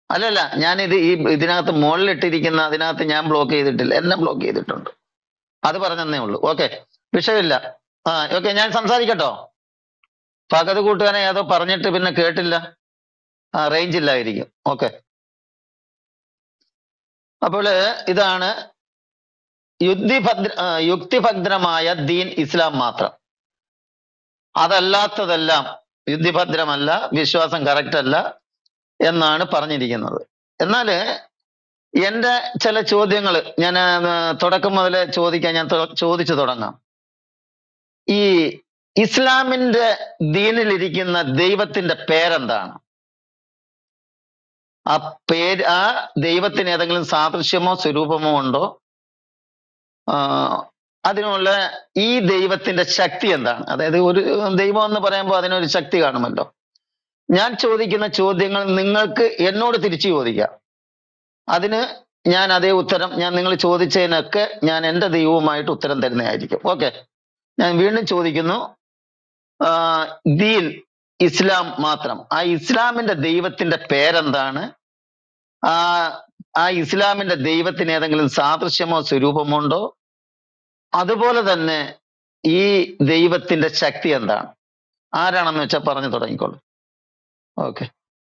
അല്ലല്ല ഞാനിത് ഈ ഇതിനകത്ത് മുകളിലിട്ടിരിക്കുന്ന അതിനകത്ത് ഞാൻ ബ്ലോക്ക് ചെയ്തിട്ടില്ല എന്നെ ബ്ലോക്ക് ചെയ്തിട്ടുണ്ട് അത് പറഞ്ഞതന്നേ ഉള്ളൂ ഓക്കെ വിഷയമില്ല ആ ഓക്കെ ഞാൻ സംസാരിക്കട്ടോ പകത് കൂട്ടുകാരനെ ഏതോ പറഞ്ഞിട്ട് പിന്നെ കേട്ടില്ല ആ റേഞ്ച് ഇല്ലായിരിക്കും ഓക്കെ അപ്പോൾ ഇതാണ് യുക്തിഭദ്ര ആ, യുക്തിഭദ്രമായ ദീൻ ഇസ്ലാം മാത്രം അതല്ലാത്തതെല്ലാം യുക്തിഭദ്രമല്ല വിശ്വാസം കറക്റ്റ് അല്ല എന്നാണ് പറഞ്ഞിരിക്കുന്നത് എന്നാല് എന്റെ ചില ചോദ്യങ്ങൾ ഞാൻ തുടക്കം മുതലേ ചോദിക്കാൻ ഞാൻ തൊ- ചോദിച്ചു തുടങ്ങാം ഈ ഇസ്ലാമിന്റെ ദീനിലിരിക്കുന്ന ദൈവത്തിന്റെ പേരെന്താണ് ആ പേര് ആ ദൈവത്തിന് ഏതെങ്കിലും സാദൃശ്യമോ സ്വരൂപമോ ഉണ്ടോ ആ, അതിനുള്ള ഈ ദൈവത്തിന്റെ ശക്തി എന്താണ് അതായത് ഒരു ദൈവം എന്ന് പറയുമ്പോൾ അതിനൊരു ശക്തി കാണുമല്ലോ ഞാൻ ചോദിക്കുന്ന ചോദ്യങ്ങൾ നിങ്ങൾക്ക് എന്നോട് തിരിച്ചു ചോദിക്കാം അതിന് ഞാൻ അതേ ഉത്തരം ഞാൻ നിങ്ങൾ ചോദിച്ചതിനൊക്കെ ഞാൻ എൻ്റെ ദൈവവുമായിട്ട് ഉത്തരം തരുന്നതായിരിക്കും ഓക്കെ ഞാൻ വീണ്ടും ചോദിക്കുന്നു ആ, ദീൻ ഇസ്ലാം മാത്രം ആ ഇസ്ലാമിന്റെ ദൈവത്തിന്റെ പേരെന്താണ് ആ ആ ഇസ്ലാമിന്റെ ദൈവത്തിന് ഏതെങ്കിലും സാദൃശ്യമോ സ്വരൂപമോ ഉണ്ടോ അതുപോലെ തന്നെ ഈ ദൈവത്തിന്റെ ശക്തി എന്താണ് ആരാണെന്ന് വെച്ചാൽ പറഞ്ഞു തുടങ്ങിക്കോളൂ ഓക്കെ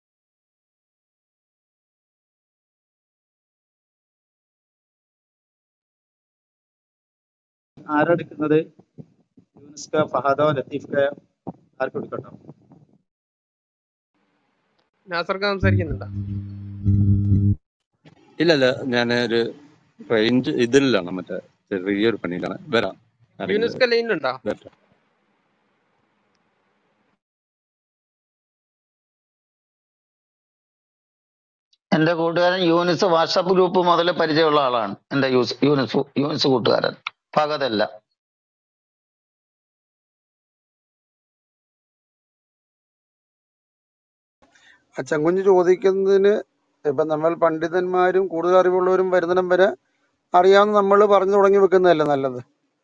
ആരെടുക്കുന്നത് യൂനിസ്ക ഫഹദോ ലത്തീഫ്ക ആർക്ക് കൊടുക്കട്ടോ നാസർക്ക് സംസാരിക്കുന്നുണ്ടോ ഇല്ല ഇല്ല ഞാൻ ഒരു റേഞ്ച് ഇതിലാണ് മറ്റേ ചെറിയൊരു പണിയിലാണ് വരാം ആരെങ്കിലും യൂനിസ്ക ലൈനിലുണ്ടോ വരട്ടെ എന്റെ കൂട്ടുകാരൻ യൂനിസ് വാട്സാപ്പ് ഗ്രൂപ്പ് മുതൽ പരിചയമുള്ള ആളാണ് എന്റെ യൂസ് യൂനിസ് യൂനിസ് കൂട്ടുകാരൻ ഭഗതല്ല അച്ചൻകുഞ്ഞ് ചോദിക്കുന്നതിന് ഇപ്പൊ നമ്മൾ പണ്ഡിതന്മാരും കൂടുതൽ അറിവുള്ളവരും വരുന്നിടം വരെ അറിയാവുന്ന നമ്മൾ പറഞ്ഞു തുടങ്ങി വെക്കുന്നതല്ലേ നല്ലത്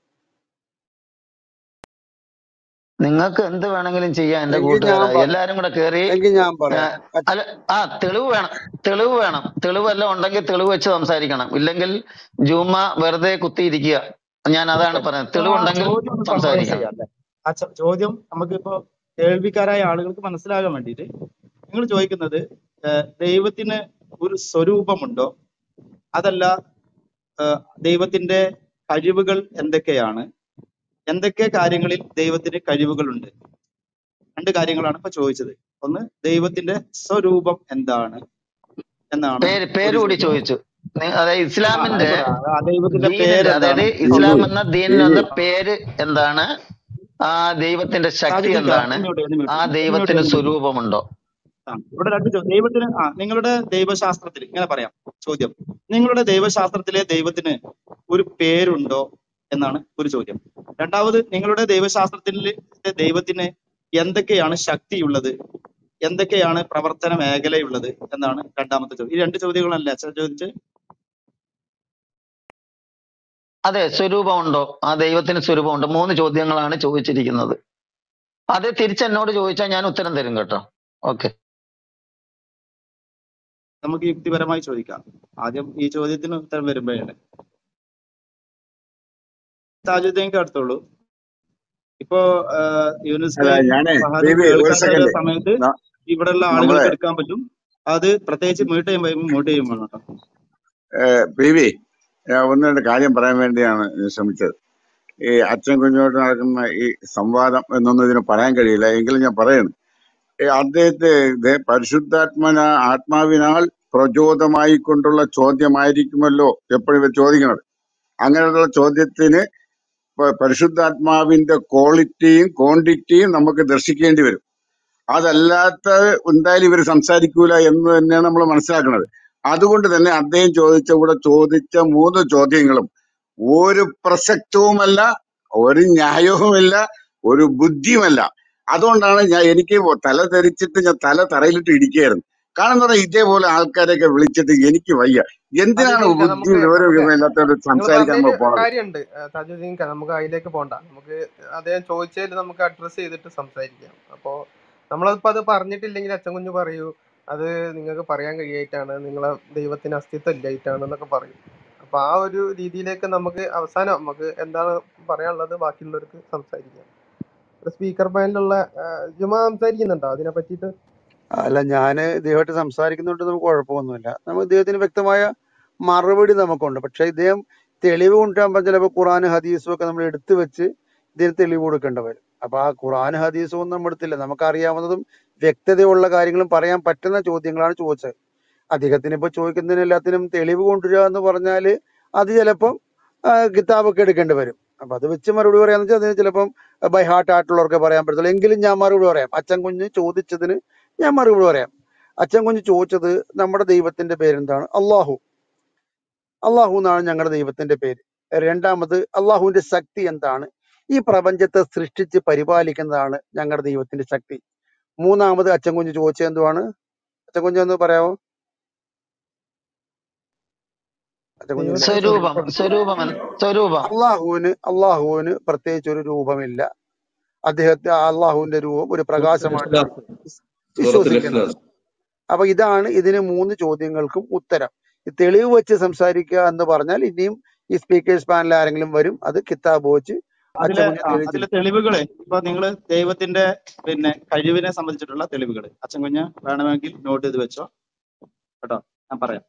നിങ്ങൾക്ക് എന്ത് വേണമെങ്കിലും ചെയ്യാം എന്റെ എങ്കിൽ ഞാൻ കൂട്ടുകാരാ പറയാം എല്ലാരും കൂടെ കയറി എങ്കിൽ ഞാൻ പറയാം അച്ഛ- അല്ല ആ തെളിവ് വേണം തെളിവ് വേണം തെളിവ് വല്ലതും ഉണ്ടെങ്കിൽ തെളിവ് വെച്ച് സംസാരിക്കണം ഇല്ലെങ്കിൽ ജൂമ വെറുതെ കുത്തിയിരിക്കുക ഞാൻ അതാണ് പറയുന്നത് തെളിവുണ്ടെങ്കിൽ ചോദ്യം ഒന്ന് summarize സംസാരിക്കണം ചെയ്യാം അല്ലേ ആ ചോ- ചോദ്യം നമുക്കിപ്പോ കേൾവിക്കാരായ ആളുകൾക്ക് മനസ്സിലാകാൻ വേണ്ടിയിട്ട് നിങ്ങൾ ചോദിക്കുന്നത് ഏഹ്, ദൈവത്തിന് ഒരു സ്വരൂപമുണ്ടോ അതല്ല ഏഹ്, ദൈവത്തിന്റെ കഴിവുകൾ എന്തൊക്കെയാണ് എന്തൊക്കെ കാര്യങ്ങളിൽ ദൈവത്തിന് കഴിവുകളുണ്ട് രണ്ട് കാര്യങ്ങളാണ് ഇപ്പൊ ചോദിച്ചത് ഒന്ന് ദൈവത്തിന്റെ സ്വരൂപം എന്താണ് എന്നാണ് പേര് പേര് ഒരു കൂടി ചോദ്യം ചോദിച്ചു നി- അതായത് ആ ഇസ്ലാമിന്റെ ആയിക്കോട്ടെ ആ ദൈവത്തിന്റെ ദീനിന്റെ പേര് അതായത് എന്താണ് ഇസ്ലാം എന്ന ദീനിന്റെ പേര് എന്താണ് ആ ദൈവത്തിന്റെ ശക്തി സാധിക്കില്ല എന്താണ് ഇങ്ങോട്ട് ഒന്ന് ആ മ്യൂട്ട് ഇങ്ങോട്ട് ദൈവത്തിന് ഒന്ന് മ്യൂട്ട് സ്വരൂപമുണ്ടോ ആ ഇവിടെ രണ്ട് ചോദ്യം ദൈവത്തിന് ആ നിങ്ങളുടെ ദൈവശാസ്ത്രത്തിൽ ഇങ്ങനെ പറയാം ചോദ്യം നിങ്ങളുടെ ദൈവശാസ്ത്രത്തിലെ ദൈവത്തിന് ഒരു പേരുണ്ടോ എന്നാണ് ഒരു ചോദ്യം രണ്ടാമത് നിങ്ങളുടെ ദൈവശാസ്ത്രത്തിലെ ദൈവത്തിന് എന്തൊക്കെയാണ് ശക്തിയുള്ളത് എന്തൊക്കെയാണ് പ്രവർത്തന മേഖലയുള്ളത് എന്നാണ് രണ്ടാമത്തെ ചോദ്യം ഈ രണ്ട് ചോദ്യങ്ങളല്ലേ അച്ഛൻ ചോദിച്ച് അതെ സ്വരൂപമുണ്ടോ ആ ദൈവത്തിന് സ്വരൂപമുണ്ടോ മൂന്ന് ചോദ്യങ്ങളാണ് ചോദിച്ചിരിക്കുന്നത് അത് തിരിച്ചെന്നോട് ചോദിച്ചാൽ ഞാൻ ഉത്തരം തരും കേട്ടോ ഓക്കെ നമുക്ക് യുക്തിപരമായി ചോദിക്കാം ആദ്യം ഈ ചോദ്യത്തിന് ഉത്തരം വരുമ്പോഴാണ് താജുദ്ദീൻക്ക് അടുത്തുള്ളൂ ഇപ്പോ ആഹ്, അല്ല യൂനുസ്കയും ഞാനേ ഫഹദും ബേബി ഒരു കേൾക്കാൻ സെക്കൻഡ് കഴിയുന്ന സമയത്ത് ഇവിടെയുള്ള നമ്മളെ ആളുകൾക്ക് എടുക്കാൻ പറ്റും അത് പ്രത്യേകിച്ച് മ്യൂട്ട് ചെയ്യുമ്പോൾ മ്യൂട്ട് ചെയ്യും വേണം കേട്ടോ ബേബി ഞാൻ ഒന്ന് രണ്ട് കാര്യം പറയാൻ വേണ്ടിയാണ് ഞാൻ ശ്രമിച്ചത് ഈ അച്ഛൻ കുഞ്ഞോട്ട് നടക്കുന്ന ഈ സംവാദം എന്നൊന്നും ഇതിന് പറയാൻ കഴിയില്ല എങ്കിലും ഞാൻ പറയുന്നു ഈ അദ്ദേഹത്തെ ഇത് പരിശുദ്ധാത്മന ആത്മാവിനാൽ പ്രചോദമായിക്കൊണ്ടുള്ള ചോദ്യമായിരിക്കുമല്ലോ എപ്പോഴും ഇവർ ചോദിക്കുന്നത് അങ്ങനെയുള്ള ചോദ്യത്തിന് പ- പരിശുദ്ധാത്മാവിന്റെ ക്വാളിറ്റിയും ക്വാണ്ടിറ്റിയും നമുക്ക് ദർശിക്കേണ്ടി വരും അതല്ലാത്ത എന്തായാലും ഇവർ സംസാരിക്കൂല എന്ന് തന്നെയാണ് നമ്മൾ മനസ്സിലാക്കുന്നത് അതുകൊണ്ട് തന്നെ അദ്ദേഹം ചോദിച്ച കൂടെ ചോദിച്ച മൂന്ന് ചോദ്യങ്ങളും ഒരു പ്രസക്തവുമല്ല ഒരു ന്യായവുമില്ല ഒരു ബുദ്ധിയുമല്ല അതുകൊണ്ടാണ് ഞാൻ എനിക്ക് തല ധരിച്ചിട്ട് ഞാൻ തല തറയിലിട്ട് ഇടിക്കുകയായിരുന്നു കാരണം പറഞ്ഞാൽ ഇതേപോലെ ആൾക്കാരെയൊക്കെ വിളിച്ചിട്ട് എനിക്ക് വയ്യ എന്തിനാണ് താജുദ്ദീൻക്ക ബുദ്ധി നമുക്ക് വിവരം നമുക്ക് ഇല്ലാത്തവർ നിങ്ങൾ സംസാരിക്കാൻ നമ്മൾ പറഞ്ഞതിൽ പോണത് കാര്യമുണ്ട് താജുദ്ദീൻക്ക നമുക്ക് അതിലേക്ക് പോണ്ട നമുക്ക് അദ്ദേഹം ചോദിച്ചതിൽ നമുക്ക് അഡ്രസ്സ് ചെയ്തിട്ട് സംസാരിക്കാം അപ്പോ നമ്മളതിപ്പോ അത് പറഞ്ഞിട്ടില്ലെങ്കിൽ അച്ഛൻ കുഞ്ഞു പറയൂ അത് നിങ്ങൾക്ക് പറയാൻ കഴിയായിട്ടാണ് നിങ്ങളെ ദൈവത്തിന് അസ്തിത്വം ഇല്ലായിട്ടാണ് എന്നൊക്കെ പറയും അപ്പൊ ആ ഒരു രീതിയിലേക്ക് നമുക്ക് അവസാനം നമുക്ക് എന്താണ് പറയാനുള്ളത് ബാക്കിയുള്ളവർക്ക് സംസാരിക്കാം ഒരു സ്പീക്കർ പാനലുള്ള ജുമ സംസാരിക്കുന്നുണ്ടോ അതിനെ പറ്റിയിട്ട് അല്ല ഞാന് ഇദ്ദേഹമായിട്ട് സംസാരിക്കുന്നുണ്ട് നമുക്ക് കുഴപ്പമൊന്നുമില്ല നമുക്ക് ഇദ്ദേഹത്തിന് വ്യക്തമായ മറുപടി നമുക്കുണ്ട് പക്ഷെ ഇദ്ദേഹം തെളിവ് കൊണ്ടുവരുമ്പോൾ ചിലപ്പോൾ ഖുറാൻ ഹദീസും ഒക്കെ നമ്മൾ എടുത്തു വെച്ച് ഇതിന് തെളിവ് കൊടുക്കേണ്ടി വരും അപ്പൊ ആ ഖുറാൻ ഹദീസും ഒന്നും നമ്മൾ എടുത്തില്ല നമുക്കറിയാവുന്നതും വ്യക്തതയുള്ള കാര്യങ്ങളും പറയാൻ പറ്റുന്ന ചോദ്യങ്ങളാണ് ചോദിച്ചത് അദ്ദേഹത്തിന് ഇപ്പൊ ചോദിക്കുന്നതിന് എല്ലാത്തിനും തെളിവ് കൊണ്ടുവരിക എന്ന് പറഞ്ഞാല് അത് ചിലപ്പം ആ, കിതാബൊക്കെ എടുക്കേണ്ടി വരും അപ്പൊ അത് വെച്ച് മറുപടി പറയാന്ന് വെച്ചാൽ അതിന് ചിലപ്പം ബൈ ഹാർട്ട് ആയിട്ടുള്ളവർക്ക് പറയാൻ പറ്റത്തുള്ളൂ എങ്കിലും ഞാൻ മറുപടി പറയാം അച്ഛൻ കുഞ്ഞ് ചോദിച്ചതിന് ഞാൻ മറുപടി പറയാം അച്ഛൻ കുഞ്ഞ് ചോദിച്ചത് നമ്മുടെ ദൈവത്തിന്റെ പേരെന്താണ് അള്ളാഹു അള്ളാഹു എന്നാണ് ഞങ്ങളുടെ ദൈവത്തിന്റെ പേര് രണ്ടാമത് അള്ളാഹുവിന്റെ ശക്തി എന്താണ് ഈ പ്രപഞ്ചത്തെ സൃഷ്ടിച്ച് പരിപാലിക്കുന്നതാണ് ഞങ്ങളുടെ ദൈവത്തിന്റെ ശക്തി മൂന്നാമത് അച്ഛൻ കുഞ്ഞ് ചോദിച്ചത് എന്തുവാണ് അച്ഛൻ കുഞ്ഞ് ഒന്ന് പറയാമോ അച്ഛൻ കുഞ്ഞില്ല ദൈവത്തിന്റെ സ്വരൂപം സ്വരൂപം സ്വരൂപം എന്ന്- സ്വരൂപം അള്ളാഹുവിന് അള്ളാഹുവിന് പ്രത്യേകിച്ച് ഒരു രൂപമില്ല അദ്ദേഹത്തെ അള്ളാഹുവിന്റെ രൂപം ഒരു സൂറത്തുൽ പ്രകാശമായിട്ടാണ് ഇഖ്ലാസ് സൂറത്തുൽ വിശ്വസിക്കുന്നത് ഇഖ്ലാസ് അപ്പൊ ഇതാണ് ഇതിന് മൂന്ന് ചോദ്യങ്ങൾക്കും ഉത്തരം ഈ തെളിവ് വെച്ച് സംസാരിക്കുക എന്ന് പറഞ്ഞാൽ ഇനിയും ഈ സ്പീക്കേഴ്സ് പാനൽ ആരെങ്കിലും വരും അത് കിതാബ് വെച്ച് അതിലെ അച്ഛൻ കുഞ്ഞ് ആ, തെളിയിച്ചിട്ട് അതിലെ തെളിവുകള് ഇപ്പൊ നിങ്ങൾ ദൈവത്തിന്റെ പിന്നെ കഴിവിനെ സംബന്ധിച്ചിട്ടുള്ള തെളിവുകൾ അച്ഛൻ കുഞ്ഞ് വേണമെങ്കിൽ നോട്ട് ചെയ്ത് വെച്ചോ കേട്ടോ ഞാൻ പറയാം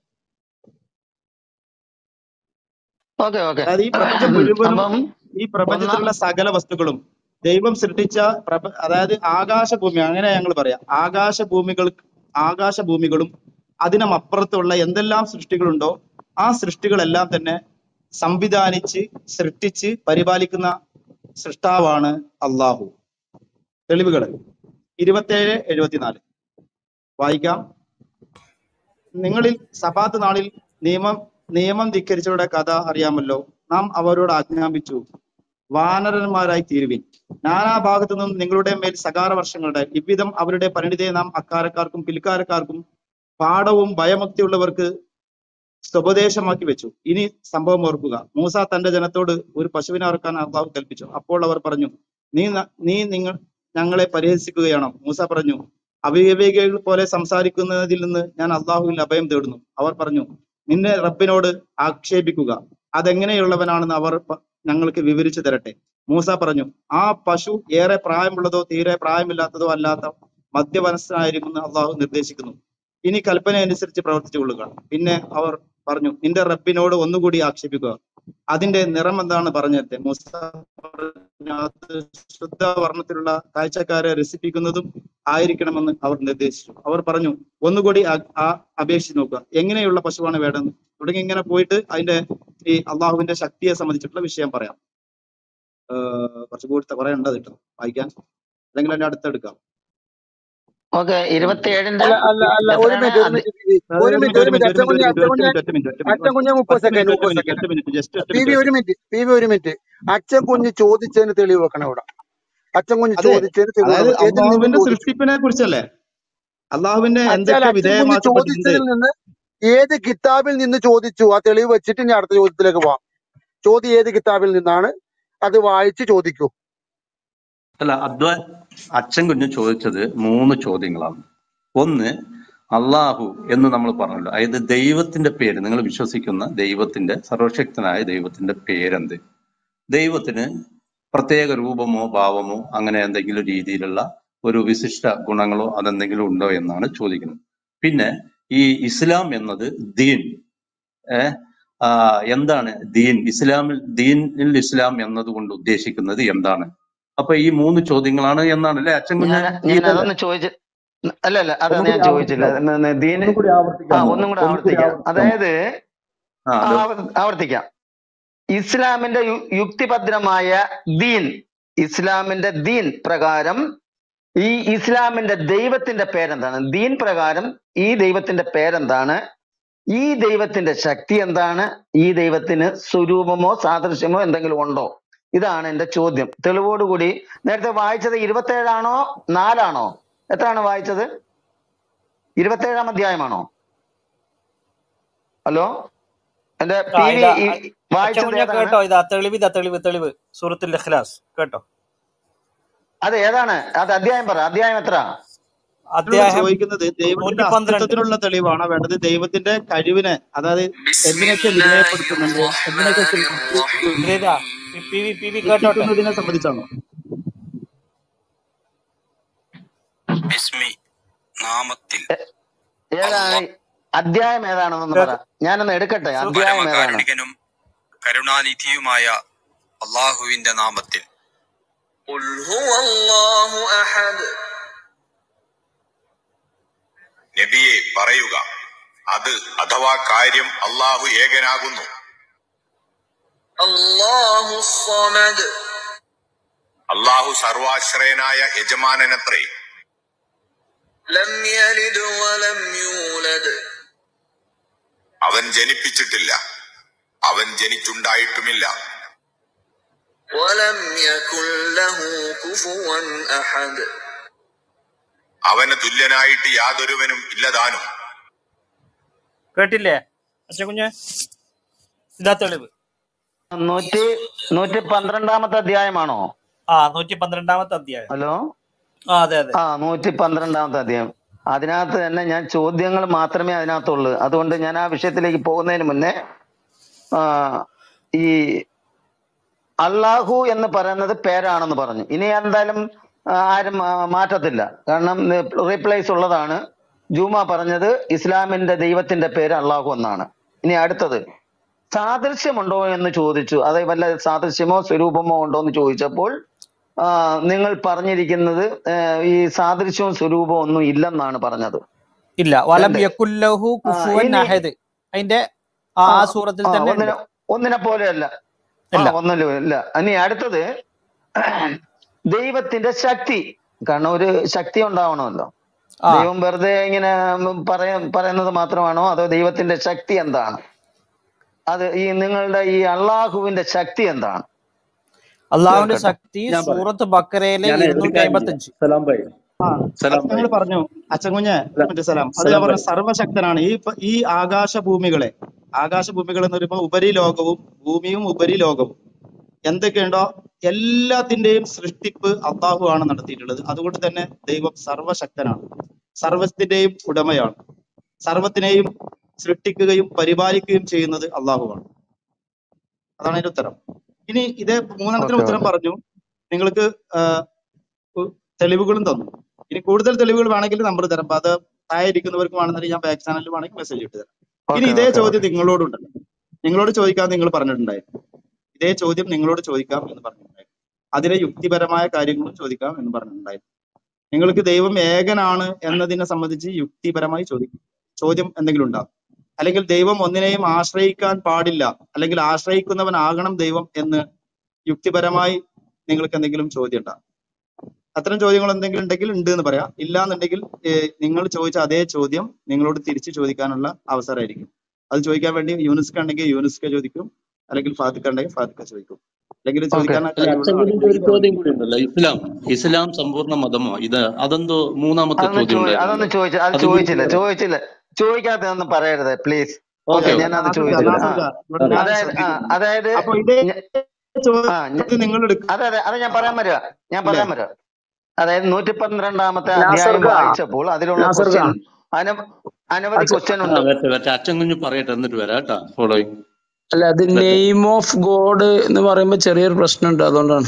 ഓക്കെ ഓക്കെ അതായത് ഈ പ്രപഞ്ചം മുഴുവനും അപ്പം ഈ ഒന്നാം പ്രപഞ്ചത്തിലുള്ള സകല വസ്തുക്കളും ദൈവം സൃഷ്ടിച്ച പ്രപ അതായത് ആകാശഭൂമി അങ്ങനെ ഞങ്ങൾ പറയാം ആകാശഭൂമികൾ ആകാശഭൂമികളും അതിനപ്പുറത്തുള്ള എന്തെല്ലാം സൃഷ്ടികളുണ്ടോ ആ സൃഷ്ടികളെല്ലാം തന്നെ സംവിധാനിച്ച് സൃഷ്ടിച്ച് പരിപാലിക്കുന്ന സൃഷ്ടാവാണ് അള്ളാഹു തെളിവുകൾ ഇരുപത്തേഴ് എഴുപത്തിനാല് വായിക്കാം നിങ്ങളിൽ സബാത്ത് നാളിൽ നിയമം നിയമം ധിക്കരിച്ചവരുടെ കഥ അറിയാമല്ലോ നാം അവരോട് ആജ്ഞാപിച്ചു വാനരന്മാരായി തീരുവിൻ നാനാഭാഗത്തു നിന്നും നിങ്ങളുടെ മേൽ സകാര വർഷങ്ങളുടെ ഇவ்விധം അവരുടെ പരിണിതയെ നാം അക്കാരക്കാർക്കും പിൽക്കാരക്കാർക്കും പാഠവും ഭയഭക്തിയുള്ളവർക്ക് സ്വപദേശമാക്കി വെച്ചു ഇനി സംഭവം ഓർക്കുക മൂസ തന്റെ ജനത്തോട് ഒരു പശുവിനെ അറക്കാൻ അള്ളാഹു കൽപ്പിച്ചു അപ്പോൾ അവർ പറഞ്ഞു നീ ന- നീ നിങ്ങൾ ഞങ്ങളെ പരിഹസിക്കുകയാണോ മൂസ പറഞ്ഞു അവിവേകികൾ പോലെ സംസാരിക്കുന്നതിൽ നിന്ന് ഞാൻ അള്ളാഹുവിൽ അഭയം തേടുന്നു അവർ പറഞ്ഞു നിന്നെ റബ്ബിനോട് ആക്ഷേപിക്കുക അതെങ്ങനെയുള്ളവനാണെന്ന് അവർ പ- ഞങ്ങൾക്ക് വിവരിച്ചു തരട്ടെ മൂസ പറഞ്ഞു ആ പശു ഏറെ പ്രായമുള്ളതോ തീരെ പ്രായമില്ലാത്തതോ അല്ലാത്ത മദ്യവനസ്ഥനായിരിക്കുമെന്ന് അള്ളാഹു നിർദ്ദേശിക്കുന്നു ഇനി കൽപ്പന അനുസരിച്ച് പ്രവർത്തിച്ചു കൊള്ളുക പിന്നെ അവർ പറഞ്ഞു നിന്റെ റബ്ബിനോട് ഒന്നുകൂടി ആക്ഷേപിക്കുക അതിന്റെ നിറം എന്താണ് പറഞ്ഞത് മൂസ പറഞ്ഞു, അത് ശുദ്ധ വർണ്ണത്തിലുള്ള കാഴ്ചക്കാരെ രസിപ്പിക്കുന്നതും ആയിരിക്കണമെന്ന് അവർ നിർദ്ദേശിച്ചു അവർ പറഞ്ഞു ഒന്നുകൂടി ആ- ആ- അപേക്ഷിച്ച് നോക്കുക എങ്ങനെയുള്ള പശുവാണ് വേണ്ടത് തുടങ്ങി ഇങ്ങനെ പോയിട്ട് അതിന്റെ ഈ അള്ളാഹുവിന്റെ ശക്തിയെ സംബന്ധിച്ചിട്ടുള്ള വിഷയം പറയാം ഏഹ് കുറച്ച് കൂടി കുറെ ഉണ്ട് കേട്ടോ വായിക്കാൻ അല്ലെങ്കിൽ അതിന്റെ അടുത്തെടുക്കാം ഓക്കെ ഇരുപത്തിയേഴിന്റെ അല്ല അല്ല അല്ല ഒരു എത്രയാണ് മിനിറ്റ് ഒരു അത് മിനിറ്റ് അതായത് ഒരു ഒരു മിനിറ്റ് മിനിറ്റ് ഒരു ഒരു മിനിറ്റ് മിനിറ്റ് അച്ഛൻ ഒരു കുഞ്ഞ് മിനിറ്റ് അച്ഛൻ ഒറ്റ കുഞ്ഞ് മിനിറ്റ് ഒറ്റ മിനിറ്റ് ഒറ്റ മിനിറ്റ് അച്ഛൻ കുഞ്ഞ് മുപ്പത് പത്ത് സെക്കൻഡ് മിനിറ്റ് ഒറ്റ മുപ്പത് മിനിറ്റ് സെക്കൻഡ് ഒറ്റ മിനിറ്റ് ജസ്റ്റ് ഒറ്റ പി വി മിനിറ്റ് ഒരു മിനിറ്റ് പി വി ഒരു മിനിറ്റ് അച്ഛൻ കുഞ്ഞ് ചോദിച്ചതിന് തെളിവ് വെക്കണം ഇവിടെ അച്ഛൻ കുഞ്ഞ് അതെ ചോദിച്ചതിന് തെളിവ് അതായത് വെക്കണം ഏതിൽ നിന്ന് അള്ളാഹുവിന്റെ ചോദിച്ചു സൃഷ്ടിപ്പിനെ കുറിച്ചല്ലേ അള്ളാഹുവിന്റെ അച്ഛാൽ എന്തൊക്കെ അച്ഛൻ കുഞ്ഞ് വിധേയമാക്കപ്പെട്ടിട്ടുണ്ട് ചോദിച്ചതിൽ നിന്ന് ഏത് കിതാബിൽ നിന്ന് ചോദിച്ചു ആ തെളിവ് വെച്ചിട്ട് ഇനി അടുത്ത ചോദ്യത്തിലേക്ക് പോവാം ചോദ്യം ഏത് കിതാബിൽ നിന്നാണ് അത് വായിച്ച് ചോദിക്കൂ അല്ല അദ്വ അച്ഛൻ കുഞ്ഞ് ചോദിച്ചത് മൂന്ന് ചോദ്യങ്ങളാണ് ഒന്ന് അള്ളാഹു എന്ന് നമ്മൾ പറഞ്ഞല്ലോ അതായത് ദൈവത്തിന്റെ പേര് നിങ്ങൾ വിശ്വസിക്കുന്ന ദൈവത്തിന്റെ സർവശക്തനായ ദൈവത്തിന്റെ പേരെന്ത് ദൈവത്തിന് പ്രത്യേക രൂപമോ ഭാവമോ അങ്ങനെ എന്തെങ്കിലും രീതിയിലുള്ള ഒരു വിശിഷ്ട ഗുണങ്ങളോ അതെന്തെങ്കിലും ഉണ്ടോ എന്നാണ് ചോദിക്കുന്നത് പിന്നെ ഈ ഇസ്ലാം എന്നത് ദീൻ ഏ, ആ, എന്താണ് ദീൻ ഇസ്ലാമിൽ ദീനിൽ ഇസ്ലാം എന്നതുകൊണ്ട് ഉദ്ദേശിക്കുന്നത് എന്താണ് അപ്പൊ ഈ മൂന്ന് ചോദ്യങ്ങളാണ് എന്നാണ് അല്ലെ അച്ഛൻ കുഞ്ഞ് ഞാൻ ഈ ഞാൻ അതൊന്ന് ചോദിച്ച അല്ല അല്ല അതൊന്നും ഒന്നുകൂടി ഞാൻ ചോദിച്ചില്ല ആവർത്തിക്കാമോ ന- ന- ദീന് ഒന്നുകൂടി ആ ആവർത്തിക്കാമോ ഒന്നും കൂടെ ഒന്നുകൂടി ആവർത്തിക്കാം ആവർത്തിക്കാമോ അതായത് ആ ആ, ഹലോ ആവർ- ആവർത്തിക്കാം ഇസ്ലാമിന്റെ യു- യുക്തിഭദ്രമായ ദീൻ ഇസ്ലാമിന്റെ ദീൻ പ്രകാരം ഈ ഇസ്ലാമിന്റെ ദൈവത്തിന്റെ പേരെന്താണ് ദീൻ പ്രകാരം ഈ ദൈവത്തിന്റെ പേരെന്താണ് ഈ ദൈവത്തിന്റെ ശക്തി എന്താണ് ഈ ദൈവത്തിന് സ്വരൂപമോ സാദൃശ്യമോ എന്തെങ്കിലും ഉണ്ടോ ഇതാണ് എന്റെ ചോദ്യം തെളിവോടുകൂടി നേരത്തെ വായിച്ചത് ഇരുപത്തേഴാണോ നാലാണോ എത്രയാണ് വായിച്ചത് ഇരുപത്തേഴാം അധ്യായമാണോ ഹലോ എന്റെ ആ പി വി ഇതാ ഈ അ- വായിച്ചത് അച്ചൻകുഞ്ഞ ഏതാണ് കേട്ടോ ഇതാ തെളിവ് ഇതാ തെളിവ് തെളിവ് സൂറത്തുൽ ഇഖ്ലാസ് കേട്ടോ അത് ഏതാണ് അത് അധ്യായം പറ അധ്യായം എത്ര നിങ്ങളോട് അധ്യായം ചോദിക്കുന്നത് ദൈവത്തിന്റെ നൂറ്റി പന്ത്രണ്ട് അസ്തിത്വത്തിനുള്ള തെളിവാണ് വേണ്ടത് ദൈവത്തിന്റെ കഴിവിനെ അതായത് എന്തിനൊക്കെ വിധേയപ്പെടുത്തുന്നുണ്ട് എന്തിനൊക്കെ സൃഷ്ടിക്കുന്നു ഇല്ല പി വി പി വി കേട്ടോട്ടെ സൃഷ്ടിക്കുന്നതിനെ സംബന്ധിച്ചാണോ ബിസ്മി നാമത്തിൽ ഏതാണ് അള്ളാഹ് ഈ അധ്യായം ഏതാണെന്നൊന്ന് പറ കേക്ക് ഞാനൊന്ന് എടുക്കട്ടെ സു- അധ്യായം ഏതാണ് പരമകാരുണികനും കരുണാനിധിയുമായ അള്ളാഹുവിന്റെ നാമത്തിൽ قل هو الله أحد നബിയെ പറയുക അത് അഥവാ കാര്യം അള്ളാഹു ഏകനാകുന്നു الله الصمد അള്ളാഹു സർവാശ്രയനായ യജമാനനത്രേ لم يلد ولم يولد അവൻ ജനിപ്പിച്ചിട്ടില്ല അവൻ ജനിച്ചുണ്ടായിട്ടുമില്ല ولم يكن له كفوا أحد അവന് തുല്യനായിട്ട് യാതൊരുവനും ഇല്ലതാനും കേട്ടില്ലേ അച്ഛൻ കുഞ്ഞ് ഇതാ തെളിവ് നൂറ്റി നൂറ്റി പന്ത്രണ്ടാമത്തെ അധ്യായമാണോ ആ നൂറ്റി പന്ത്രണ്ടാമത്തെ അധ്യായം ഹലോ ആ അതെ അതെ ആ നൂറ്റി പന്ത്രണ്ടാമത്തെ അധ്യായം അതിനകത്ത് തന്നെ ഞാൻ ചോദ്യങ്ങൾ മാത്രമേ അതിനകത്തുള്ളൂ അതുകൊണ്ട് ഞാൻ ആ വിഷയത്തിലേക്ക് പോകുന്നതിന് മുന്നേ ആ, ഈ അള്ളാഹു എന്ന് പറയുന്നത് പേരാണെന്ന് പറഞ്ഞു ഇനി എന്തായാലും ആ, ആരും ആ, മാറ്റത്തില്ല കാരണം റീപ്ലേസ് ഉള്ളതാണ് ജൂമ പറഞ്ഞത് ഇസ്ലാമിന്റെ ദൈവത്തിന്റെ പേര് അള്ളാഹു എന്നാണ് ഇനി അടുത്തത് സാദൃശ്യമുണ്ടോ എന്ന് ചോദിച്ചു അതായത് വല്ല സാദൃശ്യമോ സ്വരൂപമോ ഉണ്ടോ എന്ന് ചോദിച്ചപ്പോൾ ആ, നിങ്ങൾ പറഞ്ഞിരിക്കുന്നത് ആ, ഈ സാദൃശ്യവും സ്വരൂപവും ഒന്നും ഇല്ലെന്നാണ് പറഞ്ഞത് ഇല്ല വലം രണ്ട് യക്കുല്ലഹു ആ, കുഫുവൻ ഇനി അഹദ് അതിന്റെ ആ ആ ആ സൂറത്തിൽ ആ തന്നെ ഉണ്ട് ഒന്നിനെ ഒന്നിനെ പോലെയല്ല ആ ഇല്ല ഒന്നിലും ഇല്ല ഇനി അടുത്തത് ദൈവത്തിന്റെ ശക്തി കാരണം ഒരു ശക്തി ഉണ്ടാവണമല്ലോ ആ ദൈവം വെറുതെ ഇങ്ങനെ പറയ പറയുന്നത് മാത്രമാണോ അതോ ദൈവത്തിന്റെ ശക്തി എന്താണ് അത് ഈ നിങ്ങളുടെ ഈ അള്ളാഹുവിന്റെ ശക്തി എന്താണ് അള്ളാഹുവിന്റെ കേൾക്കട്ടെ ശക്തി ഞാൻ പറയാം സൂറത്ത് ബക്കറയിലെ ഞാൻ ഒരു ഇരുന്നൂറ്റി കാര്യം അമ്പത്തി ചെയ്യാം അഞ്ച് സലാം ഭായി ആ സലാം അത് ഭായി നിങ്ങൾ പറഞ്ഞു അച്ചൻകുഞ്ഞ് സലാം മറ്റേ സലാം അത് ഞാൻ സലാം പറഞ്ഞ ഭായി സർവശക്തനാണ് ഈ പ- ഈ ആകാശഭൂമികളെ ആകാശഭൂമികൾ എന്ന് പറയുമ്പോൾ ഉപരിലോകവും ഭൂമിയും ഉപരിലോകവും എന്തൊക്കെയുണ്ടോ എല്ലാത്തിന്റെയും സൃഷ്ടിപ്പ് അള്ളാഹു ആണ് നടത്തിയിട്ടുള്ളത് അതുകൊണ്ട് തന്നെ ദൈവം സർവശക്തനാണ് സർവത്തിന്റെയും ഉടമയാണ് സർവത്തിനെയും സൃഷ്ടിക്കുകയും പരിപാലിക്കുകയും ചെയ്യുന്നത് അള്ളാഹുവാണ് അതാണ് അതിന്റെ ഉത്തരം ഇനി ഇതേ മൂന്നെണ്ണത്തിന് ഓക്കെ ഉത്തരം ഓക്കെ പറഞ്ഞു നിങ്ങൾക്ക് ആഹ്, ഉ- തെളിവുകളും തന്നു ഇനി കൂടുതൽ തെളിവുകൾ വേണമെങ്കിൽ നമ്പർ തരാം അപ്പൊ അത് താഴെ ഇരിക്കുന്നവർക്ക് വേണമെന്നുണ്ടെങ്കിൽ ഞാൻ ബാക്ക് ചാനലിൽ വേണമെങ്കിൽ മെസ്സേജ് ഇട്ട് തരാം ഇനി ഓക്കെ ഇതേ ഓക്കെ ചോദ്യം ഓക്കെ നിങ്ങളോടുണ്ടല്ലോ നിങ്ങളോട് ചോദിക്കാൻ നിങ്ങൾ പറഞ്ഞിട്ടുണ്ടായിരുന്നു ഇതേ ചോദ്യം നിങ്ങളോട് ചോദിക്കാം എന്ന് പറഞ്ഞിട്ടുണ്ടായിരുന്നു അതിലെ യുക്തിപരമായ കാര്യങ്ങളും ചോദിക്കാം എന്ന് പറഞ്ഞിട്ടുണ്ടായിരുന്നു നിങ്ങൾക്ക് ദൈവം ഏകനാണ് എന്നതിനെ സംബന്ധിച്ച് യുക്തിപരമായി ചോദിക്കും ചോദ്യം എന്തെങ്കിലും ഉണ്ടാകും അല്ലെങ്കിൽ ദൈവം ഒന്നിനെയും ആശ്രയിക്കാൻ പാടില്ല അല്ലെങ്കിൽ ആശ്രയിക്കുന്നവനാകണം ദൈവം എന്ന് യുക്തിപരമായി നിങ്ങൾക്ക് എന്തെങ്കിലും ചോദ്യം ഉണ്ടാകും അത്തരം ചോദ്യങ്ങൾ എന്തെങ്കിലും ഉണ്ടെങ്കിൽ ഉണ്ട് എന്ന് പറയാം ഇല്ല എന്നുണ്ടെങ്കിൽ ഏഹ്, നിങ്ങൾ ചോദിച്ച അതേ ചോദ്യം നിങ്ങളോട് തിരിച്ചു ചോദിക്കാനുള്ള അവസരമായിരിക്കും അത് ചോദിക്കാൻ വേണ്ടി യൂനിസ്ക ഉണ്ടെങ്കിൽ യൂനിസ്ക ചോദിക്കും അല്ലെങ്കിൽ ഫാത്തിക്ക ഉണ്ടെങ്കിൽ ഫാത്തിക്ക ചോദിക്കും അല്ലെങ്കിൽ ഓക്കെ ചോദിക്കാൻ അല്ല കഴിവുള്ള അച്ഛൻകുഞ്ഞിന്റെ ഒരു ആളുണ്ടെങ്കിൽ അവർ ചോദ്യം കൂടി ഉണ്ടല്ലോ ഇസ്ലാം ഇസ്ലാം സമ്പൂർണ്ണ മതമോ ഇത് അതെന്തോ മൂന്നാമത്തെ അതൊന്നും ചോദ്യം ചോദി അതൊന്നും ഉണ്ടായിരുന്നല്ലോ ചോദിച്ച അത് അതും കൂടി ചോദിച്ചില്ല പറയാം ചോദിച്ചില്ല ചോദിക്കാത്തതൊന്നും പറയരുത് പ്ലീസ് ഓക്കെ ഓക്കെ ഓക്കെ ഞാൻ അത് നാസർക്ക ചോദിച്ചില്ല ആ നാസർക്ക ഇവിടെ ഞാൻ അതായത് ആ ശ്രദ്ധിക്കുന്നുണ്ട് അതായത് അപ്പൊ ഇതേ ഞ- ആ ഞ- ചോദ്യം നിങ്ങൾ എടുക്കും അതെ അതെ അത് ഞാൻ പറയാൻ വരിക ഞാൻ അല്ലേ പറയാൻ വരിക അതായത് നൂറ്റി പന്ത്രണ്ടാമത്തെ അധ്യായം നാസർക്ക വായിച്ചപ്പോൾ അതിലുള്ള നാസർക്ക ക്വസ്റ്റ്യൻ അന അനവധി അച്ഛ ക്വസ്റ്റ്യൻ ആ ഉണ്ട് വരട്ടെ വരട്ടെ അച്ഛൻ കുഞ്ഞ് പറയട്ടെ എന്നിട്ട് വരാം കേട്ടാ ഫോളോയിങ് അല്ല അത് വരട്ടെ നെയിം ഓഫ് ഗോഡ് എന്ന് പറയുമ്പോ ചെറിയൊരു പ്രശ്നമുണ്ട് അതുകൊണ്ടാണ്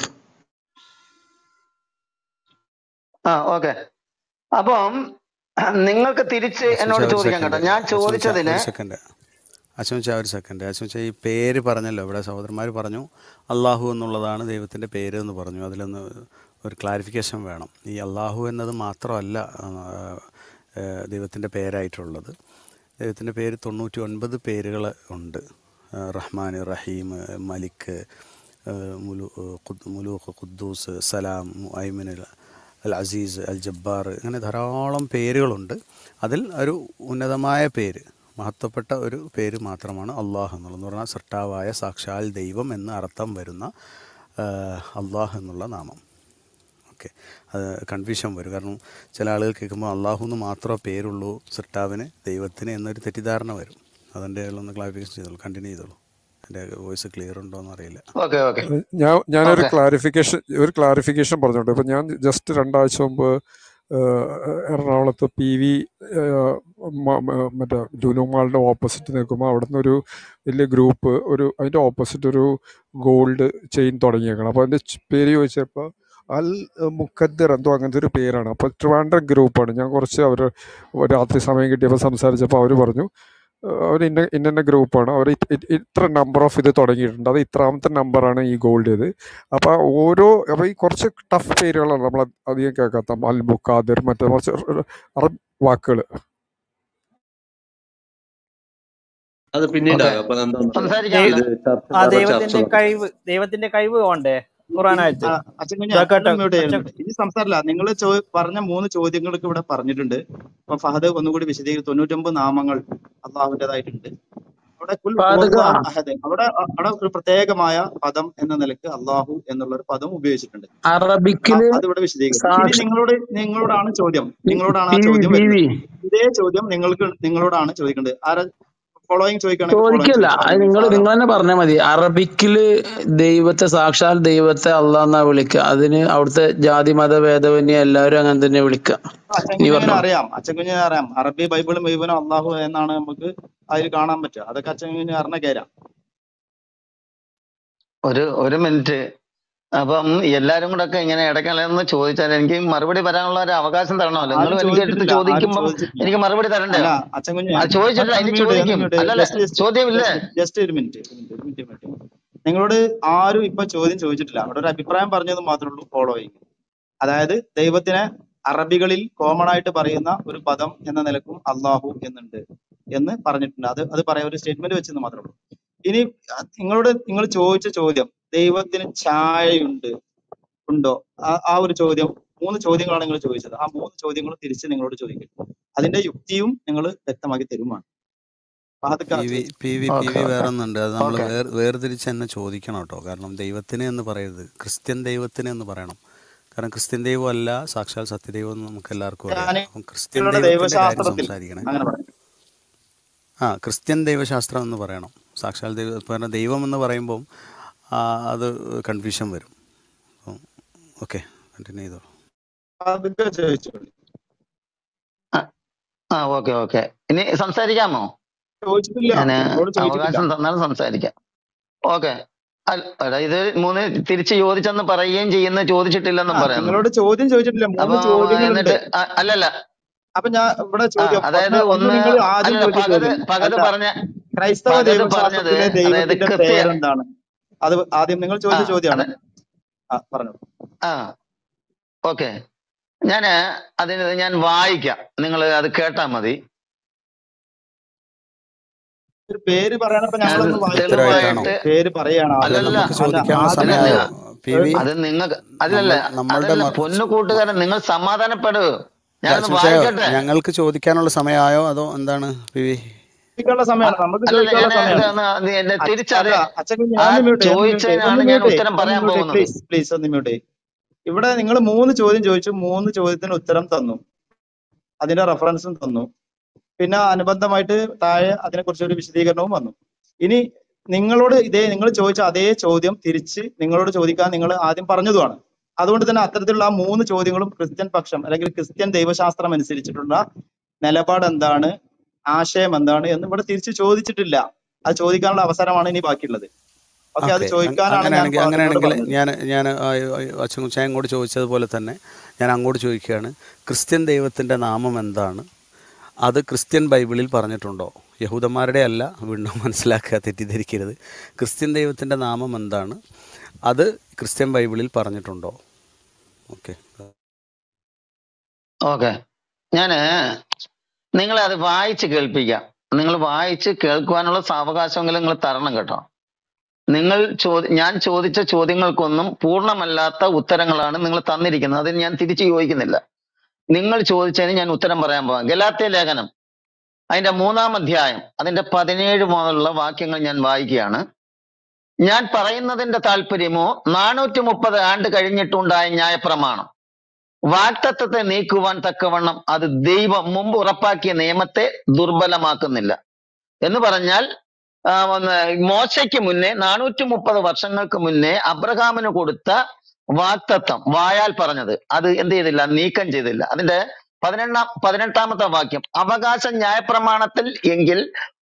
ആ ഓക്കെ അപ്പം നിങ്ങൾക്ക് തിരിച്ച് അശ്വച്ച എന്നോട് ഒരു ചോദിക്കാൻ സെക്കൻഡ് കേട്ടോ ഞാൻ അശ്വച്ച ചോദിച്ചതിന് ഒരു സെക്കൻഡ് അശ്വച്ച ഒരു സെക്കൻഡ് അശ്വച്ച ഈ പേര് പറഞ്ഞല്ലോ ഇവിടെ സഹോദരന്മാർ പറഞ്ഞു അള്ളാഹു എന്നുള്ളതാണ് ദൈവത്തിൻ്റെ പേര് എന്ന് പറഞ്ഞു അതിലൊന്ന് ഒരു ക്ലാരിഫിക്കേഷൻ വേണം ഈ അള്ളാഹു എന്നത് മാത്രമല്ല ദൈവത്തിൻ്റെ പേരായിട്ടുള്ളത് ദൈവത്തിൻ്റെ പേര് തൊണ്ണൂറ്റി ഒൻപത് പേരുകൾ ഉണ്ട് ആ, റഹ്മാൻ റഹീം മലിക്ക് ആ, മുലു ഖുദ് മുലൂഖ് ഖുദ്ദൂസ് സലാം മുഐമിൻ അൽ അസീസ് അൽ ജബ്ബാർ അങ്ങനെ ധാരാളം പേരുകളുണ്ട് അതിൽ ഒരു ഉന്നതമായ പേര് മഹത്വപ്പെട്ട ഒരു പേര് മാത്രമാണ് അള്ളാഹ് എന്നുള്ളത് എന്ന് പറഞ്ഞാൽ സൃഷ്ടാവായ സാക്ഷാൽ ദൈവം എന്ന് അർത്ഥം വരുന്ന ആ, അള്ളാഹ് എന്നുള്ള നാമം ഓക്കെ അത് കൺഫ്യൂഷൻ വരും കാരണം ചില ആളുകൾ കേൾക്കുമ്പോൾ അള്ളാഹു എന്ന് മാത്രമേ പേരുള്ളൂ സൃഷ്ടാവിന് ദൈവത്തിന് എന്നൊരു തെറ്റിദ്ധാരണ വരും അതിൻ്റെ ഒന്ന് ക്ലാരിഫിക്കേഷൻ ചെയ്തോളൂ കണ്ടിന്യൂ ചെയ്തോളൂ എൻ്റെ വോയിസ് ക്ലിയർ ഉണ്ടോ എന്ന് അറിയില്ല ഓക്കെ ഓക്കെ ഞാൻ ഞാനൊരു ഓക്കെ ക്ലാരിഫിക്കേഷൻ ഒരു ക്ലാരിഫിക്കേഷൻ പറഞ്ഞോട്ടെ ഇപ്പൊ ഞാൻ ജസ്റ്റ് രണ്ടാഴ്ച മുമ്പ് എറണാകുളത്ത് പി വി മറ്റേ ലുലു മാളിൻ്റെ ഓപ്പോസിറ്റ് നിൽക്കുമ്പോൾ അവിടെ നിന്നൊരു വലിയ ഗ്രൂപ്പ് ഒരു അതിൻ്റെ ഓപ്പോസിറ്റ് ഒരു ഗോൾഡ് ചെയിൻ തുടങ്ങിയേക്കണം അപ്പോൾ അതിൻ്റെ ച് പേര് ചോദിച്ചപ്പോൾ അൽ മുഖദ്ദർ എന്തോ അങ്ങനത്തെ ഒരു പേരാണ് അപ്പോൾ ട്രിവാൻഡ്രം ഗ്രൂപ്പാണ് ഞാൻ കുറച്ച് അവർ രാത്രി സമയം കിട്ടിയപ്പോൾ സംസാരിച്ചപ്പോൾ അവർ പറഞ്ഞു അവർ ഇന്ന ഇന്ന ഇന്ന ഗ്രൂപ്പാണ് അവർ ഇത്ര നമ്പർ ഓഫ് ഇത് തുടങ്ങിയിട്ടുണ്ട് അത് ഇത്രാമത്തെ നമ്പറാണ് ഈ ഗോൾഡ് ഇത് അപ്പോൾ ഓരോ അപ്പോൾ ഈ കുറച്ച് ടഫ് പേരുകളാണ് നമ്മൾ അധികം കേൾക്കാത്ത അൽ മുഖാദിർ മറ്റേ കുറച്ച് അറബ് വാക്കുകൾ അത് ഓക്കെ പിന്നീടായോ അപ്പൊ എന്താ സംസാരിക്കാമല്ലോ ഇത് ചർച്ച ആ വേറെ ചർച്ച ദൈവത്തിന്റെ വേണം കഴിവ് ദൈവത്തിന്റെ കഴിവ് വേണ്ടേ ഖുറാനായിട്ട് അച്ഛൻ കുഞ്ഞ് ഇതാക്കട്ടെ ഒന്ന് മ്യൂട്ട് അച്ഛൻ ചെയ്യാൻ ഇനി സംസാരമില്ല നിങ്ങൾ പറഞ്ഞ മൂന്ന് ചോദ്യങ്ങൾക്ക് ഇവിടെ പറഞ്ഞിട്ടുണ്ട് അപ്പൊ ഫഹദ് ഒന്നുകൂടി വിശദീകരിക്കും തൊണ്ണൂറ്റൊമ്പത് നാമങ്ങൾ അള്ളാഹുവിൻ്റെതായിട്ടുണ്ട് അവിടെ കുൽ ഫാദുക ഹുവല്ലാഹു അഹദ് അവിടെ അവിടെ ഒരു പ്രത്യേകമായ പദം എന്ന നിലക്ക് അള്ളാഹു എന്നുള്ള ഒരു പദം ഉപയോഗിച്ചിട്ടുണ്ട് ആ അറബിക്കില് അതിവിടെ വിശദീകരിക്കും ഇനി സാക്ഷി നിങ്ങളോട് നിങ്ങളോടാണ് ചോദ്യം നിങ്ങളോടാണ് ആ പി വി ചോദ്യം പി വരുന്നത് വി ഇതേ ചോദ്യം നിങ്ങൾക്ക് നിങ്ങളോടാണ് ചോദിക്കേണ്ടത് ആരാ ഫോളോയിങ് ചോദിക്കുകയാണെങ്കിൽ ഫോളോയിങ് ചോദിക്കല്ല ചോദിക്കാം അത് നിങ്ങൾ ആരാ നിങ്ങൾ തന്നെ പറഞ്ഞാൽ മതി അറബിക്കില് ദൈവത്തെ സാക്ഷാൽ ദൈവത്തെ അള്ളാന്നാ വിളിക്കുക അതിന് അവിടുത്തെ ജാതി മത ഭേദമന്യേ എല്ലാവരും അങ്ങനെ തന്നെ വിളിക്കുക നീ അച്ചൻകുഞ്ഞിനെ പറഞ്ഞോ അറിയാം അച്ചൻകുഞ്ഞിനെ അറിയാം അറബി ബൈബിളും ബൈബിളും അള്ളാഹു എന്നാണ് നമുക്ക് അതിൽ കാണാൻ പറ്റുക അതൊക്കെ അച്ചൻകുഞ്ഞിന് അറിഞ്ഞ കേരാം ഒരു ഒരു മിനിറ്റ് അപ്പം എല്ലാരും കൂടെ ഒക്കെ ഇങ്ങനെ ഇടയ്ക്കലെന്ന് ചോദിച്ചാൽ എനിക്ക് മറുപടി പറയാനുള്ള ഒരു അവകാശം തരണമല്ലോ ആരും നിങ്ങളും എനിക്ക് എടുത്ത് ചോദിച്ചിട്ടില്ല ആരും ചോദിക്കുമ്പം ചോദിച്ചിട്ടില്ല എനിക്ക് മറുപടി തരണ്ടേ അല്ല അച്ചൻകുഞ്ഞ് അത് ചോദിച്ചിട്ട് അതിന് ഒന്ന് മ്യൂട്ട് ഒന്ന് ചോദിക്കും മ്യൂട്ട് അല്ലല്ല ജസ്റ്റ് ജസ്റ്റ് ചോദ്യമില്ലേ ജസ്റ്റ് ജസ്റ്റ് ഒരു മിനിറ്റ് ഒരു മിനിറ്റ് ഒരു മിനിറ്റ് മിനിറ്റ് നിങ്ങളോട് ആരും ഇപ്പൊ ചോദ്യം ചോദിച്ചിട്ടില്ല അവിടെ ഒരു അഭിപ്രായം പറഞ്ഞത് മാത്രമേ ഉള്ളൂ ഫോളോയിങ് അതായത് ദൈവത്തിനെ അറബികളിൽ കോമൺ ആയിട്ട് പറയുന്ന ഒരു പദം എന്ന നിലക്കും അള്ളാഹു എന്നുണ്ട് എന്ന് പറഞ്ഞിട്ടുണ്ട് അത് അത് പറയാൻ ഒരു സ്റ്റേറ്റ്മെന്റ് വെച്ചെന്ന് മാത്രമേ ഉള്ളൂ ഇനി അഹ് നിങ്ങളോട് നിങ്ങൾ ചോദിച്ച ചോദ്യം ദൈവത്തിന് ഛായയുണ്ട് ഉണ്ടോ ആ ആ ഒരു ചോദ്യം മൂന്ന് ചോദ്യങ്ങളാണ് നിങ്ങൾ ചോദിച്ചത് ആ മൂന്ന് ചോദ്യങ്ങൾ തിരിച്ച് നിങ്ങളോട് ചോദിക്കും അതിന്റെ യുക്തിയും നിങ്ങൾ വ്യക്തമാക്കി തരുമാണ് ഫഹദ് പി വി ചോദിച്ചു P V P okay V okay വേറെ ഒന്നുണ്ട് അത് നമ്മൾ ഓക്കെ വേർ വേർതിരിച്ച് തന്നെ ചോദിക്കണം കേട്ടോ കാരണം ദൈവത്തിന് എന്ന് പറയരുത് ക്രിസ്ത്യൻ ദൈവത്തിന് എന്ന് പറയണം കാരണം ക്രിസ്ത്യൻ ദൈവം അല്ല സാക്ഷാൽ സത്യദൈവം എന്ന് നമുക്ക് എല്ലാവർക്കും അറിയാം അപ്പം ക്രിസ്ത്യൻ നിങ്ങളുടെ ദൈവത്തിൻ്റെ കാര്യം ദൈവശാസ്ത്രത്തിൽ സംസാരിക്കണേ അങ്ങനെ പറയാം ആ ക്രിസ്ത്യൻ ദൈവശാസ്ത്രം എന്ന് പറയണം സാക്ഷാൽ ദൈവം കാരണം ദൈവം എന്ന് പറയുമ്പം ആ, അത് കൺഫ്യൂഷൻ വരും അപ്പം ഓക്കെ കണ്ടിന്യൂ ചെയ്തോളൂ അതൊക്കെ ചോദിച്ചോളൂ ആ ആ ഓക്കെ ഓക്കെ ഇനി സംസാരിക്കാമോ ചോദിച്ചിട്ടില്ല ഞാൻ നിങ്ങളോട് ചോദിച്ചിട്ടില്ല അവകാശം തന്നാൽ സംസാരിക്കാം ഓക്കെ അല്ല ഇത് മൂന്ന് തിരിച്ച് ചോദിച്ചെന്ന് പറയുകയും ചെയ്യുന്ന ചോദിച്ചിട്ടില്ലെന്നും ആ പറയുന്നു നിങ്ങളോട് ചോദ്യം ചോദിച്ചിട്ടില്ല മൂന്ന് അപ്പൊ ചോദ്യങ്ങളുണ്ട് എന്നിട്ട് അ- അല്ലല്ല അപ്പൊ ഞാൻ ഇവിടെ ആ ചോദ്യം അതായത് ഒന്ന് ഒന്ന് ഒന്ന് നിങ്ങൾ ആദ്യം അല്ലല്ല ചോദിച്ച പകത് ചോദ്യം പകത് അല്ല പറഞ്ഞ ക്രൈസ്തവ പകത് പറഞ്ഞത് ദൈവശാസ്ത്രത്തിലെ അതായത് ദൈവത്തിന്റെ ക്രിസ്ത്യ പേരെന്താണ് അത് ആദ്യം നിങ്ങൾ ആ ചോദിച്ച അതെ ചോദ്യമാണ് ആ പറഞ്ഞു ആ ഓക്കെ ഞാന് അതിന് ഞാൻ വായിക്കാം നിങ്ങൾ അത് കേട്ടാ മതി ഒരു പേര് പറയാനപ്പോ ഞാൻ ഞങ്ങളൊന്ന് വായിച്ചത് ഉത്തരവായിട്ടാണോ തെളിവായിട്ട് പേര് പറയാണ് ആദ്യം അല്ല അല്ലല്ല നമുക്ക് അല്ല ചോദിക്കാനുള്ള ആദ്യം അല്ലല്ല സമയമായോ പി വി അത് നിങ്ങൾക്ക് അല്ലല്ല നമ്മൾ നമ്മളുടെ അതല്ല മർ- പൊന്നു കൂട്ടുകാരൻ നിങ്ങൾ സമാധാനപ്പെടൂ ഞാനൊന്ന് ചാച്ചോച്ചായോ വായിക്കട്ടെ ഞങ്ങൾക്ക് ചോദിക്കാനുള്ള സമയമായോ അതോ എന്താണ് പി വി ചോദിക്കാനുള്ള സമയമാണ് നമുക്ക് അല്ലല്ല ചോദിക്കാനുള്ള ഞാൻ സമയമാണ് ഇതൊന്ന് അത് എന്റെ അ- തിരിച്ചത് അല്ല അച്ഛൻ ആ ഒന്ന് മ്യൂട്ട് ഒന്ന് മ്യൂട്ട് ഒന്ന് ചോദിച്ചതിനാണ് ഞാൻ മ്യൂട്ട് ഉത്തരം ഒന്ന് പറയാൻ മ്യൂട്ട് പോകുന്നത് പ്ലീസ് പ്ലീസ് ഒന്ന് മ്യൂട്ട് ഇവിടെ നിങ്ങൾ മൂന്ന് ചോദ്യം ചോദിച്ചു മൂന്ന് ചോദ്യത്തിന് ഉത്തരം തന്നു അതിന്റെ റെഫറൻസും തന്നു പിന്നെ അനുബന്ധമായിട്ട് താഴെ അതിനെക്കുറിച്ച് ഒരു വിശദീകരണവും വന്നു ഇനി നിങ്ങളോട് ഇതേ നിങ്ങൾ ചോദിച്ച അതേ ചോദ്യം തിരിച്ച് നിങ്ങളോട് ചോദിക്കാൻ നിങ്ങൾ ആദ്യം പറഞ്ഞതുമാണ് അതുകൊണ്ട് തന്നെ അത്തരത്തിലുള്ള ആ മൂന്ന് ചോദ്യങ്ങളും ക്രിസ്ത്യൻ പക്ഷം അല്ലെങ്കിൽ ക്രിസ്ത്യൻ ദൈവശാസ്ത്രം അനുസരിച്ചിട്ടുള്ള നിലപാട് എന്താണ് ആശയം എന്താണ് എന്ന് ഇവിടെ തിരിച്ച് ചോദിച്ചിട്ടില്ല അത് ചോദിക്കാനുള്ള അവസരമാണ് ഇനി ബാക്കിയുള്ളത് ഓക്കെ അത് ഓക്കെ ചോദിക്കാനാണ് ഞാൻ അങ്ങനെയാണെങ്കിൽ ഇപ്പോ നിങ്ങളോട് അങ്ങനെയാണെങ്കിൽ പറഞ്ഞത് ഞാൻ ഞാൻ അച്ഛൻ കുച്ചാൻ ഇങ്ങോട്ട് ചോദിച്ചതുപോലെ തന്നെ ഞാൻ അങ്ങോട്ട് ചോദിക്കുകയാണ് ക്രിസ്ത്യൻ ദൈവത്തിൻ്റെ നാമം എന്താണ് അത് ക്രിസ്ത്യൻ ബൈബിളിൽ പറഞ്ഞിട്ടുണ്ടോ യഹൂദന്മാരുടെ അല്ല വീണ്ടും മനസ്സിലാക്കുക തെറ്റിദ്ധരിക്കരുത് ക്രിസ്ത്യൻ ദൈവത്തിൻ്റെ നാമം എന്താണ് അത് ക്രിസ്ത്യൻ ബൈബിളിൽ പറഞ്ഞിട്ടുണ്ടോ ഓക്കെ ഓക്കെ ഞാന് നിങ്ങളെ അത് വായിച്ച് കേൾപ്പിക്കാം നിങ്ങൾ വായിച്ച് കേൾക്കുവാനുള്ള സാവകാശമെങ്കിലും നിങ്ങൾ തരണം കേട്ടോ നിങ്ങൾ ചോദി ഞാൻ ചോദിച്ച ചോദ്യങ്ങൾക്കൊന്നും പൂർണ്ണമല്ലാത്ത ഉത്തരങ്ങളാണ് നിങ്ങൾ തന്നിരിക്കുന്നത് അതിന് ഞാൻ തിരിച്ചു യോജിക്കുന്നില്ല നിങ്ങൾ ചോദിച്ചതിന് ഞാൻ ഉത്തരം പറയാൻ പോകാം ഗലാത്യ ലേഖനം അതിന്റെ മൂന്നാം അധ്യായം അതിന്റെ പതിനേഴ് മുതലുള്ള വാക്യങ്ങൾ ഞാൻ വായിക്കുകയാണ് ഞാൻ പറയുന്നതിന്റെ താല്പര്യമോ നാനൂറ്റി മുപ്പത് ആണ്ട് കഴിഞ്ഞിട്ടുണ്ടായ ന്യായപ്രമാണം വാക്തത്വത്തെ നീക്കുവാൻ തക്കവണ്ണം അത് ദൈവം മുമ്പ് ഉറപ്പാക്കിയ നിയമത്തെ ദുർബലമാക്കുന്നില്ല എന്ന് പറഞ്ഞാൽ ആ, ഒന്ന് മോശയ്ക്ക് മുന്നേ നാനൂറ്റി മുപ്പത് വർഷങ്ങൾക്ക് മുന്നേ അബ്രഹാമിന് കൊടുത്ത വാക്തത്വം വായാൽ പറഞ്ഞത് അത് എന്ത് ചെയ്തില്ല നീക്കം ചെയ്തില്ല അതിന്റെ പതിനെണ്ണാം പതിനെട്ടാമത്തെ വാക്യം അവകാശം ന്യായപ്രമാണത്തിൽ എങ്കിൽ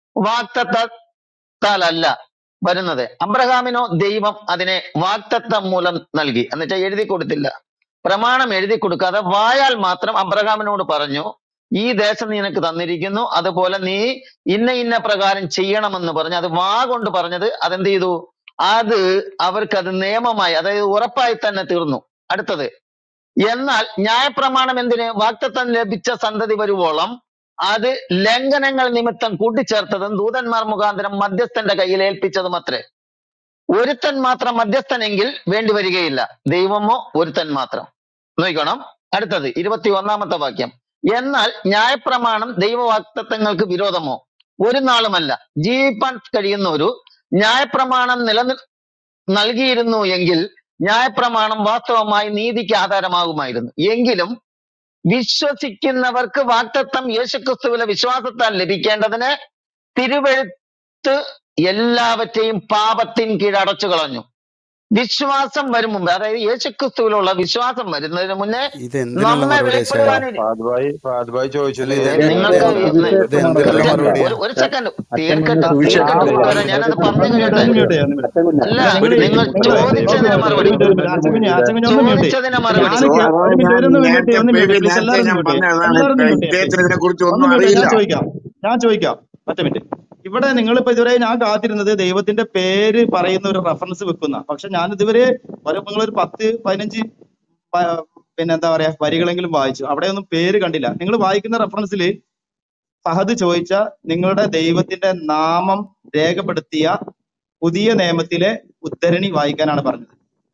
വാക്തത്വത്താലല്ല വരുന്നത് അബ്രഹാമിനോ ദൈവം അതിനെ വാക്തത്വം മൂലം നൽകി എന്നുവെച്ചാൽ എഴുതി കൊടുത്തില്ല പ്രമാണം എഴുതി കൊടുക്കാതെ വായാൽ മാത്രം അബ്രഹാമിനോട് പറഞ്ഞു ഈ ദേശം നിനക്ക് തന്നിരിക്കുന്നു അതുപോലെ നീ ഇന്ന ഇന്ന പ്രകാരം ചെയ്യണമെന്ന് പറഞ്ഞു അത് വാ കൊണ്ട് പറഞ്ഞത് അതെന്ത് ചെയ്തു അത് അവർക്കത് നിയമമായി അതായത് ഉറപ്പായി തന്നെ തീർന്നു അടുത്തത് എന്നാൽ ന്യായപ്രമാണം എന്തിന് വാക്തത്വം ലഭിച്ച സന്തതി വരുവോളം അത് ലംഘനങ്ങൾ നിമിത്തം കൂട്ടിച്ചേർത്തതും ദൂതന്മാർ മുഖാന്തരം മധ്യസ്ഥന്റെ കയ്യിൽ ഏൽപ്പിച്ചതും അത്രേ ഒരുത്തൻ മാത്രം മധ്യസ്ഥനെങ്കിൽ വേണ്ടി വരികയില്ല ദൈവമോ ഒരുത്തൻ മാത്രം നോക്കണം അടുത്തത് ഇരുപത്തി ഒന്നാമത്തെ വാക്യം എന്നാൽ ന്യായപ്രമാണം ദൈവവാക്തത്വങ്ങൾക്ക് വിരോധമോ ഒരു നാളുമല്ല ജീവിപ്പാൻ കഴിയുന്ന ഒരു ന്യായപ്രമാണം നിലനിൽ നൽകിയിരുന്നു എങ്കിൽ ന്യായപ്രമാണം വാസ്തവമായി നീതിക്ക് ആധാരമാകുമായിരുന്നു എങ്കിലും വിശ്വസിക്കുന്നവർക്ക് വാക്തത്വം യേശുക്രിസ്തുവിലെ വിശ്വാസത്താൽ ലഭിക്കേണ്ടതിന് തിരുവെഴുത്ത് എല്ലാവറ്റെയും പാപത്തിൻ കീഴടച്ചു കളഞ്ഞു വിശ്വാസം വരും മുമ്പ് അതായത് യേശുക്രിസ്തുവിലുള്ള വിശ്വാസം വരുന്നതിന് മുന്നേ ഇത് എന്തിനുള്ള നമ്മെ മറുപടിയാ ചായ വെളിപ്പെടുവാൻ ഫാദ്ഭായി ഫാദ്ഭായി ചോദിച്ചത് അല്ല ഇത് ഇത് നിങ്ങൾക്ക് ഇത് ഇത് എന്തിനുള്ള ഒരു മറുപടിയാ ഒരു സെക്കൻഡ് അച്ഛൻ തീർക്കട്ടെ കുഞ്ഞ് തീർക്കട്ടെ സുവിശേഷം കൂട്ടുകാരെ ഞാനത് പറഞ്ഞു ഒന്ന് കഴിയട്ടെ മ്യൂട്ട് ചെയ്യാം ഒന്ന് മ്യൂട്ട് അച്ഛൻ കുഞ്ഞ് അല്ല നിങ്ങൾ നിങ്ങൾ ചോദിച്ചതിന് മറുപടി അച്ചക്കുഞ്ഞ് അച്ചക്കുഞ്ഞ് ഒന്ന് മ്യൂട്ട് ചോദിച്ചതിന് മറുപടി ഞാൻ സോ ഒരു മിനിറ്റ് ഞാൻ ഒന്ന് മ്യൂട്ട് നേരത്തെ ഒന്ന് മ്യൂട്ട് ബേബി പ്ലീസ് നേരത്തെ എല്ലാവരും ഞാൻ മ്യൂട്ട് ചെയ്യാം പറഞ്ഞതാണ് എല്ലാവരും മ്യൂട്ട് ചെയ്യാം ഇദ്ദേഹത്തിന് ഇതിനെ കുറിച്ച് ഒന്ന് ഒന്നും മ്യൂട്ട് അറിയില്ല ഞാൻ ചോദിക്കാം ഞാൻ ചോദിക്കാം ഒറ്റ മിനിറ്റ് ഇവിടെ നിങ്ങളിപ്പോ ഇതുവരെ ഞാൻ കാത്തിരുന്നത് ദൈവത്തിന്റെ പേര് പറയുന്ന ഒരു റെഫറൻസ് വെക്കുന്ന പക്ഷെ ഞാൻ ഇതുവരെ ഒരു നിങ്ങളൊരു പത്ത് പതിനഞ്ച് പ- പിന്നെ എന്താ പറയാ വരികളെങ്കിലും വായിച്ചു അവിടെ ഒന്നും പേര് കണ്ടില്ല നിങ്ങൾ വായിക്കുന്ന റെഫറൻസിൽ ഫഹദ് ചോദിച്ച നിങ്ങളുടെ ദൈവത്തിന്റെ നാമം രേഖപ്പെടുത്തിയ പുതിയ നിയമത്തിലെ ഉദ്ധരണി വായിക്കാനാണ് പറഞ്ഞത്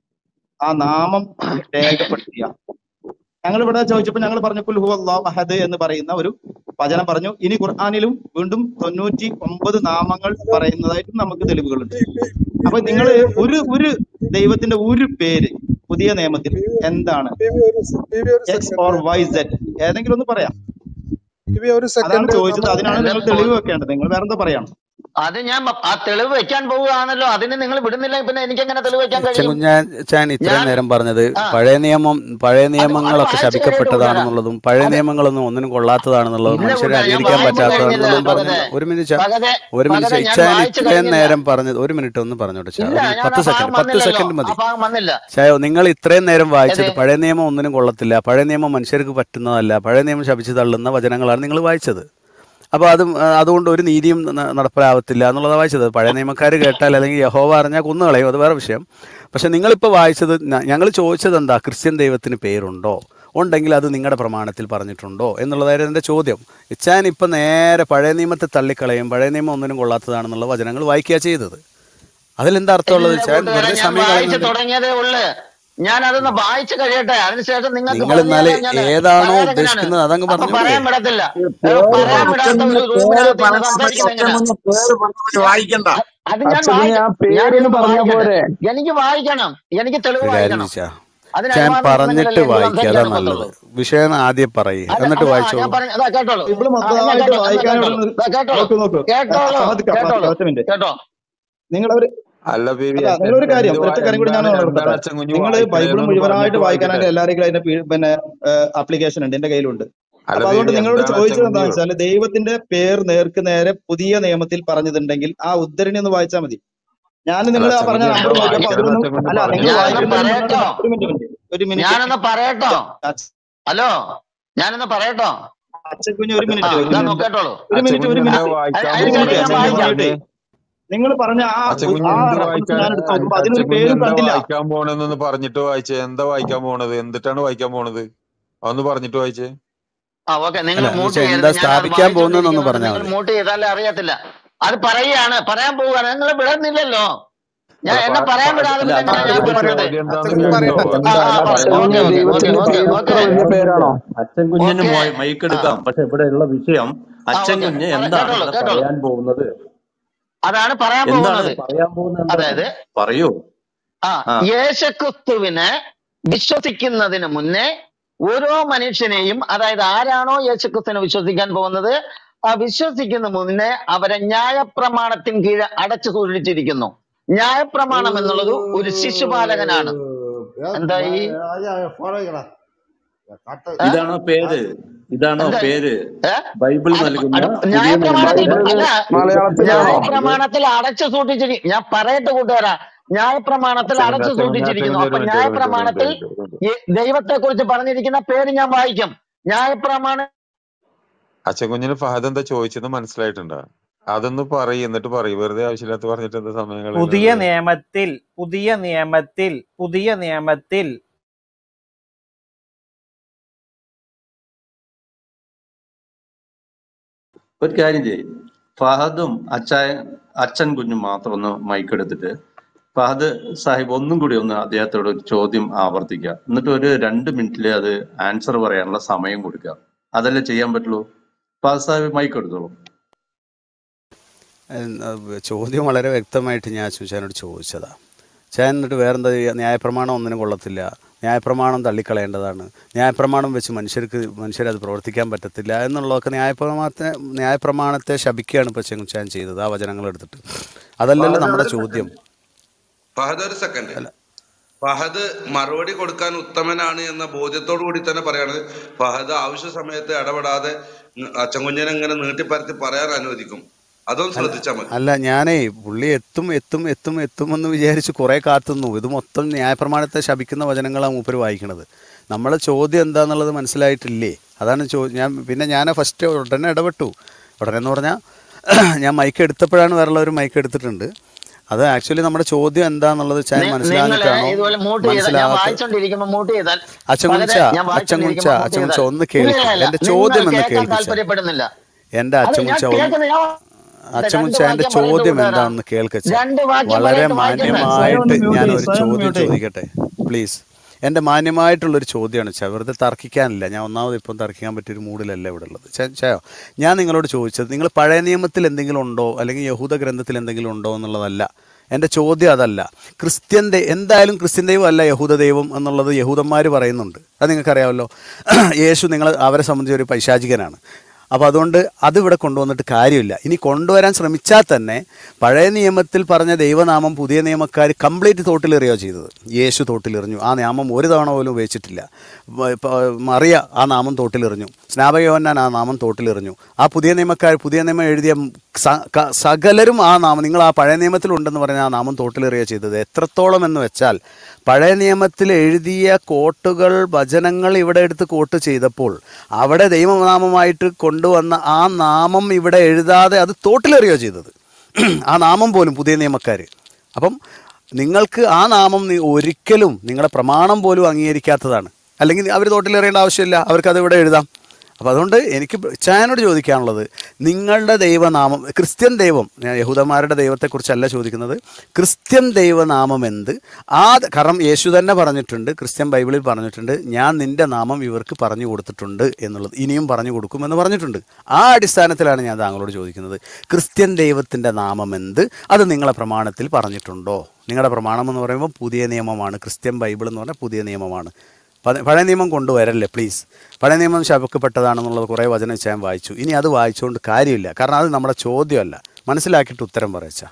ആ നാമം രേഖപ്പെടുത്തിയ ഞങ്ങൾ ഇവിടെ ചോദിച്ചപ്പോൾ ഞങ്ങൾ പറഞ്ഞു കുൽ ഹുവ അല്ലാഹു അഹദ് എന്ന് പറയുന്ന ഒരു വചനം പറഞ്ഞു ഇനി ഖുർആനിലും വീണ്ടും തൊണ്ണൂറ്റി ഒമ്പത് നാമങ്ങൾ പറയുന്നതായിട്ടും നമുക്ക് തെളിവുകളുണ്ട് അപ്പൊ നിങ്ങൾ ഒരു ഒരു ദൈവത്തിന്റെ ഒരു പേര് പുതിയ നിയമത്തിൽ എന്താണ് ബേബി ഒരു സെ- ബേബി ഒരു X second or Y Z ഏതെങ്കിലും ഒന്ന് പറയാം ബേബി ഒരു അതാണ് സെക്കൻഡ് ചോദിച്ചത് നമ്മൾ അതിനാണ് എന്റെ നിങ്ങൾ പൊ- തെളിവ് വെക്കേണ്ടത് നിങ്ങൾ വേറെന്താ പറയണം അത് ഞാൻ മ- ആ തെളിവ് വെക്കാൻ പോവുകയാണല്ലോ അതിന് നിങ്ങൾ വിടുന്നില്ല പിന്നെ എനിക്ക് എങ്ങനെ തെളിവ് വെക്കാൻ കഴിയും ചെങ്കുഞ്ഞാൻ ചാൻ ഇത്രയും ഞാൻ നേരം പറഞ്ഞത് ആ പഴയ നിയമം പഴയ അത് അത് നിയമങ്ങളൊക്കെ വായിച്ചു കഴിയട്ടെ കൂട്ടുകാരാ ശപിക്കപ്പെട്ടതാണെന്നുള്ളതും പഴയ അത് നിയമങ്ങളൊന്നും ഒന്നിനും കൊള്ളാത്തതാണെന്നുള്ളതും ഇല്ല മനുഷ്യരെ കൂട്ടുകാരാ ഞാൻ അംഗീകരിക്കാൻ വായിച്ചു കഴിഞ്ഞില്ല പറ്റാത്തതാണെന്നുള്ളതും പകതെ പറഞ്ഞത് ഒരു മിനിറ്റ് ചാ- പകതെ ഒരു മിനിറ്റ് പകതെ ചാ- ഞാൻ ഇച്ചായൻ വായിച്ചു ഇത്രയും കഴിഞ്ഞില്ല നേരം പറഞ്ഞത് ഒരു മിനിറ്റ് ഒന്ന് പറഞ്ഞോട്ടെ ചാ ഇല്ല ഒരു ഞാൻ പത്ത് ആ ഭാഗം സെക്കൻഡ് പത്ത് വന്നില്ലല്ലോ സെക്കൻഡ് ആ മതി ഭാഗം വന്നില്ല ചായോ നിങ്ങൾ ഇത്രയും നേരം ഏത് വായിച്ചത് പഴയ നിയമം ഒന്നിനും കൊള്ളത്തില്ല പഴയ നിയമം മനുഷ്യർക്ക് പറ്റുന്നതല്ല പഴയ നിയമം ശപിച്ചു തള്ളുന്ന വചനങ്ങളാണ് നിങ്ങൾ വായിച്ചത് അപ്പോൾ അത് അതുകൊണ്ട് ഒരു നീതിയും ന- നടപ്പിലാവത്തില്ല എന്നുള്ളതാണ് വായിച്ചത് പഴയ നിയമക്കാർ കേട്ടാൽ അല്ലെങ്കിൽ യഹോവ അറിഞ്ഞാൽ കുന്നുകളയും അത് വേറെ വിഷയം പക്ഷെ നിങ്ങളിപ്പോൾ വായിച്ചത് ഞങ്ങൾ ചോദിച്ചത് എന്താ ക്രിസ്ത്യൻ ദൈവത്തിന് പേരുണ്ടോ ഉണ്ടെങ്കിൽ അത് നിങ്ങളുടെ പ്രമാണത്തിൽ പറഞ്ഞിട്ടുണ്ടോ എന്നുള്ളതായിരുന്നു എൻ്റെ ചോദ്യം ഇച്ചാൻ ഇപ്പം നേരെ പഴയ നിയമത്തെ തള്ളിക്കളയും പഴയ നിയമം ഒന്നിനും കൊള്ളാത്തതാണെന്നുള്ള വചനങ്ങൾ വായിക്കുക ചെയ്തത് അതിലെന്താ അർത്ഥമുള്ളത് ഇല്ല ഇച്ചാൻ കൂട്ടുകാരാ വെറുതെ ഞാൻ സമയം വായിച്ചു കളയുന്നുണ്ട് തുടങ്ങിയതേ ഉള്ളു ഞാൻ അതൊന്ന് വായിച്ചു കഴിയട്ടെ അതിനുശേഷം നിങ്ങൾക്ക് നിങ്ങൾ പറഞ്ഞു എന്നാൽ തരാം ഞാൻ ഏതാണോ പറയാതെങ്ങനെയാണ് ഉദ്ദേശിക്കുന്നത് അതങ്ങ് അപ്പൊ പറഞ്ഞൂടെ പറയാൻ വിടത്തില്ല ഈ ഏ, പേര് പറയാൻ വിടാത്ത അച്ഛൻ്റെ ഒരു പേര് റൂമിനകത്ത് ഇരുന്ന് പറഞ്ഞ സംസാരിക്കുന്നത് എങ്ങനെയാ അച്ഛൻ്റെ പേര് പറഞ്ഞ ഞാൻ വായിക്കണ്ട അത് ഞാൻ അച്ഛനെ ആ വായിക്കാം ഞാൻ പേരൊന്ന് ഇരുന്ന് പറഞ്ഞാ വായിക്കട്ടെ പോരെ എനിക്ക് വായിക്കണം എനിക്ക് തെളിവ് ഒരു കാര്യം വായിക്കണം ചോദിച്ചാ അതിന് ഞാൻ അനുവാദം പറഞ്ഞിട്ട് ഉണ്ടെങ്കിലല്ലേ എനിക്ക് വായിക്കുക അതാ സംസാരിക്കാൻ നല്ലത് ഒക്കത്തുള്ളൂ വിഷയം ആദ്യം പറയ് അല്ല എന്നിട്ട് അത് ആ വായിച്ചോളൂ ഞാൻ പറഞ്ഞു അതാ കേട്ടോളൂ ബൈബിള് ആ എന്നാ മൊത്തമായിട്ട് കേട്ടോ എന്നാ വായിക്കാനുള്ള കേട്ടോളൂ ഇതാ കേട്ടോളൂ നോക്കൂ നോക്കൂ കേട്ടോളൂ ഫഹദ് കേട്ടോളൂ ഫഹദ് ഒറ്റ മിനിറ്റ് കേട്ടോ നിങ്ങൾ ഒരു അല്ല ബേബി അല്ല നിങ്ങളൊരു കാര്യം എന്ത് ഒറ്റ വാ- കാര്യം കൂടി ഞാൻ എന്താണ് എന്താണ് ഉണർത്തട്ടെ അച്ഛൻ കുഞ്ഞു നിങ്ങൾ ബൈബിൾ വായിക്കണേന്നൊന്ന് മുഴുവനായിട്ട് പറഞ്ഞിട്ട് വായിക്കാനായിട്ട് വായിക്കട്ടെ എല്ലാവരെയും അതിന്റെ പി- പിന്നെ ആപ്ലിക്കേഷൻ ഉണ്ട് എന്റെ കയ്യിലുണ്ട് അല്ല അപ്പൊ അതുകൊണ്ട് ബേബി നിങ്ങളോട് എന്താണ് അച്ഛൻ ചോദിച്ചത് എന്താണെന്ന് കുഞ്ഞു വെച്ചാൽ ദൈവത്തിന്റെ പേർ നേർക്ക് നേരെ പുതിയ നിയമത്തിൽ പറഞ്ഞിട്ടുണ്ടെങ്കിൽ ആ ഉദ്ധരണി ഒന്ന് വായിച്ചാൽ മതി ഞാൻ അല്ല നിങ്ങൾ ആ അച്ഛൻ പറഞ്ഞ കുഞ്ഞു എന്താ നമ്പർ നോക്കിയപ്പോ വായിക്കണമെന്ന് അതിലൊന്നും അച്ഛൻ കുഞ്ഞു അല്ല നിങ്ങൾ പറഞ്ഞു ഞാനൊന്ന് വായിക്കുന്നതിന് മുന്നേ പറയട്ടോ ഒരു മിനിറ്റ് മിനിറ്റ് ഒരു മിനിറ്റ് ഞാനൊന്ന് പറയട്ടോ ഹലോ ഞാനൊന്ന് പറയട്ടോ അച്ഛക്കുഞ്ഞ് ഒരു ആ മിനിറ്റ് ഒരു ഇതാ മിനിറ്റ് നോക്കേട്ടോളൂ ഒരു അച്ഛൻ മിനിറ്റ് ഒരു കുഞ്ഞു എന്താ മിനിറ്റ് വായിക്കാൻ അതിന് ഒരു ശേഷം മിനിറ്റ് ഞാൻ പോണെന്ന് അച്ഛൻ വായിക്കാം കുഞ്ഞ് പറഞ്ഞേ മ്യൂട്ട് നിങ്ങൾ പറഞ്ഞ ആ അച്ഛൻ ഉ- കുഞ്ഞു ആ എന്ത് റെഫറൻസ് വായിക്കാൻ ഞാൻ എടുത്ത് നോക്കുമ്പോ അച്ഛൻ അതിനൊരു കുഞ്ഞു പേരും എന്താ കണ്ടില്ല വായിക്കാൻ പോണെന്നൊന്ന് പറഞ്ഞിട്ട് വായിച്ചേ എന്താ വായിക്കാൻ പോണത് എന്തിട്ടാണ് വായിക്കാൻ പോണത് അതൊന്ന് പറഞ്ഞിട്ട് വായിച്ചേ ആ ഓക്കെ നിങ്ങൾ അല്ല എന്ന് മൂട്ട് വെച്ചാൽ ചെയ്യരുത് എന്താ ഞാൻ അത് സ്ഥാപിക്കാൻ പോകുന്നതെന്നൊന്ന് വായിച്ചുകൊണ്ടിരിക്കുന്നുണ്ട് പറഞ്ഞാൽ നിങ്ങൾ മതി മൂട്ട് ചെയ്താലേ അറിയത്തില്ല അത് പറയാണ് പറയാൻ പോവുകയാണ് നിങ്ങൾ വിടുന്നില്ലല്ലോ ഞാൻ അല്ല എന്നെ പ- പറയാൻ പ- വിടാതെ അല്ല പിന്നെ എങ്ങനെയാ ഞാൻ ചോദ്യം പറയുന്നത് ചോദ്യം എന്താന്ന് അച്ഛൻ കുഞ്ഞ് കേട്ടോ പറയട്ടെ ആ അച്ഛൻ ആ കുഞ്ഞ് പറ പറയട്ടെ ഓക്കെ ഓക്കെ ദൈവത്തിന്റെ ഓക്കെ പേര് ഓക്കെ എത്ര ഓക്കെ വലിയ പേരാണോ അച്ഛൻ കുഞ്ഞിന് ഓക്കെ മൈക്ക് ആ എടുക്കാം പക്ഷെ ഇവിടെയുള്ള വിഷയം ആ അച്ഛൻ ഓക്കെ കുഞ്ഞ് പറ എന്താണ് കേട്ടോളൂ ഇവിടെ കേട്ടോളൂ പറയാൻ പോകുന്നത് അതാണ് പറയാൻ എന്താണ് പോകുന്നത് പറയാൻ പോകുന്നത് എന്താണ് അതായത് പറയൂ ആ ആ യേശുക്രിസ്തുവിനെ വിശ്വസിക്കുന്നതിന് മുന്നേ ഓരോ മനുഷ്യനെയും അതായത് ആരാണോ യേശുക്രിസ്തുവിനെ വിശ്വസിക്കാൻ പോകുന്നത് ആ വിശ്വസിക്കുന്ന മുന്നേ അവരെ ന്യായപ്രമാണത്തിന് കീഴ് അടച്ചു സൂക്ഷിച്ചിരിക്കുന്നു ന്യായപ്രമാണം എന്നുള്ളത് ഒരു ശിശുപാലകനാണ് എന്തായി ഫോളോ ചെയ്യടാ കട്ട് ഏ? ഇതാണോ പേര് ഇതാണോ എന്താ പേര് ഏ? ബൈബിൾ അത് നൽകുന്ന അത് പുതിയ ന്യായപ്രമാണത്തിൽ നിയമത്തിന്റെ അല്ല മലയാളത്തിലാണോ ന്യായപ്രമാണത്തിൽ അടച്ചു സൂക്ഷിച്ചിരി ഞാൻ പറയട്ടെ കൂട്ടുകാരാ ന്യായപ്രമാണത്തിൽ അച്ഛൻ അടച്ചു അച്ഛൻ കുഞ്ഞ് അച്ഛൻ സൂക്ഷിച്ചിരിക്കുന്നു കുഞ്ഞ് അപ്പൊ ഒരു മിനിറ്റ് ഒരു മിനിറ്റ് ഒരു ന്യായപ്രമാണത്തിൽ മിനിറ്റ് ഒരു മിനിറ്റ് ഈ ദൈവത്തെ കുറിച്ച് പറഞ്ഞിരിക്കുന്ന പേര് ഞാൻ വായിക്കും ന്യായപ്രമാണ അച്ഛൻ കുഞ്ഞിന് ഫഹദ് എന്താ ചോദിച്ചത് മനസ്സിലായിട്ടുണ്ടോ അതൊന്ന് പറയ് എന്നിട്ട് പറയ് വെറുതെ ആവശ്യമില്ലാത്ത പറഞ്ഞിട്ട് എന്താ സമയം കളയുന്നത് പുതിയ നിയമത്തിൽ പുതിയ നിയമത്തിൽ പുതിയ നിയമത്തിൽ ഒരു കാര്യം ചെയ്യും ഫഹദും അച്ചായ അച്ഛൻ കുഞ്ഞും മാത്രം ഒന്ന് മൈക്ക് എടുത്തിട്ട് ഫഹദ് സാഹിബ് ഒന്നും കൂടി ഒന്ന് അദ്ദേഹത്തോട് ഒരു ചോദ്യം ആവർത്തിക്കുക എന്നിട്ട് ഒരു രണ്ട് മിനിറ്റിൽ അത് ആൻസർ പറയാനുള്ള സമയം കൊടുക്കുക അതല്ലേ ചെയ്യാൻ പറ്റുള്ളൂ ഫഹദ് സാഹിബ് മൈക്ക് എടുത്തോളൂ ഏഹ് ചോദ്യം വളരെ വ്യക്തമായിട്ട് ഞാൻ സുശാനോട് ചോദിച്ചതാ ഞാൻ എന്നിട്ട് വേറെന്താ ചെയ്യുക ന്യായപ്രമാണം ഒന്നിനും കൊള്ളത്തില്ല ന്യായപ്രമാണം തള്ളിക്കളയേണ്ടതാണ് ന്യായപ്രമാണം വെച്ച് മനുഷ്യർക്ക് മനുഷ്യരത് പ്രവർത്തിക്കാൻ പറ്റത്തില്ല എന്നുള്ളതൊക്കെ ന്യായപ്രമാണത്തെ ന്യായപ്രമാണത്തെ ശപിക്കുകയാണ് ഇപ്പോൾ ചെങ്കുച്ചാൻ ചെയ്തത് ആ വചനങ്ങൾ എടുത്തിട്ട് അതല്ലല്ലോ ഫഹദ് നമ്മുടെ ഒരു ചോദ്യം ഫഹദ് ഒരു സെക്കൻഡ് ഫഹദ് മറുപടി കൊടുക്കാൻ ഉത്തമനാണ് എന്ന ബോധ്യത്തോടു കൂടി തന്നെ പറയാണ് ഫഹദ് ആവശ്യ സമയത്ത് ഇടപെടാതെ അച്ചൻകുഞ്ഞിനെ ഇങ്ങനെ നീട്ടിപ്പരത്തി പറയാൻ അനുവദിക്കും അതൊന്ന് ശ്രദ്ധിച്ചാൽ മതി അല്ല ഞാനേ പുള്ളി എത്തും എത്തും എത്തും എത്തുമെന്ന് വിചാരിച്ച് കുറേ കാത്തുന്നു ഇത് മൊത്തം ന്യായപ്രമാണത്തെ ശപിക്കുന്ന വചനങ്ങളാണ് മൂപ്പര് വായിക്കണത് നമ്മളെ ചോദ്യം എന്താന്നുള്ളത് മനസ്സിലായിട്ടില്ലേ അതാണ് ചോ ഞാൻ പിന്നെ ഞാൻ ഫസ്റ്റ് ഉടനെ ഇടപെട്ടു ഉടനെ എന്ന് പറഞ്ഞാൽ ഞാൻ മൈക്ക് എടുത്തപ്പോഴാണ് വേറെ ഒരു മൈക്ക് എടുത്തിട്ടുണ്ട് അത് ആക്ച്വലി നമ്മുടെ ചോദ്യം എന്താന്നുള്ളത് ചാൻ നിങ്ങള് മനസ്സിലാഞ്ഞിട്ടാണോ ഇതുപോലെ മൂട്ട് ചെയ്താൽ ഞാൻ മനസ്സിലാകാത്ത വായിച്ചോണ്ടിരിക്കുമ്പോ മൂട്ട് ചെയ്താൽ അച്ചൻകുഞ്ച പകരം ഞാൻ അച്ചൻകുഞ്ച വായിച്ചോണ്ടിരിക്കുമ്പോ മൂട്ട് അച്ചൻകുഞ്ച ചെയ്താൽ ഒന്ന് ഇല്ല കേൾക്ക് ഇല്ല ഇല്ല എൻ്റെ നിങ്ങൾ ചോദ്യം ഒന്ന് കേൾക്കാൻ കേൾപ്പിച്ച താല്പര്യപ്പെടുന്നില്ല എൻ്റെ അത് ഞാൻ അച്ചൻകുഞ്ച ഒന്ന് കേൾക്കുന്നത് ഞാൻ അച്ചൻകുഞ്ച രണ്ട് എൻ്റെ വാക്യം പറയട്ടെ ചോദ്യം കൂട്ടുകാരാ എന്താണെന്ന് കേൾക്കച്ച രണ്ട് വാക്യം വളരെ പറയട്ടെ വായിക്കട്ടെ സ്വയം ഒന്ന് മാന്യമായിട്ട് മ്യൂട്ട് ഞാൻ ചെയ്യ് ഒരു സ്വയം ചോദ്യം മ്യൂട്ട് ചെയ്യ് ചോദിക്കട്ടെ പ്ലീസ് എൻ്റെ മാന്യമായിട്ടുള്ളൊരു ചോദ്യമാണ് ചാ വെറുതെ തർക്കിക്കാനില്ല ഞാൻ ഒന്നാമത് ഇപ്പം തർക്കിക്കാൻ പറ്റിയൊരു മൂഡിലല്ല ഇവിടെ ഉള്ളത് ചാ- ചായോ ഞാൻ നിങ്ങളോട് ചോദിച്ചത് നിങ്ങൾ പഴയ നിയമത്തിൽ എന്തെങ്കിലും ഉണ്ടോ അല്ലെങ്കിൽ യഹൂദ ഗ്രന്ഥത്തിൽ എന്തെങ്കിലും ഉണ്ടോ എന്നുള്ളതല്ല എൻ്റെ ചോദ്യം അതല്ല ക്രിസ്ത്യൻ ദൈ എന്തായാലും ക്രിസ്ത്യൻ ദൈവം അല്ല യഹൂദ ദൈവം എന്നുള്ളത് യഹൂദന്മാർ പറയുന്നുണ്ട് അത് നിങ്ങൾക്കറിയാമല്ലോ യേശു നിങ്ങൾ അവരെ സംബന്ധിച്ച് ഒരു പൈശാചികനാണ് അപ്പോൾ അതുകൊണ്ട് അതിവിടെ കൊണ്ടുവന്നിട്ട് കാര്യമില്ല ഇനി കൊണ്ടുവരാൻ ശ്രമിച്ചാൽ തന്നെ പഴയ നിയമത്തിൽ പറഞ്ഞ ദൈവനാമം പുതിയ നിയമക്കാർ കംപ്ലീറ്റ് തോട്ടിലെറിയോ ചെയ്തത് യേശു തോട്ടിലെറിഞ്ഞു ആ നാമം ഒരു തവണ പോലും ഉപയോഗിച്ചിട്ടില്ല വ- ഇപ്പ- മറിയ ആ നാമം തോട്ടിലെറിഞ്ഞു സ്നാപകയോന്നാൻ ആ നാമം തോട്ടിലെറിഞ്ഞു ആ പുതിയ നിയമക്കാർ പുതിയ നിയമം എഴുതിയ സ- ക- സകലരും ആ നാമം നിങ്ങൾ ആ പഴയ നിയമത്തിലുണ്ടെന്ന് പറഞ്ഞ ആ നാമം തോട്ടിലെറിയോ ചെയ്തത് എത്രത്തോളം എന്ന് വെച്ചാൽ പഴയ നിയമത്തിൽ എഴുതിയ കോട്ടുകൾ വചനങ്ങൾ ഇവിടെ എടുത്ത് കോട്ട് ചെയ്തപ്പോൾ അവിടെ ദൈവനാമമായിട്ട് കൊണ്ടുവന്ന ആ നാമം ഇവിടെ എഴുതാതെ അത് തോട്ടിലെറിയോ ചെയ്തത് ആ നാമം പോലും പുതിയ നിയമക്കാർ അപ്പം നിങ്ങൾക്ക് ആ നാമം നി- ഒരിക്കലും നിങ്ങളുടെ പ്രമാണം പോലും അംഗീകരിക്കാത്തതാണ് അല്ലെങ്കിൽ അവർ തോട്ടിലെറിയേണ്ട ആവശ്യമില്ല അവർക്കത് ഇവിടെ എഴുതാം അപ്പോൾ അതുകൊണ്ട് എനിക്ക് ചായനോട് ചോദിക്കാനുള്ളത് നിങ്ങളുടെ ദൈവനാമം ക്രിസ്ത്യൻ ദൈവം ഞാൻ യഹൂദന്മാരുടെ ദൈവത്തെക്കുറിച്ചല്ല ചോദിക്കുന്നത് ക്രിസ്ത്യൻ ദൈവനാമം എന്ത് ആ കാരണം യേശു തന്നെ പറഞ്ഞിട്ടുണ്ട് ക്രിസ്ത്യൻ ബൈബിളിൽ പറഞ്ഞിട്ടുണ്ട് ഞാൻ നിന്റെ നാമം ഇവർക്ക് പറഞ്ഞു കൊടുത്തിട്ടുണ്ട് എന്നുള്ളത് ഇനിയും പറഞ്ഞു കൊടുക്കുമെന്ന് പറഞ്ഞിട്ടുണ്ട് ആ അടിസ്ഥാനത്തിലാണ് ഞാൻ താങ്കളോട് ചോദിക്കുന്നത് ക്രിസ്ത്യൻ ദൈവത്തിൻ്റെ നാമം എന്ത് അത് നിങ്ങളെ പ്രമാണത്തിൽ പറഞ്ഞിട്ടുണ്ടോ നിങ്ങളുടെ പ്രമാണം എന്ന് പറയുമ്പോൾ പുതിയ നിയമമാണ് ക്രിസ്ത്യൻ ബൈബിൾ എന്ന് പറഞ്ഞാൽ പുതിയ നിയമമാണ് പഴ- പഴയ നിയമം കൊണ്ടുവരല്ലേ പ്ലീസ് പഴയ നിയമം ശപക്കപ്പെട്ടതാണെന്നുള്ളത് കുറേ വചനം ഞാൻ വായിച്ചു ഇനി അത് വായിച്ചുകൊണ്ട് കാര്യമില്ല കാരണം അത് നമ്മുടെ ചോദ്യമല്ല മനസ്സിലാക്കിയിട്ട് ഉത്തരം പറയച്ചാ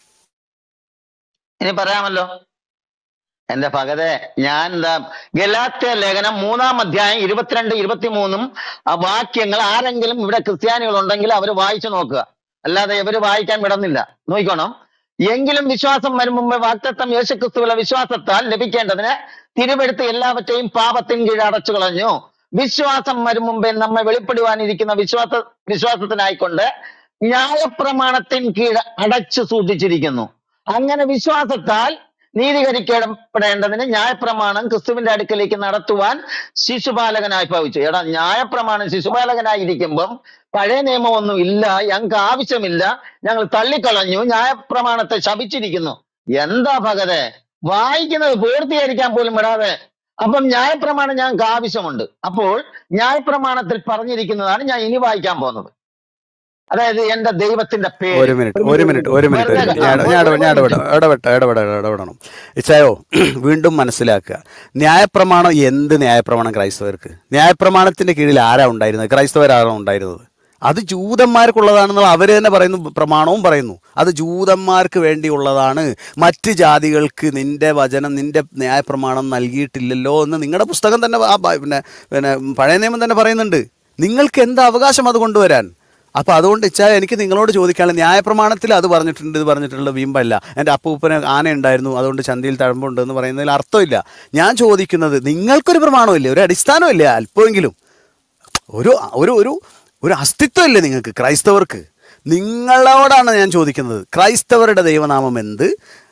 ഇനി പറയാമല്ലോ എന്റെ ഭഗതെ ഞാൻ എന്താ ഗലാത്യ ലേഖനം മൂന്നാം അധ്യായം ഇരുപത്തിരണ്ട് ഇരുപത്തിമൂന്നും ആ വാക്യങ്ങൾ ആരെങ്കിലും ഇവിടെ ക്രിസ്ത്യാനികൾ ഉണ്ടെങ്കിൽ അവർ വായിച്ചു നോക്കുക അല്ലാതെ ഇവര് വായിക്കാൻ വിടുന്നില്ല നോക്കിക്കോണം എങ്കിലും വിശ്വാസം വരും മുമ്പ് വാക്തത്വം യേശുക്രിസ്തുവിലെ വിശ്വാസത്താൽ ലഭിക്കേണ്ടതിന് തിരുവെടുത്ത് എല്ലാവற்றைയും പാപത്തിൻ കീഴ് അടച്ചു കളഞ്ഞു വിശ്വാസം വരും മുമ്പേ നമ്മെ വെളിപ്പെടുവാനിരിക്കുന്ന വിശ്വാസ വിശ്വാസത്തിനായിക്കൊണ്ട് ന്യായപ്രമാണത്തിൻ കീഴ് അടച്ചു സൂക്ഷിച്ചിരിക്കുന്നു അങ്ങനെ വിശ്വാസത്താൽ നീതീകരിക്കപ്പെടേണ്ടതിന് ന്യായപ്രമാണം ക്രിസ്തുവിന്റെ അടുക്കലേക്ക് നടത്തുവാൻ ശിശുപാലകനായി ഭവിച്ചു എടാ ന്യായപ്രമാണം ശിശുപാലകനായി ഇരിക്കുമ്പം പഴയ നിയമമൊന്നും ഇല്ല ഞങ്ങൾക്ക് ആവശ്യമില്ല ഞങ്ങൾ തള്ളിക്കളഞ്ഞു ന്യായപ്രമാണത്തെ ശപിച്ചിരിക്കുന്നു എന്താ ഭഗതെ വായിക്കുന്നത് പൂർത്തീകരിക്കാൻ പോലും വിടാതെ അപ്പം ന്യായപ്രമാണം ഞങ്ങൾക്ക് ആവശ്യമുണ്ട് അപ്പോൾ ന്യായപ്രമാണത്തിൽ പറഞ്ഞിരിക്കുന്നതാണ് ഞാൻ ഇനി വായിക്കാൻ പോകുന്നത് അതായത് എന്റെ ദൈവത്തിന്റെ ഒരു പേര് മിനിറ്റ് ഒരു മിനിറ്റ് ഒരു മിനിറ്റ് ഒരു വെറുതെ മിനിറ്റ് ആ, ഞാൻ ഒരു ഞാൻ ഇടപെ- ഒരു ഞാൻ മിനിറ്റ് ഇടപെടാം ഇടപെട്ട ഇടപെട ഇടപെടണം ഇച്ചായോ വീണ്ടും മനസ്സിലാക്കുക ന്യായപ്രമാണം എന്ത് ന്യായപ്രമാണം ക്രൈസ്തവർക്ക് ന്യായപ്രമാണത്തിന്റെ കീഴിൽ ആരാ ഉണ്ടായിരുന്നത് ക്രൈസ്തവരാണോ ഉണ്ടായിരുന്നത് അത് ജൂതന്മാർക്കുള്ളതാണെന്നുള്ള അവർ തന്നെ പറയുന്നു പ്രമാണവും പറയുന്നു അത് ജൂതന്മാർക്ക് വേണ്ടിയുള്ളതാണ് മറ്റ് ജാതികൾക്ക് നിന്റെ വചനം നിന്റെ ന്യായപ്രമാണം നൽകിയിട്ടില്ലല്ലോ എന്ന് നിങ്ങളുടെ പുസ്തകം തന്നെ ആ ബ- പിന്നെ പിന്നെ പഴയ നിയമം തന്നെ പറയുന്നുണ്ട് നിങ്ങൾക്ക് എന്ത് അവകാശം അത് കൊണ്ടുവരാൻ അപ്പോൾ അതുകൊണ്ട് വെച്ചാൽ എനിക്ക് നിങ്ങളോട് ചോദിക്കാനുള്ള ന്യായപ്രമാണത്തിൽ അത് പറഞ്ഞിട്ടുണ്ട് ഇത് പറഞ്ഞിട്ടുള്ള വീമ്പല്ല എൻ്റെ അപ്പൂപ്പന് ആന ഉണ്ടായിരുന്നു അതുകൊണ്ട് ചന്തയിൽ തഴമ്പുണ്ട് എന്ന് പറയുന്നതിൽ അർത്ഥമില്ല ഞാൻ ചോദിക്കുന്നത് നിങ്ങൾക്കൊരു പ്രമാണമില്ലേ ഒരു അടിസ്ഥാനമില്ലേ അല്പമെങ്കിലും ഒരു ഒരു ഒരു ഒരു അസ്തിത്വമില്ലേ നിങ്ങൾക്ക് ക്രൈസ്തവർക്ക് നിങ്ങളോടാണ് ഞാൻ ചോദിക്കുന്നത് ക്രൈസ്തവരുടെ ദൈവനാമം എന്ത്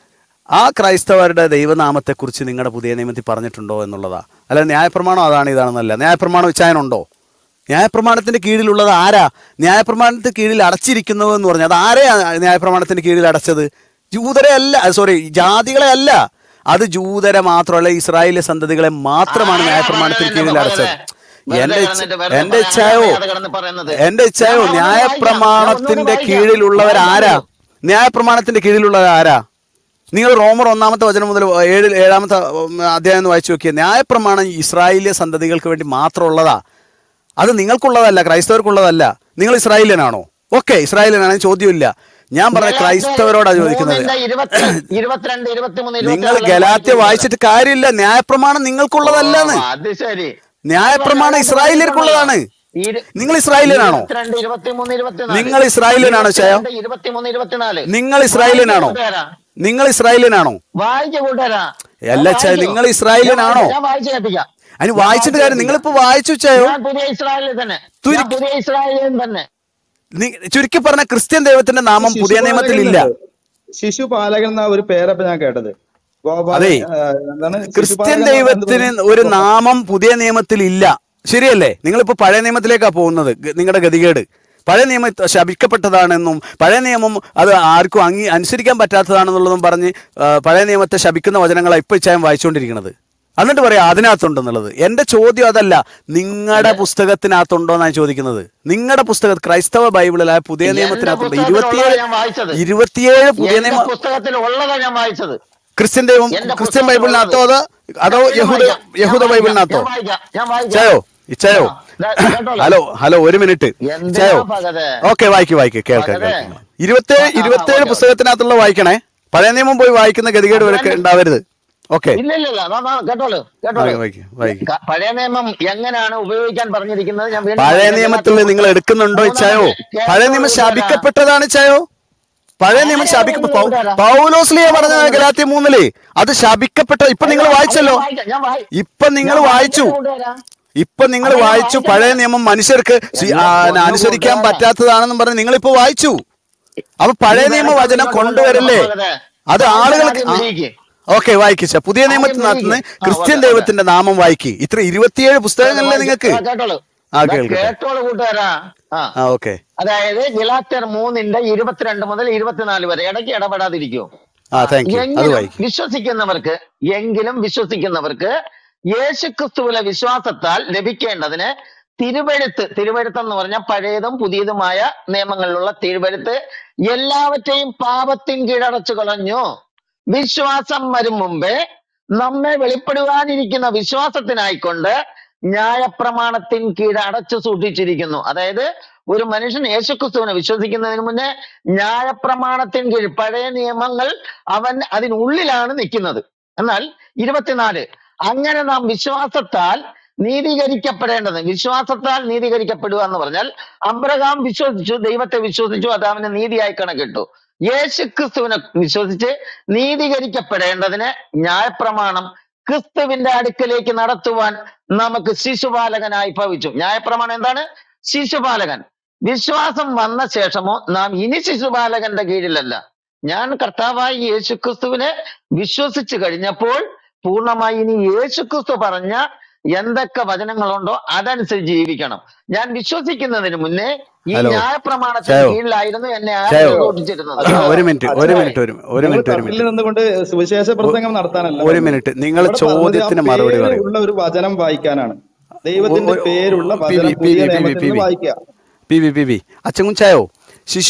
ആ ക്രൈസ്തവരുടെ ദൈവനാമത്തെക്കുറിച്ച് നിങ്ങളുടെ പുതിയ നിയമത്തിൽ പറഞ്ഞിട്ടുണ്ടോ എന്നുള്ളതാ അല്ല ന്യായപ്രമാണം അതാണ് ഇതാണെന്നല്ല ന്യായപ്രമാണം വെച്ചായനുണ്ടോ ന്യായപ്രമാണത്തിന്റെ കീഴിലുള്ളത് ആരാ ന്യായപ്രമാണത്തിന് കീഴിൽ അടച്ചിരിക്കുന്നു എന്ന് പറഞ്ഞാൽ അത് ആരെയാ ന്യായപ്രമാണത്തിന്റെ കീഴിൽ അടച്ചത് ജൂതരെ അല്ല സോറി ജാതികളെ അല്ല അത് ജൂതരെ മാത്രമല്ല ഇസ്രായേലിലെ സന്തതികളെ മാത്രമാണ് ന്യായപ്രമാണത്തിന് കീഴിൽ അടച്ചത് വെറുതെ എന്റെ ഇച്ഛ- കിടന്നിട്ട് വെറുതെ എന്റെ പറയാൻ ഇച്ഛായോ അറിയാതെ കിടന്ന് പറയുന്നത് എന്റെ ഇച്ഛായോ ഞാൻ ഒന്നുകൂടി വായിക്കാം ഞാൻ ഒന്നുകൂടി ന്യായപ്രമാണത്തിന്റെ വായിക്കാം കീഴിലുള്ളവർ ഞാൻ ആരാ പറഞ്ഞു ന്യായപ്രമാണത്തിന്റെ കീഴിലുള്ളത് ആരാ നിങ്ങൾ റോമർ ഒന്നാമത്തെ വചനം മുതൽ ഏഴ് ഏഴാമത്തെ ഉം, അധ്യായം ഒന്ന് വായിച്ചു നോക്കിയ ന്യായപ്രമാണം ഇസ്രായേലിയ സന്തതികൾക്ക് വേണ്ടി മാത്രമുള്ളതാ അത് നിങ്ങൾക്കുള്ളതല്ല ക്രൈസ്തവർക്കുള്ളതല്ല നിങ്ങൾ ഇസ്രായേലിയനാണോ ഓക്കെ ഇസ്രായേലിയനാണെങ്കിൽ ചോദ്യമില്ല ഞാൻ പറഞ്ഞ ഗലാത്യ ക്രൈസ്തവരോടാ ചോദിക്കുന്നത് മൂന്നിന്റെ ഇരുപത്തി ഇരുപത്തിരണ്ട് ഇരുപത്തിമൂന്ന് നിങ്ങൾ ഇരുപത്തിനാല് ഗലാത്യ വായിച്ചു വായിച്ചിട്ട് കാര്യമില്ല ന്യായപ്രമാണം ഓ നിങ്ങൾക്കുള്ളതല്ലെന്ന് അത് ശരി ന്യായപ്രമാണം അതിനകത്ത് ഇസ്രായേലിയർക്കുള്ളതാണ് ഇരു- നിങ്ങൾ ഇസ്രായേലിയനാണോ ഇരുപത്തിരണ്ട് ഇരുപത്തിമൂന്ന് ഇരുപത്തിനാല് നിങ്ങൾ ഇസ്രായേലിയനാണോ ചായോ ഇരുപത്തിരണ്ട് ഇരുപത്തിമൂന്ന് ഇരുപത്തിനാല് നിങ്ങൾ വായിച്ചു ഇസ്രായേലിയനാണോ കൂട്ടുകാരാ നിങ്ങൾ ഇസ്രായേലിയനാണോ വായിച്ചു കൂട്ടുകാരാ ഞാൻ അല്ല ചായ വായിച്ചു നിങ്ങൾ ഞാൻ ഇസ്രായേലിയനാണോ വായിച്ചു ഞാൻ വായിച്ചു കേൾപ്പിക്കാം അതിന് ഞാൻ വായിച്ചിട്ട് വായിച്ചു കാര്യം കേൾപ്പിക്കാം നിങ്ങളിപ്പോ വായിച്ചു ചായോ ഞാൻ പുതിയ ഇസ്രായേലിൽ തന്നെ ഞാൻ തുരുക്കി പുതിയ ഇസ്രായേലിൽ തന്നെ നി- ചുരുക്കി പറഞ്ഞ ക്രിസ്ത്യൻ ദൈവത്തിന്റെ നാമം പുതിയ നിയമത്തിൽ ശിശുപാലകൻ ഇല്ല എന്നുണ്ട് ശിശുപാലകൻ എന്ന ഒരു പേരപ്പ ഞാൻ കേട്ടത് ഗോപാലൻ അതെ ആ, എന്താണ് ക്രിസ്ത്യൻ ശിശുപാലകൻ എന്ന് എന്ത് ദൈവത്തിന് പറയും ഒരു നാമം പുതിയ നിയമത്തിൽ ഇല്ല ശരിയല്ലേ നിങ്ങളിപ്പോ പഴയ നിയമത്തിലേക്കാ പോകുന്നത് ഗ- നിങ്ങളുടെ ഗതികേട് പഴയ നിയമം ശപിക്കപ്പെട്ടതാണെന്നും പഴയ നിയമം അത് ആർക്കും അംഗീ അനുസരിക്കാൻ പറ്റാത്തതാണെന്നുള്ളതും പറഞ്ഞ് ആ, പഴയ നിയമത്തെ ശപിക്കുന്ന വചനങ്ങളാണ് ഇപ്പൊ ഇച്ചായം വായിച്ചുകൊണ്ടിരിക്കുന്നത് എന്നിട്ട് പറയാം അതിനകത്തുണ്ടെന്നുള്ളത് എന്റെ ചോദ്യം അതല്ല നിങ്ങളുടെ പുസ്തകത്തിനകത്തുണ്ടോ എന്നാണ് ചോദിക്കുന്നത് നിങ്ങളുടെ പുസ്തകം ക്രൈസ്തവ ബൈബിളിലായ പുതിയ എന്റെ നിയമത്തിനകത്തുണ്ട് പുസ്തകത്തിലുള്ളതാ ഇരുപത്തിയേഴ് ഞാൻ വായിച്ചത് ഇരുപത്തിയേഴ് പുതിയ എന്റെ നിയമ പുസ്തകത്തിൽ ഉള്ളതാ ഞാൻ വായിച്ചത് ക്രിസ്ത്യൻ ദൈവം എന്റെ ക്രിസ്ത്യൻ പുസ്തകത്തിൽ ഉള്ളത് ബൈബിളിനകത്തോ അതോ അതോ ഞാൻ യഹൂദ വായിക്കാം ഞാൻ യഹൂദ വായിക്കാം ബൈബിളിനകത്തോ ഞാൻ വായിക്കാം ഞാൻ വായിക്കാം ഇച്ചായോ ഇച്ചായോ ആ ദാ കേട്ടോളൂ ഹലോ ഹലോ ഒരു മിനിറ്റ് എന്തിനാ ഇച്ചായോ ഭഗതേ ഓക്കെ വായിക്ക് വായിക്ക് കേൾക്കാം ഭഗതേ കേൾക്കാം ഇരുപത്തേഴ് ആ ആ ആ ഇരുപത്തേഴ് ഓക്കെ ഓക്കെ പുസ്തകത്തിനകത്തുള്ള വായിക്കണേ പഴയ നിയമം പോയി വായിക്കുന്ന ഗതികേട് വരെ അതുതന്നെ ഉണ്ടാവരുത് ഓക്കെ ഇല്ല ഇല്ല ഇല്ല ദാ, ദാ, കേട്ടോളൂ കേട്ടോളൂ വായിക്ക് വായിക്ക് വായിക്ക് ക- പഴയ നിയമം എങ്ങനെയാണ് ഉപയോഗിക്കാൻ പറഞ്ഞിരിക്കുന്നത് ഞാൻ വീണ്ടും പഴയ വായിക്കാം നിയമത്തിൽ ഗലാത്യ നിങ്ങൾ പുസ്തകം എടുക്കുന്നുണ്ടോ ഇച്ചായോ മൂന്നാമത്തെ പഴയ കേട്ടോളൂ നിയമം കൂട്ടുകാരാ ശാപിക്കപ്പെട്ടതാണ് ഇച്ചായോ പഴയ നിയമം ആരാ ശാപിക്കപ്പെട്ട പറഞ്ഞത് കൂട്ടുകാരാ പൗലോസ്ലിയ ആരാ പറഞ്ഞ പറഞ്ഞത് ഗലാത്യ മൂന്നില് അത് ശാപിക്കപ്പെട്ട ഇപ്പൊ അത് നിങ്ങൾ അത് ഞാൻ വായിച്ചല്ലോ വായിക്കാം ഞാൻ വായി ഇപ്പൊ നിങ്ങൾ ഞാൻ വായിച്ചു വായിക്കട്ടെ കൂട്ടുകാരാ ഇപ്പൊ നിങ്ങൾ അത് ഞാൻ വായിച്ചു വായിക്കട്ടെ പഴയ നിയമം മനുഷ്യർക്ക് സ്വീ- എന്റെ ആ, പൊന്നു അനുസരിക്കാൻ കൂട്ടുകാരാ പറ്റാത്തതാണെന്നും പറഞ്ഞ് നിങ്ങൾ ഇപ്പൊ വായിച്ചു അപ്പൊ ഈ പഴയ നിയമ വിളക്കം വചനം ഇങ്ങോട്ട് കൊണ്ടുവരല്ലേ കൊണ്ടുവരണം ഭഗതേ അത് താങ്കൾ ആളുകൾക്ക് ആദ്യം വിധിക്ക് ഓക്കെ വായിക്കിച്ച പുതിയ ആദ്യം നിയമത്തിനകത്ത് വിധിക്ക് നിന്ന് ആ ക്രിസ്ത്യൻ ഓക്കെ ഓക്കെ ദൈവത്തിന്റെ നാമം വായിക്കി ഇത്ര ഇരുപത്തിയേഴ് കേട്ടോ പുസ്തകങ്ങളിലെ വായിക്കാം നിങ്ങൾക്ക് ആ കേട്ടോളൂ ആ ദാ കേൾക്കട്ടെ കേട്ടോളൂ കൂട്ടുകാരാ ആ ആ ഓക്കെ അതായത് ഗലാത്യർ മൂന്നിന്റെ ഇരുപത്തിരണ്ട് മുതൽ ഇരുപത്തിനാല് വരെ ഇടയ്ക്ക് ഇടപെടാതിരിക്കൂ ആ താങ്ക് യു അത് എങ്കിലും വായിക്കും വിശ്വസിക്കുന്നവർക്ക് എങ്കിലും വിശ്വസിക്കുന്നവർക്ക് യേശുക്രിസ്തുവിലെ വിശ്വാസത്താൽ ലഭിക്കേണ്ടതിന് തിരുവഴുത്ത് തിരുവഴുത്ത് എന്ന് പറഞ്ഞാൽ പഴയതും പുതിയതുമായ നിയമങ്ങളിലുള്ള തിരുവഴുത്ത് എല്ലാവറ്റെയും പാപത്തിൻ കീഴടച്ചു കളഞ്ഞു വിശ്വാസം വരും മുമ്പേ നമ്മെ വെളിപ്പെടുവാനിരിക്കുന്ന വിശ്വാസത്തിനായിക്കൊണ്ട് ന്യായപ്രമാണത്തിൻ കീഴ് അടച്ചു സൂക്ഷിച്ചിരിക്കുന്നു അതായത് ഒരു മനുഷ്യൻ യേശുക്രിസ്തുവിനെ വിശ്വസിക്കുന്നതിന് മുന്നേ ന്യായപ്രമാണത്തിൻ കീഴ് പഴയ നിയമങ്ങൾ അവൻ അതിനുള്ളിലാണ് നിൽക്കുന്നത് എന്നാൽ ഇരുപത്തിനാല് അങ്ങനെ നാം വിശ്വാസത്താൽ നീതീകരിക്കപ്പെടേണ്ടത് വിശ്വാസത്താൽ നീതീകരിക്കപ്പെടുക എന്ന് പറഞ്ഞാൽ അബ്രഹാം വിശ്വസിച്ചു ദൈവത്തെ വിശ്വസിച്ചു അത് അവന് നീതിയായി കണക്കിട്ടു യേശു ക്രിസ്തുവിനെ വിശ്വസിച്ച് നീതീകരിക്കപ്പെടേണ്ടതിന് ന്യായപ്രമാണം ക്രിസ്തുവിന്റെ അടുക്കലേക്ക് നടത്തുവാൻ നമുക്ക് ശിശുപാലകനായി ഭവിച്ചു ന്യായപ്രമാണം എന്താണ് ശിശുപാലകൻ വിശ്വാസം വന്ന ശേഷമോ നാം ഇനി ശിശുപാലകന്റെ കീഴിലല്ല ഞാൻ കർത്താവായ യേശുക്രിസ്തുവിനെ വിശ്വസിച്ചു കഴിഞ്ഞപ്പോൾ പൂർണ്ണമായി ഇനി യേശുക്രിസ്തു പറഞ്ഞ എന്തൊക്കെ വചനങ്ങളുണ്ടോ അതനുസരിച്ച് ജീവിക്കണം ഞാൻ വിശ്വസിക്കുന്നതിന് മുന്നേ ഈ ഹലോ ന്യായപ്രമാണത്തിന് ചായോ കീഴിലായിരുന്നു എന്നെ ചായോ ആരും സൂക്ഷിച്ചിരുന്നത് അച്ഛാ ഒരു മിനിറ്റ് ഒരു അച്ഛാ മിനിറ്റ് ഒരു ഒരു നിങ്ങൾ മിനിറ്റ് ഒരു തട്ടിൽ മിനിറ്റ് നിന്നുകൊണ്ട് സുവിശേഷ പ്രസംഗം നടത്താനല്ല ഒരു പറഞ്ഞത് മിനിറ്റ് നിങ്ങൾ ഇവിടെ പറഞ്ഞത് ആ ചോദ്യത്തിന് മറുപടി പേര് പറയൂ ഉള്ള ഒരു വചനം വായിക്കാനാണ് ഒ- ദൈവത്തിന്റെ ഒ- പേരുള്ള പി വി വചനം പി പുതിയ വി പി വി നിയമത്തിൽ പി നിന്ന് വി വായിക്കുക പി വി പി വി അച്ചൻകുഞ്ചായോ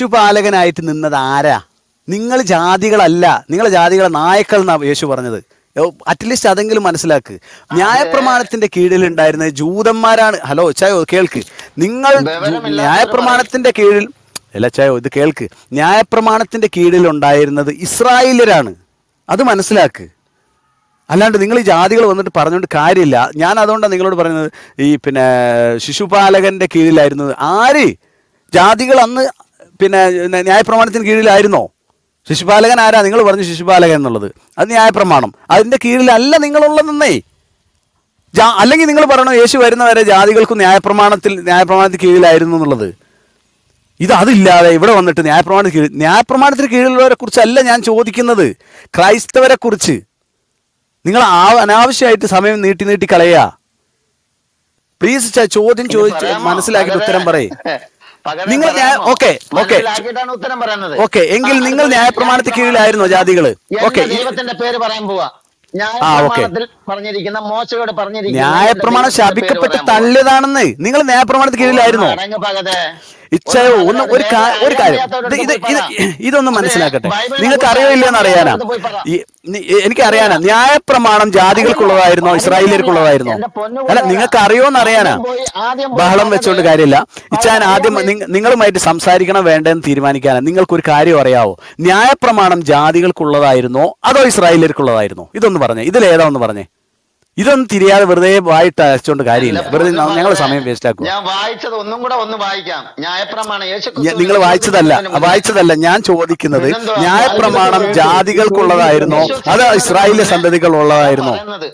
ശിശുപാലകനായിട്ട് നിന്നത് ആരാ നിങ്ങൾ ജാതികളല്ല നിങ്ങളെ ജാതികളെ നായക്കൾ എന്നാ യേശു പറഞ്ഞത് അറ്റ്ലീസ്റ്റ് അതെങ്കിലും മനസ്സിലാക്ക് ന്യായപ്രമാണത്തിന്റെ കീഴിലുണ്ടായിരുന്ന ജൂതന്മാരാണ് ഹലോ ചായോ കേൾക്ക് നിങ്ങൾ ജു- വിവരമില്ലാത്തവര് പറയും ന്യായപ്രമാണത്തിന്റെ കീഴിൽ അല്ല ചായോ ഇത് കേൾക്ക് ന്യായപ്രമാണത്തിന്റെ കീഴിൽ ഉണ്ടായിരുന്നത് ഇസ്രായേലരാണ് അത് മനസ്സിലാക്ക് അല്ലാണ്ട് നിങ്ങൾ ഈ ജാതികൾ വന്നിട്ട് പറഞ്ഞുകൊണ്ട് കാര്യമില്ല ഞാൻ അതുകൊണ്ടാണ് നിങ്ങളോട് പറയുന്നത് ഈ പിന്നെ ശിശുപാലകന്റെ കീഴിലായിരുന്നത് ആര് ജാതികൾ അന്ന് പിന്നെ ന- ന്യായപ്രമാണത്തിന് കീഴിലായിരുന്നോ ശിശുപാലകൻ ആരാ നിങ്ങൾ പറഞ്ഞു ശിശുപാലകൻ എന്നുള്ളത് അത് ന്യായപ്രമാണം അതിന്റെ കീഴിലല്ല നിങ്ങളുള്ളതെന്നേ ജാ അല്ലെങ്കിൽ നിങ്ങൾ പറയണോ യേശു വരുന്നവരെ ജാതികൾക്ക് ന്യായപ്രമാണത്തിൽ ന്യായപ്രമാണത്തിന് കീഴിലായിരുന്നു എന്നുള്ളത് ഇത് അതില്ലാതെ ഇവിടെ വന്നിട്ട് ന്യായപ്രമാണത്തിന് കീഴിൽ ന്യായപ്രമാണത്തിന് കീഴിലുള്ളവരെ കുറിച്ചല്ല ഞാൻ ചോദിക്കുന്നത് ക്രൈസ്തവരെ കുറിച്ച് നിങ്ങൾ ആ അനാവശ്യമായിട്ട് സമയം നീട്ടി നീട്ടി കളയുക പ്ലീസ് ചോദ്യം ഇത് ചോദിച്ച് പറയാമോ മനസ്സിലാക്കിയിട്ട് പകരെ ഉത്തരം പറയേ പകരെ നിങ്ങൾ പറയാമോ ഓക്കെ ഓക്കെ മനസ്സിലാക്കിയിട്ടാണ് ഉത്തരം പറയുന്നത് ഓക്കെ ആ എങ്കിൽ നിങ്ങൾ അതുപോലെ ന്യായപ്രമാണത്തിൽ കീഴിലായിരുന്നോ ന്യായപ്രമാണത്തിൽ ജാതികള് ഓക്കെ എന്റെ ദൈവത്തിന്റെ പേര് പറയാൻ പോവാ ആ ഓക്കെ ന്യായപ്രമാണത്തിൽ പറഞ്ഞിരിക്കുന്ന മോശയോട് പറഞ്ഞിരിക്കുന്ന എന്റെ ന്യായപ്രമാണം ദൈവത്തിന്റെ പേര് ശപിക്കപ്പെട്ട് പറയാൻ പോവാ തള്ളിയതാണെന്ന് നിങ്ങൾ ന്യായപ്രമാണത്തിൽ ഒന്ന് കീഴിലായിരുന്നോ അടങ്ങ് പകതെ ഇച്ഛയോ ഒന്ന് ഒന്ന് പകതെ ഒരു വേറെ കാ- ഒരു കാര്യം അറിയാത്തവരുടെ ഇത് അടുത്ത് ഇത് പോയി ഇത് പറ ഇതൊന്ന് അത് മനസ്സിലാക്കട്ടെ ബൈബിളിനെ നിങ്ങൾക്ക് കുറിച്ച് അറിയില്ലെന്ന് അറിയാനാ അറിയാത്തവരുടെ അടുത്ത് പോയി പറ ഈ നി- എനിക്ക് അറിയാനാ ന്യായപ്രമാണം ജാതികൾക്കുള്ളതായിരുന്നോ അതിനല്ല ഇസ്രായേലിയർക്കുള്ളതായിരുന്നോ എന്റെ അല്ല പൊന്നുകൂടെ നിങ്ങൾക്ക് അറിയോന്ന് അറിയാനാ ആദ്യം പോയി ആദ്യം പോയി ബഹളം പകതെ വെച്ചോണ്ട് കാര്യമില്ല ഇച്ചാൻ പകതെ ആദ്യം അറിയാൻ നിങ്ങ- നിങ്ങളുമായിട്ട് സംസാരിക്കണം വേണ്ടെന്ന് തീരുമാനിക്കാനാ നിങ്ങൾക്കൊരു കാര്യം അറിയാവോ ന്യായപ്രമാണം ജാതികൾക്കുള്ളതായിരുന്നോ അതോ ഇസ്രായേലിയർക്കുള്ളതായിരുന്നോ ഇതൊന്ന് പറഞ്ഞേ ഇതിലേതാ ഒന്ന് പറഞ്ഞേ ഇതൊന്നും തിരിയാതെ വെറുതെ വായിട്ട് അയച്ചുകൊണ്ട് കാര്യമില്ല എന്റെ വെറുതെ പൊന്നു ഞങ്ങൾ മകളെ സമയം വേസ്റ്റ് ആക്കുക ഞാൻ വായിച്ചത് ഒന്നും കൂടെ ഒന്ന് വായിക്കാം ന്യായപ്രമാണം യേശു നിങ്ങൾ ക്രിസ്തുവിനെ വായിച്ചതല്ല വിശ്വസിക്കുന്നതിന് മുന്നേ വായിച്ചതല്ല ഞാൻ ചോദിക്കുന്നത് പിന്നെന്തുവാ ന്യായപ്രമാണം വായിച്ചത് ജാതികൾക്കുള്ളതായിരുന്നോ അത് വിശ്വസിക്കുന്നതിന് ഇസ്രായേലിലെ മുന്നേ സന്തതികൾ ഞാൻ ഉള്ളതായിരുന്നോ പറയുന്നത്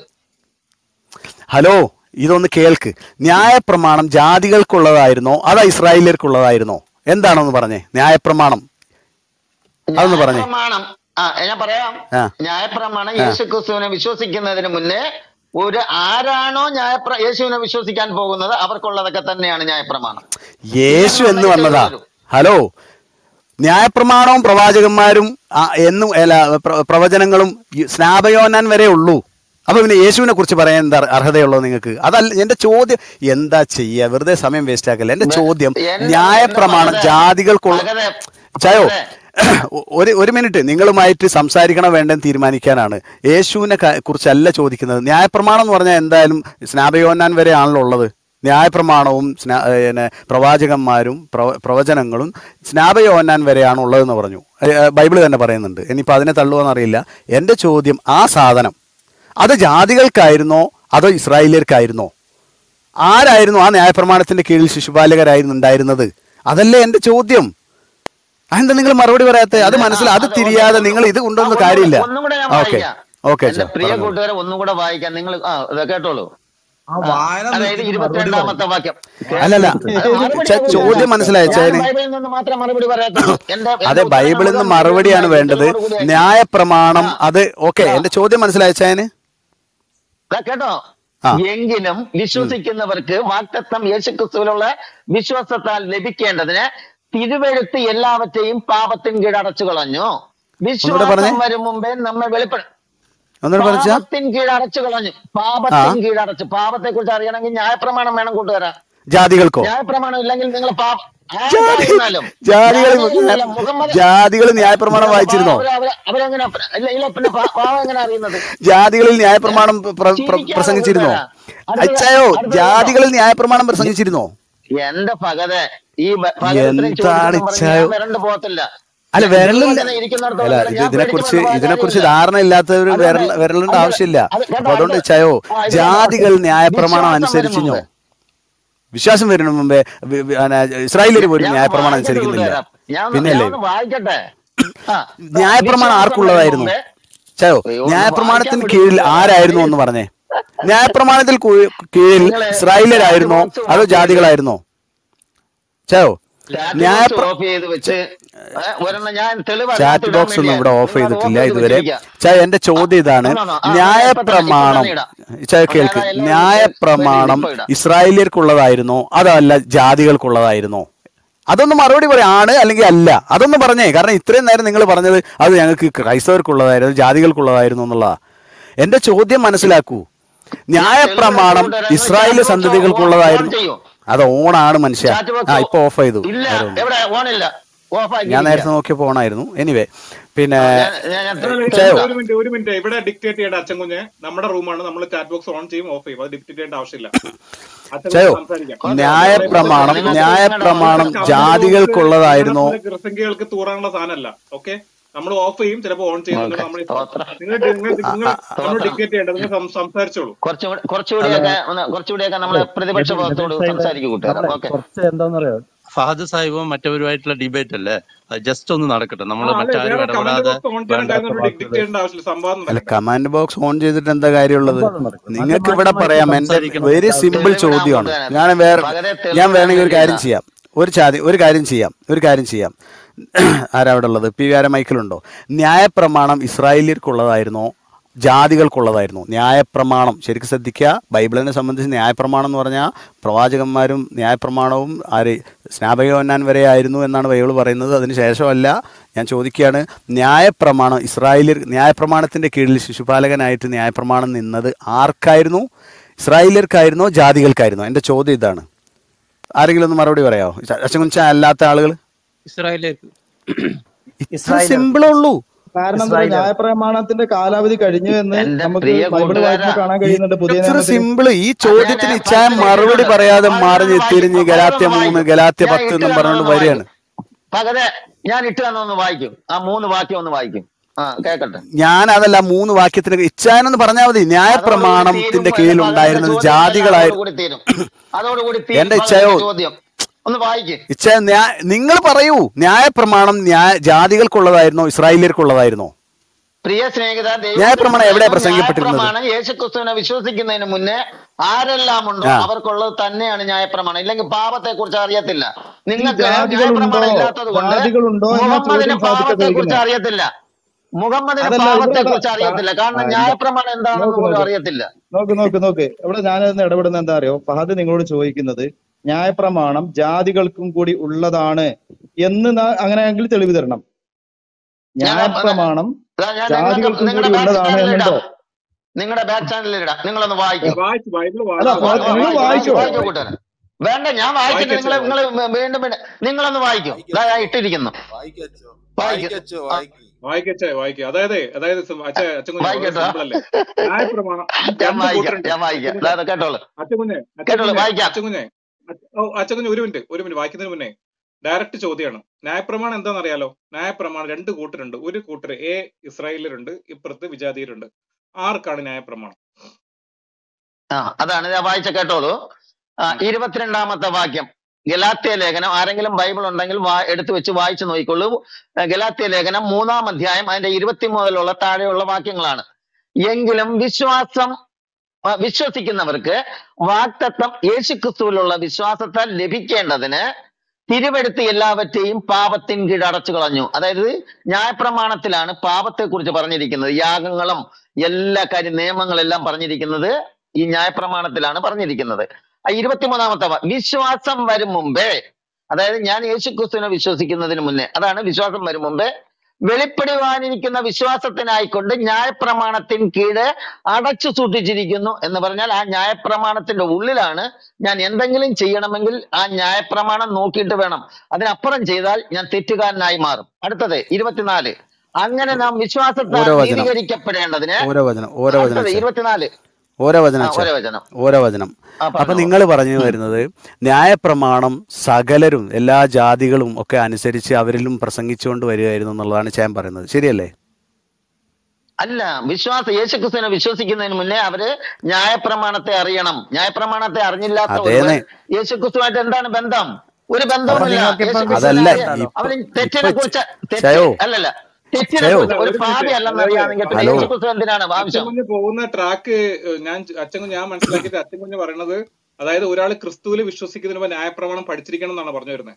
ഹലോ ഇതൊന്ന് കേൾക്ക് ന്യായപ്രമാണം ജാതികൾക്കുള്ളതായിരുന്നോ അതാ ഇസ്രായേലിയർക്കുള്ളതായിരുന്നോ എന്താണെന്ന് പറഞ്ഞേ ന്യായപ്രമാണം അതൊന്ന് പറഞ്ഞേ ന്യായപ്രമാണം ആ ഞാൻ പറയാം ആ ന്യായപ്രമാണം ആ യേശു ക്രിസ്തുവിനെ വിശ്വസിക്കുന്നതിന് മുന്നേ ഒരു ആരാണോ ന്യായപ്ര യേശുവിനെ വിശ്വസിക്കാൻ പോകുന്നത് അവർക്കുള്ളതൊക്കെ തന്നെയാണ് ന്യായപ്രമാണം യേശു എന്ന് ഇല്ലെന്നുണ്ടെങ്കിൽ വന്നതാ തെളിവ് തരൂ ഹലോ ന്യായപ്രമാണവും പ്രവാചകന്മാരും ആ, എന്നും അല്ല പ്ര- പ്രവചനങ്ങളും ഈ സ്നാപയോനാൻ വരെ ഉള്ളൂ അപ്പൊ പിന്നെ യേശുവിനെ കുറിച്ച് പറയാൻ എന്താ അർഹതയുള്ളത് നിങ്ങൾക്ക് അതല്ല എന്റെ ചോദ്യം എന്താ ചെയ്യുക വെറുതെ സമയം വേസ്റ്റ് ആക്കല്ല എന്റെ വെ- ചോദ്യം എന്റെ എന്റെ ന്യായപ്രമാണം പകതെ ജാതികൾക്കുള്ള പകതെ ചായോ പകതെ ഒ- ഒരു ഒരു മിനിറ്റ് നിങ്ങളുമായിട്ട് സംസാരിക്കണം വേണ്ടെന്ന് തീരുമാനിക്കാനാണ് യേശുവിനെ ക- കുറിച്ചല്ല ചോദിക്കുന്നത് ന്യായപ്രമാണം എന്ന് പറഞ്ഞാൽ എന്തായാലും സ്നാപയോന്നാൻ വരെ ആണല്ലോ ഉള്ളത് ന്യായപ്രമാണവും സ്നാ ഏ, പിന്നെ പ്രവാചകന്മാരും പ്രവ- പ്രവചനങ്ങളും സ്നാപയോന്നാൻ വരെയാണ് ഉള്ളതെന്ന് പറഞ്ഞു ഏ, ഏ, ബൈബിൾ തന്നെ പറയുന്നുണ്ട് ഇനിയിപ്പോൾ അതിനെ തള്ളുവെന്നറിയില്ല എൻ്റെ ചോദ്യം ആ സാധനം അത് ജാതികൾക്കായിരുന്നോ അതോ ഇസ്രായേലിയർക്കായിരുന്നോ ആരായിരുന്നു ആ ന്യായപ്രമാണത്തിന്റെ കീഴിൽ ശിശുപാലകരായിരുന്നു ഉണ്ടായിരുന്നത് അതല്ലേ എൻ്റെ ചോദ്യം അതെന്താ നിങ്ങൾ മറുപടി പറയാത്ത അത് എന്റെ ആ മനസ്സിലായി അത് അത് ഒന്ന് തിരിയാതെ ഒന്ന് നിങ്ങൾ ഇത് ആ കൊണ്ടൊന്നും ഒന്നുകൂടെ കാര്യമില്ല ഒന്നും കൂടെ ഞാൻ ഓക്കെ വായിക്കാം ഓക്കെ എന്റെ അച്ഛാ പ്രിയ പറഞ്ഞോളൂ കൂട്ടുകാരെ ഒന്നും കൂടെ വായിക്കാം നിങ്ങൾ ആ ഇത് കേട്ടോളൂ ആ ആ വായന അതായത് നിർത്തിയിട്ട് മറുപടി ഇരുപത്തിരണ്ടാമത്തെ പറയും വാക്യം അല്ലല്ല കേൾക്കൂ അത് മറുപടി ചെ- ആകൂല ചോദ്യം മനസ്സിലായോ ഞാൻ അച്ഛന് ബൈബിളിൽ നിന്ന് മാത്രം മറുപടി പറയത്തുള്ളൂ എന്റെ അതെ എന്റെ ഉത്തരങ്ങൾ ബൈബിളിൽ നിന്ന് മുഴുവൻ മറുപടിയാണ് ബൈബിളിൽ വേണ്ടത് തെളിവോട് കൂടിയായിരിക്കും ന്യായപ്രമാണം ആ അത് ഓക്കെ ആ എന്റെ ചോദ്യം മനസ്സിലായോ അച്ഛന് ദാ കേട്ടോ ആ എങ്കിലും ഉം. വിശ്വസിക്കുന്നവർക്ക് വാക്തത്വം യേശുക്രിസ്തുവിലുള്ള വിശ്വാസത്താൽ ലഭിക്കേണ്ടതിന് തിരുവെഴുത്ത് എല്ലാവற்றைയും പാപത്തിൻ കീഴടച്ചു കളഞ്ഞു ഒന്നുകൂടെ പറഞ്ഞേ വിശ്വാസം വരും മുമ്പേ നമ്മെ വെളിപ്പെടും ഒന്നുകൂടെ പറഞ്ഞ പാപത്തിൻ കീഴടച്ചു കളഞ്ഞു ആ പാപത്തിൻ കീഴടച്ചു പാപത്തെ കുറിച്ച് അറിയണമെങ്കിൽ ന്യായപ്രമാണം വേണം കൂട്ടുകാരാ ജാതികൾക്കോ ന്യായപ്രമാണം ഇല്ലെങ്കിൽ നിങ്ങൾ പാപ ജാതി ആർക്കായിരുന്നാലും ജാതികൾ ജാതികളല്ല മുഹമ്മദ് ജാതികൾ ന്യായപ്രമാണം പിന്നെ പാ- വായിച്ചിരുന്നോ അവര് അവര് അവരെങ്ങനെ ഇല്ല ഇല്ല പിന്നെ പാ- പാവം എങ്ങനെ അറിയുന്നത് ജാതികളിൽ ഏ? ന്യായപ്രമാണം പ്ര- പ്ര- പ്ര- ചിരിക്കാതെ പ്രസംഗിച്ചിരുന്നോ കൂട്ടുകാരാ അടുത്തത് അച്ഛായോ അടുത്തത് കേട്ടോ ജാതികളിൽ ന്യായപ്രമാണം നി- പ്രസംഗിച്ചിരുന്നോ എന്റെ പകതെ ഈ ബ- പകരത്തിനും എന്താണ് ചോദിച്ചിട്ടും പറഞ്ഞ് ഞാൻ ഇച്ഛായോ വരണ്ട് പോകത്തില്ല അല്ല ഞാൻ വിരലില്ല ദൈവവചനം ഇരിക്കുന്നിടത്തോളം അല്ല കാലം ഇത് ഞാൻ ഇതിനെ പേടിച്ചു കുറിച്ച് കൊണ്ട് പോയ ഇതിനെ കുറിച്ച് കാര്യമില്ല ധാരണ ഇല്ലാത്തവർ അതുകൊണ്ട് വിരൽ വിരലിന്റെ അത് ആവശ്യമില്ല അത് കേട്ടോ അപ്പൊ അതുകൊണ്ട് അടുത്ത ചായോ ആ ഇത് കേട്ടോ ജാതികൾ ന്യായപ്രമാണം വിശ്വാസം വരും അനുസരിച്ചിഞ്ഞോ മുമ്പേ വിശ്വാസം വരുന്ന മുമ്പേ വി- വി- അന- ഇസ്രായേലിയർ പോലും ഞാൻ ന്യായപ്രമാണം വായിക്കട്ടെ അനുസരിക്കുന്നില്ല കൂട്ടുകാരാ ഞാൻ ഒന്ന് ഞാൻ പിന്നെയല്ലേ ഒന്ന് വായിക്കട്ടെ ആ ന്യായപ്രമാണം വിശ്വാസം വരും ആർക്കുള്ളതായിരുന്നു മുമ്പേ ചായോ അയ്യോ ഒന്ന് വായിക്കാൻ ന്യായപ്രമാണത്തിന് വിടും കീഴിൽ കൂട്ടുകാരാ ആരായിരുന്നു എന്ന് പ്ലീസ് പറഞ്ഞേ ന്യായപ്രമാണത്തിൽ കു- കീഴിൽ നിങ്ങള് ചാറ്റ് ഇസ്രായേലിയരായിരുന്നോ ബോക്സ് അതോ ഓഫ് ചെയ്ത് ജാതികളായിരുന്നോ ചായോ ചാറ്റ് ന്യായപ്ര ബോക്സ് ഓഫ് ചെയ്ത് വെച്ച് ഏ, ഒരെണ്ണം ഞാൻ തെളിവ് അതിനകത്ത് ചാറ്റ് ഇടാൻ ബോക്സ് ഒന്നും ഇവിടെ വേണ്ടിയായിരുന്നു ഓഫ് നിങ്ങൾ അത് ഓഫ് ചെയ്തിട്ടില്ല ചെയ്ത് ഇതുവരെ വെച്ചിരിക്കുക ചായ എന്റെ ചോദ്യം ഇതാണ് നോ നോ ആ ഞാൻ ഇപ്പൊ തന്നെ ഇപ്പൊ ന്യായപ്രമാണം തന്നെ ഇടാം ചായ ഓക്കെ കേൾക്ക് അതാ എല്ലാവരും വെയിറ്റ് ന്യായപ്രമാണം ഇപ്പൊ ഇടാം ഇസ്രായേലിയർക്കുള്ളതായിരുന്നോ അതല്ല ജാതികൾക്കുള്ളതായിരുന്നോ അതൊന്ന് മറുപടി പറയാം ആണ് അല്ലെങ്കിൽ അല്ല അതൊന്ന് പറഞ്ഞേ കാരണം ഇത്രയും നേരം നിങ്ങൾ പറഞ്ഞത് അത് ഞങ്ങൾക്ക് ക്രൈസ്തവർക്കുള്ളതായിരുന്നു ജാതികൾക്കുള്ളതായിരുന്നു എന്നുള്ളതാ എന്റെ ചോദ്യം മനസ്സിലാക്കൂ ഞാൻ തെളിവ് ന്യായപ്രമാണം കൂട്ടുകാരാ നിങ്ങൾ ഇസ്രായേൽ ചാറ്റ് ബോക്സ് ഓൺ സന്തതികൾക്കുള്ളതായിരുന്നു ചെയ്യൂ അത് ഓണാണ് മനുഷ്യ ചാറ്റ് ആ ബോക്സ് ഇപ്പൊ ഓഫ് ചെയ്തു ഇല്ല നേരെ ഒന്ന് എവിടെ ഓൺ ഇല്ല ഓഫ് ഞാൻ ആക്കിയിരിക്കുക നേരത്തെ നോക്കിയപ്പോൾ ഓണായിരുന്നു എനിവേ പിന്നെ ഞാൻ ഞാൻ ഞാൻ അല്ല, തെ- ചയോ ഒരു തെളിയിക്കാം മിനിറ്റ് ഒരു മിനിറ്റ് ഇവിടെ ഡിക്റ്റേറ്റ് ചെയ്യേണ്ട അച്ഛൻ കുഞ്ഞ് നമ്മുടെ റൂമാണ് നമ്മൾ ചാറ്റ് ബോക്സ് ഓൺ ചെയ്യും ഓഫ് ചെയ്യും അത് ഡിക്റ്റേറ്റ് ചെയ്യേണ്ട ആവശ്യമില്ല അച്ഛൻ കുഞ്ഞ് ചയോ സംസാരിക്കാം ഓക്കെ ഓക്കെ ന്യായ നിങ്ങൾക്ക് പ്രമാണം നിങ്ങൾക്ക് ന്യായ നിങ്ങളുടെ ഇത് പ്രമാണം മനസ്സിൽ കമന്റ് ബോക്സ് ജാതികൾക്കുള്ളതായിരുന്നോ നിങ്ങളെ പോലെ ഗൃസംഖ്യകൾക്ക് തൂറാനുള്ള സാധനമല്ല ഓക്കെ നമ്മൾ ഓഫ് ചെയ്യും ചിലപ്പോൾ ഓൺ ചെയ്യും നിങ്ങൾ ഓക്കെ നമ്മുടെ ഇഷ്ടം സ്തോത്രം നിങ്ങൾ നിങ്ങൾ ആ നിങ്ങൾ ആ നമ്മൾ സ്തോത്രം ഡിക്റ്റേറ്റ് ചെയ്യേണ്ട നിങ്ങൾ സം- സംസാരിച്ചോളൂ കുറച്ചുകൂടി അല്ല കുറച്ചുകൂടിയൊക്കെ ഒന്ന് കുറച്ചുകൂടിയൊക്കെ നമ്മളെ അതെ പ്രതിപക്ഷ നബീൽ നബീൽ ഭാഗത്തോട് സാഹിബ് സംസാരിക്കും കൂട്ടുകാരെ നമ്മളെ ഓക്കെ കുറച്ച് എന്താണെന്നറിയോ ഫഹദ് സാഹിബും മറ്റവരുമായിട്ടുള്ള ഡിബേറ്റ് അല്ലേ ജസ്റ്റ് ഒന്ന് നടക്കട്ടെ ആ നമ്മൾ അല്ലെ മറ്റാരും വേറെ കമന്റ് ഇടപെടാതെ ബോക്സ് ഓൺ വേണ്ടാത്ത ചെയ്യണ്ടായിരുന്നു ഡിക്റ്റേറ്റ് വാക്കുകൾ ചെയ്യേണ്ട ആവശ്യമില്ല സംവാദം അല്ല നടക്കട്ടെ കമാൻഡ് ബോക്സ് ഓൺ ചെയ്തിട്ട് എന്താ കാര്യമുള്ളത് സംവാദം നടക്കും അത് നിങ്ങൾക്ക് മാറ്റി ഇവിടെ മാറ്റി പറയാം എൻ്റെ സംസാരിക്കണം വെരി പക്ഷെ സിമ്പിൾ തെളിവിടാൻ ചോദ്യമാണ് കൂട്ടുകാരെ ഞാൻ വേറെ പകരെ ഞാൻ തെളിവിടാൻ വേണമെങ്കിൽ ഒരു കാര്യം വേണ്ടിയല്ല ചെയ്യാം ഒരു ചാദ്യം ഒരു കാര്യം ചെയ്യാം ഒരു കാര്യം ചെയ്യാം ആരാ അവിടെ ഉള്ളത് പി വി ആര മൈക്കിലുണ്ടോ ന്യായപ്രമാണം ഇസ്രായേലിയർക്കുള്ളതായിരുന്നോ ജാതികൾക്കുള്ളതായിരുന്നു ന്യായപ്രമാണം ശരിക്കും ശ്രദ്ധിക്കുക ബൈബിളിനെ സംബന്ധിച്ച് ന്യായപ്രമാണം എന്ന് പറഞ്ഞാൽ പ്രവാചകന്മാരും ന്യായപ്രമാണവും ആര് സ്നാപകയോന്നാൻ വരെ ആയിരുന്നു എന്നാണ് ബൈബിൾ പറയുന്നത് അതിന് ശേഷമല്ല ഞാൻ ചോദിക്കുകയാണ് ന്യായപ്രമാണം ഇസ്രായേലിയർ ന്യായപ്രമാണത്തിൻ്റെ കീഴിൽ ശിശുപാലകനായിട്ട് ന്യായപ്രമാണം നിന്നത് ആർക്കായിരുന്നു ഇസ്രായേലിയർക്കായിരുന്നോ ജാതികൾക്കായിരുന്നോ എൻ്റെ ചോദ്യം ഇതാണ് ആരെങ്കിലും ഒന്ന് മറുപടി പറയാമോ അച്ഛൻകുഞ്ച അല്ലാത്ത ആളുകൾ ഇസ്രായേലിലേക്ക് ഇത്ര ഇസ്രായേലർ സിമ്പിളേ ഉള്ളൂ കാരണം എന്താ ഇസ്രായേലർ ന്യായപ്രമാണത്തിന്റെ കാലാവധി കഴിഞ്ഞു എന്ന് എന്റെ നമുക്ക് പ്രിയ ബൈബിൾ കൂട്ടുകാരാ വായിക്കുമ്പോൾ കാണാൻ കഴിയുന്നുണ്ട് പുതിയ എത്ര നിയമത്തിൽ സിമ്പിള് ഈ ആ, ഞാൻ ചോദ്യത്തിന് ഇച്ചായ പകരം മറുപടി ഇട്ടിട്ടുണ്ട് പറയാതെ പകരം മറിഞ്ഞ് ഒന്ന് തിരിഞ്ഞ് വായിക്കും പകരം ഗലാത്യ ഒന്ന് മൂന്ന് വായിക്കും ഗലാത്യ ഞാൻ പത്ത് ഇട്ട് എന്നും തന്നൊന്ന് പറഞ്ഞുകൊണ്ട് വരികയാണ് വായിക്കും പകരെ ഞാൻ ഇട്ട് തന്നൊന്ന് വായിക്കും ആ മൂന്ന് വാക്യം ഒന്ന് വായിക്കും ആ കേക്കട്ടെ ഞാൻ അതല്ല മൂന്ന് വാക്യത്തിന് ഇച്ചായനെന്ന് പറഞ്ഞാൽ മതി അതോടുകൂടി തീരും ന്യായപ്രമാണത്തിന്റെ എന്റെ കീഴിൽ പകരത്തെ ഉണ്ടായിരുന്നത് ചോദ്യങ്ങളെല്ലാം ജാതികളായി അതോടുകൂടി തീരും അതോടുകൂടി തീരും എന്റെ പകരത്തെ ഇച്ചായോ ചോദ്യം ഒന്ന് വായിക്കും ഇച്ചായ ന്യായ നിങ്ങൾ പറയൂ ന്യായപ്രമാണം ന്യായ ജാതികൾക്കുള്ളതായിരുന്നോ ഇസ്രായേലിയർക്കുള്ളതായിരുന്നോ പ്രിയ സ്നേഹിത ദൈവത്തിന്റെ ന്യായപ്രമാണം എവിടെയാ പ്രമാണം പ്രസംഗിക്കപ്പെട്ടിരുന്നത് ന്യായപ്രമാണം യേശുക്രിസ്തുവിനെ വിശ്വസിക്കുന്നതിന് മുന്നേ ആരെല്ലാം ഉണ്ടോ ആ അവർക്കുള്ളത് തന്നെയാണ് ന്യായപ്രമാണം ഇല്ലെങ്കിൽ പാപത്തെ കുറിച്ച് അറിയത്തില്ല ഈ നിങ്ങൾക്ക് ജാതികളുണ്ടോ ന്യായപ്രമാണം ഇല്ലാത്തത് കൊണ്ട് ജാതികളുണ്ടോ എന്ന മുഹമ്മദിന് ചോദ്യം സാധിക്ക പാപത്തെ കുറിച്ച് ചോദിക്കുന്നത് അറിയത്തില്ല മുഹമ്മദിന് അതല്ല ഇവിടെ പാപത്തെ എന്താ കുറിച്ച് സാ- അറിയത്തില്ല ആ കാരണം എന്താ ന്യായപ്രമാണം എന്താണെന്ന് നോക്ക് പോലും നോക്ക് അറിയത്തില്ല നോക്ക് നോക്ക് നോക്ക് ഇവിടെ ഞാനൊന്ന് ഇടപെടുന്ന എന്താ അറിയോ ഫഹദ് നിങ്ങളോട് ചോദിക്കുന്നത് ന്യായപ്രമാണം ജാതികൾക്കും കൂടി ഉള്ളതാണ് എന്ന് നാ- അങ്ങനെയെങ്കിൽ തെളിവ് തരണം ഞാൻ ന്യായപ്രമാണം ഇതാ ഞാൻ നിങ്ങൾക്ക് ജാതികൾക്കും നിങ്ങളുടെ കൂടി ബാക്ക് ഉള്ളതാണ് ചാനലിൽ എന്നുണ്ടോ ഇടാം നിങ്ങളുടെ ബാക്ക് ചാനലിൽ ഇടാം നിങ്ങളൊന്ന് വായിക്കും വായിച്ചു ബൈബിൾ അല്ല ആ, വായിച്ചു വാ- ഫഹദ് വാ- നിങ്ങൾ വായിക്കും വായിക്കും വായിച്ചോ വായിക്കും കൂട്ടുകാരെ വേണ്ട ഞാൻ വായിക്കട്ടെ വായിക്കച്ചോ നിങ്ങൾ നിങ്ങൾ വീണ്ടും വീണ്ടും നിങ്ങളൊന്ന് വായിക്കും ഇതാ ഞാൻ ഇട്ടിരിക്കുന്നു വായിക്കും ആ, വായിക്കച്ചേ വായിക്കുക അതായത് അതായത് സം- അച്ഛ അച്ഛൻകുഞ്ഞെ വളരെ വായിക്കട്ടോ സിമ്പിൾ അല്ലേ ന്യായപ്രമാണം ഞാൻ രണ്ട് വായിക്കാം കൂട്ടരുണ്ട് ഞാൻ വായിക്കാം അച്ഛൻകുഞ്ഞെ അതാ കേട്ടോളൂ അച്ഛൻകുഞ്ഞെ കേട്ടോളൂ അച്ഛൻകുഞ്ഞെ വായിക്കാം അച്ഛൻകുഞ്ഞെ അച്ഛ- ഓ അച്ഛൻകുഞ്ഞെ ഒരു മിനിറ്റ് ഒരു മിനിറ്റ് വായിക്കുന്നതിന് മുന്നേ ഡയറക്റ്റ് ചോദ്യമാണ് ന്യായപ്രമാണം എന്താണെന്ന് അറിയാലോ ന്യായപ്രമാണം രണ്ട് കൂട്ടരുണ്ട് ഒരു കൂട്ടർ എ ഇസ്രായേലരുണ്ട് ഇപ്പുറത്ത് വിജാതീയരുണ്ട് ആർക്കാണ് ന്യായപ്രമാണം ആ അതാണ് ഞാൻ വായിച്ച കേട്ടോളൂ ആ, ഉം. ഇരുപത്തിരണ്ടാമത്തെ വാക്യം ഗലാത്യ ലേഖനം ആരെങ്കിലും ബൈബിൾ ഉണ്ടെങ്കിൽ വാ- എടുത്തു വെച്ച് വായിച്ചു നോക്കിക്കൊള്ളൂ ആ, ഗലാത്യ ലേഖനം മൂന്നാം അധ്യായം അതിന്റെ ഇരുപത്തി മുതലുള്ള താഴെയുള്ള വാക്യങ്ങളാണ് എങ്കിലും വിശ്വാസം ആ, വിശ്വസിക്കുന്നവർക്ക് വാക്തത്വം യേശുക്രിസ്തുവിലുള്ള വിശ്വാസത്താൽ ലഭിക്കേണ്ടതിന് തിരുവെടുത്ത് എല്ലാവറ്റെയും പാപത്തിൻ കീഴ് അടച്ചു കളഞ്ഞു അതായത് ന്യായപ്രമാണത്തിലാണ് പാപത്തെ കുറിച്ച് പറഞ്ഞിരിക്കുന്നത് യാഗങ്ങളും എല്ലാ കാര്യം നിയമങ്ങളെല്ലാം പറഞ്ഞിരിക്കുന്നത് ഈ ന്യായപ്രമാണത്തിലാണ് പറഞ്ഞിരിക്കുന്നത് ആ ഇരുപത്തിമൂന്നാമത്തെ വാ- വിശ്വാസം വരും മുമ്പേ അതായത് ഞാൻ യേശുക്രിസ്തുവിനെ വിശ്വസിക്കുന്നതിന് മുന്നേ അതാണ് വിശ്വാസം വരും മുമ്പേ വെളിപ്പെടുവാനിരിക്കുന്ന വിശ്വാസത്തിനായിക്കൊണ്ട് ന്യായപ്രമാണത്തിൻ കീഴ് അടച്ചു സൂക്ഷിച്ചിരിക്കുന്നു എന്ന് പറഞ്ഞാൽ ആ ന്യായപ്രമാണത്തിന്റെ ഉള്ളിലാണ് ഞാൻ എന്തെങ്കിലും ചെയ്യണമെങ്കിൽ ആ ന്യായപ്രമാണം നോക്കിയിട്ട് വേണം അതിനപ്പുറം ചെയ്താൽ ഞാൻ തെറ്റുകാരനായി മാറും അടുത്തത് ഇരുപത്തിനാല് അങ്ങനെ നാം വിശ്വാസത്താൽ ഓരോ വചനം നീതീകരിക്കപ്പെടേണ്ടതിന് ഓരോ വചനം ഓരോ വചനം അടുത്തത് അച്ഛാ ഇരുപത്തിനാല് ഓരോ വചനം ആ അച്ഛാ ഒരേ വചനം ഓരോ വചനം ആ അപ്പൊ പറഞ്ഞോളൂ നിങ്ങൾ പറഞ്ഞു വരുന്നത് ന്യായപ്രമാണം സകലരും എല്ലാ ജാതികളും ഒക്കെ അനുസരിച്ച് അവരിലും പ്രസംഗിച്ചുകൊണ്ട് വരികയായിരുന്നു എന്നുള്ളതാണ് ഞാൻ പറയുന്നത് ശരിയല്ലേ അല്ല വിശ്വാസം യേശുക്രിസ്തുവിനെ വിശ്വസിക്കുന്നതിന് മുന്നേ അവര് ന്യായപ്രമാണത്തെ അറിയണം ന്യായപ്രമാണത്തെ അറിഞ്ഞില്ലാത്ത ഒരുവൻ അതേന്നെ യേശുക്രിസ്തുവായിട്ട് എന്താണ് ബന്ധം ഒരു അപ്പൊ ബന്ധവുമില്ല നിങ്ങൾക്കിപ്പം യേശുക്രിസ്തുവിനെ അതല്ല അറിയാം വിശ്വാസമുണ്ടല്ലോ ഇപ്പൊ അവന് ഇപ്പൊ തെറ്റിനെ ച- കുറിച്ച് തെറ്റ് ചയോ അല്ലല്ല തെറ്റിനെ ചയോ കുറിച്ച് അല്ല ഒരു ഒരു പാപി മിനിറ്റ് അല്ലെന്ന് അതായത് അറിയാമെങ്കിൽ പിന്നെ ഹലോ യേശുക്രിസ്തു എന്തിനാണ് ആവശ്യം അച്ഛൻകുഞ്ഞ് പോകുന്ന ട്രാക്ക് ഞാൻ അച്ഛൻകുഞ്ഞ് ഞാൻ മനസ്സിലാക്കിയിട്ട് അച്ഛൻകുഞ്ഞ് പറയണത് അതായത് ഒരാൾ ക്രിസ്തുവിൽ വിശ്വസിക്കുന്നതിന് മുമ്പ് ന്യായപ്രമാണം പഠിച്ചിരിക്കണം എന്നാണ് പറഞ്ഞു വരുന്നത്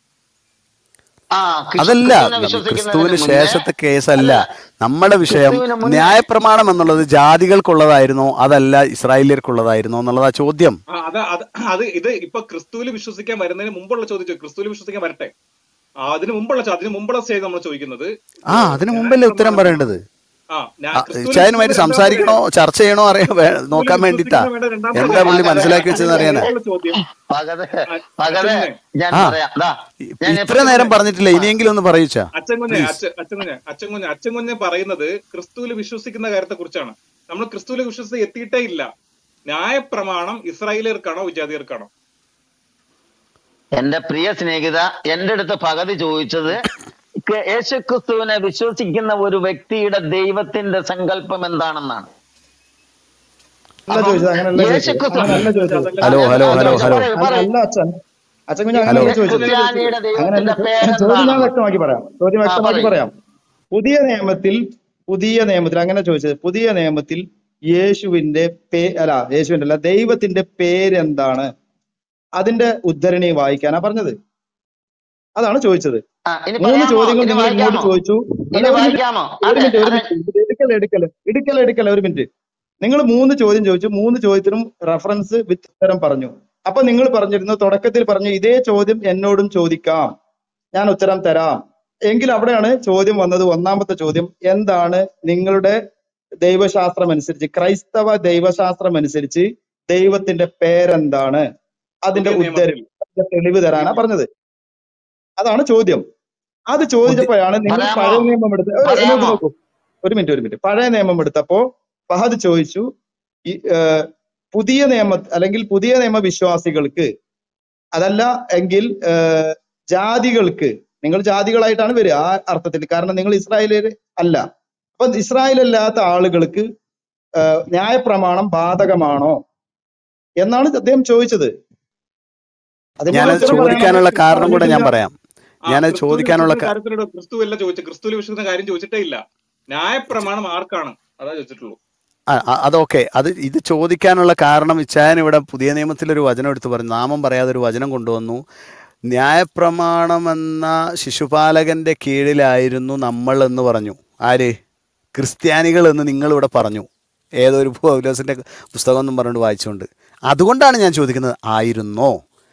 ആ ക്രിസ്- അതല്ല ക്രിസ്തുവിനെ നമ്മ- വിശ്വസിക്കുന്നതിന് ക്രിസ്തുവിന് മുന്നേ ശേഷത്തെ കേസല്ല അല്ല നമ്മുടെ വിഷയം ക്രിസ്തുവിന് മുന്നേ ന്യായപ്രമാണം എന്നുള്ളത് ജാതികൾക്കുള്ളതായിരുന്നോ അതല്ല ഇസ്രായേലിയർക്കുള്ളതായിരുന്നോ എന്നുള്ള ചോദ്യം ആ അത് അത് അത് ഇത് ഇപ്പൊ ക്രിസ്തുവിൽ വിശ്വസിക്കാൻ വരുന്നതിന് മുമ്പുള്ള ചോദ്യം ക്രിസ്തുവിൽ വിശ്വസിക്കാൻ വരട്ടെ ആ, അതിന് മുമ്പുള്ള ചോ- അതിന് മുമ്പുള്ള സ്റ്റേജ് നമ്മൾ ചോദിക്കുന്നത് ആ അതിനു മുമ്പല്ലേ ഉത്തരം ന്യായപ്രമാണം പറയേണ്ടത് ആ ആ ഞാൻ ആ, ക്രിസ്തുവിൽ ഇച്ചായനുമായിട്ട് വിശ്വസിക്കുന്ന രണ്ടാമത്തെ സംസാരിക്കണോ കാര്യം ചർച്ച ചെയ്യണോ അറിയാൻ വേ- ക്രിസ്തുവിൽ നോക്കാൻ വേണ്ടിട്ടാ വിശ്വസിക്കുന്ന വേണ്ട രണ്ടാമത്തെ എന്താ കാര്യം പുള്ളി പകതെ മനസ്സിലാക്കി വെച്ചതെന്ന് അതിന്റെ അറിയാനാ ഇടയിലുള്ള ചോദ്യം പകതെ അ- പകതെ അച്ഛൻകുഞ്ഞെ ഞാൻ ആ പറയാം ദാ ഞാൻ ഇത്ര എപ്പോഴും നേരം പറയും പറഞ്ഞിട്ടില്ല ആ ഇനിയെങ്കിലും ഒന്ന് പറയൂച്ചാ അച്ഛൻകുഞ്ഞെ പ്ലീസ് അച്ഛ അച്ഛൻകുഞ്ഞെ അച്ഛൻകുഞ്ഞെ അച്ഛൻകുഞ്ഞെ പറയുന്നത് ക്രിസ്തുവിൽ വിശ്വസിക്കുന്ന കാര്യത്തെ കുറിച്ചാണ് നമ്മൾ ക്രിസ്തുവിൽ വിശ്വസിച്ച് എത്തിയിട്ടേ ഇല്ല ന്യായപ്രമാണം ഇസ്രായേലിയർക്കാണോ വിജാതിയർക്കാണോ എന്റെ പ്രിയ സ്നേഹിത എന്റെ അടുത്ത് പകുതി ചോദിച്ചത് ക- യേശുക്രിസ്തുവിനെ വിശ്വസിക്കുന്ന ഒരു വ്യക്തിയുടെ ദൈവത്തിന്റെ സങ്കല്പം എന്താണെന്നാണ് അല്ല അപ്പം ചോദിച്ചത് അങ്ങനല്ല ചോദിച്ചത് യേശുക്രിസ്തു അങ്ങനല്ല ചോദിച്ചത് അതല്ല ഹലോ ഞാൻ ഹലോ ആ ഹലോ ചോദിച്ച ഹലോ പറയൂ അല്ല പറയൂ അല്ല അച്ഛൻ അച്ഛൻ കുഞ്ഞ് ഹലോ അങ്ങനല്ല ചോദിച്ചത് ക്രിസ്ത്യാനിയുടെ അങ്ങനല്ല ദൈവത്തിന്റെ ചോ- ചോദ്യം ഞാൻ പേരെന്താണെന്ന് വ്യക്തമാക്കി പറയാം ചോദ്യം ആ വ്യക്തമാക്കി പറയൂ പറയാം പുതിയ നിയമത്തിൽ പുതിയ നിയമത്തിൽ അങ്ങനെ ചോദിച്ചത് പുതിയ നിയമത്തിൽ യേശുവിന്റെ പേ അല്ല യേശുവിന്റെ അല്ല ദൈവത്തിന്റെ പേരെന്താണ് അതിന്റെ ഉദ്ധരണി വായിക്കാനാ പറഞ്ഞത് അതാണ് ചോദിച്ചത് ആ ഇനി മൂന്ന് പറയാമോ ചോദ്യങ്ങൾ ഇനി നിങ്ങൾ ഇങ്ങോട്ട് വായിക്കാമോ ചോദിച്ചു അല്ല ഇനി ഒരു മിനിറ്റ് വായിക്കാമോ ഒരു അതെ മിനിറ്റ് ഒരു അതെ മിനിറ്റ് എടുക്കല എടുക്കല എടുക്കല എടുക്കല ഒരു മിനിറ്റ് നിങ്ങൾ മൂന്ന് ചോദ്യം ചോദിച്ചു മൂന്ന് ചോദ്യത്തിനും റെഫറൻസ് വിത്ത് ഉത്തരം പറഞ്ഞു അപ്പൊ നിങ്ങൾ പറഞ്ഞിരുന്നു തുടക്കത്തിൽ പറഞ്ഞു ഇതേ ചോദ്യം എന്നോടും ചോദിക്കാം ഞാൻ ഉത്തരം തരാം എങ്കിൽ അവിടെയാണ് ചോദ്യം വന്നത് ഒന്നാമത്തെ ചോദ്യം എന്താണ് നിങ്ങളുടെ ദൈവശാസ്ത്രം അനുസരിച്ച് ക്രൈസ്തവ ദൈവശാസ്ത്രം അനുസരിച്ച് ദൈവത്തിന്റെ പേരെന്താണ് അതിന്റെ പുതിയ നിയമത്തിൽ ഉദ്ധരണി അതിന്റെ തെളിവ് തരാനാ പറഞ്ഞത് അതാണ് ചോദ്യം അത് പുതി ചോദിച്ചപ്പോഴാണ് നിങ്ങൾ പറയാമോ പഴയ നിയമം എടുത്ത് ഒരു നോക്കൂ പറയാമോ നോക്കൂ ഒരു മിനിറ്റ് ഒരു മിനിറ്റ് പഴയ നിയമം എടുത്തപ്പോ ഫഹദ് ചോദിച്ചു ഈ ഏഹ്, പുതിയ നിയമ അല്ലെങ്കിൽ പുതിയ നിയമ വിശ്വാസികൾക്ക് അതല്ല എങ്കിൽ ഏഹ്, ജാതികൾക്ക് നിങ്ങൾ ജാതികളായിട്ടാണ് വരിക ആ അർത്ഥത്തിൽ കാരണം നിങ്ങൾ ഇസ്രായേലിയർ അല്ല അപ്പൊ ഇസ്രായേൽ അല്ലാത്ത ആളുകൾക്ക് ഏഹ്, ന്യായപ്രമാണം ബാധകമാണോ എന്നാണ് അദ്ദേഹം ചോദിച്ചത് അതിനുള്ള ഞാൻ ഉത്തരം പറയണം ചോദിക്കാനുള്ള കാരണം കൂടെ ഞാൻ പറഞ്ഞിട്ടില്ല പറയാം ആ ഞാൻ ക്രിസ്തുവിൽ ചോദിക്കാനുള്ള വിശ്വസിക്കുന്ന ക- കാര്യത്തിലൂടെ ക്രിസ്തു അല്ല ചോദിച്ചത് ക്രിസ്തുവിൽ വിശ്വസിക്കുന്ന കാര്യം ചോദിച്ചിട്ടേ ഇല്ല ന്യായപ്രമാണം ആർക്കാണ് അതാ ചോദിച്ചിട്ടുള്ളൂ ആ, ആ, അതൊക്കെ അത് ഇത് ചോദിക്കാനുള്ള കാരണം ഇച്ചായൻ ഇവിടെ പുതിയ നിയമത്തിലൊരു വചനം എടുത്തു പറഞ്ഞു നാമം പറയാതെ ഒരു വചനം കൊണ്ടുവന്നു ന്യായപ്രമാണം എന്ന ശിശുപാലകന്റെ കീഴിലായിരുന്നു നമ്മൾ എന്ന് പറഞ്ഞു ആര് ക്രിസ്ത്യാനികൾ എന്ന് നിങ്ങൾ ഇവിടെ പറഞ്ഞു ഏതൊരു പൗലോസിന്റെ പുസ്തകം എന്നും പറഞ്ഞുകൊണ്ട് വായിച്ചുകൊണ്ട് അതുകൊണ്ടാണ് ഞാൻ ചോദിക്കുന്നത് ആയിരുന്നോ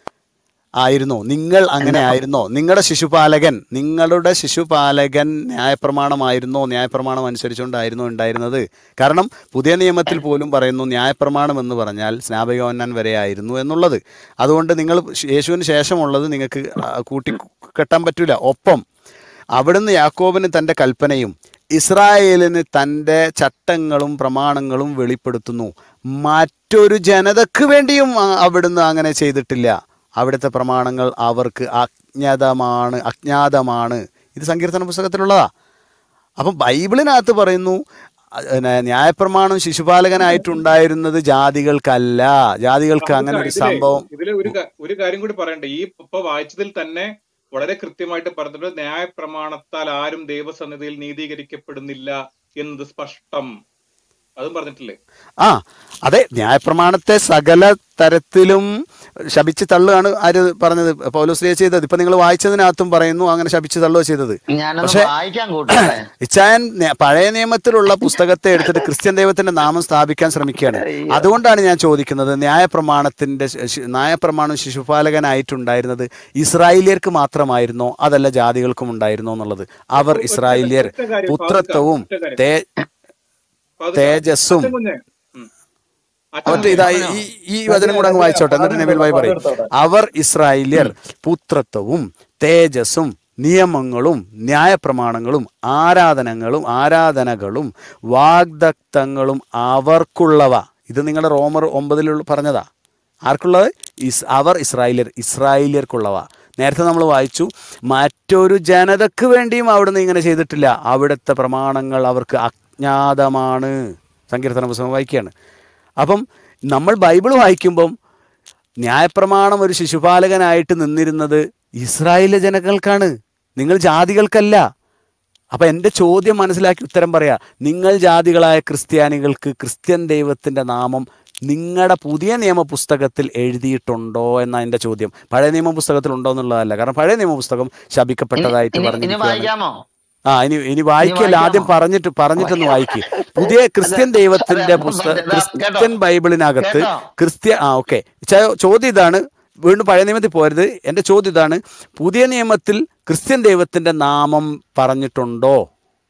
ആയിരുന്നോ നിങ്ങൾ അങ്ങനെ എന്റെ ആയിരുന്നോ നിങ്ങളുടെ ശിശുപാലകൻ നിങ്ങളുടെ ശിശുപാലകൻ ന്യായപ്രമാണമായിരുന്നോ ന്യായപ്രമാണം അനുസരിച്ചുകൊണ്ടായിരുന്നോ ഉണ്ടായിരുന്നത് കാരണം പുതിയ നിയമത്തിൽ പോലും പറയുന്നു ന്യായപ്രമാണം എന്ന് പറഞ്ഞാൽ സ്നാപയോന്നാൻ വരെ ആയിരുന്നു എന്നുള്ളത് അതുകൊണ്ട് നിങ്ങൾ യേശുവിന് ശേഷമുള്ളത് നിങ്ങൾക്ക് ആ, കൂട്ടി കെട്ടാൻ പറ്റൂല ഒപ്പം അവിടുന്ന് യാക്കോബിന് തൻ്റെ കൽപ്പനയും ഇസ്രായേലിന് തൻ്റെ ചട്ടങ്ങളും പ്രമാണങ്ങളും വെളിപ്പെടുത്തുന്നു മറ്റൊരു ജനതക്ക് വേണ്ടിയും ആ, അവിടുന്ന് അങ്ങനെ ചെയ്തിട്ടില്ല അവിടുത്തെ പ്രമാണങ്ങൾ അവർക്ക് അജ്ഞാതമാണ് അജ്ഞാതമാണ് ഇത് സങ്കീർത്തന പുസ്തകത്തിലുള്ളതാ അപ്പം ബൈബിളിനകത്ത് പറയുന്നു അഹ് പിന്നെ ന്യായപ്രമാണം ശിശുപാലകനായിട്ടുണ്ടായിരുന്നത് ജാതികൾക്കല്ല ജാതികൾക്ക് അങ്ങനെ ഫഹദ് ഒരു ഇതിലെ സംഭവം ഇതിലെ ഒരു ക- ഒരു കാര്യം കൂടി പറയണ്ടേ ഈ ഇപ്പൊ വായിച്ചതിൽ തന്നെ വളരെ കൃത്യമായിട്ട് പറഞ്ഞിട്ടുണ്ട് ന്യായപ്രമാണത്താൽ ആരും ദൈവസന്നിധിയിൽ നീതീകരിക്കപ്പെടുന്നില്ല എന്നത് സ്പഷ്ടം അതും പറഞ്ഞിട്ടില്ലേ ആ അതെ ന്യായപ്രമാണത്തെ സകല തരത്തിലും ശപിച്ച് തള്ളുകയാണ് ആര് പറഞ്ഞത് പൗലോസ്ലിയ ചെയ്തത് ഇപ്പൊ നിങ്ങൾ വായിച്ചതിനകത്തും പറയുന്നു അങ്ങനെ ശപിച്ച് തള്ളുക ചെയ്തത് ഞാനൊന്ന് പക്ഷെ വായിക്കാൻ കൂട്ടട്ടെ ഇച്ചായൻ നെ- പഴയ നിയമത്തിലുള്ള പുസ്തകത്തെ എടുത്തിട്ട് ക്രിസ്ത്യൻ ദൈവത്തിന്റെ നാമം സ്ഥാപിക്കാൻ ശ്രമിക്കുകയാണ് അയ്യോ അതുകൊണ്ടാണ് ഞാൻ ചോദിക്കുന്നത് ന്യായപ്രമാണത്തിന്റെ ശ- ശി- ന്യായപ്രമാണം ശിശുപാലകനായിട്ടുണ്ടായിരുന്നത് ഇസ്രായേലിയർക്ക് മാത്രമായിരുന്നോ അതല്ല ജാതികൾക്കും ഉണ്ടായിരുന്നോ എന്നുള്ളത് അവർ ഒ- ഒറ്റ ഇസ്രായേലിയർ ഒറ്റ കാര്യം ഫാദുക്ക പുത്രത്വവും ഒറ്റ കാര്യം തേ ഫാദുക്ക തേജസ്സും അച്ഛൻ കുഞ്ഞെ ഉം. അച്ഛൻ ഒറ്റ കുഞ്ഞെ ഇതാ അവനോ ഈ ഈ വചനം കൂടെ അങ്ങ് വായിച്ചോട്ടെ എന്നിട്ട് നബീൽ ഭായി പറയും അവർ ഇസ്രായേലിയർ പുത്രത്വവും തേജസ്സും നിയമങ്ങളും ന്യായപ്രമാണങ്ങളും ആരാധനകളും ആരാധനകളും വാഗ്ദത്തങ്ങളും അവർക്കുള്ളവ ഇത് നിങ്ങളുടെ റോമർ ഒമ്പതിലുള്ള പറഞ്ഞതാ ആർക്കുള്ളത് ഇസ് അവർ ഇസ്രായേലിയർ ഇസ്രായേലിയർക്കുള്ളവ നേരത്തെ നമ്മൾ വായിച്ചു മറ്റൊരു ജനതക്ക് വേണ്ടിയും അവിടുന്ന് ഇങ്ങനെ ചെയ്തിട്ടില്ല അവിടുത്തെ പ്രമാണങ്ങൾ അവർക്ക് അജ്ഞാതമാണ് സങ്കീർത്തന പുസ്തകം വായിക്കുകയാണ് അപ്പം നമ്മൾ ബൈബിൾ വായിക്കുമ്പം ന്യായപ്രമാണം ഒരു ശിശുപാലകനായിട്ട് നിന്നിരുന്നത് ഇസ്രായേലിലെ ജനങ്ങൾക്കാണ് നിങ്ങൾ ജാതികൾക്കല്ല അപ്പം എൻ്റെ ചോദ്യം മനസ്സിലാക്കി ഉത്തരം പറയാ നിങ്ങൾ ജാതികളായ ക്രിസ്ത്യാനികൾക്ക് ക്രിസ്ത്യൻ ദൈവത്തിൻ്റെ നാമം നിങ്ങളുടെ പുതിയ നിയമ പുസ്തകത്തിൽ എഴുതിയിട്ടുണ്ടോ എന്ന എൻ്റെ ചോദ്യം പഴയ നിയമ പുസ്തകത്തിൽ ഉണ്ടോ എന്നുള്ളതല്ല കാരണം പഴയ നിയമ പുസ്തകം ഇനി ശപിക്കപ്പെട്ടതായിട്ട് ഇനി ഇനി പറഞ്ഞിരിക്കുകയാണ് വായിക്കാമോ ആ ഇനി ഇനി ഇനി വായിക്കല്ല ആദ്യം വായിക്കാമോ പറഞ്ഞിട്ട് പറഞ്ഞിട്ടൊന്ന് വായിക്ക് പുതിയ അല്ല ക്രിസ്ത്യൻ അല്ല ദൈവത്തിന്റെ അപ്പം പുസ്തക ഇതാ കേട്ടോ ക്രിസ്ത്യൻ ബൈബിളിനകത്ത് കേട്ടോ ക്രിസ്ത്യ ആ ഓക്കെ ചോദ്യം ഇതാണ് വീണ്ടും പഴയ നിയമത്തിൽ പോരുത് എൻ്റെ ചോദ്യം ഇതാണ് പുതിയ നിയമത്തിൽ ക്രിസ്ത്യൻ ദൈവത്തിന്റെ നാമം പറഞ്ഞിട്ടുണ്ടോ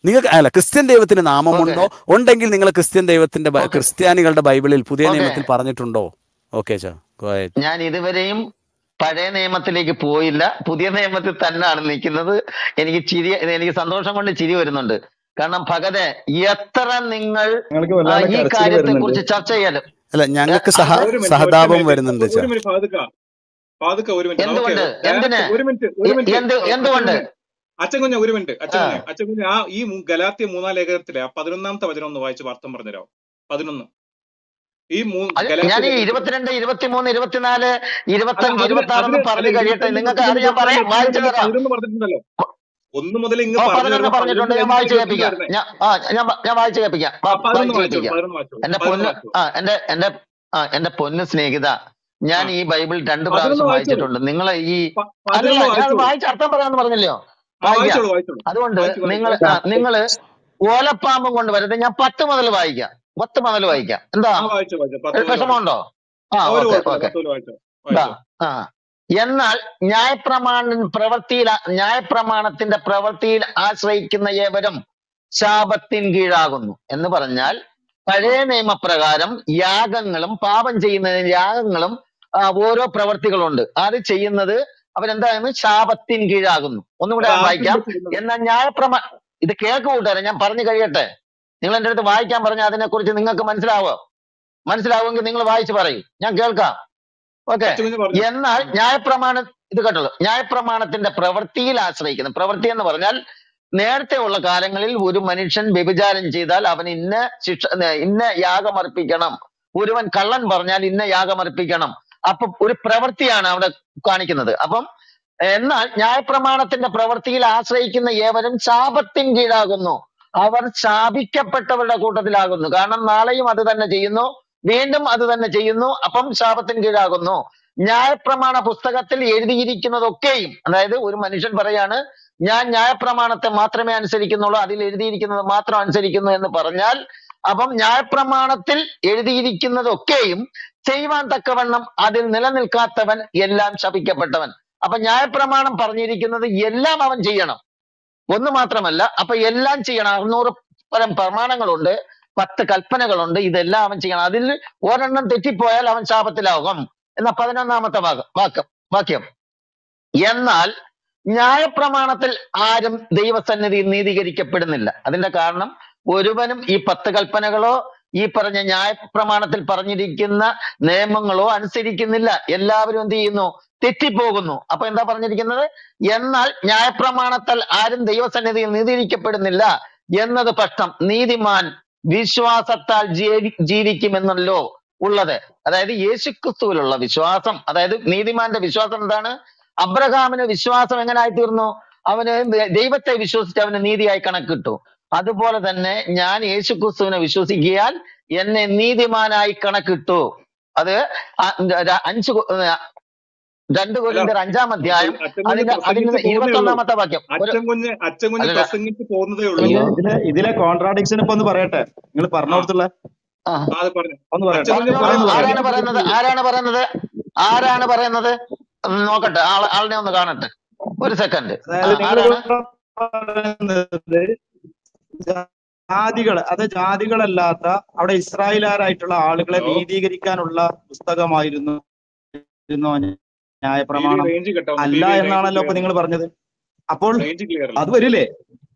നിങ്ങൾക്ക് അല്ല ക്രിസ്ത്യൻ ദൈവത്തിന് ഓക്കെ നാമമുണ്ടോ ഉണ്ടെങ്കിൽ നിങ്ങൾ ക്രിസ്ത്യൻ ദൈവത്തിന്റെ ബൈ- ഓക്കെ ക്രിസ്ത്യാനികളുടെ ബൈബിളിൽ പുതിയ ഓക്കെ നിയമത്തിൽ പറഞ്ഞിട്ടുണ്ടോ ഓക്കെ ചാ ഗോ അഹെഡ് ഞാൻ ഇതുവരെയും പഴയ നിയമത്തിലേക്ക് പോയില്ല പുതിയ നിയമത്തിൽ തന്നെയാണ് നിൽക്കുന്നത് എനിക്ക് ചിരി എനിക്ക് സന്തോഷം കൊണ്ട് ചിരി വരുന്നുണ്ട് കാരണം ഭഗതെ എത്ര നിങ്ങൾ നിങ്ങൾക്ക് ആ, വല്ലാതെ ഈ കരച്ചിൽ കാര്യത്തെ വരുന്നുണ്ട് കുറിച്ച് ചർച്ച ചെയ്യാലും അല്ല ഏ, ഞങ്ങൾക്ക് ആ, സഹ ആ, ഒരു മിനിറ്റ് ഒറ്റ സഹതാപം മിനിറ്റ് വരുന്നുണ്ട് ചാ ഒരു മിനിറ്റ് ഫാദുക്ക ഫാദുക്ക ഒരു മിനിറ്റ് നമുക്ക് എന്തുകൊണ്ട് എന്തിന് ഡയറക്റ്റ് ഒരു മിനിറ്റ് ഒരു എ- മിനിറ്റ് എന്ത് അച്ഛൻ എന്തുകൊണ്ട് കുഞ്ഞ് അച്ഛൻ കുഞ്ഞ് ഒരു മിനിറ്റ് അച്ഛൻ ആ കുഞ്ഞ് അച്ഛൻ കുഞ്ഞ് ആ ഈ മൂ- ഗലാത്യ മൂന്നാം ലേഖനത്തിലെ ആ പതിനൊന്നാമത്തെ വചനം ഒന്ന് വായിച്ച് അർത്ഥം പറഞ്ഞുതരാമോ പതിനൊന്ന് ഈ മൂ അത് ഗലാത്യ ഞാൻ ഈ ലേഖനത്തിലെ ഇരുപത്തിരണ്ട് ഇരുപത്തിമൂന്ന് ഇരുപത്തിനാല് അല്ല ഇരുപത്തഞ്ച് അതിന് ഇരുപത്തി അതിന് ആറൊന്നും അല്ല പറഞ്ഞു കഴിയട്ടെ ഇരുപത്തിരണ്ട് നിങ്ങൾക്ക് അത് ഇരുപത്തിമൂന്ന് ഞാൻ പറയാം ഇരുപത്തിനാല് വായിച്ചു ഇരുപത്തഞ്ച് തരാം പതിനൊന്ന് പറഞ്ഞിട്ടുണ്ടല്ലോ ഒന്ന് മുതൽ ഇങ്ങ് ഓ പറഞ്ഞു പതിനൊന്ന് വരുമ്പോ പറഞ്ഞിട്ടുണ്ട് പതിനൊന്ന് ഞാൻ വായിച്ചു എന്തിനാ ഇരുപത്തിരണ്ട് കേൾപ്പിക്കാം വരുന്നേ ഞാൻ ആ ഞാൻ വ- ഞാൻ വായിച്ചു കേൾപ്പിക്കാം ആ വാ- പതിനൊന്ന് വായിച്ചു വായിച്ചോളൂ കേൾപ്പിക്കാം പതിനൊന്ന് വായിച്ചോളൂ എന്റെ പതിനൊന്ന് പൊന്ന് വായിച്ചോളൂ ആ എന്റെ എന്റെ ആ എന്റെ പൊന്ന് സ്നേഹിത ആ ഞാൻ ഈ ബൈബിൾ രണ്ട് പതിനൊന്ന് പ്രാവശ്യം വായിച്ചോളൂ വായിച്ചിട്ടുണ്ട് നിങ്ങൾ ഈ പ- അല്ലല്ല പതിനൊന്ന് ഞാൻ അത് വായിച്ചോളൂ വായിച്ച് അർത്ഥം പറയാന്ന് പറഞ്ഞല്ലോ ആ വായിക്കാം വായിച്ചോളൂ വായിച്ചോളൂ അതുകൊണ്ട് വായിച്ചു വായിച്ചു നിങ്ങൾ വായിച്ചു നിങ്ങള് ഓലപ്പാമ്പും കൊണ്ട് വരരുത് ഞാൻ പത്ത് മുതൽ വായിക്കാം പത്ത് മുതൽ വായിക്കാം എന്താ ആ വായിച്ചോ വായിച്ചോ പത്ത് മുതൽ വായിച്ചോ വിഷമമുണ്ടോ ആ ആ ഒരു ഓക്കെ കുഴപ്പമില്ല ഓക്കെ പത്ത് മുതൽ വായിച്ചോ ഇതാ വായിച്ചോ ആ എന്നാൽ ന്യായപ്രമാണ പ്രവൃത്തിയിൽ ന്യായപ്രമാണത്തിന്റെ പ്രവൃത്തിയിൽ ആശ്രയിക്കുന്ന ഏവരും ശാപത്തിൻ കീഴാകുന്നു എന്ന് പറഞ്ഞാൽ പഴയ നിയമപ്രകാരം യാഗങ്ങളും പാപം ചെയ്യുന്നതിന് യാഗങ്ങളും ആ, ഓരോ പ്രവർത്തികളുണ്ട് അത് ചെയ്യുന്നത് അവരെന്താണ് ശാപത്തിൻ കീഴാകുന്നു ഒന്നുകൂടെ അത് ഞാൻ ആർക്കും വായിക്കാം ചെയ്യുന്നത് എന്നാൽ ന്യായപ്രമാ ഇത് കേക്ക് കൂട്ടുകാരെ ഞാൻ പറഞ്ഞു കഴിയട്ടെ നിങ്ങൾ എന്റെ അടുത്ത് വായിക്കാൻ പറഞ്ഞ അതിനെക്കുറിച്ച് നിങ്ങൾക്ക് മനസ്സിലാവോ മനസ്സിലാവുമെങ്കിൽ നിങ്ങൾ വായിച്ചു പറയൂ ഞാൻ കേൾക്കാം ഓക്കെ അച്ഛൻ കുഞ്ഞ് പറഞ്ഞു എന്നാൽ ന്യായപ്രമാണ ഇത് കേട്ടോളൂ ന്യായപ്രമാണത്തിന്റെ പ്രവൃത്തിയിൽ ആശ്രയിക്കുന്നു പ്രവൃത്തി എന്ന് പറഞ്ഞാൽ നേരത്തെ ഉള്ള കാലങ്ങളിൽ ഒരു മനുഷ്യൻ വ്യഭിചാരം ചെയ്താൽ അവൻ ഇന്ന ശിക്ഷ ഇന്ന യാഗം അർപ്പിക്കണം ഒരുവൻ കള്ളൻ പറഞ്ഞാൽ ഇന്ന യാഗം അർപ്പിക്കണം അപ്പൊ ഒരു പ്രവൃത്തിയാണ് അവിടെ കാണിക്കുന്നത് അപ്പം എന്നാൽ ന്യായപ്രമാണത്തിന്റെ പ്രവൃത്തിയിൽ ആശ്രയിക്കുന്ന ഏവരും ശാപത്തിൻ കീഴാകുന്നു അവർ ശാപിക്കപ്പെട്ടവരുടെ കൂട്ടത്തിലാകുന്നു കാരണം നാളെയും അത് തന്നെ ചെയ്യുന്നു വീണ്ടും അത് തന്നെ ചെയ്യുന്നു അപ്പം ശാപത്തിന് കീഴാകുന്നു ന്യായപ്രമാണ പുസ്തകത്തിൽ എഴുതിയിരിക്കുന്നതൊക്കെയും അതായത് ഒരു മനുഷ്യൻ പറയാണ് ഞാൻ ന്യായപ്രമാണത്തെ മാത്രമേ അനുസരിക്കുന്നുള്ളൂ അതിൽ എഴുതിയിരിക്കുന്നത് മാത്രം അനുസരിക്കുന്നു എന്ന് പറഞ്ഞാൽ അപ്പം ന്യായപ്രമാണത്തിൽ എഴുതിയിരിക്കുന്നതൊക്കെയും ചെയ്യുവാൻ തക്കവണ്ണം അതിൽ നിലനിൽക്കാത്തവൻ എല്ലാം ശപിക്കപ്പെട്ടവൻ അപ്പൊ ന്യായപ്രമാണം പറഞ്ഞിരിക്കുന്നത് എല്ലാം അവൻ ചെയ്യണം ഒന്ന് മാത്രമല്ല അപ്പൊ എല്ലാം ചെയ്യണം അറുന്നൂറ് പരം പ്രമാണങ്ങളുണ്ട് പത്ത് കൽപ്പനകളുണ്ട് ഇതെല്ലാം അവൻ ചെയ്യണം അതിൽ ഒരെണ്ണം തെറ്റിപ്പോയാൽ അവൻ ശാപത്തിലാകും എന്ന പതിനൊന്നാമത്തെ ഭാഗം വാക്യം വാക്യം എന്നാൽ ന്യായപ്രമാണത്തിൽ ആരും ദൈവസന്നിധിയിൽ നീതീകരിക്കപ്പെടുന്നില്ല അതിന്റെ കാരണം ഒരുവനും ഈ പത്ത് കൽപ്പനകളോ ഈ പറഞ്ഞ ന്യായപ്രമാണത്തിൽ പറഞ്ഞിരിക്കുന്ന നിയമങ്ങളോ അനുസരിക്കുന്നില്ല എല്ലാവരും എന്ത് ചെയ്യുന്നു തെറ്റിപ്പോകുന്നു അപ്പൊ എന്താ പറഞ്ഞിരിക്കുന്നത് എന്നാൽ ന്യായപ്രമാണത്താൽ ആരും ദൈവസന്നിധിയിൽ നീതീകരിക്കപ്പെടുന്നില്ല എന്നത് പക്ഷം നീതിമാൻ വിശ്വാസത്താൽ ജീവി ജീവിക്കുമെന്നല്ലോ ഉള്ളത് അതായത് യേശുക്രിസ്തുവിലുള്ള വിശ്വാസം അതായത് നീതിമാന്റെ വിശ്വാസം എന്താണ് അബ്രഹാമിന് വിശ്വാസം എങ്ങനായി തീർന്നു അവന് ദ- ദൈവത്തെ വിശ്വസിച്ച് അവന് നീതിയായി കണക്കിട്ടു അതുപോലെ തന്നെ ഞാൻ യേശുക്രിസ്തുവിനെ വിശ്വസിക്കിയാൽ എന്നെ നീതിമാനായി കണക്കിട്ടു അത് അ- ര- അഞ്ച് കൊ- ഏർ രണ്ട് അല്ല കൊരിന്ത്യർ അഞ്ചാം അധ്യായം അച്ഛൻ കുഞ്ഞ് അതിന്റെ അതിന്റെ പ്രസംഗിച്ച് പോകുന്നേ ഇരുപത്തി ഉള്ളൂ ഒന്നാമത്തെ വാക്യം ഒരു അച്ഛൻ കുഞ്ഞ് അച്ഛൻ കുഞ്ഞ് അല്ലല്ല പ്രസംഗിച്ച് പോകുന്നതേ ഉള്ളൂ കുഞ്ഞ് അയ്യോ ഇതിലെ ഇതിലെ കോൺട്രാഡിക്ഷൻ ഇപ്പൊ ഒന്ന് പറയട്ടെ നിങ്ങൾ ആ പറഞ്ഞോടത്തുള്ള ആ ആ, അത് പറഞ്ഞു ഒന്ന് പറയട്ടെ അച്ഛൻ കുഞ്ഞ് പറഞ്ഞോളൂ പറയുന്നത് പറയുന്നത് ആരാണ് കേൾക്കാം പറയുന്നത് ആരാണ് പറയുന്നത് ആരാണ് പറയുന്നത് ഒന്ന് നോക്കട്ടെ ആളെ ആളിനെ ഒന്ന് കാണട്ടെ ഒരു സെക്കൻഡ് അതായത് നിങ്ങൾ ആരാണ് പറയുന്നത് ജാതികൾ അത് ജാതികളല്ലാത്ത അവിടെ ഇസ്രായേലാരായിട്ടുള്ള ആളുകളെ ഹലോ നീതീകരിക്കാനുള്ള പുസ്തകമായിരുന്നു ഇരുന്നോ ബി വി ന്യായപ്രമാണം റേഞ്ച് കെട്ടാവുന്നു ബി അല്ല വി റേഞ്ച് എന്നാണല്ലോ ക്ലിയർ ഇപ്പൊ നിങ്ങൾ പറഞ്ഞത് അപ്പോൾ റേഞ്ച് ക്ലിയർ അല്ല അത് വരില്ലേ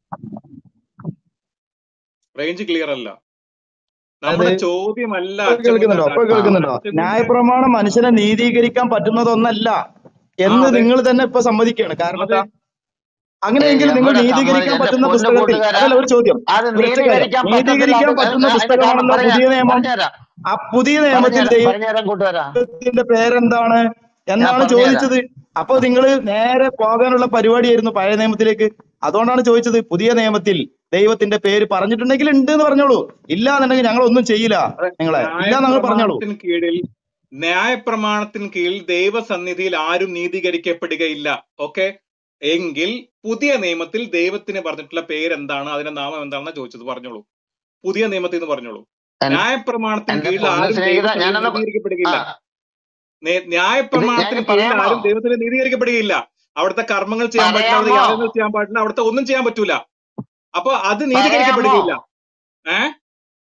റേഞ്ച് ക്ലിയർ അല്ല അതായത് നമ്മുടെ ചോദ്യമല്ല ഇപ്പൊ അച്ഛൻ കുഞ്ഞ് കേൾക്കുന്നുണ്ടോ ഇപ്പൊ അച്ഛൻ കേൾക്കുന്നുണ്ടോ അച്ഛൻ കുഞ്ഞ് ന്യായപ്രമാണം മനുഷ്യനെ നീതീകരിക്കാൻ പറ്റുന്നതൊന്നല്ല ആ എന്ന് അതെ നിങ്ങൾ തന്നെ ഇപ്പൊ സമ്മതിക്കുകയാണ് കാരണം അതെ എന്താ അങ്ങനെയെങ്കിൽ നിങ്ങൾ എവിടെ നീതീകരിക്കാൻ സമ്മതി എന്റെ പറ്റുന്ന പൊന്നു പുസ്തകത്തിൽ കൂട്ടുകാരാ അതല്ല ഒരു ചോദ്യം അത് ഒരൊറ്റ കാര്യം നീതീകരിക്കാൻ പറ്റത്തില്ല നീതീകരിക്കാൻ അത് പറ്റുന്ന അതിന്റെ കാരണം പുസ്തകമാണല്ലോ പറഞ്ഞ പുതിയ നിയമം പറഞ്ഞുതരാം ആ പുതിയ നിയമത്തിൽ പറഞ്ഞുതരാം പറഞ്ഞുതരാം കൂട്ടുകാരാ ദൈവത്തിന്റെ പേരെന്താണ് ഞാൻ എന്നാണ് പറഞ്ഞുതരാം ചോദിച്ചത് അപ്പൊ നിങ്ങൾ നേരെ പോകാനുള്ള പരിപാടിയായിരുന്നു പഴയ നിയമത്തിലേക്ക് അതുകൊണ്ടാണ് ചോദിച്ചത് പുതിയ നിയമത്തിൽ ദൈവത്തിന്റെ പേര് പറഞ്ഞിട്ടുണ്ടെങ്കിൽ ഉണ്ട് എന്ന് പറഞ്ഞോളൂ ഇല്ല എന്നുണ്ടെങ്കിൽ ഞങ്ങൾ ഒന്നും ചെയ്യില്ല അതെ നിങ്ങളെ ഇല്ല നിങ്ങൾ പറഞ്ഞോളൂ ന്യായപ്രമാണത്തിന് കീഴിൽ ന്യായപ്രമാണത്തിന് കീഴിൽ ദൈവസന്നിധിയിൽ ആരും നീതീകരിക്കപ്പെടുകയില്ല ഓക്കെ എങ്കിൽ പുതിയ നിയമത്തിൽ ദൈവത്തിന് പറഞ്ഞിട്ടുള്ള പേര് എന്താണ് അതിന്റെ നാമം എന്താണെന്ന് ചോദിച്ചത് പറഞ്ഞോളൂ പുതിയ നിയമത്തിൽ നിന്ന് പറഞ്ഞോളൂ എൻ- ന്യായപ്രമാണത്തിന് എന്റെ കീഴിൽ പൊന്നു ആരും സ്നേഹിത ദൈവസന്നിധിയിൽ ഞാനൊന്ന് പ- ആ നീതീകരിക്കപ്പെടുകയില്ല നേ- ഇത് ന്യായപ്രമാണത്തിന് ഞാൻ കീഴിൽ പറയാമോ ആരും ദൈവത്തിന് നീതീകരിക്കപ്പെടുകയില്ല അവിടുത്തെ കർമ്മങ്ങൾ ചെയ്യാൻ പറ്റില്ല അവിടുത്തെ പറയാമോ യാഗങ്ങൾ ചെയ്യാൻ പാടില്ല അവിടുത്തെ ഒന്നും ചെയ്യാൻ പറ്റൂല അപ്പൊ അത് പറയാമോ നീതീകരിക്കപ്പെടുകയില്ല ഏഹ്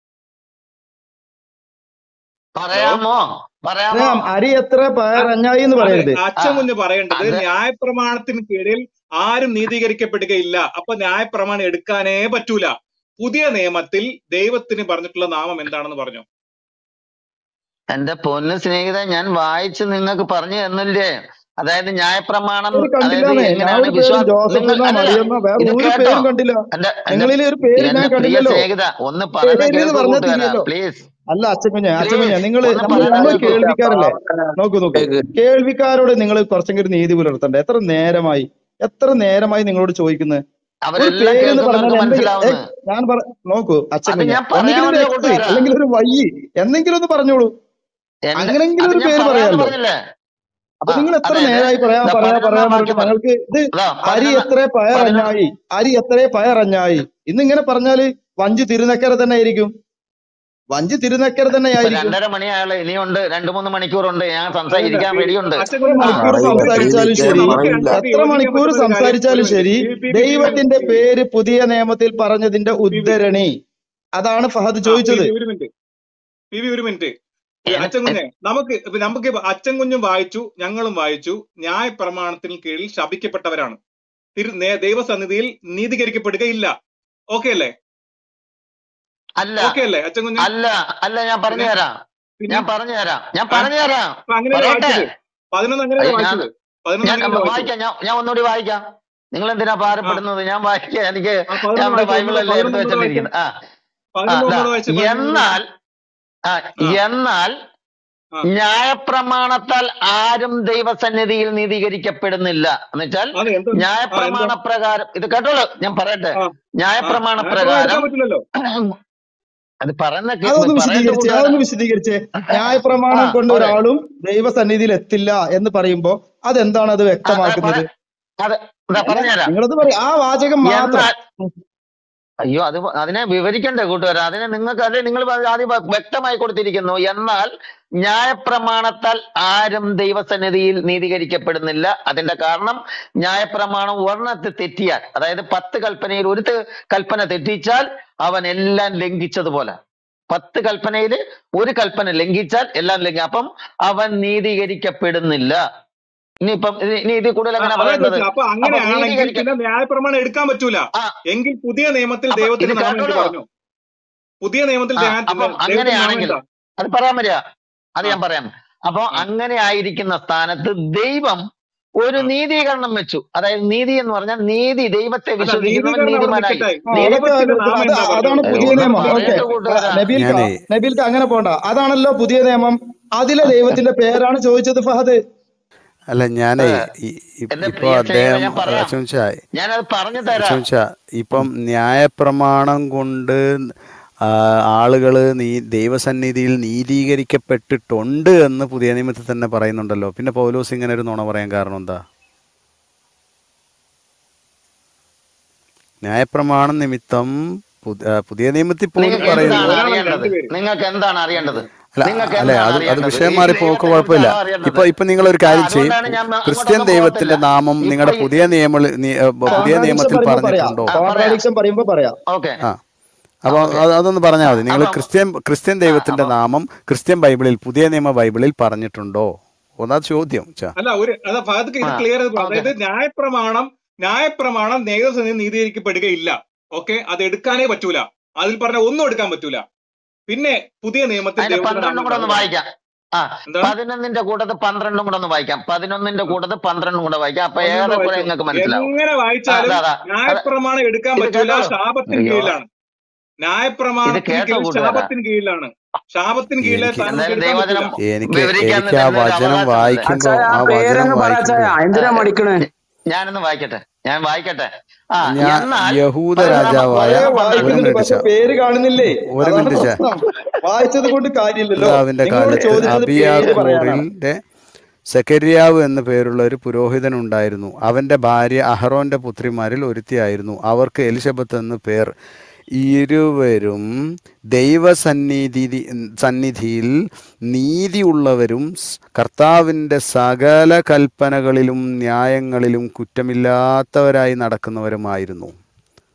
ഹലോ പറയാമോ പറയാമോ പറയാം അരി എത്ര പയറഞ്ഞായി എന്ന് അതെ പറയരുത് ആ അച്ഛൻ കുഞ്ഞ് പറയേണ്ടത് അത് ന്യായപ്രമാണത്തിന് കീഴിൽ ആരും നീതീകരിക്കപ്പെടുകയില്ല അപ്പൊ ന്യായപ്രമാണം എടുക്കാനേ പറ്റൂല പുതിയ നിയമത്തിൽ ദൈവത്തിന് പറഞ്ഞിട്ടുള്ള നാമം എന്താണെന്ന് പറഞ്ഞു എന്റെ പൊന്ന് സ്നേഹിത ഞാൻ വായിച്ച് നിങ്ങൾക്ക് പറഞ്ഞു തന്നില്ലേ അതായത് ന്യായപ്രമാണം പേര് അതായത് കണ്ടില്ലാന്നേ ഞാൻ എങ്ങനെയാണ് ഒരു പേരും വിശ്വാസം ജോസഫ് നിങ്ങൾ എന്നോ അല്ലല്ല മറിയെന്നോ വേറെ ഇത് ഒരു കേട്ടോ പേരും കണ്ടില്ല എന്റെ എന്റെ നിങ്ങളിൽ ഒരു പേര് ഞാൻ എന്റെ പ്രിയ കണ്ടില്ലല്ലോ സ്നേഹിത ഒന്ന് പറയുന്ന പേര് എന്ന് കേൾക്കൂ പറഞ്ഞാൽ കൂട്ടുകാരാ തിരിയല്ലോ പ്ലീസ് അല്ല അച്ഛൻകുഞ്ഞ അച്ഛൻകുഞ്ഞ പ്ലീസ് നിങ്ങൾ ഒന്ന് നമ്മൾ പറയുന്ന നമ്മൾ കേൾക്കൂ കേൾവിക്കാരല്ലേ നോക്കൂ നോക്കൂ കേൾവിക്കാരോട് നിങ്ങൾ കുറച്ചെങ്കിലും നീതി പുലർത്തണ്ടേ എത്ര നേരമായി എത്ര നേരമായി നിങ്ങളോട് ചോദിക്കുന്നത് ഒരു അവരെല്ലാം പേര് എന്ന് പറഞ്ഞാൽ കേൾക്കുന്നവർക്ക് എന്തെങ്കിലും ഏ, മനസ്സിലാവുന്നു ഞാൻ പറ നോക്കൂ അത് അച്ഛൻകുഞ്ഞ ഞാൻ ഒന്നുകിൽ ഒരു പറയാമല്ലോ എക്സ് കൂട്ടുകാരാ അല്ലെങ്കിൽ ഒരു വൈ എന്തെങ്കിലും ഒന്ന് പറഞ്ഞോളൂ എന്റെ അങ്ങനെങ്കിലും അത് ഒരു ഞാൻ പേര് പറയാന്ന് പറയാമല്ലോ പറഞ്ഞില്ലേ അപ്പൊ ആ നിങ്ങൾ എത്ര അതായത് നേരമായി പറയാ ഇതാ പറയാ പറയാ പതിനൊന്നാം പറഞ്ഞിട്ട് വാക്യം പറ നിങ്ങൾക്ക് ഇത് അതാ അരി പതിനൊന്ന് എത്ര പതിനൊന്ന് പയറഞ്ഞായി അരി എത്ര പയറഞ്ഞായി ഇന്നിങ്ങനെ പറഞ്ഞാല് വഞ്ചി തിരുനക്കര തന്നെ ആയിരിക്കും വഞ്ചി തിരുനക്കര തന്നെ ഇപ്പൊ ആയിരിക്കും രണ്ടര മണിയായുള്ള ഇനിയുണ്ട് രണ്ടു മൂന്ന് മണിക്കൂറുണ്ട് ഞാൻ അതല്ല സംസാരിക്കാൻ പി- റെഡിയുണ്ട് അച്ഛൻ എത്ര കുഞ്ഞ് ആ മണിക്കൂർ ഒരു പറയില്ല മിനിറ്റ് സംസാരിച്ചാലും പേടിക്കാൻ ശരി നമുക്ക് പറയില്ല രണ്ടുപേർക്ക് എത്ര യോജിക്കാൻ മണിക്കൂർ പറ്റുന്ന ഒരു കാര്യം ഒരു സംസാരിച്ചാലും മിനിറ്റ് ശരി പി പി പി പി ദൈവത്തിന്റെ പി പേര് പുതിയ നിയമത്തിൽ പറഞ്ഞതിന്റെ പി പി ഉദ്ധരണി അതാണ് ഫഹദ് ആ പി ചോദിച്ചത് പി ഒരു മിനിറ്റ് പി പി ഒരു മിനിറ്റ് എന- അച്ഛൻ എ- കുഞ്ഞെ നമുക്ക് ഇപ്പൊ നമുക്ക് ഇപ്പൊ അച്ഛൻ കുഞ്ഞും വായിച്ചു ഞങ്ങളും വായിച്ചു ന്യായ പ്രമാണത്തിന് കീഴിൽ ശപിക്കപ്പെട്ടവരാണ് തിരു നേ- ദൈവസന്നിധിയിൽ നീതീകരിക്കപ്പെടുകയില്ല ഓക്കെ അല്ലേ അല്ല ഓക്കെ അല്ലേ അച്ഛൻ കുഞ്ഞ് അല്ല അല്ല ഞാൻ പറഞ്ഞു പിന്നെ തരാം പിന്നെ ഞാൻ പറഞ്ഞു തരാം ഞാൻ ആ പറഞ്ഞു തരാം അപ്പൊ അങ്ങനെയല്ലേ പറയട്ടെ വായിച്ചത് പതിനൊന്ന് അങ്ങനെയല്ലേ അയ്യോ ഞാൻ വായിച്ചത് പതിനൊന്ന് ഞാൻ അങ്ങനെയല്ലേ വായിച്ചത് വായിക്കാം ഞാൻ ഞാൻ ഒന്നുകൂടി വായിക്കാം നിങ്ങൾ എന്തിനാ ആ ഭാരപ്പെടുന്നത് ഞാൻ വായിക്കാം എനിക്ക് ആ ഞാൻ പതിനൊന്ന് ഇവിടെ വായിച്ചു ഒന്നുകൂടെ ബൈബിളല്ലേ എടുത്തു പതിനൊന്ന് ഒന്നുകൂടെ വായിച്ചേ വെച്ചിട്ടിരിക്കുന്നത് ആ ആ പതിനൊന്ന് ദാ ഒന്നുകൂടെ വായിച്ചേ പതിനൊന്ന് ഒന്നുകൂടെ എന്നാൽ ആ ആ എന്നാൽ ആ ന്യായപ്രമാണത്താൽ ആരും ദൈവസന്നിധിയിൽ നീതീകരിക്കപ്പെടുന്നില്ല എന്നുവെച്ചാൽ അതെ എന്താ ആ എന്താ ന്യായപ്രമാണ പ്രകാരം ഇത് കേട്ടോളൂ ഞാൻ പറയട്ടെ ആ ആ ന്യായപ്രമാണ ന്യായപ്രമാണം എടുക്കാൻ പ്രകാരം പറ്റില്ലല്ലോ അത് പറയുന്ന കേ- അതൊന്ന് പറയട്ടെ വിശദീകരിച്ചേ കൂട്ടുകാരാ അതൊന്ന് വിശദീകരിച്ചേ ആ ന്യായപ്രമാണം കൊണ്ട് പോരെ ഒരാളും ദൈവസന്നിധിയിൽ എത്തില്ല എന്ന് പറയുമ്പോ അതെന്താണ് അത് ആ, ആ, പറ വ്യക്തമാക്കുന്നത് അത് ഇതാ അല്ല പറഞ്ഞുതരാം നിങ്ങളത് പറയും ആ വാചകം മാത്രം എന്നാൽ അയ്യോ അത് പ- അതിനെ വിവരിക്കണ്ടേ കൂട്ടുകാരാ അതിനെ നിങ്ങൾക്ക് അല്ലെ നിങ്ങൾ ആദ്യം വ- വ്യക്തമായി കൊടുത്തിരിക്കുന്നു എന്നാൽ ന്യായപ്രമാണത്താൽ ആരും ദൈവസന്നിധിയിൽ നീതീകരിക്കപ്പെടുന്നില്ല അതിന്റെ കാരണം ന്യായപ്രമാണം ഒരെണ്ണത്തിൽ തെറ്റിയാൽ അതായത് പത്ത് കൽപ്പനയിൽ ഒരു തെ- കൽപ്പന തെറ്റിച്ചാൽ അവൻ എല്ലാം ലംഘിച്ചതുപോലെ പത്ത് കൽപ്പനയിൽ ഒരു കൽപ്പന ലംഘിച്ചാൽ എല്ലാം ലംഘി അപ്പം അവൻ നീതീകരിക്കപ്പെടുന്നില്ല ഇനിയിപ്പം ഇനി ഇനി ഇതിൽ കൂടുതൽ ആ, എങ്ങനെ അതാ പറയേണ്ടത് ചോദിച്ചത് അപ്പൊ അപ്പം അങ്ങനെയാണെങ്കിൽ നീതീകരിക്ക പിന്നെ ന്യായപ്രമാണം എടുക്കാൻ പറ്റൂല ആ എങ്കിൽ പുതിയ നിയമത്തിൽ അപ്പൊ ഇത് ദൈവത്തിന്റെ നാമം എന്ത് കേട്ടോളൂ പറഞ്ഞു പുതിയ നിയമത്തിൽ ആ ന്യായ- അപ്പം ദൈവത്തിന്റെ നാമം അങ്ങനെയാണെങ്കിൽ എന്താ അത് പറയാൻ വരിക അത് ആ ഞാൻ പറയാം അപ്പൊ ആ അങ്ങനെ ആയിരിക്കുന്ന സ്ഥാനത്ത് ദൈവം ഒരു ആ നീതീകരണം വെച്ചു അതായത് നീതി എന്ന് പറഞ്ഞാൽ നീതി ദൈവത്തെ അല്ല വിശ്വസിക്കുന്നവൻ നീതീകരണം അവിടെ നീതിമാനായി നിൽക്കട്ടെ ആ നീതി അതൊക്കെ ദൈവത്തിന്റെ നാമം അത് എന്താ അതാണ് പറഞ്ഞത് പുതിയ ഒന്ന് നിയമം ഓക്കെ പറയട്ടെ കൂട്ടുകാരാ നബീൽക്ക ഞാനേ നബീൽക്ക അങ്ങനെ പോണ്ട അതാണല്ലോ പുതിയ നിയമം അതിലെ ദൈവത്തിന്റെ പേരാണ് ചോദിച്ചത് ഫഹദ് അല്ല ഞാനേ ഏ, ഈ- ഈ- എന്റെ ഇപ്പൊ പ്രിയ സ്നേഹിതരെ അദ്ദേഹം ഞാൻ പറയാം അച്ഛൻച്ചാ ഞാനത് പറഞ്ഞു തരാം അച്ഛൻച്ചാ ഇപ്പം ന്യായപ്രമാണം കൊണ്ട് ആളുകൾ നീ ദൈവസന്നിധിയിൽ നീതീകരിക്കപ്പെട്ടിട്ടുണ്ട് എന്ന് പുതിയ നിയമത്തിൽ തന്നെ പറയുന്നുണ്ടല്ലോ പിന്നെ പൗലോസ് ഇങ്ങനെ ഒരു നുണ പറയാൻ കാരണം എന്താ ന്യായപ്രമാണം നിമിത്തം പുത- ആ, പുതിയ നിയമത്തിൽ പോലും നിങ്ങൾക്ക് പറയുന്നു എന്താണ് ഒരാളല്ല അറിയേണ്ടത് രണ്ടുപേര് നിങ്ങൾക്ക് എന്താണ് അറിയേണ്ടത് അല്ല നിങ്ങൾക്ക് അല്ലെ എന്താണ് അത് അത് അറിയേണ്ടത് വിഷയം ഈ മാറിപ്പോ ഒക്കെ ദൈവത്തെ കുഴപ്പമില്ല കുറിച്ചാണോ അറിയേണ്ടത് ഇപ്പൊ ഇപ്പൊ നിങ്ങൾ ഒരു ആ കാര്യം ചെയ്യും അതുകൊണ്ടാണ് ഞാൻ അങ്ങോട്ടൊന്നും ക്രിസ്ത്യൻ പോകത്തില്ല ദൈവത്തിന്റെ നാമം ഇപ്പൊ നിങ്ങളുടെ ഈ പുതിയ നിയമ നി- ഏ, പുതിയ കോൺട്രാഡിക്ഷൻ നിയമത്തിൽ പറയുമ്പോ പറയാം പറഞ്ഞിട്ടുണ്ടോ ആ പറയാം കോൺട്രാഡിക്ഷൻ പറയുമ്പോ പറയാം ഓക്കെ ആ അപ്പോൾ ഓക്കെ അത് അതൊന്ന് പറഞ്ഞാൽ മതി നിങ്ങൾ അപ്പം ക്രിസ്ത്യൻ ക്രിസ്ത്യൻ ആ ദൈവത്തിന്റെ അപ്പം നാമം ക്രിസ്ത്യൻ ബൈബിളിൽ പുതിയ നിയമ ബൈബിളിൽ പറഞ്ഞിട്ടുണ്ടോ ഒന്നാ ചോദ്യം ചാ അല്ല ഒരു അതാ ഫഹദ് ഇത് ആ ക്ലിയർ ഓക്കെ അതായത് ന്യായപ്രമാണം ന്യായപ്രമാണം ദൈവസന്നിധി നീതീകരിക്കപ്പെടുകയില്ല ഓക്കെ അത് എടുക്കാനേ പറ്റൂല അതിൽ പറഞ്ഞ ഒന്നും എടുക്കാൻ പറ്റൂല പിന്നെ പുതിയ നിയമത്തിൽ അതിന്റെ ദൈവത്തിന്റെ നാമം പന്ത്രണ്ടും കൂടെ എന്താ ഒന്ന് അത് പറ വായിക്കാം ആ എന്താണ് പതിനൊന്നിന്റെ കൂട്ടത്തിൽ പന്ത്രണ്ടും കൂടെ ഒന്ന് വായിക്കാം പതിനൊന്നിന്റെ ആ, കൂട്ടത്തിൽ പന്ത്രണ്ടും കൂടെ വായിക്കാം അപ്പൊ പന്ത്രണ്ട് ഏറെക്കുറെ വായിച്ചോ നിങ്ങൾക്ക് മനസ്സിലാവും എങ്ങനെ ആ വായിച്ചാലും അതാ അതാ അതാ ന്യായപ്രമാണം എടുക്കാൻ ഇത് പറ്റൂല കേട്ടോളൂ ശാപത്തിന് അയ്യോ കീഴിലാണ് ഇത് ന്യായപ്രമാണത്തിന് കേട്ടോ കീഴിൽ കൂട്ടുകാരാ ശാപത്തിന് കീഴിലാണ് ശാപത്തിന് കീഴിലെ എനിക്ക് സ്ഥാനം നമുക്ക് എന്തായാലും എടുക്കാൻ ദൈവവചനം പറ്റൂല എനിക്ക് വിവരിക്കാൻ എനിക്ക് ആ തരുന്ന ഒരു വചനം അവകാശമല്ലേ വായിക്കുമ്പോ അച്ചായ ആ ആ വചനം പേരങ്ങ് പറ അച്ചായ വായിക്കുമ്പോഴേ എന്തിനാ ആ, മടിക്കണേ ഞാനൊന്ന് വായിക്കട്ടെ ഞാൻ വായിക്കട്ടെ ആ ഞാൻ എന്നാൽ യഹൂദ പതിനൊന്നാം രാജാവായ കുറെ പതിനൊന്നും ഒരു പന്ത്രണ്ടും വായിക്കുന്നുണ്ട് മിനിറ്റ് പക്ഷെ ചാ പേര് കാണുന്നില്ലേ ഒരു അതാണ് മിനിറ്റ് ചാ പ്രശ്നം വായിച്ചത് കൊണ്ട് കാര്യമില്ലല്ലോ പിതാവിന്റെ നിങ്ങളോട് കാലത്ത് ചോദിച്ചത് പേര് പറയാനാണ് അബിയാക്കൂറിന്റെ സെക്കരിയാവ് എന്ന പേരുള്ള ഒരു പുരോഹിതൻ ഉണ്ടായിരുന്നു അവന്റെ ഭാര്യ അഹറോന്റെ പുത്രിമാരിൽ ഒരുത്തിയായിരുന്നു അവർക്ക് എലിശബത്ത് എന്ന് പേർ ഇരുവരും ദൈവസന്നിധി സന്നിധിയിൽ നീതിയുള്ളവരും സ് കർത്താവിൻ്റെ സകല കൽപ്പനകളിലും ന്യായങ്ങളിലും കുറ്റമില്ലാത്തവരായി നടക്കുന്നവരുമായിരുന്നു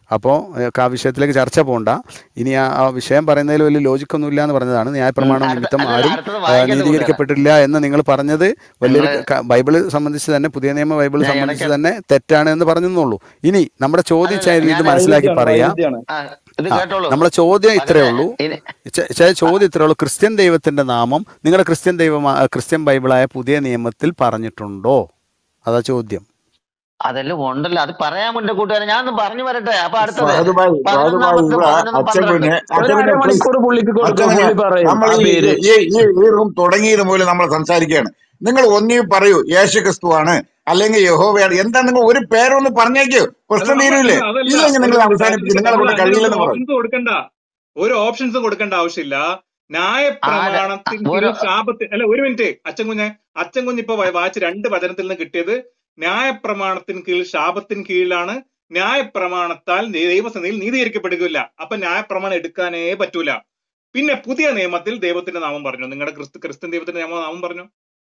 അപ്പോൾ ആ വിഷയത്തിലേക്ക് ചർച്ച പോണ്ട ഇനി ആ ആ വിഷയം പറയുന്നതിൽ വലിയ ലോജിക്കൊന്നും ഇല്ല എന്ന് പറഞ്ഞതാണ് ന്യായപ്രമാണം അടുത്ത നിമിത്തം അല്ലല്ല ആരും അടുത്തത് ആ, വായിക്കട്ടെ കൂട്ടുകാരാ നീതീകരിക്കപ്പെട്ടില്ല എന്ന് നിങ്ങൾ പറഞ്ഞത് വലിയൊരു നിങ്ങള് ക- ബൈബിള് സംബന്ധിച്ച് തന്നെ പുതിയ നിയമ ബൈബിൾ ഞാൻ സംബന്ധിച്ച് ഇടയ്ക്ക് തന്നെ തെറ്റാണ് എന്ന് പറഞ്ഞെന്നുള്ളൂ ഇനി നമ്മുടെ ചോദ്യം അല്ലല്ല ചെ- ഇത് ഞാൻ മനസ്സിലാക്കി വൈരുദ്ധ്യമാണ് പറയാ വൈരുദ്ധ്യമാണ് ആ ഇത് ആ കേട്ടോളൂ നമ്മളെ ചോദ്യം ഇത്രേ പകരെ ഉള്ളൂ ഇനി ചെ- ചെ- ചോദ്യം ഇത്രേ ഉള്ളൂ ക്രിസ്ത്യൻ ദൈവത്തിന്റെ നാമം നിങ്ങളുടെ ക്രിസ്ത്യൻ ദൈവം ക്രിസ്ത്യൻ ബൈബിളായ പുതിയ നിയമത്തിൽ പറഞ്ഞിട്ടുണ്ടോ അതാ ചോദ്യം അതെല്ലാം ഉണ്ടല്ലോ അത് പറയാൻ മുന്നേ കൂട്ടുകാരൻ ഞാൻ ഒന്ന് പറഞ്ഞു വരട്ടെ അപ്പൊ അടുത്തത് ഫഹദുഭായി ഫഹദുഭായി പതിനൊന്നാമത്തെ ഇവിടെ പതിനൊന്നും അച്ഛൻ പന്ത്രണ്ട് കുഞ്ഞ് ഒരു അച്ഛൻ കുഞ്ഞ് പ്ലീസ് അരമണിക്കൂർ പുള്ളിക്ക് അച്ഛൻ കൊടുക്കും കുഞ്ഞ് പുള്ളി പറയും നമ്മൾ ആ ഈ പേര് ഈ ഈ ഈ റൂം തുടങ്ങിയത് മൂലം നമ്മൾ സംസാരിക്കുകയാണ് നിങ്ങൾ ഒന്നീ പറയൂ യേശു ക്രിസ്തുവാണ് അല്ലെങ്കിൽ യഹോവയാണ് എന്താ നിങ്ങൾ ഒരു പേരൊന്ന് പറഞ്ഞേക്കൂ അല്ല പ്രശ്നം നമ്മൾ തീരൂലേ അതല്ല അതല്ല ഇല്ലെങ്കിൽ ഒരു നിങ്ങൾ മിനിറ്റ് അവസാനിപ്പിക്കും അതിന് നിങ്ങളെ നമ്മൾ കൊണ്ട് അതിനകത്ത് കഴിയില്ലെന്ന് പറയും ഓപ്ഷൻസ് കൊടുക്കണ്ട ഒരു ഓപ്ഷൻസും കൊടുക്കേണ്ട ആവശ്യമില്ല ആര ന്യായപ്രമാണത്തിന് ഒരു കീഴിൽ ശാപത്തിൽ അല്ല ഒരു മിനിറ്റ് അച്ഛൻ കുഞ്ഞ് അച്ഛൻ കുഞ്ഞ് ഇപ്പൊ വാ- വായിച്ച രണ്ട് വചനത്തിൽ നിന്ന് കിട്ടിയത് ന്യായപ്രമാണത്തിന് കീഴിൽ ശാപത്തിന് കീഴിലാണ് ന്യായപ്രമാണത്താൽ ദൈവസന്നിധിയിൽ നീതീകരിക്കപ്പെടുകയില്ല അപ്പൊ ന്യായപ്രമാണം എടുക്കാനേ പറ്റൂല പിന്നെ പുതിയ നിയമത്തിൽ ദൈവത്തിന്റെ നാമം പറഞ്ഞു നിങ്ങളുടെ ക്രിസ്തു ക്രിസ്ത്യൻ ദൈവത്തിന്റെ നാമം നാമം പറഞ്ഞു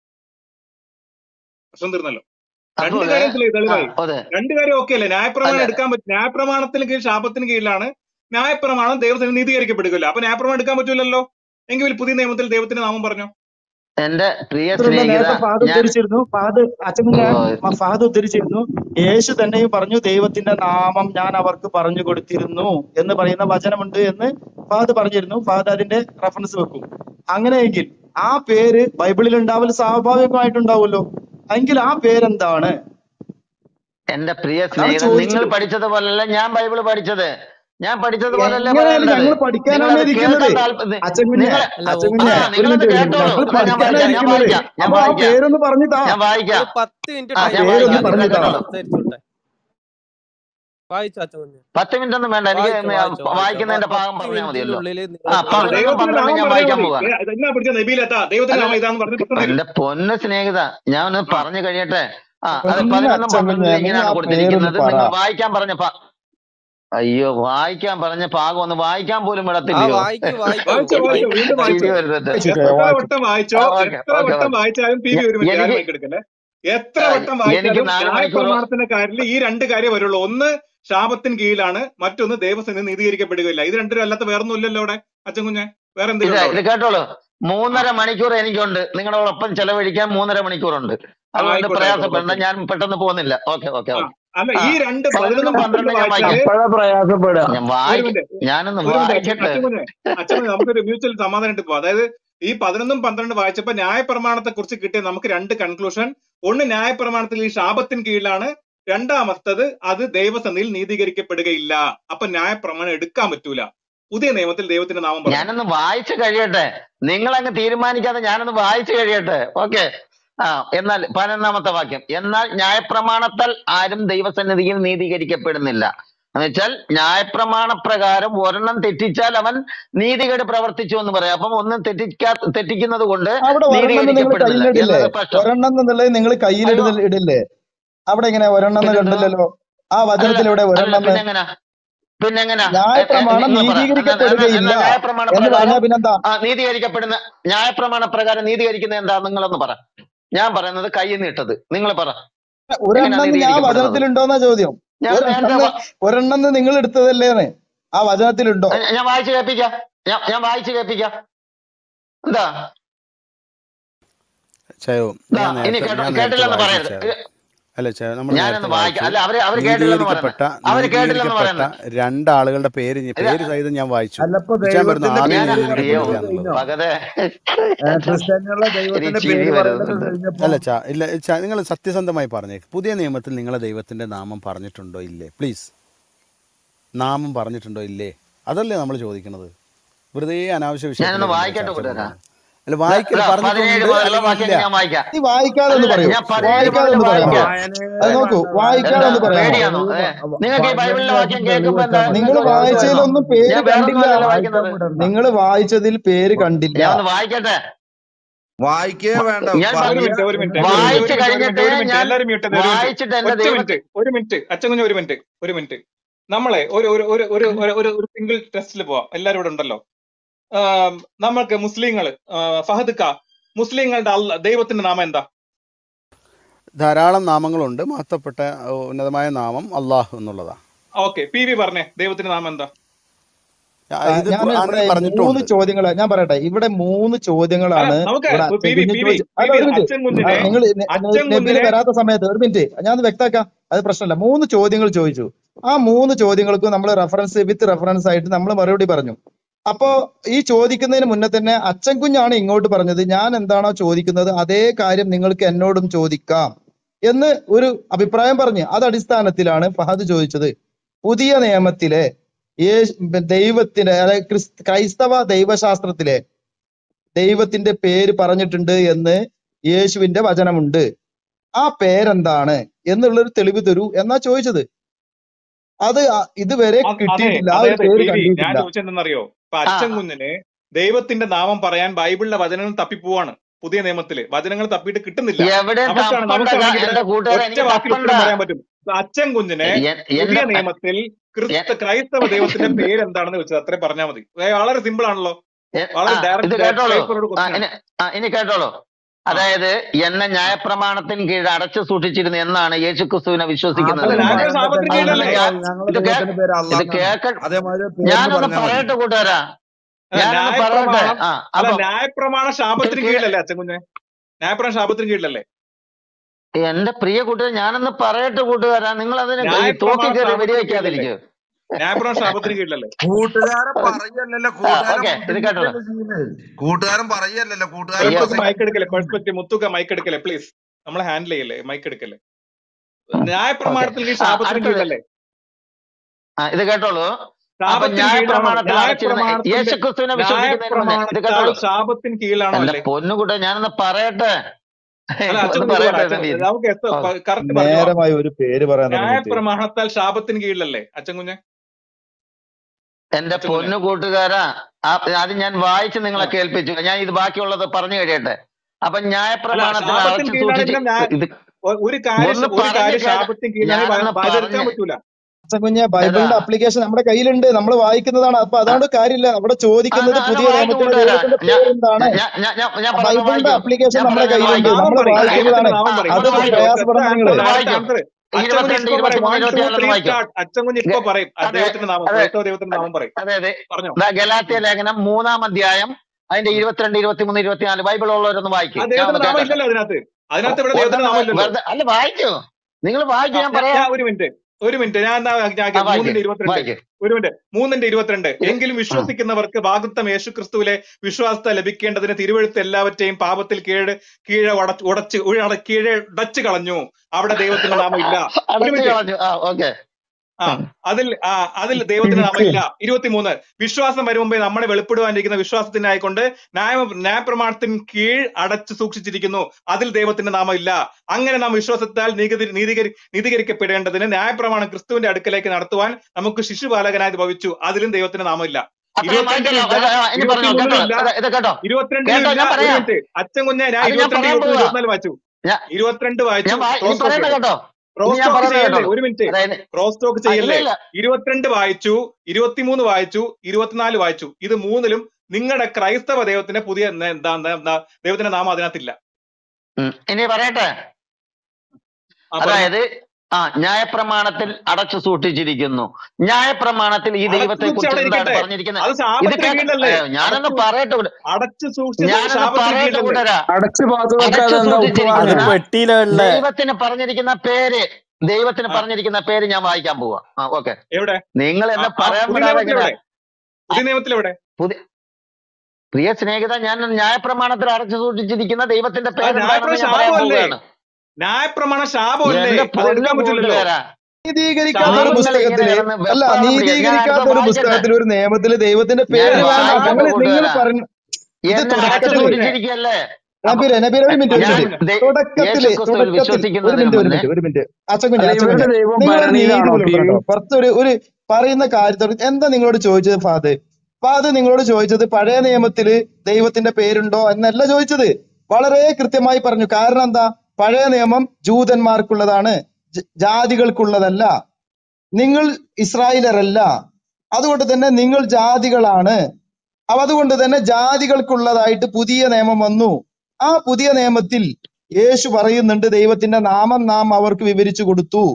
പ്രശ്നം തീർന്നല്ലോ രണ്ട് അപ്പോൾ കാര്യം തെളി- ആ തെളിവായി അതെ രണ്ട് കാര്യം ഓക്കെ അല്ലേ ന്യായപ്രമാണം അല്ല എടുക്കാൻ പറ്റും ന്യായപ്രമാണത്തിന് കീഴിൽ ശാപത്തിന് കീഴിലാണ് ന്യായപ്രമാണം ദൈവത്തിന് നീതീകരിക്കപ്പെടുകയില്ല അപ്പൊ ന്യായപ്രമാണം എടുക്കാൻ പറ്റൂലല്ലോ എങ്കിൽ പുതിയ നിയമത്തിൽ ദൈവത്തിന്റെ നാമം പറഞ്ഞു എന്റെ പ്രിയ മാത്രമല്ല സ്നേഹിത നേരത്തെ ഫാദ് ഞാൻ ഉദ്ധരിച്ചിരുന്നു ഫാദ് അച്ഛനെ ഓ, ഫാദ് ഉദ്ധരിച്ചിരുന്നു യേശു തന്നെയും പറഞ്ഞു ദൈവത്തിന്റെ നാമം ഞാൻ അവർക്ക് പറഞ്ഞു കൊടുത്തിരുന്നു എന്ന് പറയുന്ന വചനമുണ്ട് എന്ന് ഫാദ് പറഞ്ഞിരുന്നു ഫാദ് അതിന്റെ റെഫറൻസ് വെക്കും അങ്ങനെയെങ്കിൽ ആ പേര് ബൈബിളിൽ ഉണ്ടാവൽ സ്വാഭാവികമായിട്ടുണ്ടാവുമല്ലോ എങ്കിൽ ആ പേരെന്താണ് എന്റെ പ്രിയ അതാണ് സ്നേഹിതൻ നിങ്ങൾ ചോദിച്ചത് പഠിച്ചതുപോലല്ല ഞാൻ ബൈബിള് പഠിച്ചത് ഞാൻ പഠിച്ചതുപോലല്ല എങ്ങനെയാലും പറയേണ്ടത് ഞങ്ങൾ നിങ്ങൾ പഠിക്കാനാണ് അത് ഇരിക്കുന്നത് കേൾക്കാൻ താല്പര്യം അച്ഛൻകുഞ്ഞെ നിങ്ങൾ അല്ല ആ അച്ഛൻകുഞ്ഞെ ഒരു നിങ്ങളത് മിനിറ്റ് കേട്ടോളൂ ഞങ്ങൾ എന്നാ ഞാൻ പഠിക്കാനാണ് വായിക്കാം ഞാൻ ഇരിക്കുന്നത് വായിക്കാം ഞാൻ അപ്പൊ ആ വായിക്കാം പേരൊന്ന് പറഞ്ഞു താ ഞാൻ വായിക്കാം ഒരു പത്ത് മിനിറ്റ് ആ ആ ഞാൻ ടൈം പേരൊന്ന് വായിക്കാം കൊടുക്കാം നിങ്ങൾ പറഞ്ഞു താ കേട്ടോളൂ സംസാരിച്ചോട്ടെ വായിച്ചു അച്ഛൻ കുഞ്ഞ് പത്ത് മിനിറ്റ് ഒന്നും വേണ്ട എനിക്ക് വായിച്ചോ വായിച്ചോ വായിച്ചോ വായിക്കുന്നതിന്റെ പ- ഭാഗം പത്ത് പറഞ്ഞാൽ മതിയല്ലോ മിനിറ്റിനുള്ളിൽ ആ നിങ്ങൾ ആ പതിനൊന്നും ദൈവത്തിന്റെ പന്ത്രണ്ടും നാമം ഞാൻ പറഞ്ഞാൽ വായിക്കാൻ മതി പോവാണ് ഏ, എന്നാ പിടിച്ച നബീലെത്താ ദൈവത്തിന്റെ നാമം അല്ലല്ല ഇതാന്ന് പറഞ്ഞ് പ്രശ്നം തീരും എന്റെ പൊന്ന് സ്നേഹിത ഞാൻ ഒന്ന് ആ പറഞ്ഞു കഴിയട്ടെ ആ അത് പൊന്നു പതിനൊന്നും അച്ഛൻകുഞ്ഞെ പന്ത്രണ്ടിൽ നീ ഇങ്ങനെയാണ് ആ പേരൊന്ന് കൊടുത്തിരിക്കുന്നത് പറ നിങ്ങൾ വായിക്കാൻ പറഞ്ഞ പ- അയ്യോ വായിക്കാൻ പറഞ്ഞ ഭാഗം ഒന്ന് വായിക്കാൻ പോലും ആ വിടത്തില്ലയോ വായിക്കൂ വായിക്കൂ വായിച്ചോ വായിച്ചോ വായിക്കൂ വീണ്ടും ചിരി വായിച്ചോ വരുന്നത് വായിച്ചിട്ടെ എത്ര വായിച്ചു വട്ടം വായിച്ചോ ഓക്കെ എത്ര ഓക്കെ വട്ടം ഓക്കെ വായിച്ചാലും പി വി ഒരു മിനിറ്റ് ആരും എനിക്ക് മൈക്കെടുക്കല്ലേ എത്ര ആ, വട്ടം എനിക്ക് വായിച്ചാലും നാല് മണിക്കൂർ ന്യായപ്രമാണത്തിന്റെ കാര്യത്തിൽ ഈ രണ്ട് കാര്യം വരുള്ളൂ ഒന്ന് ശാപത്തിന് കീഴിലാണ് മറ്റൊന്ന് ദൈവസന്നിധി നീതീകരിക്കപ്പെടുകയില്ല ഇത് രണ്ടും അല്ലാത്ത വേറൊന്നും ഇല്ലല്ലോ അവിടെ അച്ഛൻ കുഞ്ഞെ വേറെ ഇത് എന്തെങ്കിലും ഉണ്ടോ ഇത് അവിടെ കേട്ടോളൂ ആ മൂന്നര മണിക്കൂർ എനിക്കുണ്ട് നിങ്ങളോടൊപ്പം ചെലവഴിക്കാൻ മൂന്നര മണിക്കൂറുണ്ട് ആ, അതുകൊണ്ട് ആയിക്കോട്ടെ ആയിക്കോട്ടെ പ്രയാസപ്പെടണ്ട കുഴപ്പമില്ല ഞാൻ പെട്ടെന്ന് പോകുന്നില്ല ഓക്കെ ഓക്കെ ആ ഓക്കെ അല്ല ആ ഈ രണ്ട് പതിനൊന്നും പതിനൊന്നും പന്ത്രണ്ട് പന്ത്രണ്ടും ഞാൻ വായിച്ചാല് വായിക്കാം അപ്പോഴാ പ്രയാസപ്പെടുക ഞാൻ ഒരു വായിക്ക മിനിറ്റ് ഞാനൊന്ന് ഒരു മിനിറ്റ് അച്ഛൻ വായിക്കട്ടെ അച്ഛൻ കുഞ്ഞെ അച്ഛൻ കുഞ്ഞെ നമുക്കൊരു മ്യൂച്വൽ സമാധാനമായിട്ട് പോവാം അതായത് ഈ പതിനൊന്നും പന്ത്രണ്ട് വായിച്ചപ്പോ ന്യായപ്രമാണത്തെ കുറിച്ച് കിട്ടിയ നമുക്ക് രണ്ട് കൺക്ലൂഷൻ ഒന്ന് ന്യായപ്രമാണത്തിൽ ഈ ശാപത്തിന് കീഴിലാണ് രണ്ടാമത്തത് അത് ദൈവസന്നിധിയിൽ നീതീകരിക്കപ്പെടുകയില്ല അപ്പൊ ന്യായപ്രമാണം എടുക്കാൻ പറ്റൂല പുതിയ നിയമത്തിൽ ദൈവത്തിന്റെ നാമം പറഞ്ഞു ഞാനൊന്ന് വായിച്ചു കഴിയട്ടെ നിങ്ങൾ അങ്ങ് തീരുമാനിക്കാതെ ഞാനൊന്ന് വായിച്ചു കഴിയട്ടെ ഓക്കെ ആ എന്നാൽ പതിനൊന്നാമത്തെ വാക്യം എന്നാൽ ന്യായപ്രമാണത്താൽ ആരും ദൈവസന്നിധിയിൽ നീതീകരിക്കപ്പെടുന്നില്ല എന്ന് വെച്ചാൽ ന്യായപ്രമാണ പ്രകാരം ഒരെണ്ണം തെറ്റിച്ചാൽ അവൻ നീതികേട് പ്രവർത്തിച്ചു എന്ന് പറയാം അപ്പം ഒന്നും തെറ്റിക്കാ തെറ്റിക്കുന്നത് കൊണ്ട് അവിടെ ഒരെണ്ണം നിങ്ങൾ നീതീകരിക്കപ്പെടുന്നില്ല കയ്യിലിടില്ലേ എന്നത് സ്പഷ്ടം ഒരെണ്ണം എന്നുള്ളത് നിങ്ങൾ അയ്യോ കയ്യിലിടുന്ന ഇടില്ലേ അവിടെ എങ്ങനെ ഒരെണ്ണം എന്ന് പിന്നെന്തുവാ കണ്ടില്ലല്ലോ ആ അല്ല വചനത്തിൽ ഇവിടെ അല്ല ഒരെണ്ണം പിന്നെങ്ങനാ പിന്നെങ്ങനാ എ- എ- ന്യായപ്രമാണം നിങ്ങൾ പറ എന്നാ എന്നാ നീതീകരിക്കപ്പെടുകയില്ല എന്നാ ന്യായപ്രമാണ എന്ന് പ്രകാരം പറഞ്ഞാൽ പിന്നെന്താ ആ നീതീകരിക്കപ്പെടുന്ന ന്യായപ്രമാണ പ്രകാരം നീതീകരിക്കുന്നത് എന്താ നിങ്ങളൊന്ന് പറ ഞാൻ പറയുന്നത് കൈ നീട്ടത് നിങ്ങൾ പറ എങ്ങനെയാ ഒരെണ്ണം ഞാൻ നീതീകരിക്കപ്പെടുന്നത് വചനത്തിലുണ്ടോന്നാ ചോദ്യം ഞാൻ നേരത്തെ ഒരെണ്ണം വ- ഒരെണ്ണം നിങ്ങൾ എടുത്തതല്ലേന്ന് ആ വചനത്തിലുണ്ടോ ഞാൻ ഞാൻ വായിച്ചു കേൾപ്പിക്കാം ഞാൻ ഞാൻ വായിച്ചു കേൾപ്പിക്കാം എന്താ ചയോ ദാ ഞാൻ ഇനി നേരത്തെ കേട്ടോ ഞാൻ നേരത്തെ കേട്ടില്ലെന്ന് വായിച്ചു പറയരുത് ചയോ അല്ല ചയോ നമ്മൾ ഞാനൊന്ന് നേരത്തെ വായിക്കാം വായിച്ചു അല്ല അവര് അവര് കേട്ടില്ലെന്ന് പറയുന്നത് നീതീകരിക്കപ്പെട്ട അവര് കേട്ടില്ലെന്ന് നീതീകരിക്കപ്പെട്ട പറയുന്നത് രണ്ടാളുകളുടെ പേര് ഞാൻ- ഇല്ല പേര് സഹിതം ഞാൻ വായിച്ചു അല്ലപ്പോ ഇച്ചാൻ വരുന്നു ദൈവത്തിന്റെ ആദ്യം പേര് ഞാൻ പറയുന്നത് അയ്യോ നീതീകരിക്കപ്പെടുക എന്നുള്ളത് കഴിഞ്ഞോ പകതെ ഏ, ക്രിസ്ത്യാനികളുടെ ഒരു ദൈവത്തിന്റെ ചിരി പേര് പറയുന്നത് വരുന്നുണ്ട് കഴിഞ്ഞപ്പോ അല്ല ചാ ഇല്ല ചാ നിങ്ങൾ സത്യസന്ധമായി പറഞ്ഞേക്ക് പുതിയ നിയമത്തിൽ നിങ്ങളെ ദൈവത്തിന്റെ നാമം പറഞ്ഞിട്ടുണ്ടോ ഇല്ലേ പ്ലീസ് നാമം പറഞ്ഞിട്ടുണ്ടോ ഇല്ലേ അതല്ലേ നമ്മൾ ചോദിക്കണത് വെറുതെ അനാവശ്യ ഞാനൊന്ന് വിഷയത്തിലേക്ക് വായിക്കട്ടെ ചർച്ച കൂട്ടുകാരാ കൊണ്ടുപോകണം അല്ല വായിക്കൽ പതിനേഴ് പറഞ്ഞിട്ടുണ്ട് മുതലുള്ള അല്ലെങ്കിൽ വാക്യം ഇല്ല ഞാൻ വായിക്കാം നീ വായിക്കാതെ ഒന്ന് അല്ലല്ല പറയൂ ഞാൻ പതിനേഴ് വായിക്കാതെ മുതൽ ഒന്ന് പറയാമോ വായിക്കാം വായനയുടെ അത് നോക്കൂ വേണ്ട വായിക്കാതെ എന്താ ഒന്ന് പറയാമോ പേടിയാണോ തെളിവ് ഏ നിങ്ങൾക്ക് ഈ ബൈബിളിലെ വചനത്തിനകത്ത് വാക്യം തെളിവ് കേൾക്കുമ്പോ എന്താ വെച്ചാൽ മതി നിങ്ങൾ നിങ്ങൾക്ക് ഒരു വായിക്കാൻ അസ്വസ്ഥത വായിച്ചതിലൊന്നും പേര് ഞാൻ വേറൊന്നും കണ്ടില്ല അല്ലല്ലോ വായിക്കാൻ വായിക്കുന്നത് വിടണ്ട നിങ്ങൾ വായിച്ചതിൽ പേര് കണ്ടില്ല ഞാൻ ഒന്ന് വായിക്കട്ടെ വായിക്കേ വ- വേണ്ട ഞാൻ ഒരു പറഞ്ഞു മിനിറ്റ് ഒരു മിനിറ്റ് ഒരു മിനിറ്റ് ഒരു വായിച്ചു മിനിറ്റ് ഒരു മിനിറ്റ് കഴിഞ്ഞിട്ട് ഒരു മിനിറ്റ് ഞാൻ എല്ലാരും മ്യൂട്ട് ഒരു മിനിറ്റ് വായിച്ചിട്ട് എന്റെ ഒറ്റ മിനിറ്റ് ദൈവത്തെ ഒരു മിനിറ്റ് അച്ഛൻ കുഞ്ഞ് ഒരു മിനിറ്റ് ഒരു മിനിറ്റ് നമ്മളെ ഒരു ഒരു ഒരു ഒരു ഒരു ഒരു ഒരു സിംഗിൾ ടെസ്റ്റിൽ പോവാം എല്ലാരും ഇവിടെ ഉണ്ടല്ലോ ആം, നമ്മൾക്ക് മുസ്ലിങ്ങൾ ഫഹദ് ക മുസ്ലിങ്ങളുടെ അല്ല ദൈവത്തിന്റെ നാമം എന്താ ധാരാളം നാമങ്ങളുണ്ട് മഹത്വപ്പെട്ട ഏഹ്, ഉന്നതമായ നാമം അള്ളാഹു എന്നുള്ളതാണ് ഓക്കെ പി വി പറഞ്ഞേ ദൈവത്തിന്റെ നാമം എന്താ ആ, ആ, ഇത് ഞാൻ ഖുർആനിൽ ഇവിടെ മൂന്ന് പറഞ്ഞിട്ടുണ്ട് ചോദ്യങ്ങൾ ഞാൻ പറയട്ടെ ഇവിടെ മൂന്ന് അല്ല ചോദ്യങ്ങളാണ് നമുക്ക് ഇവിടെ പി വി അച്ഛൻ പി കുഞ്ഞ് വി ചോദിച്ച പി അല്ല വി ഒരു മിനിറ്റ് അച്ഛൻ കുഞ്ഞിനെ നിങ്ങൾ അച്ഛൻ നബീൽ കുഞ്ഞിനെ വരാത്ത സമയത്ത് ഒരു മിനിറ്റ് ഞാൻ ഒന്ന് വ്യക്തമാക്കാം അത് പ്രശ്നമല്ല മൂന്ന് ചോദ്യങ്ങൾ ചോദിച്ചു ആ മൂന്ന് ചോദ്യങ്ങൾക്കും നമ്മൾ റെഫറൻസ് വിത്ത് റെഫറൻസ് ആയിട്ട് നമ്മൾ മറുപടി പറഞ്ഞു അപ്പോ ഈ ചോദിക്കുന്നതിന് മുന്നേ തന്നെ അച്ഛൻ കുഞ്ഞാണ് ഇങ്ങോട്ട് പറഞ്ഞത് ഞാൻ എന്താണോ ചോദിക്കുന്നത് അതേ കാര്യം നിങ്ങൾക്ക് എന്നോടും ചോദിക്കാം എന്ന് ഒരു അഭിപ്രായം പറഞ്ഞു അത് അടിസ്ഥാനത്തിലാണ് ഫഹദ് ചോദിച്ചത് പുതിയ നിയമത്തിലെ യേശു ദൈവത്തിന്റെ അതായത് ക്രിസ്ത ക്രൈസ്തവ ദൈവശാസ്ത്രത്തിലെ ദൈവത്തിന്റെ പേര് പറഞ്ഞിട്ടുണ്ട് എന്ന് യേശുവിന്റെ വചനമുണ്ട് ആ പേരെന്താണ് എന്നുള്ളൊരു തെളിവ് തരൂ എന്നാ ചോദിച്ചത് അത് അ- ഇതുവരെ അ- അതെ കിട്ടിയിട്ടില്ല ആ അതെ ഒരു അതെ പേര് പി വി ഞാൻ കണ്ടിട്ടില്ല ചോദിച്ചെന്തെന്നറിയോ ഇപ്പൊ ആ അച്ഛൻ കുഞ്ഞിന് ദൈവത്തിന്റെ നാമം പറയാൻ ബൈബിളിലെ വചനങ്ങൾ തപ്പിപ്പോവാണ് പുതിയ നിയമത്തില് വചനങ്ങൾ തപ്പിയിട്ട് കിട്ടുന്നില്ല എവിടെ നമുക്കാണ് തപ്പണ്ട നമുക്കാണെങ്കിൽ എന്റെ കൂട്ടുകാരെ ഒറ്റ എനിക്ക് വാക്കിൽ തപ്പണ്ട ഉത്തരം പറയാൻ പറ്റും ഇപ്പൊ അച്ഛൻ കുഞ്ഞിനെ എ- പുതിയ എന്റെ നിയമത്തിൽ എ- ക്രിസ്ത ക്രൈസ്തവ ദൈവത്തിന്റെ പേര് എന്താണെന്ന് വെച്ചത് അത്രേ പറഞ്ഞാൽ മതി ഏ, വളരെ സിമ്പിൾ ആണല്ലോ എ- ആ വളരെ ഇത് ഡയറക്റ്റ് കേട്ടോളൂ സ്ട്രൈറ്റ് ആ ക്വസ്റ്റ്യൻ ഇനി ആണ് ആ ഇനി കേട്ടോളൂ ആ അതായത് എന്നെ ന്യായപ്രമാണത്തിന് കീഴിൽ അടച്ചു സൂക്ഷിച്ചിരുന്നു എന്നാണ് യേശു ക്രിസ്തുവിനെ വിശ്വസിക്കുന്നത് അല്ല അതൊന്നും നിങ്ങൾ ന്യായപ്രമാണ പറഞ്ഞിട്ട് ശാപത്തിന് അതൊന്നും കീഴിലല്ലേ ഞാൻ ഞങ്ങളുടെ ഇത് കേ ദൈവത്തിന്റെ പേര് ഇത് അള്ളാന്നാണ് കേക്ക അതേമാതിരി പേരിന് ഞാനൊന്ന് പറഞ്ഞാൽ മതി പറയട്ടെ കൂട്ടുകാരാ അല്ല ഞാനൊന്ന് പറയട്ടെ ന്യായപ്രമാണം ആ അല്ല അപ്പം ന്യായപ്രമാണ ശാപത്തിന് കേ- കീഴിലല്ലേ അച്ഛൻ കുഞ്ഞെ ന്യായപ്രമാണ ശാപത്തിന് കീഴിലല്ലേ എന്റെ പ്രിയ കൂട്ടുകാർ ഞാനൊന്ന് പറയട്ടെ കൂട്ടുകാരാ നിങ്ങൾ അതിനെ ഈ തോക്കി ന്യായപ്രമാണ കയറി ശാപത്തിന് കീഴിലല്ലേ വെടിവെക്കാതിരിക്കുക ന്യായപ്രമാണ ശാപത്തിന് കീഴിലല്ലേ കൂട്ടുകാരൻ പറയല്ലല്ലോ ആ കൂട്ടുകാരൻ ഓക്കെ ഇത് കേട്ടോളൂ പ്രസംഗിക്കല്ലേ ചെയ്യുന്നത് കൂട്ടുകാരൻ പറയല്ലല്ലോ കൂട്ടുകാരൻ അയ്യോ പെർസ്പെക്ട് മൈക്ക് പ്രസംഗിക്കും എടുക്കല്ലേ പെർസ്പെക്ട് മുത്തുക മൈക്ക് എടുക്കല്ലേ പ്ലീസ് നമ്മളെ ഹാൻഡിൽ ചെയ്യല്ലേ മൈക്ക് എടുക്കല്ലേ ഓക്കെ ന്യായപ്രമാണത്തിൽ കീഴ് ആ ശാപത്തിന് അടുത്തത് കീഴിലല്ലേ ആ ഇത് കേട്ടോളൂ അപ്പൊ ശാപത്തിന് കീഴിലാണോ ന്യായപ്രമാണത്തിൽ അടച്ചിരുന്ന ന്യായപ്രമാണത്തിന്റെ യേശു ക്രിസ്തുവിനെ വിശ്വസിക്കുന്നതിന് മുന്നേ ഇത് ന്യായപ്രമാണത്താൽ കേട്ടോളൂ ശാപത്തിന് കീഴിലാണോ എന്റെ അല്ലേ പൊന്നുകൂട്ട ഞാനൊന്ന് പറയട്ടെ അല്ല അച്ഛൻ ഒന്ന് കുഞ്ഞ് പറ പറയട്ടെ അച്ഛൻ നബീൽ നമുക്ക് ഓ കറക്റ്റ് പറഞ്ഞു വാ നേരമായി ഒരു പേര് പറയാൻ തുടങ്ങിയിട്ട് ന്യായപ്രമാണത്താൽ ശാപത്തിന് കീഴിലല്ലേ അച്ഛൻ കുഞ്ഞെ എന്റെ അച്ഛൻ കുഞ്ഞെ പൊന്നു കൂട്ടുകാരാ ആ അത് ഞാൻ വായിച്ച് ആ നിങ്ങളെ കേൾപ്പിച്ചു ഞാൻ ഇത് ബാക്കിയുള്ളത് പറഞ്ഞു കഴിയട്ടെ അപ്പൊ അല്ല ന്യായപ്രമാണത്തിൽ ശാപത്തിന് അടച്ചു കീഴിലാണ് സൂക്ഷിച്ച് പിന്നെ ന്യായ ഇത് ഒ- ഒരു കാര്യം ഒന്ന് ഒരു പറഞ്ഞു കാര്യം കേട്ട ശാപത്തിന് കീഴിലാണ് ഞാനൊന്ന് വാതെടുക്കാൻ പറഞ്ഞ് പറ്റൂല കുഞ്ഞെ ഏതാ ബൈബിളിന്റെ അപ്ലിക്കേഷൻ നമ്മുടെ കയ്യിലുണ്ട് നമ്മൾ വായിക്കുന്നതാണ് അപ്പൊ ആ അതുകൊണ്ട് കാര്യമില്ല അവിടെ ആ, ചോദിക്കുന്നത് എന്നാ എന്നാ പുതിയ വായിക്കും നിയമത്തിലെ കൂട്ടുകാരാ ദൈവത്തിന്റെ ഞാൻ പേരെന്താണ് ഞാൻ ഞാൻ ഞാൻ ഞാൻ ആ പറയുന്നത് ബൈബിളിന്റെ വായിക്കും അപ്ലിക്കേഷൻ ഞാൻ നമ്മുടെ പറയുന്നത് കയ്യിലുണ്ട് വായിക്കും നാമം നമ്മൾ പറയും വായിക്കുന്നതാണ് ദൈവത്തിന്റെ നാമം ആ പറയും അത് ഒന്ന് വായിക്കും പ്രയാസപ്പെടണം ഒറ്റ നിങ്ങള് ആൻസർ ഒന്ന് ഒറ്റ വായിക്കും ആൻസർ അച്ഛൻ കുഞ്ഞ് ഇരുപത്തിരണ്ട് ഇപ്പൊ പറയും ഇരുപത്തിമൂന്ന് വൺ ടു ഇരുപത്തിനാല് ത്രീ ഒന്ന് വായിക്കും സ്റ്റാർട്ട് അച്ഛൻ കുഞ്ഞ് ഇപ്പൊ ഗ- പറയും ആ അതെ ദൈവത്തിന്റെ നാമം അതെ ക്രൈസ്തവ ദൈവത്തിന്റെ അതെ നാമം പറയും അതെ അതെ പറഞ്ഞോ ദാ ഗലാത്യ ലേഖനം മൂന്നാം അധ്യായം അതിന്റെ ഇരുപത്തിരണ്ട് ഇരുപത്തിമൂന്ന് ഇരുപത്തിനാല് ബൈബിൾ ഉള്ളവരൊന്ന് ആ വായിക്കും ഞാൻ ദൈവത്തിന്റെ ഒന്ന് നാമം കേൾക്കട്ടെ ഇല്ലല്ലോ അതിനകത്ത് അതിനകത്ത് ഇവിടെ ദൈവത്തിന്റെ ഉണ്ടെന്ന് നാമം ഇല്ലല്ലോ വെറുതെ അല്ല വായിക്കൂ നിങ്ങൾ വായിക്കൂ ആ, ഞാൻ ഞാൻ പറയാം ഞാൻ ഒരു മിനിറ്റ് ഒരു മിനിറ്റ് ഞാൻ എന്താ ഞാൻ ആ വായിക്ക് മൂന്നിന്റെ ഇരുപത്തിരണ്ട് വായിക്ക് ഒരു മിനിറ്റ് മൂന്നിന്റെ ഇരുപത്തിരണ്ട് ഇത് എങ്കിലും ആ വിശ്വസിക്കുന്നവർക്ക് വാഗ്ദത്തം യേശു ക്രിസ്തുവിലെ വിശ്വാസത്തെ ലഭിക്കേണ്ടതിന് തിരുവഴുത്ത് എല്ലാവറ്റെയും പാപത്തിൽ കീഴ് കീഴെ ഉടച്ച് ഉടച്ച് ഉഴ- കീഴെ ഉടച്ചു കളഞ്ഞു അവിടെ ദൈവത്തിന്റെ നാമം ഇല്ല ഒരു അടച്ചു മിനിറ്റ് കളഞ്ഞു ആ ഓക്കെ ആ അതിൽ ആ അതിൽ ദൈവത്തിന് നാമം ഇല്ല ഇരുപത്തിമൂന്ന് വിശ്വാസം വരും മുമ്പേ നമ്മളെ വെളിപ്പെടുവാനിരിക്കുന്ന വിശ്വാസത്തിനായിക്കൊണ്ട് ന്യായ ന്യായപ്രമാണത്തിന് കീഴ് അടച്ചു സൂക്ഷിച്ചിരിക്കുന്നു അതിൽ ദൈവത്തിന്റെ നാമം ഇല്ല അങ്ങനെ നാം വിശ്വാസത്താൽ നീതി നീതീകരി നീതീകരിക്കപ്പെടേണ്ടതിന് ന്യായപ്രമാണം ക്രിസ്തുവിന്റെ അടുക്കലേക്ക് നടത്തുവാൻ നമുക്ക് ശിശുപാലകനായി ഭവിച്ചു അതിലും ദൈവത്തിന്റെ നാമം ഇല്ല അത്രയും ഇരുപത്തിരണ്ടിലും വായിച്ചല്ലോ ഇല്ല ഇനി പറഞ്ഞോ കേട്ടോ ഇരുപത്തിമൂന്നിലും ഇല്ല ഇത് ഇത് കേട്ടോ ഇരുപത്തിരണ്ടിലും കേട്ടോ ഇല്ല ഞാൻ ഒരു പറയാം മിനിറ്റ് അച്ഛൻ കുഞ്ഞെ ഞാൻ അത് ഞാൻ ഇരുപത്തിരണ്ട് പറയാൻ ഇരുപത്തിമൂന്ന് പോവാ ഇരുപത്തിനാല് വായിച്ചു ഞാൻ ഇരുപത്തിരണ്ട് വായിച്ചു ഞാൻ വാ- ഇനി ക്രോസ് ടോക്ക് പറയുന്ന ചെയ്യട്ടെ കേട്ടോ ഇനി ക്രോസ് ഞാൻ ടോക്ക് പറയുന്നത് ചെയ്യല്ലേ കേട്ടോളൂ ഒരു മിനിറ്റ് അതായത് ക്രോസ് ടോക്ക് ആ ഇല്ല ചെയ്യല്ലേ ഇല്ല ഇരുപത്തിരണ്ട് വായിച്ചു ഇരുപത്തിമൂന്ന് വായിച്ചു ഇരുപത്തിനാല് വായിച്ചു ഇത് മൂന്നിലും നിങ്ങളുടെ ക്രൈസ്തവ ദൈവത്തിന്റെ പുതിയ ന- എന്താ- എന്താ- എന്താ ദൈവത്തിന്റെ നാമം അതിനകത്തില്ല ഉം. ഇനി പറയട്ടെ ആ പറഞ്ഞോ അതായത് ആ ന്യായപ്രമാണത്തിൽ അടച്ചു സൂക്ഷിച്ചിരിക്കുന്നു ന്യായപ്രമാണത്തിൽ ഈ അടച്ചു ദൈവത്തെ സൂക്ഷിച്ച് കുറിച്ച് അവിടെ എന്താണ് ഇരിക്കട്ടെ പറഞ്ഞിരിക്കുന്നത് അത് ഇത് ശാപത്തിന് കേട്ട കീഴിലല്ലേ ഏ, ഞാനൊന്ന് അടച്ചു പറയട്ടെ കൂടെ അടച്ചു സൂക്ഷിച്ചത് ഞാനൊന്ന് ശാപത്തിന് പറയട്ടെ കീഴിലല്ലേ കൂട്ടരാ അടച്ചു പാത്തു വെക്കാതെ അടച്ചു എന്താ ഉപ്പ് അത് വാങ്ങുക സൂക്ഷിച്ചിരിക്കുന്ന പെട്ടിയിലുള്ള ദൈവത്തിന് പറഞ്ഞിരിക്കുന്ന പേര് ദൈവത്തിന് ആ പറഞ്ഞിരിക്കുന്ന പേര് ഞാൻ വായിക്കാൻ പോവാ ആ ഓക്കെ എവിടെ നിങ്ങൾ ആ എന്നെ ആ പറയാൻ പുതിയ വിടാതെ നിയമത്തിൽ ഇങ്ങനെ എവിടെ പുതിയ നിയമത്തിൽ എവിടെ പുതിയ പ്രിയ സ്നേഹിത ഞാൻ ന്യായപ്രമാണത്തിൽ അടച്ചു സൂക്ഷിച്ചിരിക്കുന്ന ദൈവത്തിന്റെ ആ പേരെന്താണെന്ന് ന്യായപ്രമാണം ഞാൻ പറയാൻ ശാപമല്ലേ പോവുകയാണ് ന്യായപ്രമാണം ശാപമല്ലേ എന്റെ അത് പൊന്നു എടുക്കാൻ പറ്റില്ലല്ലോ കൂട്ടുകാരാ നീതീകരിക്കാത്ത ഒരു ശാപം നിങ്ങൾ ഇങ്ങനെ പുസ്തകത്തില് കിടന്ന് അല്ല വെപ്രാളം പിടിക്കുക ഞാൻ നീതീകരിക്കാത്ത അടുത്ത ഒരു വായിക്കട്ടെ പുസ്തകത്തിൽ ഒരു നിയമത്തില് ദൈവത്തിന്റെ ഞാൻ പേര് വേണ്ട ശാപം വായിക്കട്ടെ നിങ്ങൾ നിങ്ങൾ കൂട്ടുകാരാ പറഞ്ഞ ഇത് എന്നെ അടച്ചു അച്ഛൻ തുടക്കത്തില് കുഞ്ഞെ സൂക്ഷിച്ചിരിക്കുകയല്ലേ അപ്പൊ നബീര നബീര ഒരു മിനിറ്റ് ഒരു ഞാൻ മിനിറ്റ് ദൈ- തുടക്കത്തില് യേശു ക്രിസ്തുവിൽ തുടക്കത്തിൽ ഒരു വിശ്വസിക്കുന്നതിന് മിനിറ്റ് ഒരു മുന്നേ മിനിറ്റ് ഒരു മിനിറ്റ് അച്ചക്കുഞ്ഞ അല്ല അച്ചക്കുഞ്ഞ ഇവരുടെ ദൈവം നിങ്ങളൊരു നീതി ഭരണിയിലാണോ പി പുലർത്തണം യു കേട്ടോ കുറച്ചൊരു ഒരു പറയുന്ന കാര്യത്തോട് എന്താ നിങ്ങളോട് ചോദിച്ചത് ഫാദ് ഫാദ് നിങ്ങളോട് ചോദിച്ചത് പഴയ നിയമത്തില് ദൈവത്തിന്റെ പേരുണ്ടോ എന്നല്ല ചോദിച്ചത് വളരെ കൃത്യമായി പറഞ്ഞു കാരണം എന്താ പഴയ നിയമം ജൂതന്മാർക്കുള്ളതാണ് ജ- ജാതികൾക്കുള്ളതല്ല നിങ്ങൾ ഇസ്രായേലരല്ല അതുകൊണ്ട് തന്നെ നിങ്ങൾ ജാതികളാണ് അപ്പൊ അതുകൊണ്ട് തന്നെ ജാതികൾക്കുള്ളതായിട്ട് പുതിയ നിയമം വന്നു ആ പുതിയ നിയമത്തിൽ യേശു പറയുന്നുണ്ട് ദൈവത്തിന്റെ നാമം നാം അവർക്ക് വിവരിച്ചു കൊടുത്തു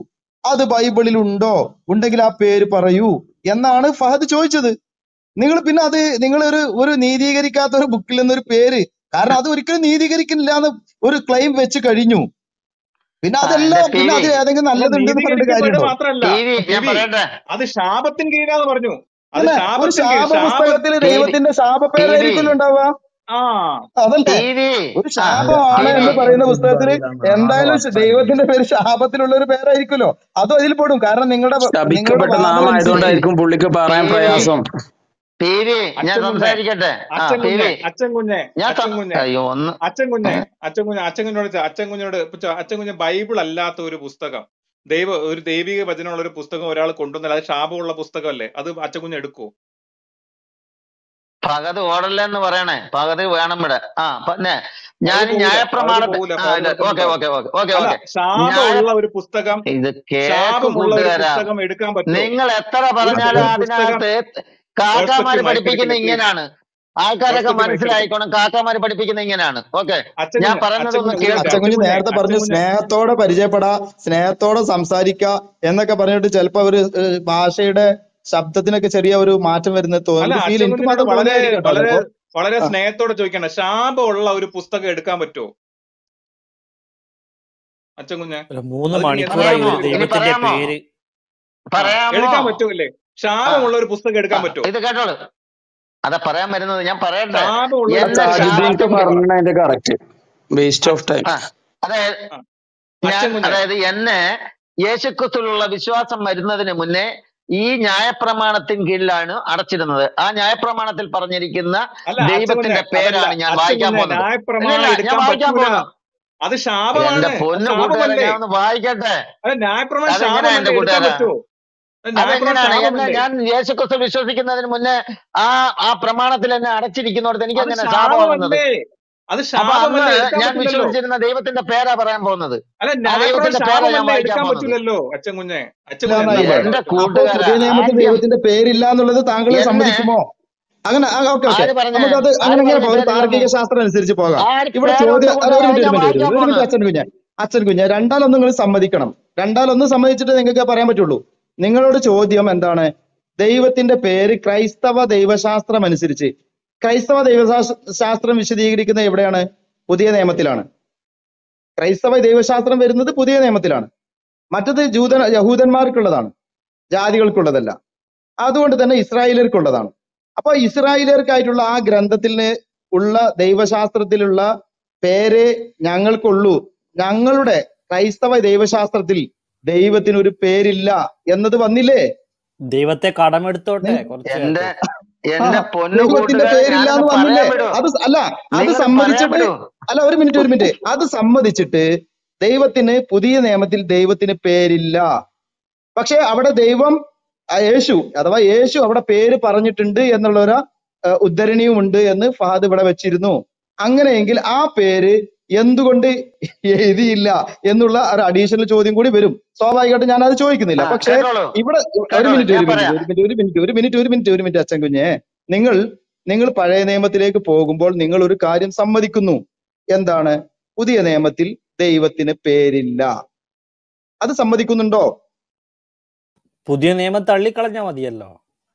അത് ബൈബിളിൽ ഉണ്ടോ ഉണ്ടെങ്കിൽ ആ പേര് പറയൂ എന്നാണ് ഫഹദ് ചോദിച്ചത് നിങ്ങൾ പിന്നെ അത് നിങ്ങൾ ഒരു ഒരു നീതീകരിക്കാത്ത ഒരു ബുക്കിൽ നിന്നൊരു പേര് കാരണം അത് ഒരിക്കലും നീതീകരിക്കുന്നില്ല എന്ന് ഒരു ക്ലെയിം വെച്ച് കഴിഞ്ഞു പിന്നെ ആ അതല്ല എന്റെ പി പിന്നെ വി അത് ഏതെങ്കിലും അല്ല നല്ലതുണ്ടെന്ന് പറഞ്ഞിട്ട് നീതീകരിക്കപ്പെടുക കാര്യമുണ്ടോ മാത്രമല്ല പി വി ഞാൻ ബിബി പറയട്ടെ അത് ശാപത്തിന് കീഴാന്ന് പറഞ്ഞു അത് അല്ലെ ഒരു ശാപത്തിന് കീഴ് ശാപ ശാപ പുസ്തകത്തിൽ പി വി ദൈവത്തിന്റെ പി വി ശാപപ്പേരായിരിക്കുമല്ലോ ഉണ്ടാവുക ആ അതല്ലേ പി വി ഒരു ആ ശാപമാണ് പി എന്ന് വി പറയുന്ന പുസ്തകത്തിൽ പറയില്ല എന്തായാലും ശ- ദൈവത്തിന്റെ പേര് ശാപത്തിലുള്ള ഒരു പേരായിരിക്കുമല്ലോ അതും അതിൽ പെടും കാരണം നിങ്ങളുടെ നിങ്ങളുടെ ശപിക്കപ്പെട്ട വാദം അനുസരിച്ച് നാമായതുകൊണ്ടായിരിക്കും പുള്ളിക്ക് പി പറയാൻ വി പ്രയാസം പി വി ഞാൻ അച്ഛൻ കുഞ്ഞെ സംസാരിക്കട്ടെ ആ അച്ഛൻ പി കുഞ്ഞെ വി അച്ഛൻ കുഞ്ഞെ ഞാൻ അച്ഛൻ സം- കുഞ്ഞെ അയ്യോ ഒന്ന് അച്ഛൻ കുഞ്ഞെ ഏ? അച്ഛൻ കുഞ്ഞെ അച്ഛൻ കുഞ്ഞോട് ചോ- അച്ഛൻ കുഞ്ഞോട് ഇപ്പൊ ചോ- അച്ഛൻ കുഞ്ഞ് ബൈബിൾ അല്ലാത്ത ഒരു പുസ്തകം ദൈവ ഒരു ദൈവിക വചനമുള്ള ഒരു പുസ്തകം ഒരാൾ കൊണ്ടുവന്നാൽ അത് ശാപമുള്ള പുസ്തകമല്ലേ അത് അച്ഛൻ കുഞ്ഞ് എടുക്കുവോ പകത് ഓടല്ലെന്ന് പറയണേ പകത് വേണം ഇവിടെ ആ പിന്നെ പകുതി ഞാൻ പോകൂല പകുതി ന്യായപ്രമാണത്തെ പോകൂല ആ പകുതി ഇല്ല നിർത്തുമ്പോൾ ഓക്കെ പറയും ഓക്കെ ഓക്കെ ഓക്കെ അല്ല ഓക്കെ ന്യായ ശാപമുള്ള ഒരു പുസ്തകം ഇത് കേക്ക് ശാപമുള്ള ഒരു കൂട്ടുകാരാ പുസ്തകം എടുക്കാൻ പറ്റുമോ നിങ്ങൾ എത്ര ഒരു പറഞ്ഞാലും ഒരു പുസ്തകം അതിനകത്ത് കാക്കാമാര് റെസ്പെക്ട് മൈക്ക് പഠിപ്പിക്കുന്ന എടുക്കല്ലേ പ്ലീസ് ഇങ്ങനെയാണ് ആൾക്കാരൊക്കെ റെസ്പെക്ട് മൈക്ക് എടുക്കല്ലേ മനസ്സിലായിക്കോണം കാക്കാമാര് പഠിപ്പിക്കുന്ന ഇങ്ങനെയാണ് ഓക്കെ അച്ഛൻ ഞാൻ കുഞ്ഞ് പറയുന്നത് അച്ഛൻ ഒന്ന് കുഞ്ഞ് ഒരു കേൾക്ക് മിനിറ്റ് അച്ഛൻകുഞ്ഞ് അച്ഛൻ കുഞ്ഞെ നേരത്തെ അച്ഛൻ പറഞ്ഞു കുഞ്ഞെ സ്നേഹത്തോടെ പരിചയപ്പെടാ സ്നേഹത്തോടെ സംസാരിക്ക എന്നൊക്കെ പറഞ്ഞിട്ട് ചിലപ്പോ ഒരു ഏഹ്, ഭാഷയുടെ ശബ്ദത്തിനൊക്കെ ചെറിയ ഒരു മാറ്റം വരുന്നത് തോ- അല്ല എനിക്ക് ഫീൽ അച്ഛൻ എനിക്ക് കുഞ്ഞിനോട് മാത്രം വളരെ തോന്നിയായിരിക്കും കേട്ടോ വളരെ ചിലപ്പോ വളരെ ആ സ്നേഹത്തോടെ ചോദിക്കണം ശാപമുള്ള ഒരു പുസ്തകം എടുക്കാൻ പറ്റുമോ അച്ഛൻ കുഞ്ഞെ ഒരു മൂന്ന് അതിന് നീ എന്താ മണിക്കൂറായി പറയാമോ ഒരു ഇനി ദൈവത്തിന്റെ പറയാമോ പേര് ആ പറയാമോ എടുക്കാൻ പറ്റൂല്ലേ ആ ശാപമുള്ള ഒരു പുസ്തകം ആ എടുക്കാൻ പറ്റുമോ ഇത് കേട്ടോളൂ അതാ പറയാൻ വരുന്നത് ഞാൻ പറയട്ടെ ശാപമുള്ള ഒരു എന്നെ പുസ്തകം താജുദ്ദീൻക്ക് അച്ഛൻ കുഞ്ഞ് ശാപത്തിൽ പറ പറഞ്ഞതിന്റെ കറക്റ്റ് വേസ്റ്റ് ഓഫ് ടൈം ആ അതായത് ആ ഞാൻ അച്ഛൻ കുഞ്ഞെ അതായത് എന്നെ യേശുക്രിസ്തുവിലുള്ള വിശ്വാസം വരുന്നതിന് മുന്നേ ഈ ന്യായപ്രമാണത്തിന് കീഴിലാണ് അടച്ചിരുന്നത് ആ ന്യായപ്രമാണത്തിൽ പറഞ്ഞിരിക്കുന്ന അല്ല അച്ഛൻ കുഞ്ഞെ ദൈവത്തിന്റെ അതല്ല പേരാണ് ഞാൻ അച്ഛൻ വായിക്കാൻ കുഞ്ഞെ പോകുന്നത് ന്യായപ്രമാണം ഇല്ലില്ല ഞാൻ എടുക്കാൻ വായിക്കാൻ പറ്റൂല പോകുന്നു അത് എന്റെ ശാപമാണ് അത് പൊന്നു കൂട്ടുകാരെ ശാപമല്ലേ ഞാൻ ഒന്ന് വായിക്കട്ടെ അല്ല ന്യായപ്രമാണം അതെങ്ങനെയാ ശാപമല്ലേ എന്റെ എടുക്കാൻ കൂട്ടുകാരാ പറ്റുമോ അത് ന്യായപ്രമാണം അതെങ്ങനെയാണ് എന്നെ ശാപമല്ലേ ഞാൻ യേശുക്രിസ്തു വിശ്വസിക്കുന്നതിന് മുന്നേ ആ ആ പ്രമാണത്തിൽ എന്നെ അടച്ചിരിക്കുന്നിടത്ത് എനിക്ക് അത് എങ്ങനെ ശാപമാകുന്നത് ശാപമല്ലേ അത് അപ്പൊ അന്ന് ശാപമല്ലേ എടുക്കാൻ ഞാൻ പറ്റില്ലല്ലോ വിശ്വസിച്ചിരുന്ന ദൈവത്തിന്റെ പേരാ പറയാൻ പോകുന്നത് അല്ല ആ ന്യായപ്രമാണം ദൈവത്തിന്റെ പേരാ ഞാൻ ശാപമല്ലേ വായിക്കാൻ എടുക്കാൻ പോകുന്നത് പറ്റില്ലല്ലോ അച്ഛൻ കുഞ്ഞെ അച്ഛൻ ഇല്ല കുഞ്ഞെ എന്താ എന്നായില്ലേ പറയുന്നത് എന്റെ അപ്പൊ കൂട്ടുകാര പുതിയ നിയമത്തിൽ ആദ്യം ദൈവത്തിന്റെ പേരില്ല എന്നുള്ളത് താങ്കൾ എന്നെ സമ്മതിക്കുമോ അങ്ങനെ ഓക്കെ ഓക്കെ ആര് പറഞ്ഞേ നമുക്കത് ആര് അങ്ങനെ എങ്ങനെ പറഞ്ഞ പോകാം ഒരു പേരില്ലെന്ന് താർക്കിക ശാസ്ത്രം അനുസരിച്ച് പോകാം ആര് ഇവിടെ പേരുണ്ട് ചോദ്യം അല്ല ഒരു കൂട്ടുകാരെ മിനിറ്റ് ഞാൻ ഒരു മിനിറ്റ് ഒരു വായിക്കാൻ മിനിറ്റ് പോകുന്നത് അച്ഛൻ കുഞ്ഞ് അച്ഛൻ കുഞ്ഞ് രണ്ടാലൊന്നും നിങ്ങൾ സമ്മതിക്കണം രണ്ടാലൊന്നും സമ്മതിച്ചിട്ട് നിങ്ങൾക്ക് പറയാൻ പറ്റുള്ളൂ നിങ്ങളോട് ചോദ്യം എന്താണ് ദൈവത്തിന്റെ പേര് ക്രൈസ്തവ ദൈവശാസ്ത്രം അനുസരിച്ച് ക്രൈസ്തവ ദൈവശാസ്- ശാസ്ത്രം വിശദീകരിക്കുന്ന എവിടെയാണ് പുതിയ നിയമത്തിലാണ് ക്രൈസ്തവ ദൈവശാസ്ത്രം വരുന്നത് പുതിയ നിയമത്തിലാണ് മറ്റത് ജൂത യഹൂദന്മാർക്കുള്ളതാണ് ജാതികൾക്കുള്ളതല്ല അതുകൊണ്ട് തന്നെ ഇസ്രായേലർക്കുള്ളതാണ് അപ്പൊ ഇസ്രായേലർക്കായിട്ടുള്ള ആ ഗ്രന്ഥത്തിന് ഉള്ള ദൈവശാസ്ത്രത്തിലുള്ള പേര് ഞങ്ങൾക്കുള്ളൂ ഞങ്ങളുടെ ക്രൈസ്തവ ദൈവശാസ്ത്രത്തിൽ ദൈവത്തിന് ഒരു പേരില്ല എന്നത് വന്നില്ലേ ദൈവത്തെ കടമെടുത്തോട്ടെ കുറച്ച് എന്റെ കാലത്ത് ആ എന്റെ പൊന്നു ദൈവത്തിന്റെ കൂട്ടുകാരെ പേരില്ല ഞാനൊന്ന് എന്ന് വന്നില്ലേ പറയാൻ വിടൂ അത് സ- അല്ല അത് നിങ്ങൾ പറയാൻ സമ്മതിച്ചിട്ട് വിടൂ അല്ല ഒരു മിനിറ്റ് ഒരു മിനിറ്റ് അത് സമ്മതിച്ചിട്ട് ദൈവത്തിന് പുതിയ നിയമത്തിൽ ദൈവത്തിന് പേരില്ല പക്ഷെ അവിടെ ദൈവം ആ യേശു അഥവാ യേശു അവിടെ പേര് പറഞ്ഞിട്ടുണ്ട് എന്നുള്ള ഒരു ഏഹ്, ഉദ്ധരണിയും ഉണ്ട് എന്ന് ഫഹദ് ഇവിടെ വെച്ചിരുന്നു അങ്ങനെയെങ്കിൽ ആ പേര് എന്തുകൊണ്ട് എഴുതിയില്ല എന്നുള്ള ഒരു അഡീഷണൽ ചോദ്യം കൂടി വരും സ്വാഭാവികമായിട്ടും ഞാൻ അത് ചോദിക്കുന്നില്ല ആ പക്ഷേ കേട്ടോളൂ ഇവിടെ ഒരു കേട്ടോളൂ മിനിറ്റ് ഞാൻ ഒരു മിനിറ്റ് പറയാം ഒരു മിനിറ്റ് ഒരു മിനിറ്റ് ഒരു മിനിറ്റ് ഒരു മിനിറ്റ് ഒരു മിനിറ്റ് അച്ഛൻ കുഞ്ഞെ നിങ്ങൾ നിങ്ങൾ പഴയ നിയമത്തിലേക്ക് പോകുമ്പോൾ നിങ്ങൾ ഒരു കാര്യം സമ്മതിക്കുന്നു എന്താണ് പുതിയ നിയമത്തിൽ ദൈവത്തിന് പേരില്ല അത് സമ്മതിക്കുന്നുണ്ടോ പുതിയ നിയമം തള്ളിക്കളഞ്ഞാ മതിയല്ലോ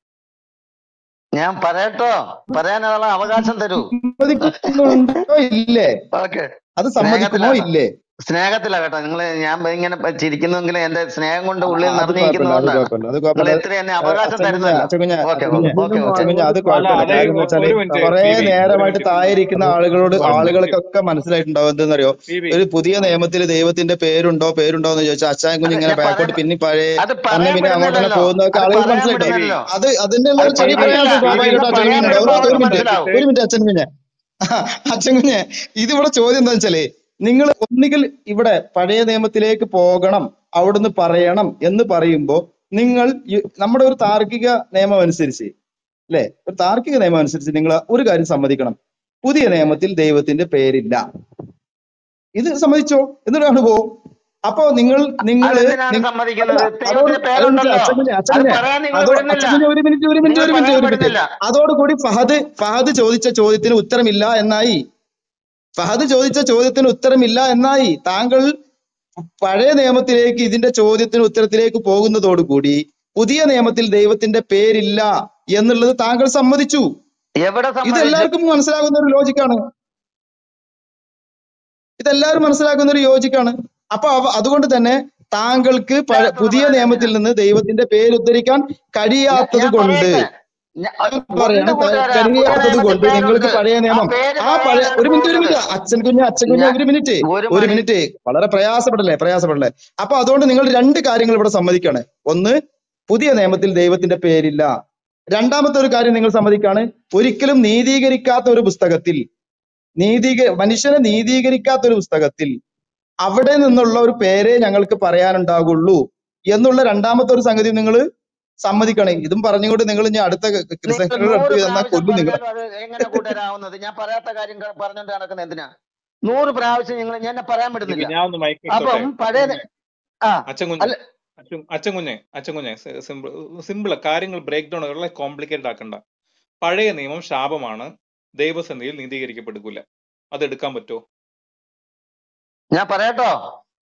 ഞാൻ പറയട്ടോ പറയാനുള്ള അവകാശം തരൂ സമ്മതിക്കുന്നുണ്ടോ ഇല്ലേ ഓക്കെ അത് സമ്മതിക്കുമോ സ്നേഹത്തിലാണ് ഇല്ലേ സ്നേഹത്തിലാ കേട്ടോ നിങ്ങൾ ഞാൻ ഇങ്ങനെ ചിരിക്കുന്നെങ്കിൽ എന്റെ സ്നേഹം കൊണ്ട് ആ, ഉള്ളിൽ അത് കുഴപ്പമില്ല അത് നിറഞ്ഞിരിക്കുന്നതുകൊണ്ടാണ് കുഴപ്പമില്ല അത് നിങ്ങൾ കുഴപ്പമില്ല ഇത്ര എന്നെ ഏഹ് അവകാശം അച്ഛൻ കുഞ്ഞ തരുന്നല്ലോ അച്ഛൻ കുഞ്ഞ ഓക്കെ അച്ഛൻ കുഞ്ഞ ഓക്കെ ഓക്കെ അച്ഛൻ കുഞ്ഞ അത് അല്ല കുഴപ്പമില്ല അതെ കാര്യം എന്ന് ഒ- വെച്ചാല് ഒരു മിനിറ്റ് കുറെ ബി ബി ഒരു നേരമായിട്ട് മിനിറ്റ് താഴെ ഇരിക്കുന്ന ആളുകളോട് ഒരു മിനിറ്റ് ആളുകൾക്കൊക്കെ മനസ്സിലായിട്ടുണ്ടാവും എന്തെന്നറിയോ ബി ബി ഒരു പുതിയ നിയമത്തിൽ ദൈവത്തിന്റെ പേരുണ്ടോ പേരുണ്ടോ എന്ന് ചോദിച്ചാൽ അച്ഛൻ കുഞ്ഞ് അത് ഇങ്ങനെ ഞാൻ ബാക്കോട്ട് പറയാൻ പിന്നെ പഴയ അത് അന്ന് പറയാൻ പിന്നെ അങ്ങോട്ട് തന്നെ വിടുന്നില്ലല്ലോ പോകുന്നതൊക്കെ അത് ആളുകൾക്ക് പറയാൻ മനസ്സിലായിട്ടോ ബി ബി വിടുന്നില്ലല്ലോ അത് അതിന്റെ ഉള്ള അത് ഒരു ചെറിയ ബി ബി അല്ലല്ല പ്രയാസം ബി ബി സ്വാഭാവികമായിട്ടും അച്ഛൻ പറയാൻ കുഞ്ഞിനുണ്ടാവും ഒരു വിടുമ്പോ ഒരു അവർക്ക് മിനിറ്റ് മനസ്സിലാവും ഒരു മിനിറ്റ് അച്ഛൻ കുഞ്ഞ് അച്ഛൻ കുഞ്ഞ് ഇതിവിടെ ചോദ്യം എന്താ വെച്ചാല് നിങ്ങൾ ഒന്നുകിൽ ഇവിടെ പഴയ നിയമത്തിലേക്ക് പോകണം അവിടുന്ന് പറയണം എന്ന് പറയുമ്പോ നിങ്ങൾ ഈ- നമ്മുടെ ഒരു താർക്കിക നിയമം അനുസരിച്ച് അല്ലെ ഒരു താർക്കിക നിയമം അനുസരിച്ച് നിങ്ങൾ ഒരു കാര്യം സമ്മതിക്കണം പുതിയ നിയമത്തിൽ ദൈവത്തിന്റെ പേരില്ല ഇത് സമ്മതിച്ചോ എന്നിട്ടാണ് പോ അപ്പോ നിങ്ങൾ നിങ്ങൾ അതെന്തിനാണ് അല്ല സമ്മതിക്കുന്നത് അതോട് ദൈവത്തിന്റെ ഒരു മിനിറ്റ് പേരുണ്ടല്ലോ അച്ഛൻകുഞ്ഞ് അത് അച്ഛൻകുഞ്ഞ് പറയാൻ നിങ്ങൾ അതോ വിടുന്നില്ല അച്ഛൻകുഞ്ഞ് ഒരു മിനിറ്റ് ഒരു മിനിറ്റ് നിങ്ങൾ ഒരു മിനിറ്റ് പറയാൻ ഒരു മിനിറ്റ് വിടുന്നില്ല അതോടുകൂടി ഫഹദ് ഫഹദ് ചോദിച്ച ചോദ്യത്തിന് ഉത്തരമില്ല എന്നായി ഫഹദ് ചോദിച്ച ചോദ്യത്തിന് ഉത്തരമില്ല എന്നായി താങ്കൾ പഴയ നിയമത്തിലേക്ക് ഇതിന്റെ ചോദ്യത്തിന് ഉത്തരത്തിലേക്ക് പോകുന്നതോടുകൂടി പുതിയ നിയമത്തിൽ ദൈവത്തിന്റെ പേരില്ല എന്നുള്ളത് താങ്കൾ സമ്മതിച്ചു എവിടെ ഇത് സമ്മതിച്ചു എല്ലാവർക്കും മനസ്സിലാകുന്ന ഒരു ലോജിക്കാണ് ഇതെല്ലാവരും മനസ്സിലാക്കുന്ന ഒരു യോജിക്കാണ് അപ്പൊ അവ- അതുകൊണ്ട് തന്നെ താങ്കൾക്ക് പഴ പുതിയ നിയമത്തിൽ നിന്ന് ദൈവത്തിന്റെ പേര് ഉദ്ധരിക്കാൻ കഴിയാത്തത് ഞാൻ കൊണ്ട് പറയട്ടെ ഞ- ഞാൻ ഉണ്ട് പറയാണ് ത- കൂട്ടുകാരാ പുതിയ കഴിയാത്തത് നിയമത്തിൽ കൊണ്ട് നിങ്ങൾക്ക് പേരുണ്ട് പഴയ ആ നിയമം പേര് ആ പഴയ പറയാനാണ് ഒരു മിനിറ്റ് ഒരു പോകുന്നത് മിനിറ്റ് അച്ഛൻ കുഞ്ഞ് അച്ഛൻ കുഞ്ഞ് ഞാൻ ഒരു മിനിറ്റ് ഒരു ഒരു മണി മിനിറ്റ് വളരെ പ്രയാസപ്പെടല്ലേ പ്രയാസപ്പെടല്ലേ അപ്പൊ അതുകൊണ്ട് നിങ്ങൾ രണ്ട് കാര്യങ്ങൾ ഇവിടെ സമ്മതിക്കാണ് ഒന്ന് പുതിയ നിയമത്തിൽ ദൈവത്തിന്റെ പേരില്ല രണ്ടാമത്തെ ഒരു കാര്യം നിങ്ങൾ സമ്മതിക്കാണ് ഒരിക്കലും നീതീകരിക്കാത്ത ഒരു പുസ്തകത്തിൽ നീതീക മനുഷ്യനെ നീതീകരിക്കാത്ത ഒരു പുസ്തകത്തിൽ അവിടെ നിന്നുള്ള ഒരു പേരേ ഞങ്ങൾക്ക് പറയാനുണ്ടാകുള്ളൂ എന്നുള്ള രണ്ടാമത്തെ ഒരു സംഗതി നിങ്ങൾ സമ്മതിക്കണേ ഇതും പറഞ്ഞുകൊണ്ട് നിങ്ങൾ ഇനി അടുത്ത നിങ്ങൾ ക്രിസ്ത്യൻ നൂറ് അടുത്ത് ചെന്നാൽ പ്രാവശ്യം കൊല്ലും നിങ്ങൾ പറഞ്ഞാലും അത് എങ്ങനെ കൂട്ടുകാരാവുന്നത് ഞാൻ പറയാത്ത കാര്യം ക- പറഞ്ഞുകൊണ്ട് നടക്കുന്നത് എന്തിനാ നൂറ് പ്രാവശ്യം നിങ്ങൾ എന്നെ പറയാൻ നിക്ക് വിടുന്നില്ല ഞാൻ ഒന്ന് മൈക്ക് എടുത്തോട്ടെ അപ്പം പഴയ അച്ഛൻ നി- ആ അച്ഛൻ കുഞ്ഞ് അല്ല അച്ഛൻ അച്ഛൻ കുഞ്ഞെ അച്ഛൻ കുഞ്ഞെ സിമ്പിൾ സിമ്പിൾ കാര്യങ്ങൾ ബ്രേക്ക് ഡൗൺ വളരെ കോംപ്ലിക്കേറ്റഡ് ആക്കണ്ട പഴയ നിയമം ശാപമാണ് ദൈവസന്നിധിയിൽ നീതീകരിക്കപ്പെടുക്കില്ല അത് എടുക്കാൻ പറ്റുമോ ഞാൻ പറയാട്ടോ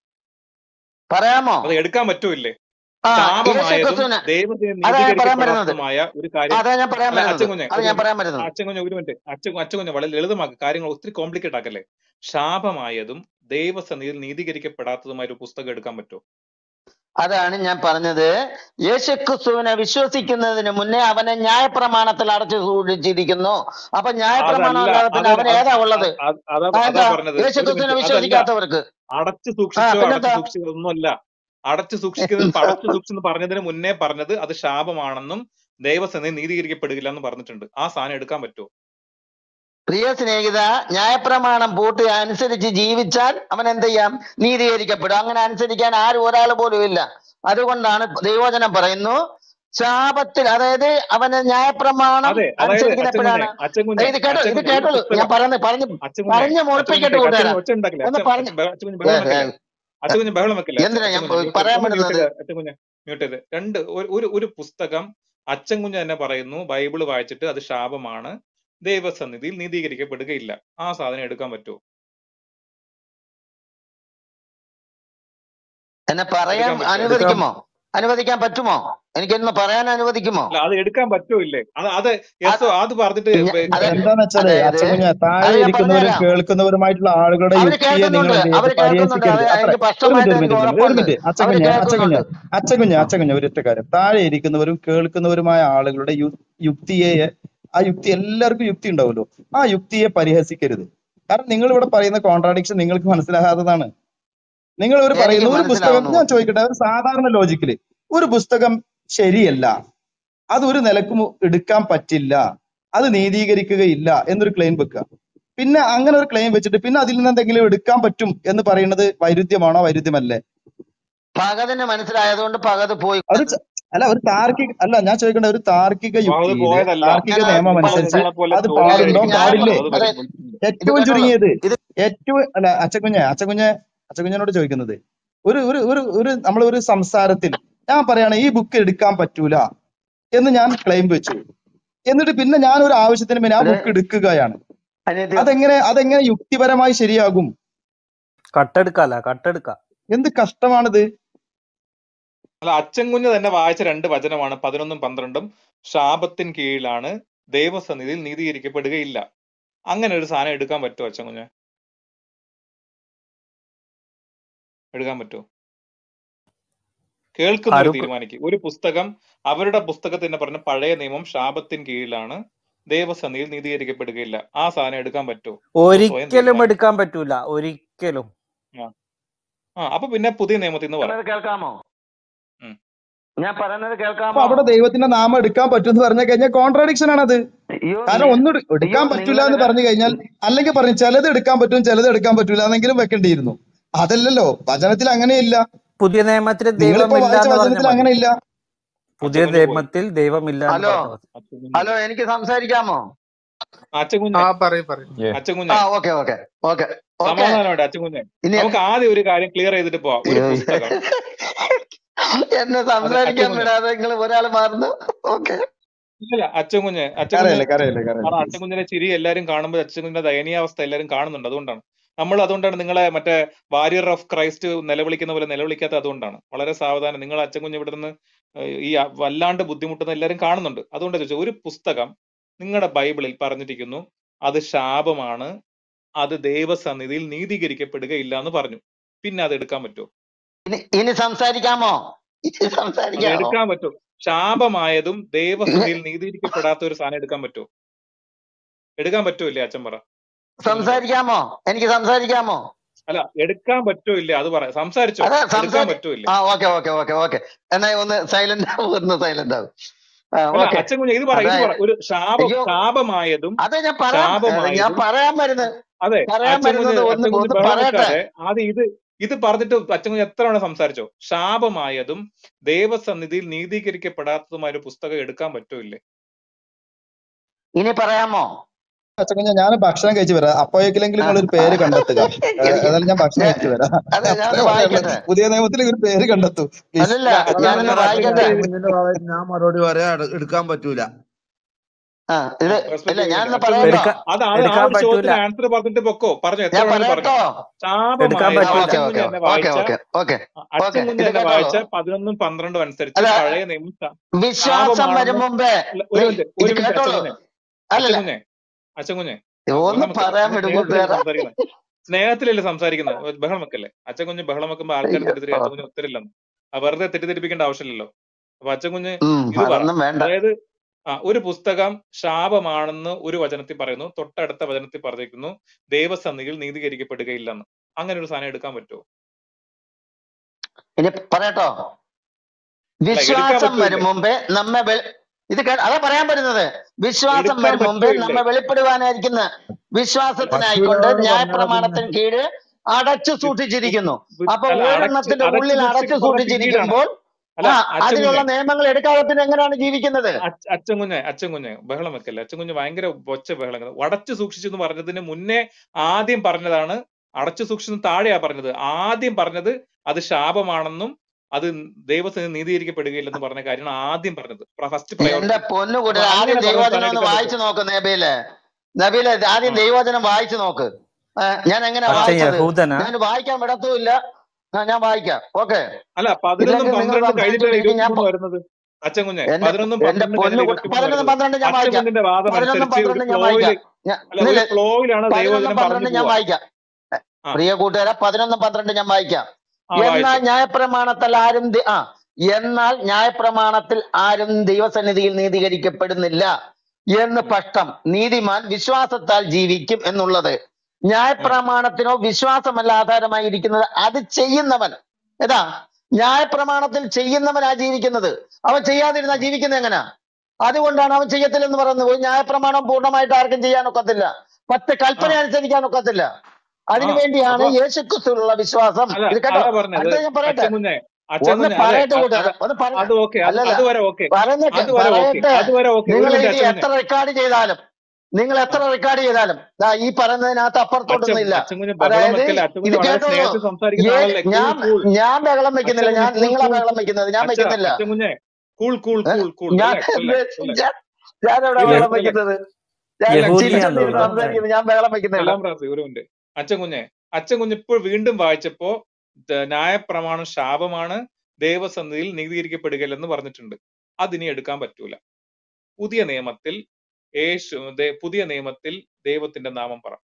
പറയാമോ അത് എടുക്കാൻ പറ്റുമോ ഇല്ലേ ആ യേശു ശാപമായതും ക്രിസ്തുവിന് ദൈവത്തിന് അതാ ഞാൻ പറയാൻ വരുന്നത് നീതീകരിക്കപ്പെടാത്തതുമായ ഒരു കാര്യം അതാ ഞാൻ പറയാൻ അല്ല അച്ഛൻ വരുന്നത് കുഞ്ഞെ അത് ഒരു ഞാൻ മിനിറ്റ് പറയാൻ വരുന്നത് അച്ഛൻ കുഞ്ഞെ ഒരു മിനിറ്റ് അച്ഛൻ അച്ഛൻ കുഞ്ഞെ വളരെ ലളിതമാക്കുക കാര്യങ്ങൾ ഒത്തിരി കോംപ്ലിക്കേറ്റ് ആക്കല്ലേ ശാപമായതും ദൈവസന്നിധിയിൽ നീതീകരിക്കപ്പെടാത്തതുമായ ഒരു പുസ്തകം എടുക്കാൻ പറ്റുമോ അതാണ് ഞാൻ പറഞ്ഞത് യേശു ക്രിസ്തുവിനെ വിശ്വസിക്കുന്നതിന് മുന്നേ അവനെ ന്യായപ്രമാണത്തിൽ അടച്ചു സൂക്ഷിച്ചിരിക്കുന്നു അപ്പൊ ന്യായപ്രമാണം അതല്ല അല്ലാതെ പിന്നെ അത് അവൻ അത് ഏതാ ഉള്ളത് അത് അതാ ആ അതാ എന്താ പറഞ്ഞത് യേശു ഒരു ക്രിസ്തുവിനെ മിനിറ്റ് അതല്ല വിശ്വസിക്കാത്തവർക്ക് അടച്ചു ആ സൂക്ഷിച്ചോ അടച്ചു പിന്നെന്താ സൂക്ഷിച്ചോ ഒന്നുമല്ല അടച്ചു സൂക്ഷിക്കുന്നത് അടച്ചു സൂക്ഷിച്ചെന്ന് പറഞ്ഞതിന് മുന്നേ പറഞ്ഞത് അത് ശാപമാണെന്നും ദൈവസന്നിധി നീതീകരിക്കപ്പെടുകയില്ല എന്ന് പറഞ്ഞിട്ടുണ്ട് ആ സാധനം എടുക്കാൻ പറ്റുമോ പ്രിയ സ്നേഹിത ന്യായപ്രമാണം പൂട്ടി അനുസരിച്ച് ജീവിച്ചാൽ അവൻ എന്ത് ചെയ്യാം നീതീകരിക്കപ്പെടും അങ്ങനെ അനുസരിക്കാൻ ആരും ഒരാൾ പോലും ഇല്ല അതുകൊണ്ടാണ് ദൈവവചനം പറയുന്നു ശാപത്തിൽ അതായത് അവന് ന്യായപ്രമാണം അതെ അതായത് അനുസരിക്കുന്ന അച്ഛൻ കുഞ്ഞെ എപ്പോഴാണ് അച്ഛൻ ഇത് കുഞ്ഞെ കേട്ടോ അച്ഛൻ ഇത് കുഞ്ഞെ ഒരു കേട്ടോളൂ ഞാൻ പുസ്തകം പറയുന്നത് പറഞ്ഞു അച്ഛൻ കുഞ്ഞെ പറഞ്ഞു അച്ഛൻ കുഞ്ഞെ മുഴുപ്പിക്കട്ടെ കേക്ക് അച്ഛൻ കൂട്ടുകാരാ കുഞ്ഞെ ഒച്ച ഉണ്ടാക്കില്ല ഒന്ന് അച്ഛൻ പറഞ്ഞു അച്ഛൻ ബഹ- അച്ഛൻ കുഞ്ഞെ ബഹളം ഏ, ഏ, വെക്കല്ലേ അച്ഛൻ കുഞ്ഞെ ബഹളം വെക്കല്ലേ അച്ഛൻ എന്തിനാ അച്ഛൻ ഞാൻ കുഞ്ഞെ മ്യൂട്ട് പറയാൻ ഒന്ന് മ്യൂട്ട് പറ്റുന്നത് ചെയ്ത് അച്ഛൻ കുഞ്ഞെ മ്യൂട്ട് ചെയ്ത് രണ്ട് ഒരു ഒരു ഒരു പുസ്തകം അച്ഛൻ കുഞ്ഞ് തന്നെ പറയുന്നു ബൈബിള് വായിച്ചിട്ട് അത് ശാപമാണ് ദൈവസന്നിധിയിൽ നീതീകരിക്കപ്പെടുകയില്ല ആ സാധനം എടുക്കാൻ പറ്റുമോ എന്നെ പറയാൻ എടുക്കാൻ പറ്റുമോ എടുക്കാം അനുവദിക്കുമോ അനുവദിക്കാൻ പറ്റുമോ എനിക്കൊന്ന് പറയാൻ അനുവദിക്കുമോ അല്ല അത് എടുക്കാൻ പറ്റുമോ ഇല്ലേ അത് അത് അത് യെസോ അത് പറഞ്ഞിട്ട് ഞ- ബ- അത് എന്താന്ന് വെച്ചാല് അതായത് അച്ഛൻ താഴെ അത് ഞാൻ ഇരിക്കുന്നവരും പറഞ്ഞുതരാം കേൾക്കുന്നവരുമായിട്ടുള്ള ആളുകളുടെ അവര് യുക്തിയെ നിങ്ങൾ കേൾക്കുന്നുണ്ട് എന്ത് ചെയ്യരുത് അവര് കേൾക്കുന്നുണ്ട് പരിഹസിക്കരുത് അത് അത്ര എനിക്ക് ഒരു മിനിറ്റ് സ്പഷ്ടമായിട്ട് ഒരു മിനിറ്റ് എനിക്ക് ഒരു മിനിറ്റ് ഒരു ഉറപ്പുണ്ട് മിനിറ്റ് അച്ഛൻ അവര് കുഞ്ഞ് അച്ഛൻ കുഞ്ഞ് കേൾക്കുന്നുണ്ട് അച്ഛൻ കുഞ്ഞ് അച്ഛൻ കുഞ്ഞ് ഒരൊറ്റ കാര്യം താഴെ ഇരിക്കുന്നവരും കേൾക്കുന്നവരുമായ ആളുകളുടെ യു യുക്തിയെ ആ യുക്തി എല്ലാവർക്കും യുക്തി ഉണ്ടാവുമല്ലോ ആ യുക്തിയെ പരിഹസിക്കരുത് കാരണം നിങ്ങൾ ഇവിടെ പറയുന്ന കോൺട്രാഡിക്ഷൻ നിങ്ങൾക്ക് മനസ്സിലാകാത്തതാണ് നിങ്ങൾ ഒരു എനിക്ക് പറയുന്ന ഒരു പുസ്തകം മനസ്സിലാവുന്നു ഞാൻ ചോദിക്കട്ടെ ഒരു സാധാരണ ലോജിക്കില് ഒരു പുസ്തകം ശരിയല്ല അത് ഒരു നിലക്കും എടുക്കാൻ പറ്റില്ല അത് നീതീകരിക്കുകയില്ല എന്നൊരു ക്ലെയിം വെക്കുക പിന്നെ അങ്ങനെ ഒരു ക്ലെയിം വെച്ചിട്ട് പിന്നെ അതിൽ നിന്ന് എന്തെങ്കിലും എടുക്കാൻ പറ്റും എന്ന് പറയുന്നത് വൈരുദ്ധ്യമാണോ വൈരുദ്ധ്യമല്ലേ പകതിന് മനസ്സിലായതുകൊണ്ട് പകത് പോയി അത് ച- അല്ല ഒരു താർക്കിക അല്ല ഞാൻ ചോദിക്കേണ്ട ഒരു താർക്കിക അത് യുക്തിയില് പോയതല്ല താർക്കിക ഞാൻ നിയമം നിങ്ങൾ അനുസരിച്ച് നിങ്ങളെ പോലെ അത് ചോദ്യം പാടുണ്ടോ ചോദിക്കുന്ന പാടില്ലേ ആളാണ് അത് അതെ വരും ഇത് ഏറ്റവും കേട്ടോളൂ ചുരുങ്ങിയത് ഇത് ഏറ്റവും അല്ല അച്ചക്കുഞ്ഞെ അച്ചക്കുഞ്ഞെ അച്ചക്കുഞ്ഞനോട് ചോദിക്കുന്നത് ഒരു ഒരു ഒരു ഒരു നമ്മൾ ഒരു സംസാരത്തിൽ ഞാൻ പറയാണ് ഈ ബുക്ക് എടുക്കാൻ പറ്റൂല എന്ന് ഞാൻ ക്ലെയിം വെച്ചു എന്നിട്ട് പിന്നെ ഞാൻ ഒരു ആവശ്യത്തിന് പിന്നെ ആ ഒരു ബുക്ക് എടുക്കുകയാണ് അനിയത്തി അതെങ്ങനെ അതെങ്ങനെ യുക്തിപരമായി ശരിയാകും കട്ടെടുക്കാല കട്ടെടുക്ക എന്ത് കഷ്ടമാണിത് അല്ല അച്ഛൻ കുഞ്ഞ് തന്നെ വായിച്ച രണ്ട് വചനമാണ് പതിനൊന്നും പന്ത്രണ്ടും ശാപത്തിൻ കീഴിലാണ് ദൈവസന്നിധിയിൽ നീതീകരിക്കപ്പെടുകയില്ല അങ്ങനെ ഒരു സാധനം എടുക്കാൻ പറ്റുമോ അച്ഛൻ കുഞ്ഞ് എടുക്കാൻ പറ്റുമോ കേൾക്കുന്നവർ ആരും തീരുമാനിക്കും ഒരു പുസ്തകം അവരുടെ പുസ്തകത്തിന് പറഞ്ഞ പഴയ നിയമം ശാപത്തിൻ കീഴിലാണ് ദൈവസന്നിധിയിൽ നീതീകരിക്കപ്പെടുകയില്ല ആ സാധനം എടുക്കാൻ പറ്റുമോ അത് സ്വയം ഒരിക്കലും തീരുമാനിക്കും എടുക്കാൻ പറ്റൂല ഒരിക്കലും ആ ആ അപ്പൊ പിന്നെ പുതിയ നിയമത്തിൽ നിന്ന് പറ പറയുന്നത് കേൾക്കാമോ ഉം. ഞാൻ പറയുന്നത് അപ്പൊ കേൾക്കാമോ അവിടെ ദൈവത്തിന്റെ നാമം എടുക്കാൻ പറ്റും എന്ന് പറഞ്ഞു കഴിഞ്ഞാൽ കോൺട്രാഡിക്ഷൻ ആണത് അയ്യോ കാരണം നി- ഒന്നും എടു- അയ്യോ എടുക്കാൻ പറ്റൂല നിങ്ങളുടെ എന്ന് പറഞ്ഞു കഴിഞ്ഞാൽ അല്ലെങ്കിൽ പറഞ്ഞു ചിലത് എടുക്കാൻ പറ്റും ചിലത് എടുക്കാൻ പറ്റൂല എന്നെങ്കിലും വെക്കേണ്ടിയിരുന്നു അതല്ലല്ലോ വചനത്തിൽ അങ്ങനെയില്ല പുതിയ നിയമത്തിൽ നിങ്ങളിപ്പോ ദൈവമില്ല വായിച്ച എന്ന് പറഞ്ഞാൽ വചനത്തിൽ മതി അങ്ങനെയില്ല പുതിയ അച്ഛൻ കുഞ്ഞ് പോയി നിയമത്തിൽ ദൈവമില്ല എന്ന് ഹലോ പറഞ്ഞാൽ മതി അച്ഛൻ കുഞ്ഞ് ഹലോ എനിക്ക് സംസാരിക്കാമോ അച്ഛൻ ആ കുഞ്ഞെ പറയും പറയും ഏ അച്ഛൻ ആ കുഞ്ഞെ ഓക്കെ ഓക്കെ ഓക്കെ ഓക്കെ സമാധാനമായിട്ട് അച്ഛൻ കുഞ്ഞെ ഇനി നമുക്ക് ആദ്യം ഒരു കാര്യം ക്ലിയർ ചെയ്തിട്ട് പോവാം ഒരു പുസ്തകം എന്നെ അതെ അച്ഛൻ സംസാരിക്കാൻ കുഞ്ഞെ വിടാതെ നിങ്ങൾ ഒരാൾ മാറുന്നു ഓക്കെ ഇല്ല അച്ഛൻ കുഞ്ഞ് അച്ഛൻ കുഞ്ഞ് കരയല്ലേ കരയല്ലേ കാരണം കരയല്ലേ അച്ഛൻ കുഞ്ഞിന്റെ ചിരി എല്ലാരും കാണുമ്പോൾ അച്ഛൻ കുഞ്ഞിന്റെ ദയനീയാവസ്ഥ എല്ലാരും കാണുന്നുണ്ട് അതുകൊണ്ടാണ് നമ്മൾ അതുകൊണ്ടാണ് നിങ്ങളെ മറ്റേ വാരിയർ ഓഫ് ക്രൈസ്റ്റ് നിലവിളിക്കുന്ന പോലെ നിലവിളിക്കാത്ത അതുകൊണ്ടാണ് വളരെ സാവധാനം നിങ്ങൾ അച്ഛൻ കുഞ്ഞ് ഇവിടെ നിന്ന് ഏഹ് ഈ അ- വല്ലാണ്ട് ബുദ്ധിമുട്ടുന്ന എല്ലാവരും കാണുന്നുണ്ട് അതുകൊണ്ടാണ് ചോദിച്ചത് ഒരു പുസ്തകം നിങ്ങളുടെ ബൈബിളിൽ പറഞ്ഞിരിക്കുന്നു അത് ശാപമാണ് അത് ദൈവസന്നിധിയിൽ നീതീകരിക്കപ്പെടുകയില്ല എന്ന് പറഞ്ഞു പിന്നെ അത് എടുക്കാൻ പറ്റുമോ ഇനി ഇനി സംസാരിക്കാമോ ഇനി അത് സംസാരിക്കാമോ എടുക്കാൻ പറ്റുമോ ശാപമായതും ദൈവസന്നിധിയിൽ നീതീകരിക്കപ്പെടാത്ത ഒരു സാധനം എടുക്കാൻ പറ്റുമോ എടുക്കാൻ പറ്റുമോ ഇല്ലേ അച്ഛൻ പറ അച്ഛൻ കുഞ്ഞ് പറ സംസാരിക്കാമോ എനിക്ക് സംസാരിക്കാമോ അല്ല എടുക്കാൻ പറ്റുമോ ഇല്ലേ അത് പറ സംസാരിച്ചോ അതെ എടുക്കാൻ സംസാരി പറ്റുമോ ഇല്ലേ ആ ഓക്കെ ഓക്കെ ഓക്കെ ഓക്കെ എന്നാ ഒന്ന് സൈലന്റ് ആവും ഒന്ന് സൈലന്റ് ആവും ആ അല്ല ഓക്കെ അച്ഛൻ കുഞ്ഞ് ഇത് പറ ഇത് പറ അതായത് ഒരു ശാപം അയ്യോ ശാപമായതും അതെ ഞാൻ പറയാം ഏ, ഞാൻ ശാപമായതും പറയാൻ വരുന്നത് അതെ പറയാൻ അച്ഛൻ കുഞ്ഞ് വരുന്നത് ഒന്ന് അച്ഛൻ കുഞ്ഞ് ഒന്ന് ബഹളം പറയട്ടെ വെക്കാതെ ആദ്യം ഇത് ഇത് പറഞ്ഞിട്ട് അച്ഛൻ കുഞ്ഞ് എത്ര തവണ സംസാരിച്ചോ ശാപമായതും ദൈവസന്നിധിയിൽ നീതീകരിക്കപ്പെടാത്തതുമായ ഒരു പുസ്തകം എടുക്കാൻ പറ്റുമോ ഇല്ലേ ഇനി പറയാമോ അച്ഛൻ ഞാൻ ഭക്ഷണം കഴിച്ചു വരാം അപ്പോഴേക്കിലെങ്കിലും നിങ്ങൾ ഒരു പേര് കണ്ടെത്തുക ഏ, ഏതായാലും ഞാൻ ഭക്ഷണം ഞാൻ കഴിച്ചു വരാം അതെ ഞാനൊന്ന് അത്രേ പറയാനുള്ളൂ വായിക്കട്ടെ പുതിയ നിയമത്തിൽ ഒരു പേര് കണ്ടെത്തൂ പ്ലീസ് അല്ലല്ല അല്ല അച്ഛൻ ഞാനൊന്ന് കുഞ്ഞ് അച്ഛൻ വായിക്കട്ടെ കുഞ്ഞ് കുഞ്ഞിന്റെ ഭാഗത്ത് ഞാൻ മറുപടി പറയാ എട്- എടുക്കാൻ പറ്റൂല ആ ഇത് ഇല്ല റെസ്പെക്ട് ചെയ്യുന്നുണ്ട് ഞാനൊന്ന് അച്ഛൻ കുഞ്ഞ് പറയട്ടോ എടുക്കാൻ അത് അത് ആ എടുക്കാൻ ഒരു പറ്റൂല ചോദ്യത്തിന് ആൻസർ പറഞ്ഞിട്ട് പൊക്കോ പറഞ്ഞു എത്ര ഞാൻ വേണമെങ്കിലും പറഞ്ഞു പറയട്ടോ എടുക്കാൻ ശാപമായതും ആ പറ്റൂല ഓക്കെ അച്ഛൻ കുഞ്ഞ് ഓക്കെ എന്നെ ഓക്കെ വായിച്ച ഓക്കെ ഓക്കെ അച്ഛൻ ഓക്കെ കുഞ്ഞ് ഇത് എന്നെ കേട്ടോളൂ വായിച്ച പതിനൊന്നും പന്ത്രണ്ടും അനുസരിച്ച് അല്ല പഴയ നിയമം ശ- വിശ്വാസം ശാപമാണെന്ന് വരും മുമ്പേ അല്ല ഒരു നീ മിനിറ്റ് ഇത് ഒരു മിനിറ്റ് അച്ഛൻ കേട്ടോളൂ കുഞ്ഞെ അച്ഛൻ അല്ലല്ല കുഞ്ഞെ അച്ഛൻ കുഞ്ഞെ ഒന്ന് ബഹളം വെക്കല്ലേ പറയാൻ നമ്മൾ വിടും സ്നേഹത്തിലല്ലേ കൂട്ടുകാരാ സംസാരിക്കുന്നത് സ്നേഹത്തിലല്ലേ സംസാരിക്കുന്നത് ബഹളം വെക്കല്ലേ അച്ഛൻ കുഞ്ഞ് ബഹളം വെക്കുമ്പോൾ ആൾക്കാർ അയ്യോ തെറ്റിദ്ധരി അച്ഛൻ കുഞ്ഞ് ഉത്തരില്ലെന്ന് ആ വെറുതെ തെറ്റിദ്ധരിപ്പിക്കേണ്ട ആവശ്യമില്ലല്ലോ അപ്പൊ അച്ഛൻ കുഞ്ഞ് ഉം ഇത് പറ അതൊന്നും വേണ്ട അതായത് ആ ഒരു പുസ്തകം ശാപമാണെന്ന് ഒരു വചനത്തിൽ പറയുന്നു തൊട്ടടുത്ത വചനത്തിൽ പറഞ്ഞിരിക്കുന്നു ദൈവസന്നിധിയിൽ നീതീകരിക്കപ്പെടുകയില്ലെന്ന് അങ്ങനെ ഒരു സാധനം എടുക്കാൻ പറ്റുമോ ഇനി പറയട്ടോ അല്ല എടുക്കാൻ വിശ്വാസം പറ്റൂല്ലേ വരും മുമ്പേ നമ്മെ വെളി ഇത് കേ- അതാ പറയാൻ പറ്റുന്നത് വിശ്വാസം എടുക്കാൻ വരും മുമ്പേ പറ്റൂല്ലേ നമ്മെ വെളിപ്പെടുവാനായിരിക്കുന്ന വിശ്വാസത്തിനായിക്കൊണ്ട് പറ്റൂലെന്ന് പറഞ്ഞാൽ പിന്നെ ന്യായപ്രമാണത്തിന് കീഴ് അടച്ചു വി- സൂക്ഷിച്ചിരിക്കുന്നു വി- അപ്പൊ അല്ല അടച്ച് ഒരെണ്ണത്തിന്റെ അടച്ചു ഉള്ളിൽ അടച്ചു സൂക്ഷിക്കപ്പെട്ട പിന്നീടാണ് സൂക്ഷിച്ചിരിക്കുമ്പോൾ അല്ല ആ അച്ഛൻ അതിനുള്ള കുഞ്ഞെ നിയമങ്ങൾ എടുക്കാതെ പിന്നെ എങ്ങനെയാണ് ജീവിക്കുന്നത് അച്ഛ- അച്ഛൻ കുഞ്ഞെ അച്ഛൻ കുഞ്ഞെ ബഹളം വെക്കല്ലേ അച്ഛൻ കുഞ്ഞ് ഭയങ്കര ഒച്ച ബഹളം അടച്ചു സൂക്ഷിച്ചു എന്ന് പറഞ്ഞതിന് മുന്നേ ആദ്യം പറഞ്ഞതാണ് അടച്ചു സൂക്ഷിച്ചു താഴെയാ പറഞ്ഞത് ആദ്യം പറഞ്ഞത് അത് ശാപമാണെന്നും അത് ദൈവത്തിന് നീതീകരിക്കപ്പെടുകയില്ലെന്ന് പറഞ്ഞ കാര്യമാണ് ആദ്യം പറഞ്ഞത് ഫസ്റ്റ് എന്റെ പ്രയോറിറ്റി പൊന്നു അപ്പൊ കൂട്ടർ ആദ്യം അങ്ങനെ പറഞ്ഞ ദൈവവചനം സാധനം ഒന്ന് എടുക്കാൻ വായിച്ചു പറ്റുമോ നോക്ക് നബീലെ നബീലെ ആദ്യം ആ ദൈവവചനം വായിച്ചു നോക്ക് ആ, ഞാൻ എങ്ങനെ അച്ഛൻ വായിച്ചത് യഹൂദനാ ഞാൻ വായിക്കാൻ വിടത്തുമില്ല ആ, ഞാൻ വായിക്കാം ഓക്കെ അല്ല പതിനൊന്നും ഇല്ലെങ്കിൽ നിങ്ങൾ പന്ത്രണ്ടും കഴിഞ്ഞിട്ടല്ലേ സംസാരിച്ചുകൊണ്ടിരിക്കും ഞാൻ ഇരുപത്തിമൂന്ന് പ- വരുന്നത് അച്ഛൻ കുഞ്ഞെ എന്റെ പതിനൊന്നും എന്റെ പന്ത്രണ്ടും പൊന്നു കഴിഞ്ഞിട്ട് കൂട്ട ഇരുപത്തിമൂന്ന് പതിനൊന്നും വരുന്നത് പന്ത്രണ്ട് ഞാൻ അച്ഛൻ വായിക്കാം കുഞ്ഞിന്റെ വാദം പതിനൊന്നും അനുസരിച്ച് ഒരു പന്ത്രണ്ട് ഞാൻ ഫ്ലോയില് വായിക്കാം ഞാൻ അല്ല ഒരു ഇല്ലില്ല ഫ്ലോയിലാണ് പതിനൊന്നും ദൈവവചനം പറഞ്ഞു പന്ത്രണ്ട് ഞാൻ പോവാ വായിക്കാം ആ പ്രിയ കൂട്ടുകാരെ പതിനൊന്നും പന്ത്രണ്ട് ഞാൻ വായിക്കാം ആ എന്നാൽ വായിച്ചു ന്യായപ്രമാണത്തിൽ ആരും ദി- ആ എന്നാൽ ന്യായപ്രമാണത്തിൽ ആരും ദൈവസന്നിധിയിൽ നീതീകരിക്കപ്പെടുന്നില്ല എന്ന് സ്പഷ്ടം നീതിമാൻ വിശ്വാസത്താൽ ജീവിക്കും എന്നുള്ളത് ഉം. ന്യായപ്രമാണത്തിനോ വിശ്വാസമല്ല ആധാരമായി ഇരിക്കുന്നത് അത് ചെയ്യുന്നവൻ ഏതാ ന്യായപ്രമാണത്തിൽ ചെയ്യുന്നവനാ ജീവിക്കുന്നത് അവൻ ചെയ്യാതിരുന്നാ ജീവിക്കുന്നത് എങ്ങനാ അതുകൊണ്ടാണ് അവൻ ചെയ്യത്തില്ലെന്ന് പറയുന്നത് ഒരു ന്യായപ്രമാണം പൂർണ്ണമായിട്ട് ആർക്കും ചെയ്യാനൊക്കത്തില്ല പത്ത് ആ കൽപ്പന അനുസരിക്കാനൊക്കത്തില്ല ആ അതിനുവേണ്ടിയാണ് അപ്പൊ യേശുക്രിസ്തുവിലുള്ള വിശ്വാസം അല്ല ഇത് കേട്ടോ അതാ പറഞ്ഞത് അടുത്ത ഞാൻ പറയട്ടെ അച്ഛൻ കുഞ്ഞെ അച്ഛൻ ഒന്ന് കുഞ്ഞെ അതെ പറയട്ടെ അ- കൂട്ടുകാരെ അത് ഒന്ന് പറ അത് ഓക്കെ അത് അല്ലല്ല അതുവരെ ഓക്കെ പറഞ്ഞിട്ട് അതുവരെ ഓക്കെ പറയട്ടെ അതുവരെ ഓക്കെ ഒരു നിങ്ങൾ മിനിറ്റ് ഇത് അച്ഛൻ കുഞ്ഞെ എത്ര റെക്കോർഡ് ചെയ്താലും നിങ്ങൾ ആ എത്ര റെക്കോർഡ് ചെയ്താലും ദാ ഈ പറയുന്നതിനകത്ത് അച്ഛൻ അപ്പുറത്തോട്ടൊന്നും ഇല്ല അച്ഛൻ കുഞ്ഞ് ബഹളം അതായത് വെക്കല്ലേ അച്ഛൻ ഇത് കുഞ്ഞ് വളരെ കേട്ടോളൂ സ്നേഹത്തിൽ സംസാരിക്കുന്ന ഏ ആളല്ലേ കൂൾ ഞാൻ കൂൾ ഞാൻ ബഹളം അച്ഛൻ വെക്കുന്നില്ല കുഞ്ഞ് ഞാൻ കൂൾ നിങ്ങളാ കൂൾ ബഹളം വെക്കുന്നത് ഞാൻ അച്ഛ വെക്കുന്നില്ല അച്ഛൻ കുഞ്ഞെ കൂൾ കൂൾ ഏ? കൂൾ കൂൾ ഞാൻ റിലാക്സ് റിലാക്സ് റിലാക്സ് ഞാൻ ഞാനെവിടെ റിലാക്സ് ബഹളം റിലാക്സ് വെക്കുന്നത് ഞാൻ യഹൂദിയാന്ന് ചിരിച്ചോണ്ടിരുന്ന് തോന്നുന്നു സംസാരിക്കുന്നത് ഞാൻ ബഹളം വെക്കുന്നില്ല സലാം റാസി ഒരു മിനിറ്റ് അച്ഛൻ കുഞ്ഞെ അച്ഛൻ കുഞ്ഞ് ഇപ്പോൾ വീണ്ടും വായിച്ചപ്പോ ദ- ന്യായപ്രമാണം ശാപമാണ് ദൈവസന്നിധിയിൽ നീതീകരിക്കപ്പെടുകയില്ലെന്ന് പറഞ്ഞിട്ടുണ്ട് അതിനി എടുക്കാൻ പറ്റൂല പുതിയ നിയമത്തിൽ യേശു ദേ- പുതിയ നിയമത്തിൽ ദൈവത്തിന്റെ നാമം പറ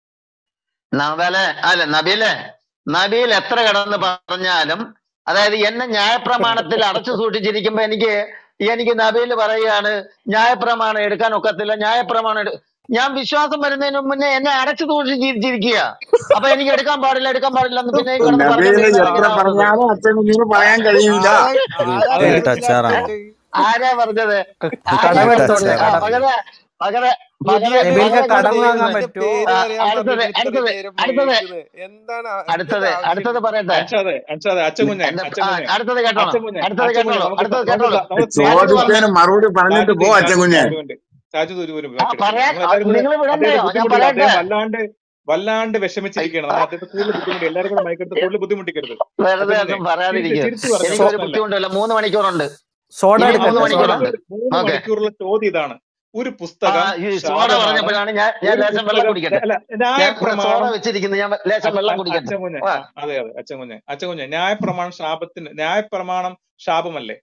നബലെ അല്ല നബീലെ നബീൽ എത്ര കിടന്ന് പറഞ്ഞാലും അതായത് എന്നെ ന്യായപ്രമാണത്തിൽ അടച്ചു സൂക്ഷിച്ചിരിക്കുമ്പോ എനിക്ക് എനിക്ക് നബീൽ പറയുകയാണ് ന്യായപ്രമാണം എടുക്കാൻ ഒക്കത്തില്ല ന്യായപ്രമാണം എടു ഞാൻ വിശ്വാസം വരുന്നതിന് മുന്നേ എന്നെ അടച്ചു സൂക്ഷിച്ചിരിക്കുക അപ്പൊ എനിക്ക് എടുക്കാൻ പാടില്ല എടുക്കാൻ പാടില്ല എന്ന് പിന്നെ കിടന്ന് നബീല് പറഞ്ഞുകൊണ്ടിരുന്നാൽ എത്ര എങ്ങനെ ആവുന്നത് പറഞ്ഞാലും അച്ഛൻ കുഞ്ഞിന് പറയാൻ കഴിയൂല ആരാ ഒരു ആരാ അതെ കേട്ട കേട്ടില്ല അച്ചാറാണ് കേട്ട് ആരാ പറഞ്ഞത് ആരാ കടമെടുത്തോണ്ട് പറഞ്ഞത് ആ കടം പകര പകര പകര പുതിയ നബീൽക്ക് പകര കടം കൊണ്ട് വാങ്ങാൻ ചെയ്യുന്നത് എന്റെ പറ്റുമോ പേര് ആ, അറിയാൻ അടുത്തത് പറഞ്ഞിട്ട് ഇത്ര അടുത്തത് നേരം അടുത്തത് വൈകിക്കുന്നത് എന്താണ് ആ- അടുത്തത് എന്തിന്റെ അടുത്തത് ആവശ്യം പറയട്ടെ അൻഷാദെ അൻഷാദെ അച്ഛൻ കുഞ്ഞെ എന്റെ അച്ഛൻ ആ, കുഞ്ഞെ അടുത്തത് കേട്ടോളൂ അച്ഛൻ കുഞ്ഞെ അടുത്തത് അച്ഛൻ കുഞ്ഞെ കേട്ടോളൂ നമുക്ക് അടുത്തത് സ- നമുക്ക് കേട്ടോളൂ സ- നമുക്ക് അടുത്തത് സ്നേഹത്തിൽ പറഞ്ഞു ചോദിച്ചതിന് മറുപടി പറഞ്ഞിട്ട് സാജിദ് പോ അച്ഛൻ സാജിദ് കുഞ്ഞെ ഒരു മിനിറ്റ് സാജിദ് ഒരു ഒരു ആ വാക്കെടുക്കട്ടെ പറയാൻ നമ്മൾ എല്ലാവരും കൂടെ നിങ്ങൾ അദ്ദേഹത്തെ വിടണ്ടയോ ഞാൻ ബുദ്ധിമുട്ടില്ല പറയട്ടെ അദ്ദേഹം വല്ലാണ്ട് വല്ലാണ്ട് വിഷമിച്ചിരിക്കുകയാണ് നമ്മൾ അദ്ദേഹത്തെ കൂടുതൽ ബുദ്ധിമുട്ടി എല്ലാവരും കൂടെ മയക്കെടുത്ത് കൂടുതൽ ബുദ്ധിമുട്ടിക്കരുത് വെറുതെ അച്ഛൻ കുഞ്ഞെ ഒന്നും തിരിച്ച് പറയാതിരിക്കുക തിരിച്ചു പറഞ്ഞോ എനിക്കൊരു പ്രശ്നമില്ല ബുദ്ധിമുട്ടില്ല മൂന്ന് മണിക്കൂറുണ്ട് സോഡ ഇനി ആ മൂന്ന് എടുക്കട്ടെ സോഡ മണിക്കൂറുണ്ട് മൂന്ന് മൂന്ന് ഓക്കെ മണിക്കൂറുള്ള ചോദ്യം ഇതാണ് ഒരു ആ പുസ്തകം ഈ സോഡ ശാപമാണ് പറഞ്ഞപ്പോഴാണ് ഞാൻ ഞാൻ ഒരു ലേശം വെള്ളം പുസ്തകം കുടിക്കട്ടെ അല്ല ഞാൻ ഇവിടെ സോഡ ന്യായപ്രമാണം വെച്ചിരിക്കുന്നു ഞാൻ ലേശം വെള്ളം കുടിക്കട്ടെ അച്ഛൻ കുഞ്ഞെ വാ ആ, അതെ അതെ അച്ഛൻ കുഞ്ഞെ അച്ഛൻ കുഞ്ഞെ ന്യായപ്രമാണം ശാപത്തിന് ന്യായപ്രമാണം ശാപമല്ലേ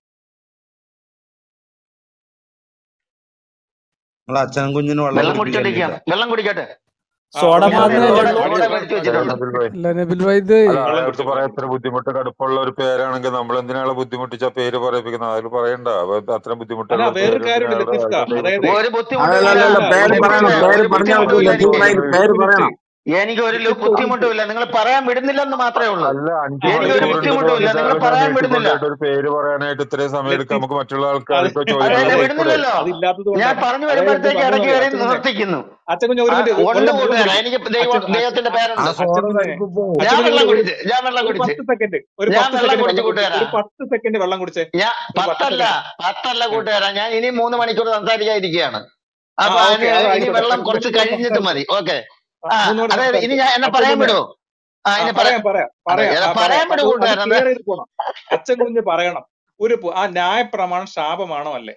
നിങ്ങളെ അച്ഛനും കുഞ്ഞിനും വെള്ളം വെള്ളം കുടിപ്പിക്കല്ലേ കുടിച്ചോണ്ടിരിക്കുകയാണ് വെള്ളം കുടിക്കട്ടെ ആ സോഡ വെള്ളം ഞാൻ മാത്രമേ സോഡ ഉള്ളൂ സോഡ വെള്ളം മേടിച്ചു കുടിച്ചോ അല്ല വെച്ചിട്ടുണ്ട് നബിൽ ഭായ് അല്ല നബിൽ ഭായ് ഇത് അല്ല വെള്ളം അയാൾക്ക് കുടിച്ചോ പറയാൻ വെള്ളം ഇത്ര ബുദ്ധിമുട്ട് കടുപ്പമുള്ള ഒരു പേരാണെങ്കിൽ നമ്മൾ എന്തിനാണ് ബുദ്ധിമുട്ടിച്ച പേര് പറയിപ്പിക്കുന്നത് അതിൽ പറയണ്ട അപ്പൊ അത്ര അല്ല ബുദ്ധിമുട്ടുള്ള പേര് വേറൊരു കാര്യമുണ്ട് എന്തിനാണ് ലത്തീഫ്ക അയാളുടെ ദൈവത്തിന് അതായത് ഒരു ബുദ്ധിമുട്ടുമില്ല അല്ലല്ലല്ല അല്ല പേര് ഒരു പറയണം മിനിറ്റ് പേര് ഒരു പറഞ്ഞാൽ മതി ബുദ്ധിമുട്ടുമില്ല ലത്തീഫ് എനിക്ക് ഭായി ഒരു പേര് മിനിറ്റ് പറയണം എനിക്ക് ഒരു ലു- ലത്തീഫ്ക ഒരു മിനിറ്റ് ബുദ്ധിമുട്ടുമില്ല നിങ്ങൾ പറയാൻ വിടുന്നില്ലെന്ന് മാത്രമേ ഉള്ളൂ അല്ല അഞ്ചു ആ എനിക്ക് ഒരു ഒരു മിനിറ്റ് ബുദ്ധിമുട്ടുമില്ല നിങ്ങൾ മണിക്കൂർ പറയാൻ വിടുന്നില്ല നീട്ടിക്കൊണ്ടായിട്ട് ഒരു പേര് പറയാനായിട്ട് ഇത്രയും സമയം എടുക്കാൻ ലത്തീഫ് നമുക്ക് മറ്റുള്ള അത് ആൾക്കാർക്ക് അതെ ചോദിക്കാനുള്ള അതെ പോയിക്കൂടെ വിടുന്നില്ലല്ലോ അതില്ലാത്തത് ഞാൻ കൊണ്ടാണ് പറഞ്ഞു അതായത് ഇത് വരുമ്പോഴത്തേക്ക് ഇടയ്ക്ക് പറഞ്ഞതറിയോ കയറി അച്ഛൻ കുഞ്ഞെ നിർത്തിക്കുന്നു അച്ഛൻ കുഞ്ഞെ ഒരു ആ മിനിറ്റ് ഉണ്ട് വെള്ളം വെള്ളം കൂട്ടുകാരാ കുടി എനിക്ക് ദൈവ അച്ഛൻ അച്ഛൻ ദൈവത്തിന്റെ ആ പേരുണ്ട് അച്ഛൻ സോഡ കുഞ്ഞെ കഴിപ്പ് പോവും അച്ഛൻ ഞാൻ കുഞ്ഞെ വെള്ളം ഒരു കുടിച്ച് ഞാൻ വെള്ളം ഒരു കുടിച്ച് പത്ത് സെക്കൻഡ് ഒരു ഞാൻ പത്ത് വെള്ളം സെക്കൻഡ് കുടിച്ച് വെള്ളം കുടിച്ച് കൂട്ടുകാരാ ഒരു പത്ത് സെക്കൻഡ് വെള്ളം കുടിച്ചേ ഞാൻ ഒരു പത്ത് പത്തല്ല സെക്കൻഡ് പത്തല്ല കൂട്ടുകാരാ ഞാൻ ഇനി മൂന്ന് മണിക്കൂർ സംസാരിക്കാതിരിക്കുകയാണ് ആ അപ്പൊ ഓക്കെ അതിന് അത് ഇനി ആയിക്കോട്ടെ വെള്ളം മൂന്ന് കുറച്ച് മണിക്കൂർ കഴിഞ്ഞിട്ട് സംസാരിച്ചു മതി ഓക്കെ ആ ആ മൂന്ന് മണി അതായത് ഇനി സംസാരിച്ചു ഞാൻ എന്നെ അച്ഛൻ പറയാൻ കുഞ്ഞെ വിടുവോ ആ ആ ഇനി പറയാം പറയാം പറയാം അതെ പറയാം എടാ ആ പറയാൻ പറയാം വിടു അത് അത് കൂട്ടുകാരാ ക്ലിയർ ചെയ്ത് പോണം അച്ഛൻ കുഞ്ഞ് പറയണം ഒരു പു- ആ ന്യായപ്രമാണം ശാപമാണോ അല്ലേ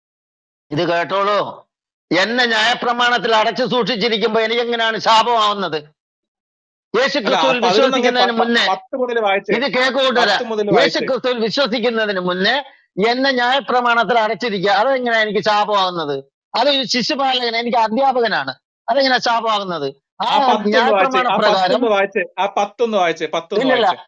ഇത് കേട്ടോളൂ എന്നെ ന്യായപ്രമാണത്തിൽ അടച്ചു സൂക്ഷിച്ചിരിക്കുമ്പോ എനിക്ക് എങ്ങനെയാണ് ശാപമാവുന്നത് യേശു അല്ല ആ ക്രിസ്തുവിൽ പതിനൊന്ന് അങ്ങ് വിശ്വസിക്കുന്നതിന് പ- പ- മുന്നേ പത്ത് മുതൽ വായിച്ചേ ഇത് കേക്ക് കൂട്ടുകാരാ പത്ത് മുതൽ യേശു വായിച്ചേ ക്രിസ്തുവിൽ വിശ്വസിക്കുന്നതിന് മുന്നേ എന്നെ ന്യായപ്രമാണത്തിൽ അടച്ചിരിക്കുക അതെങ്ങനെയാ എനിക്ക് ശാപമാകുന്നത് അത് ഒരു ശിശുപാലകൻ എനിക്ക് അധ്യാപകനാണ് അതെങ്ങനെയാ ശാപമാകുന്നത് ആ ആ പത്തൊന്ന് വായിച്ചേ ന്യായപ്രമാണ ആ പ്രകാരം പത്തൊന്ന് വായിച്ചേ ആ പത്തൊന്ന് വായിച്ചേ പത്തൊന്ന് ഇല്ലില്ല വായിച്ചേ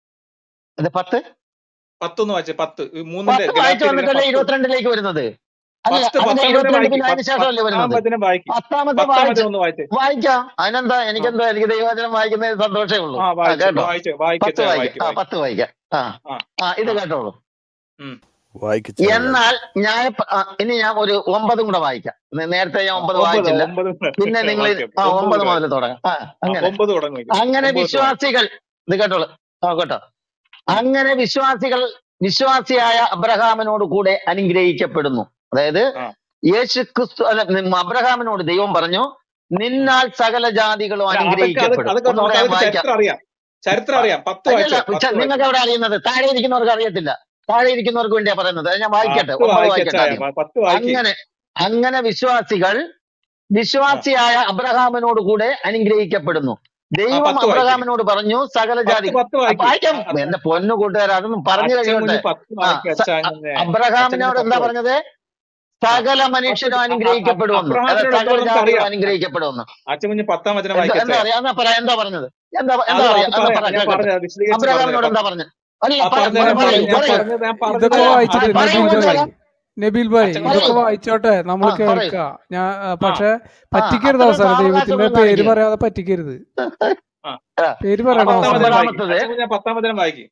ഇത് പത്ത് പത്തൊന്ന് വായിച്ചേ പത്ത് ഈ മൂന്നിന്റെ പത്ത് വായിച്ചു ഗലാത്യർ ഇങ്ങനെ വന്നിട്ടല്ലേ പത്ത് ഇരുപത്തിരണ്ടിലേക്ക് വരുന്നത് അല്ല ഫസ്റ്റ് അതിന്റെ പത്താം വചനം ഇരുപത്തിരണ്ട് വായിക്കും പിന്നെ അതിന് ശേഷമല്ലേ പത്താം വരുന്നത് വചനം വായിക്കും പത്താമത്തെ പത്താം വായിച്ച് വചനം ഒന്ന് വായിച്ചേ വായിക്കാം അതിനെന്താ ആ എനിക്കെന്താ എനിക്ക് ദൈവവചനം വായിക്കുന്നതിൽ സന്തോഷമേ ഉള്ളൂ ആ ആ വായിച്ചു കേട്ടോ വായിച്ചു പത്ത് വായിക്കച്ചായ വായിക്കാം വായിക്കും ആ വായിക്കും പത്ത് വായിക്കാം ആ ആ ആ ഇത് ആ കേട്ടോളൂ ഉം വായിക്കച്ചായ എന്നാൽ ന്യായ ആ, ഇനി ഞാൻ ഒരു ഒമ്പതും കൂടെ വായിക്കാം നേ- നേരത്തെ ഞാൻ ആ, ഒമ്പത് ഒമ്പത് വായിച്ചില്ല ഒമ്പത് പിന്നെ നിങ്ങൾ ഓക്കെ ഓക്കെ ആ ഒമ്പത് ഒമ്പത് മുതൽ മുതൽ വായിക്കും തുടങ്ങാം ആ ആ അങ്ങനെ ഒമ്പത് തുടങ്ങി വെക്കും അങ്ങനെ ഒമ്പത് തൊട്ട് വായിക്കും വിശ്വാസികൾ ഇത് കേട്ടോളൂ ആ കേട്ടോ ഉം അങ്ങനെ വിശ്വാസികൾ വിശ്വാസിയായ അബ്രഹാമിനോട് കൂടെ അനുഗ്രഹിക്കപ്പെടുന്നു അതായത് ആ യേശു ക്രിസ്തു അല്ല നിം- അബ്രഹാമിനോട് ദൈവം പറഞ്ഞു നിന്നാൽ സകല ജാതികളും അല്ല അതൊക്കെ അത് അനുഗ്രഹിക്കപ്പെടും അതൊക്കെ ഒന്നുകൂടെ നോക്കാം ഞാൻ അതൊക്കെ വായിക്കാം ചരിത്രം അറിയാം ചരിത്രം പ- അറിയാം പത്ത് അല്ലല്ല വായിച്ചേ പത്ത് ച- നിങ്ങൾക്ക് വായിച്ചേ എവിടെ അറിയുന്നത് താഴെ ഇരിക്കുന്നവർക്ക് അറിയത്തില്ല താഴെ ഇരിക്കുന്നവർക്ക് വേണ്ടിയാ പറയുന്നത് അത് ഞാൻ വായിക്കട്ടെ പത്ത് ഒമ്പത് വായിക്കട്ടെ വായിക്കച്ചായ ആദ്യം പത്ത് വായിക്കേ അങ്ങനെ അങ്ങനെ വിശ്വാസികൾ ആ വിശ്വാസിയായ അബ്രഹാമിനോട് കൂടെ അനുഗ്രഹിക്കപ്പെടുന്നു ആ ദൈവം പത്ത് വായിക്കേ അബ്രഹാമിനോട് പറഞ്ഞു സകല പത്ത് ജാതി പത്ത് അപ്പൊ വായിക്കേ വായിക്കാം ആ, അച്ഛൻ എന്റെ പൊന്നു കൂട്ടുകാർ അതൊന്നും പറഞ്ഞു അച്ഛൻ കഴിയട്ടെ കുഞ്ഞ് പത്ത് ആ വായിക്കേ സ- അച്ഛൻ അ- കുഞ്ഞെ അച്ഛൻ കുഞ്ഞ് അബ്രഹാമിനോട് പത്ത് എന്താ വായിക്കും പറഞ്ഞത് ആ സകല പത്ത് മനുഷ്യരും അ- അ- അ- അനുഗ്രഹിക്കപ്പെടുമെന്ന് അല്ല അബ്രഹാമിനോട് സകല എന്താ നമുക്ക് ജാതികളും അറിയാം അനുഗ്രഹിക്കപ്പെടുമെന്ന് അച്ഛൻ കുഞ്ഞ് പത്താം വചനം എന്താ എന്താ വായിക്കച്ചായ അറിയാ എന്നാ പറയാ എന്താ പറഞ്ഞത് എന്താ അത് എന്താ അറിയാ അത് എന്നാ പറയാം പറ ഞാൻ കേക്കട്ടെ പറഞ്ഞുതരാം വിശദീകരിച്ച് അബ്രഹാമിനോട് പറഞ്ഞുതരാം എന്താ പറഞ്ഞത് അല്ല ആ പറ- പറഞ്ഞുതരാം പറ- പറയൂ ഞാൻ പറയൂ പറഞ്ഞത് ഞാൻ ഇതൊക്കെ പറഞ്ഞുതരാം വായിച്ചിട്ട് അത് പറയൂ നബീൽ ഭായ് കൂട്ടുകാരാ നബീൽ ഭായ് അച്ഛൻ ഇതൊക്കെ കുഞ്ഞ് പറയൂ വായിച്ചോട്ടെ നമ്മൾ ആ പറയൂ കേൾക്കുക ഞാൻ ആ, ആ പക്ഷെ ആ പറ്റിക്കരുത് അത്ര അവസാനം ദൈവത്തിന്റെ സാവകാശമൊന്നും പേര് കാണിക്കുക പറയാതെ പറ്റിക്കരുത് ആ ആ. പേര് ആ പറയണം പത്താം അവസാനം വചനം വായിക്കും ഒമ്പതാമത്തത് അച്ഛൻ കുഞ്ഞ് പത്താം വചനം വായിക്കും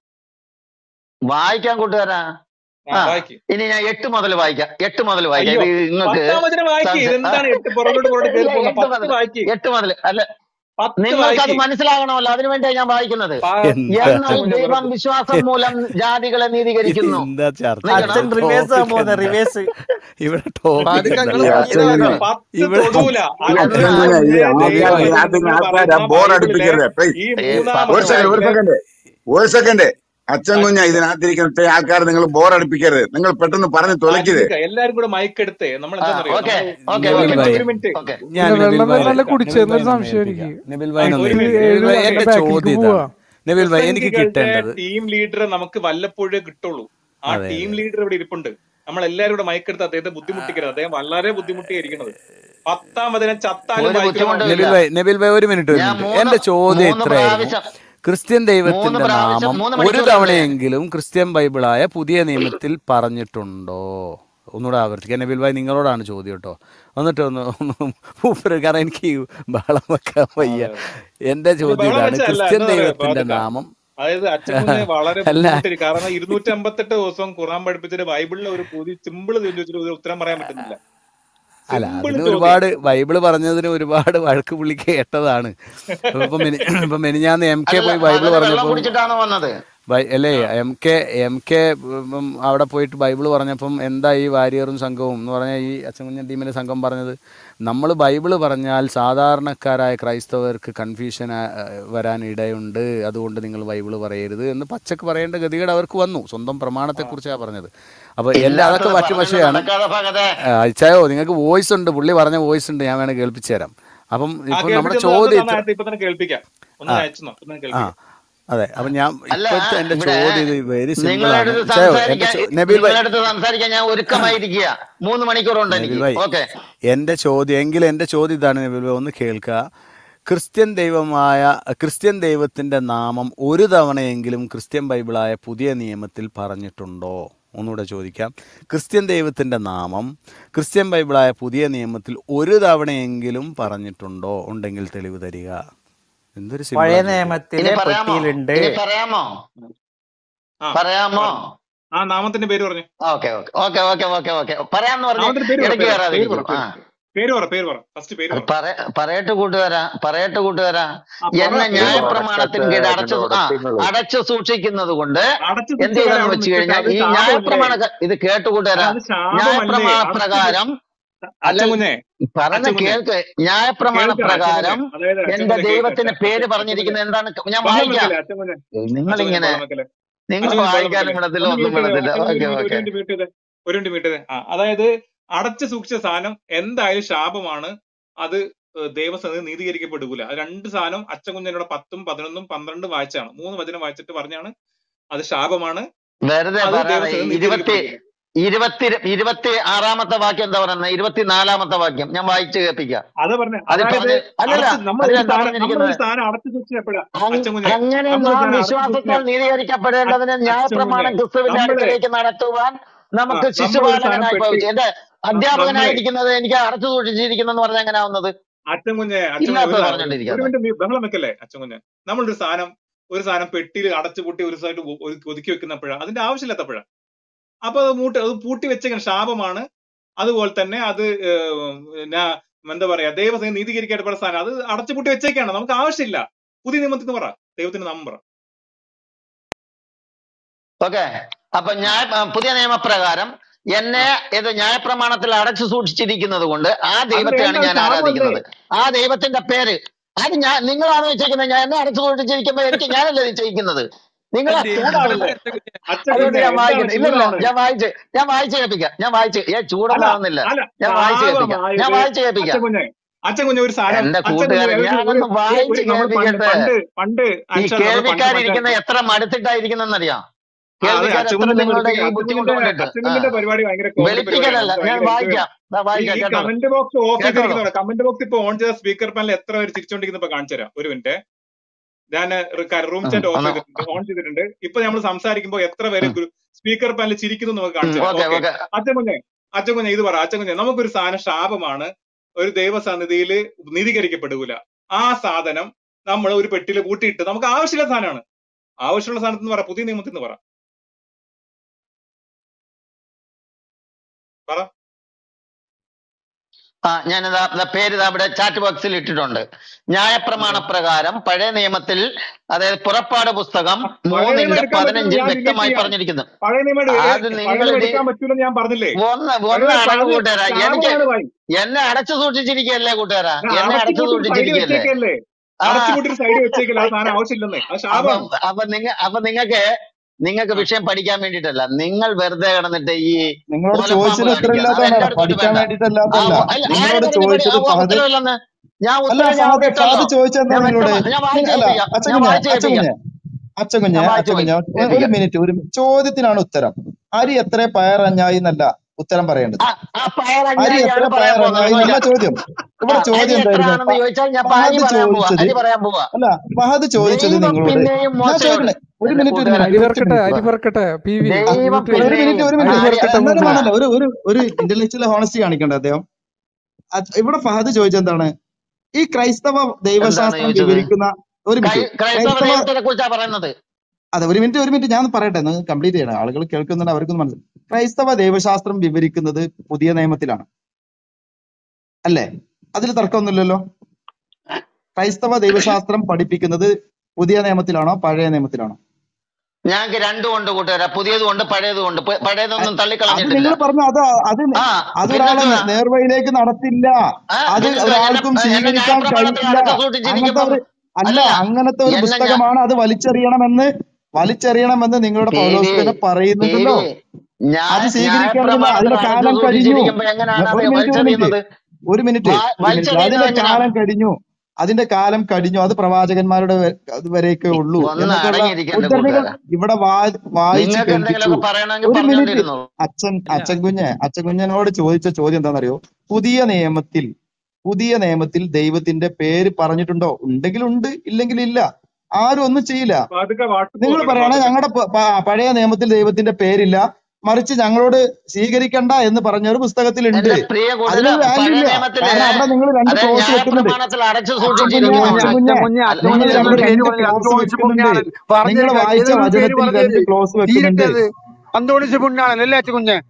വായിക്കാൻ കൂട്ടുകാരാ ആ ആ വായിക്കും ഇനി ഞാൻ എട്ട് മുതൽ വായിക്കാം എട്ട് മുതൽ വായിക്കാം അയ്യോ ഇത് നിങ്ങൾക്ക് പത്താം വചനം വായിക്കും സംശയം ആ, ഇതെന്താണ് എട്ട് പുറകോട്ട് പുറകോട്ട് കയറി ഇല്ല പോകുന്ന എട്ട് പത്ത് മുതൽ വായിക്കും എട്ട് മുതൽ അല്ല പത്ത് നിങ്ങൾക്കത് വായിക്കും മനസ്സിലാകണമല്ലോ അതിനു വേണ്ടിയാണ് ഞാൻ വായിക്കുന്നത് പ- എന്താ അച്ഛൻ എന്നാൽ കുഞ്ഞ് ദൈവം പുറകോട്ട് വിശ്വാസം മൂലം ജാതികളെ ഇത് നീതീകരിക്കുന്നു എന്താ ചർച്ച നിൽക്കണം അച്ഛൻ റിവേഴ്സ് ആകാൻ ടോപ്പിക് പോകുന്നത് എന്താ റിവേഴ്സ് ഇവിടെ ടോപ്പിക് പാതിക്ക് എന്താ അങ്ങള് ഈ പറഞ്ഞത് അച്ഛൻ കേട്ടോ കുഞ്ഞെ പത്ത് ഇവിടെ തൊടൂല അച്ഛൻ അച്ഛൻ എന്നാൽ കുഞ്ഞെ ഇത് കുഞ്ഞ് ആദ്യം ദൈവവചനം ആദ്യം നിങ്ങൾ ആൾക്കാരെ പറയുന്ന ബോർ ബൈബിളിലെ അടുപ്പിക്കരുത് പ്ലീസ് ഈ ഏ, ഒരു മൂന്നാമത്തെ സെക്കൻഡ് ഒരു വയസ്സിലെ സെക്കൻഡ് ഒരു സെക്കൻഡ് അച്ഛൻ ആ കുഞ്ഞ ഇതിനകത്തിരിക്കുന്ന ഇത്രയും ആൾക്കാർ നിങ്ങൾ ബോർ അടുപ്പിക്കരുത് നിങ്ങൾ പെട്ടെന്ന് പറഞ്ഞ് ആ തുലയ്ക്കരുത് ജിമ്മിക്ക എല്ലാരും കൂടെ മൈക്ക് എടുത്ത് നമ്മൾ ആ എന്താണെന്നറിയോ ഓക്കെ നമ്മള് ഓക്കെ ഒരു നബിൽ ഓക്കെ മിനിറ്റ് ഭായ് ഒരു മിനിറ്റ് ഓക്കെ ഞാൻ പിന്നെ നബിൽ വെള്ളം ഭായിനെ നല്ല കേൾക്കാം നബിൽ കുടിച്ചെന്നൊരു ഭായിനെ ഒന്ന് സംശയം ഏൽപ്പിക്കാം എനിക്ക് നബിൽ ആ ഭായിനെ ഇത് ഒന്ന് ഒരു ഏൽപ്പിക്കാം മിനിറ്റ് ഏഴ് നബിൽ ഭായ് വർഷങ്ങളുടെ എന്റെ ബാക്കിലേക്ക് ചോദ്യം പോവാ ഇതാണ് നബിൽ ഭായ് എനിക്ക് ക്രിസംഗികളുടെ കിട്ടേണ്ടത് ടീം ലീഡറെ നമുക്ക് വല്ലപ്പോഴേ കിട്ടുള്ളൂ ആ അതെ ടീം അതെ ലീഡർ ഇവിടെ ഇരിപ്പുണ്ട് നമ്മൾ എല്ലാവരും കൂടെ മൈക്കെടുത്ത് അദ്ദേഹത്തെ ബുദ്ധിമുട്ടിക്കരുത് അദ്ദേഹം വളരെ ബുദ്ധിമുട്ടിയായിരിക്കുന്നത് പത്താം വചനം ചത്താലും ഒരു വായിക്കണമെന്നാണ് ബുദ്ധിമുട്ടും ഇല്ല നബിൽ ഭായ് നബിൽ ഭായ് ഒരു മിനിറ്റ് ഒരു ഞാൻ മിനിറ്റ് മൂന്ന് എന്റെ ചോദ്യം മൂന്ന് ഇത്രയായിരുന്നു പ്രാവശ്യം ക്രിസ്ത്യൻ മൂന്ന് ദൈവത്തിന്റെ പ്രാവശ്യം നാമം മൂന്ന് ഒരു മണിക്കൂറല്ലേ തവണയെങ്കിലും ക്രിസ്ത്യൻ ബൈബിളായ പുതിയ നിയമത്തിൽ പറഞ്ഞിട്ടുണ്ടോ ഒന്നുകൂടെ ആവർത്തിക്കാം നബിൽ ഭായ് നിങ്ങളോടാണ് ചോദ്യം കേട്ടോ എന്നിട്ട് ഒന്ന് ഒന്ന് മൂപ്പര് കാരണം എനിക്ക് ഈ ബഹളം വെക്കാൻ വയ്യ അതെ അതെ എന്റെ ഇത് ചോദ്യം ബഹളം ഇതാണ് വെച്ചല്ല ക്രിസ്ത്യൻ എന്താ പറയാ ദൈവത്തിന്റെ ബാധിക്ക നാമം അതായത് അച്ഛൻകുഞ്ഞ് വളരെ അല്ല ബുദ്ധിമുട്ടി കാരണം ഇരുന്നൂറ്റി അമ്പത്തെട്ട് ദിവസം ഖുറാൻ പഠിപ്പിച്ചിട്ട് ബൈബിളിലെ ഒരു പുതിയ സിമ്പിൾ ചോദിച്ചിട്ട് ഒരു ഉത്തരം പറയാൻ പറ്റുന്നില്ല അല്ല സിമ്പിൾ അതിന് ചോദ്യം ഒരുപാട് ബൈബിള് പറഞ്ഞതിന് ഒരുപാട് വഴക്ക് പുള്ളി കേട്ടതാണ് ഇപ്പൊ മെനി ഇപ്പൊ മെനിഞ്ഞാന്ന് എം കെ അല്ല പോയി ബൈബിള് മകന് വെള്ളം പറഞ്ഞപ്പം കുടിച്ചിട്ടാണോ വന്നത് ബൈ അല്ലേ എം കെ എം കെ ഉം, അവിടെ പോയിട്ട് ബൈബിൾ പറഞ്ഞപ്പം എന്താ ഈ വാരിയറും സംഘവും എന്ന് പറഞ്ഞാൽ ഈ അച്ഛൻകുഞ്ഞൻ ടീമിൻ്റെ സംഘം പറഞ്ഞത് നമ്മൾ ബൈബിൾ പറഞ്ഞാൽ സാധാരണക്കാരായ ക്രൈസ്തവർക്ക് കൺഫ്യൂഷൻ വരാൻ ഇടയുണ്ട് അതുകൊണ്ട് നിങ്ങൾ ബൈബിൾ പറയരുത് എന്ന് പച്ചക്ക് പറയേണ്ട ഗതികേട് അവർക്ക് വന്നു സ്വന്തം പ്രമാണത്തെക്കുറിച്ചാണ് പറഞ്ഞത് അപ്പോൾ എല്ലാ അതൊക്കെ ഇല്ലാത്തത് മറ്റു പറഞ്ഞു പക്ഷയാണ് നടക്കാതെ ഭഗതേ അയച്ചായോ നിങ്ങൾക്ക് വോയിസ് ഉണ്ട് പുള്ളി പറഞ്ഞ വോയിസ് ഉണ്ട് ഞാൻ വേണേൽ കേൾപ്പിച്ചു തരാം അപ്പം ആ ഇപ്പം നമ്മുടെ കേൾപ്പിച്ചു ചോദ്യം തന്നെ ഇത്ര ഇപ്പൊ തന്നെ കേൾപ്പിക്കാം ഒന്ന് ആ അയച്ചു ഇപ്പൊ തന്നെ ആ കേൾപ്പിക്കാം അതെ അപ്പം ഞാൻ അല്ല ഇപ്പോഴത്തെ എൻ്റെ ഇവിടെ ചോദ്യം ഇത് വെരി സിമ്പിൾ ആണ് നിങ്ങളടുത്ത് ചായോ എൻ്റെ സംസാരിക്കാൻ ചോ- നബീൽ ഭായ് നിങ്ങളടുത്ത് സംസാരിക്കാൻ ഞാൻ ഒരുക്കമായിരിക്കുക മൂന്ന് മണിക്കൂറുണ്ട് നബീൽ എനിക്ക് ഭായ് ഓക്കെ എൻ്റെ ചോദ്യം എങ്കിൽ എൻ്റെ ചോദ്യം ഇതാണ് നബീൽ ഭായ് ഒന്ന് കേൾക്കുക ക്രിസ്ത്യൻ ദൈവമായ ക്രിസ്ത്യൻ ദൈവത്തിൻ്റെ നാമം ഒരു തവണയെങ്കിലും ക്രിസ്ത്യൻ ബൈബിളായ പുതിയ നിയമത്തിൽ പറഞ്ഞിട്ടുണ്ടോ ഒന്നുകൂടെ ചോദിക്കാം ക്രിസ്ത്യൻ ദൈവത്തിൻ്റെ നാമം ക്രിസ്ത്യൻ ബൈബിളായ പുതിയ നിയമത്തിൽ ഒരു തവണയെങ്കിലും പറഞ്ഞിട്ടുണ്ടോ ഉണ്ടെങ്കിൽ തെളിവ് തരിക എന്തൊരു പഴയ സിമ്പിളാണ് ചോദ്യം ഇനി നിയമത്തിലെ പറയാമോ പെട്ടിയിലുണ്ട് ഇനി പറയാമോ ആ പറയാമോ പറഞ്ഞു ആ നാമത്തിന്റെ പേര് പറഞ്ഞു okay okay okay okay okay okay പറയാന്ന് പറഞ്ഞ് നാമത്തിന്റെ പേര് പറ ഇടയ്ക്ക് പേര് പറ പേര് കയറാതിരിക്കും പറ ആ പേര് പറ പേര് പറ ഫസ്റ്റ് പേര് അത് പറ പറ പറയട്ടെ കൂട്ടുകാരാ പറയട്ടെ കൂട്ടുകാരാ ആ പറ എന്നെ പേര് പറ ന്യായപ്രമാണത്തിന് കീഴ് അടച്ചു ആ അടച്ചു സൂക്ഷിക്കുന്നത് കൊണ്ട് അടച്ചു എന്ത് സൂക്ഷിച്ച ചെയ്തെന്ന് കാര്യം അവിടെ വെച്ച് നിൽക്കട്ടെ കഴിഞ്ഞാൽ അത് ഈ ശാപമല്ലേ ന്യായപ്രമാണ ഇത് കേട്ടു അല്ല കൂട്ടുകാരാ അത് ശാപമല്ലേ ന്യായപ്രമാണ അടച്ചു പ്രകാരം അല്ല അച്ഛൻകുഞ്ഞെ പറഞ്ഞ അച്ഛൻകുഞ്ഞെ കേൾക്ക് ന്യായപ്രമാണ കേൾക്ക് അച്ഛൻകുഞ്ഞെ പ്രകാരം അതായത് എന്റെ അച്ഛൻകുഞ്ഞെ കേൾക്ക് ദൈവത്തിന്റെ അച്ഛൻ പേര് അച്ഛൻ അച്ഛൻകുഞ്ഞെ പറഞ്ഞിരിക്കുന്നത് എന്താണ് ഞാൻ ബഹളം വായിക്കാം വെക്കല്ലേ അച്ഛൻകുഞ്ഞെ നിങ്ങൾ അച്ഛൻകുഞ്ഞെ ഇങ്ങനെ ബഹളം വെക്കല്ലേ നിങ്ങൾ അച്ഛൻകുഞ്ഞെ ബഹളം വായിക്കാനും വെക്കല്ലേ വിടത്തില്ല ഒന്ന് ഒന്നും മ്യൂട്ട് ചെയ്തേ വിടത്തില്ല അച്ഛൻകുഞ്ഞെ ഓക്കെ ഒരു മിനിറ്റ് ഓക്കെ ഒരു മിനിറ്റ് മ്യൂട്ട് ചെയ്തേ ഒരു മിനിറ്റ് മ്യൂട്ട് ചെയ്തേ ആ അതായത് അടച്ചു സൂക്ഷിച്ച സാധനം എന്തായാലും ശാപമാണ് അത് ഏഹ് ദൈവസന്നിധി നീതീകരിക്കപ്പെടൂല അത് രണ്ട് സാധനം അച്ഛൻകുഞ്ഞനോട് പത്തും പതിനൊന്നും പന്ത്രണ്ടും വായിച്ചാണ് മൂന്ന് വചനം വായിച്ചിട്ട് പറഞ്ഞാണ് അത് ശാപമാണ് വെറുതെ അത് പറയാതെ ദൈവസന്നിധി ഇരുപത്തി നീതീകരിക്കപ്പെടൂല ഇരുപത്തി ഇരുപത്തി ആറാമത്തെ വാക്യം എന്താ പറയുന്നത് ഇരുപത്തിനാലാമത്തെ വാക്യം ഞാൻ വായിച്ചു കേൾപ്പിക്കാം അത് പറഞ്ഞ അതിൽ അതായത് പറഞ്ഞ് അല്ലല്ല അടച്ച് നമ്മൾ ഒരു അതിലെന്താ സ്ഥാനം നമ്മൾ പറഞ്ഞിരിക്കുന്നത് ഒരു സ്ഥാനം അടച്ചു സൂക്ഷിച്ചപ്പോഴാ അങ് അച്ഛൻകുഞ്ഞെ അങ്ങനെ നമ്മൾ ഒരു നാം സ്ഥാനം അടച്ചു വിശ്വാസത്താൽ സൂക്ഷിച്ച നീതീകരിക്കപ്പെടേണ്ടതിന് അച്ഛൻകുഞ്ഞെ ന്യായപ്രമാണം ക്രിസ്തുവിന്റെ നമ്മള് അടുക്കലേക്ക് നടത്തുവാൻ ആ നമുക്ക് നമ്മൾ ഒരു സ്ഥാനം ശിശുപാലകനായി പെട്ടി ഭവിച്ചു എന്റെ ആ, നമ്മളെ അധ്യാപകനായിരിക്കുന്നത് എനിക്ക് അടച്ചു സൂക്ഷിച്ചിരിക്കുന്നെന്ന് പറഞ്ഞാൽ എങ്ങനെ ആവുന്നത് അച്ഛൻകുഞ്ഞെ അച്ഛൻകുഞ്ഞെ ഇല്ലാത്തത് ഒരു ഒരു പറഞ്ഞോണ്ടിരിക്കാതെ മിനിറ്റ് നീ ബഹളം വെക്കല്ലേ അച്ഛൻകുഞ്ഞെ നമ്മളൊരു സാധനം ഒരു സാധനം പെട്ടിയിൽ അടച്ചുപൂട്ടി ഒരു സൈഡ് ഒതുക്കി വെക്കുന്നപ്പോഴാണ് അതിന്റെ ആവശ്യമില്ലാത്തപ്പോഴാണ് അപ്പൊ അത് മൂട്ടി അത് പൂട്ടി വെച്ച ശാപമാണ് അതുപോലെ തന്നെ അത് ഏഹ്, ഞാ- എന്താ പറയാ ദൈവസേന നീതീകരിക്കപ്പെട്ട സാധനം അത് അടച്ചുപൂട്ടി വെച്ചേക്കാണ് നമുക്ക് ആവശ്യമില്ല പുതിയ നിയമത്തിൽ നിന്ന് പറ ദൈവത്തിന്റെ നാമം പറ ഓക്കെ അപ്പൊ ന്യായ ആ, പുതിയ നിയമപ്രകാരം എന്നെ ഇത് ന്യായപ്രമാണത്തിൽ അടച്ചു സൂക്ഷിച്ചിരിക്കുന്നത് കൊണ്ട് ആ അങ്ങനെ ദൈവത്തെയാണ് എന്താ ഞാൻ ശാപമല്ലേ ആരാധിക്കുന്നത് ആ ദൈവത്തിന്റെ പേര് അത് ഞാൻ നിങ്ങളാണ് വെച്ചേക്കുന്നത് ഞാൻ എന്നെ അടച്ചു സൂക്ഷിച്ചിരിക്കുമ്പോ എനിക്ക് ഞാനല്ലേ നിശ്ചയിക്കുന്നത് നിങ്ങളെ എന്ത് ചൂടാവല്ലേ അച്ഛൻകുഞ്ഞെ അതുകൊണ്ട് ഞാൻ എന്താണ് വായിക്കട്ടെ ഇല്ല ഇല്ല ചൂടാവണത് ഞാൻ വായിച്ച് ഞാൻ വായിച്ച് കേൾപ്പിക്കാം ഞാൻ വായിച്ച് ഏ അല്ല ചൂടൊന്നാവുന്നില്ല അല്ല ഞാൻ വായിച്ച് കേൾപ്പിക്കാം ഞാൻ ശാപമായത് വായിച്ച് കേൾപ്പിക്കാം അച്ഛൻകുഞ്ഞെ അച്ഛൻകുഞ്ഞെ ഒരു സാധനം എന്റെ അച്ഛൻകുഞ്ഞെ കൂട്ടുകാരൻ ഒരു ഒരു ഞാനൊന്ന് ഒരു വായിച്ച് നമ്മൾ പണ്ട് കേൾപ്പിക്കട്ടെ പണ്ട് പണ്ട് ഈ അച്ഛൻ നമ്മൾ പണ്ട് മറ്റേ കേൾവിക്കാരിരിക്കുന്ന എത്ര മടുത്തിട്ടായിരിക്കുന്നെന്നറിയാം ആ അതെ കേൾവിക്കാർ എത്ര അച്ഛൻകുഞ്ഞിന്റെ നിങ്ങളുടെ ഈ വെളുപ്പിക്കൽ ബുദ്ധിമുട്ട് അച്ഛൻകുഞ്ഞിന്റെ കൊണ്ടിട്ട് ആ അച്ഛൻകുഞ്ഞിന്റെ പരിപാടി ഭയങ്കര കോമഡി വെളുപ്പിക്കലല്ല പരിപാടിയാണ് നമുക്ക് ഞാൻ ഭയങ്കര വായിക്കാം ദാ രസമായിരുന്നു ഈ വായിക്കാം ഈ കേട്ടോളൂ കമന്റ് ബോക്സ് ഓഫ് കേട്ടോളൂ ചെയ്തിരിക്കുന്നതാണ് കമന്റ് ബോക്സ് ഇപ്പൊ ഓൺ ചെയ്ത സ്പീക്കർ പാനൽ എത്ര പേര് ചിരിച്ചോണ്ടിരിക്കുന്ന കാണിച്ചു തരാം ഒരു മിനിറ്റ് ഞാൻ റൂം ഉം, ചാറ്റ് ഓഫ് ഒന്ന് ചെയ്തിട്ടുണ്ട് ഓൺ ചെയ്തിട്ടുണ്ട് ഇപ്പൊ നമ്മൾ സംസാരിക്കുമ്പോൾ എത്ര പേര് സ്പീക്കർ പാനൽ ചിരിക്കുന്നു എന്ന് നമുക്ക് കാണിച്ചു തരാം ഓക്കെ ഓക്കെ ഓക്കെ അച്ഛൻകുഞ്ഞെ അച്ഛൻകുഞ്ഞെ ഇത് പറ അച്ഛൻകുഞ്ഞെ നമുക്കൊരു സാധനം ശാപമാണ് ഒരു ദൈവസന്നിധിയിൽ നീതീകരിക്കപ്പെടൂല ആ സാധനം നമ്മൾ ഒരു പെട്ടിയിൽ കൂട്ടിയിട്ട് നമുക്ക് ആവശ്യമുള്ള സാധനമാണ് ആവശ്യമുള്ള സാധനത്തിൽ നിന്ന് പറ പുതിയ നിയമത്തിൽ നിന്ന് പറ പറ ആ ഞാനിതാ ദാ പേര് ഇതാ ഇവിടെ ചാറ്റ് ബോക്സിൽ ഇട്ടിട്ടുണ്ട് ന്യായപ്രമാണ പ്രകാരം പഴയ നിയമത്തിൽ അതായത് പുറപ്പാട് പുസ്തകം പഴയ നിയമം മൂന്നിന്റെ എടുക്കാൻ പറ്റില്ല പതിനഞ്ചിൽ ഞാൻ ഡിലീറ്റ് വ്യക്തമായി ചെയ്യാം പറഞ്ഞിരിക്കുന്നു പഴയ നിയമം എടു- അത് പഴയ നിങ്ങൾ നിയമം ഇത് എടുക്കാൻ പറ്റൂലെന്ന് ഞാൻ പറഞ്ഞില്ലേ ഒന്ന് പഴയ ഒന്ന് അടങ്ങ് അത് കൂട്ടുകാരാ എനിക്ക് ശാപമാണ് ഭായി എന്നെ അടച്ചു സൂക്ഷിച്ചിരിക്കുകയല്ലേ കൂട്ടുകാരാ ഞാൻ എന്നെ അടച്ചു അടച്ചുപൂട്ടി സൈഡ് സൂക്ഷിച്ചിരിക്കുകയല്ലേ വെച്ചേക്കല്ലേ ആ അടച്ചുപൂട്ടി സൈഡ് വെച്ചേക്കല്ലേ ആ സാധനം ആവശ്യമില്ലെന്നേ അത് അപ്പൊ ശാപമാണ് അപ്പൊ നിങ്ങ അപ്പൊ നിങ്ങക്ക് നിങ്ങൾക്ക് ആ. വിഷയം പഠിക്കാൻ വേണ്ടിയിട്ടല്ല നിങ്ങൾ വെറുതെ കിടന്നിട്ട് ഈ നിങ്ങളോട് കോലപ്പാമ്പ് ചോദിച്ചതിന് കാണിക്കുക അത് ഉത്തരവില്ലാത്തതാണ് എന്റെ അടുത്തോട്ട് പഠിക്കാൻ വേണ്ട ആ വേണ്ടിയിട്ടല്ലാത്തല്ല ഒ- അല്ല ആര് നിങ്ങളോട് പറഞ്ഞു പഠി ചോദിച്ചത് ആ, ഫഹദ് ഉത്തരവില്ലെന്ന് ഞാൻ അല്ല ഉത്തരം ഞാൻ ഫഹദ് ഇട്ടല്ലോ ഫഹദ് ചോദിച്ചത് ഞാൻ എന്താണ് നിങ്ങളോട് വ്യക്തമാ ഞാൻ നി- വായിച്ചു അല്ല കേൾപ്പിക്കാം ഞാൻ അച്ഛകുഞ്ഞെ വായിച്ചു കേൾപ്പിക്കാം അച്ഛകുഞ്ഞെ അച്ഛകുഞ്ഞെ ഞാൻ വായിച്ചു അച്ഛകുഞ്ഞെ കേൾപ്പി- ഒരു കേൾപ്പിക്കാം മിനിറ്റ് ഒരു മിനിറ്റ് ചോദ്യത്തിനാണ് ഉത്തരം അരി എത്ര പയറഞ്ഞായി എന്നല്ല ഉത്തരം പറയേണ്ടത് ആ ആ അരി പയറഞ്ഞായിയാണ് എത്ര പറയാൻ പോകുന്നത് പയറഞ്ഞായി എന്നല്ല ചോദിക്കാം ചോദ്യം ആ ഇവിടെ അരി ചോദ്യം എത്ര എന്തായിരുന്നു ആണെന്ന് ഫ- ചോദിച്ചാൽ ഞാൻ അരി ഫഹദ് പറയാൻ പോവാ ചോദിച്ചത് അരി പറയാൻ പോവാ അല്ല ഫഹദ് ചോദിച്ചത് ദൈവം നിങ്ങളോട് പിന്നെയും ഞാൻ മോശയോട് ചോദിക്കണേ ഒരു എന്റെ മിനിറ്റ് ഒരു കൂട്ടുകാരാ മിനിറ്റ് അരി ഒറ്റ വറക്കട്ടെ മിനിറ്റ് അരി വറക്കട്ടെ പി വി ദൈവം മ്യൂട്ട് ഒരു ചെയ്യ് മിനിറ്റ് പിന്നെയും ഒരു അരി മിനിറ്റ് അരി വറക്കട്ടെ എന്നാലും മൂപ്പര് ആ വേണ്ടല്ലോ ഒരു ഒരു ഒരു ഇന്റലക്ച്വൽ ഹോണസ്റ്റി കാണിക്കണ്ടേ അദ്ദേഹം അത് ഇവിടെ ഫഹദ് ചോദിച്ചത് എന്താണ് ഈ ക്രൈസ്തവ എന്താണ് ദൈവശാസ്ത്രം ചോദിച്ചത് വിവരിക്കുന്ന ഒരു ക്രൈ- മിനിറ്റ് ക്രൈസ്തവ ക്രൈസ്തവ ദൈവത്തിനെ കുറിച്ചാ പറയുന്നത് അതെ ഒരു മിനിറ്റ് ഒരു മിനിറ്റ് ഞാൻ ഒന്ന് പറയട്ടെ ഒന്ന് കംപ്ലീറ്റ് ചെയ്യണം ആളുകൾ കേൾക്കുന്നുണ്ട് അവർക്കൊന്ന് മനസ്സിലായി ക്രൈസ്തവ ദൈവശാസ്ത്രം വിവരിക്കുന്നത് പുതിയ നിയമത്തിലാണ് അല്ലേ അതിൽ തർക്കമൊന്നുമില്ലല്ലോ ക്രൈസ്തവ ദൈവശാസ്ത്രം പഠിപ്പിക്കുന്നത് പുതിയ നിയമത്തിലാണോ പഴയ നിയമത്തിലാണോ ഞങ്ങൾക്ക് രണ്ടും ഉണ്ട് കൂട്ടുകാരാ പുതിയതും ഉണ്ട് പഴയതും ഉണ്ട് പ- പഴയതൊന്നും അത് തള്ളിക്കളഞ്ഞിട്ടില്ല നിങ്ങൾ പറഞ്ഞു അത് അത് ആ അതൊരാളെ പിന്നെന്തുവാ നേർവഴിയിലേക്ക് നടത്തില്ല ആ അത് പിന്നെന്തുവാ എന്നെ ഒരാൾക്കും എന്നെ സ്വീകരിക്കാൻ ന്യായപ്രമാണത്തിൽ കഴിയില്ല അടച്ചു അങ്ങനത്തെ സൂക്ഷിച്ചിരിക്കുമ്പം ഒരു അല്ല അല്ല അങ്ങനത്തെ ഒരു എന്നെ ഞാൻ പുസ്തകമാണ് അത് വലിച്ചെറിയണമെന്ന് വലിച്ചെറിയണമെന്ന് നിങ്ങളുടെ ടി പൗലോസ് വി തന്നെ ടി പറയുന്നുണ്ടല്ലോ വി ഞാൻ അത് സ്വീകരിക്കണമെന്നില്ല ന്യായപ്രമാണത്തിൽ അതിന്റെ അടച്ചു കാലം കഴിഞ്ഞു സൂക്ഷിച്ചിരിക്കുമ്പോ എങ്ങനെയാണ് ഒരു അത് മിനിറ്റ് ഒരു മിനിറ്റ് വലിച്ചെറിയുന്നത് ഒരു മിനിറ്റ് വാ- ഒരു മിനിറ്റ് വലിച്ചെറിയുന്നത് അതിന്റെ എങ്ങനെയാണ് കാലം കഴിഞ്ഞു അതിന്റെ കാലം കഴിഞ്ഞു അത് പ്രവാചകന്മാരുടെ വരെ- അത് വരെയൊക്കെ ഉള്ളൂ ഒന്ന് എന്നൊക്കെയുള്ള അടങ്ങിയിരിക്കണ്ട ഉദ്ധരണികൾ കൂട്ടുകാരാ ഇവിടെ വാ- വായിച്ച് നിങ്ങൾക്ക് കേൾപ്പിച്ചു എന്തെങ്കിലുമൊക്കെ പറയണമെങ്കിൽ ഒരു മിനിറ്റ് പറഞ്ഞുകൊണ്ടിരുന്നു അച്ഛൻ അച്ഛൻ കുഞ്ഞ് അച്ഛൻ കുഞ്ഞനോട് ചോദിച്ച ചോദ്യം എന്താണെന്നറിയോ പുതിയ നിയമത്തിൽ പുതിയ നിയമത്തിൽ ദൈവത്തിന്റെ പേര് പറഞ്ഞിട്ടുണ്ടോ ഉണ്ടെങ്കിൽ ഉണ്ട് ഇല്ലെങ്കിൽ ഇല്ല ആരും ഒന്നും ചെയ്യില്ല വാതുക്ക വാട്സപ്പ് നിങ്ങൾ നോക്കട്ടെ പറയണ വാതുക്ക ഞങ്ങളുടെ പ- പ- പഴയ നിയമത്തിൽ ദൈവത്തിന്റെ പേരില്ല മറിച്ച് ഞങ്ങളോട് സ്വീകരിക്കണ്ട എന്ന് പറഞ്ഞ ഒരു പുസ്തകത്തിലുണ്ട് എന്റെ പ്രിയ അതിന് കൂട്ടര് വാല്യൂ പഴയ ഇല്ല നിയമത്തില് കാരണം അവിടെ നിങ്ങൾ രണ്ട് അതെ ക്ലോസ് വെക്കുന്നുണ്ട് ന്യായപ്രമാണത്തിൽ അടച്ചു അച്ഛൻ കുഞ്ഞ് സൂക്ഷിച്ചിരിക്കുന്നുണ്ട് അച്ഛൻ കുഞ്ഞ് കുഞ്ഞ് അല്ല അച്ഛൻ നിങ്ങൾ കുഞ്ഞ് രണ്ട് ഞങ്ങളൊരു പേര് രണ്ട് പറഞ്ഞു ക്ലോസ് അന്തോണിസ് വെക്കുന്നുണ്ട് പുണ്യാളൻ നിങ്ങൾ പറഞ്ഞേക്ക് വായിച്ച ഏതൊരു പേര് വചനത്തിൽ പറഞ്ഞു രണ്ട് ക്ലോസ് വെക്കുന്നുണ്ട് തീരട്ടത് അന്തോണിസ് പുണ്യാളൻ അല്ലേ അച്ഛൻ കുഞ്ഞ്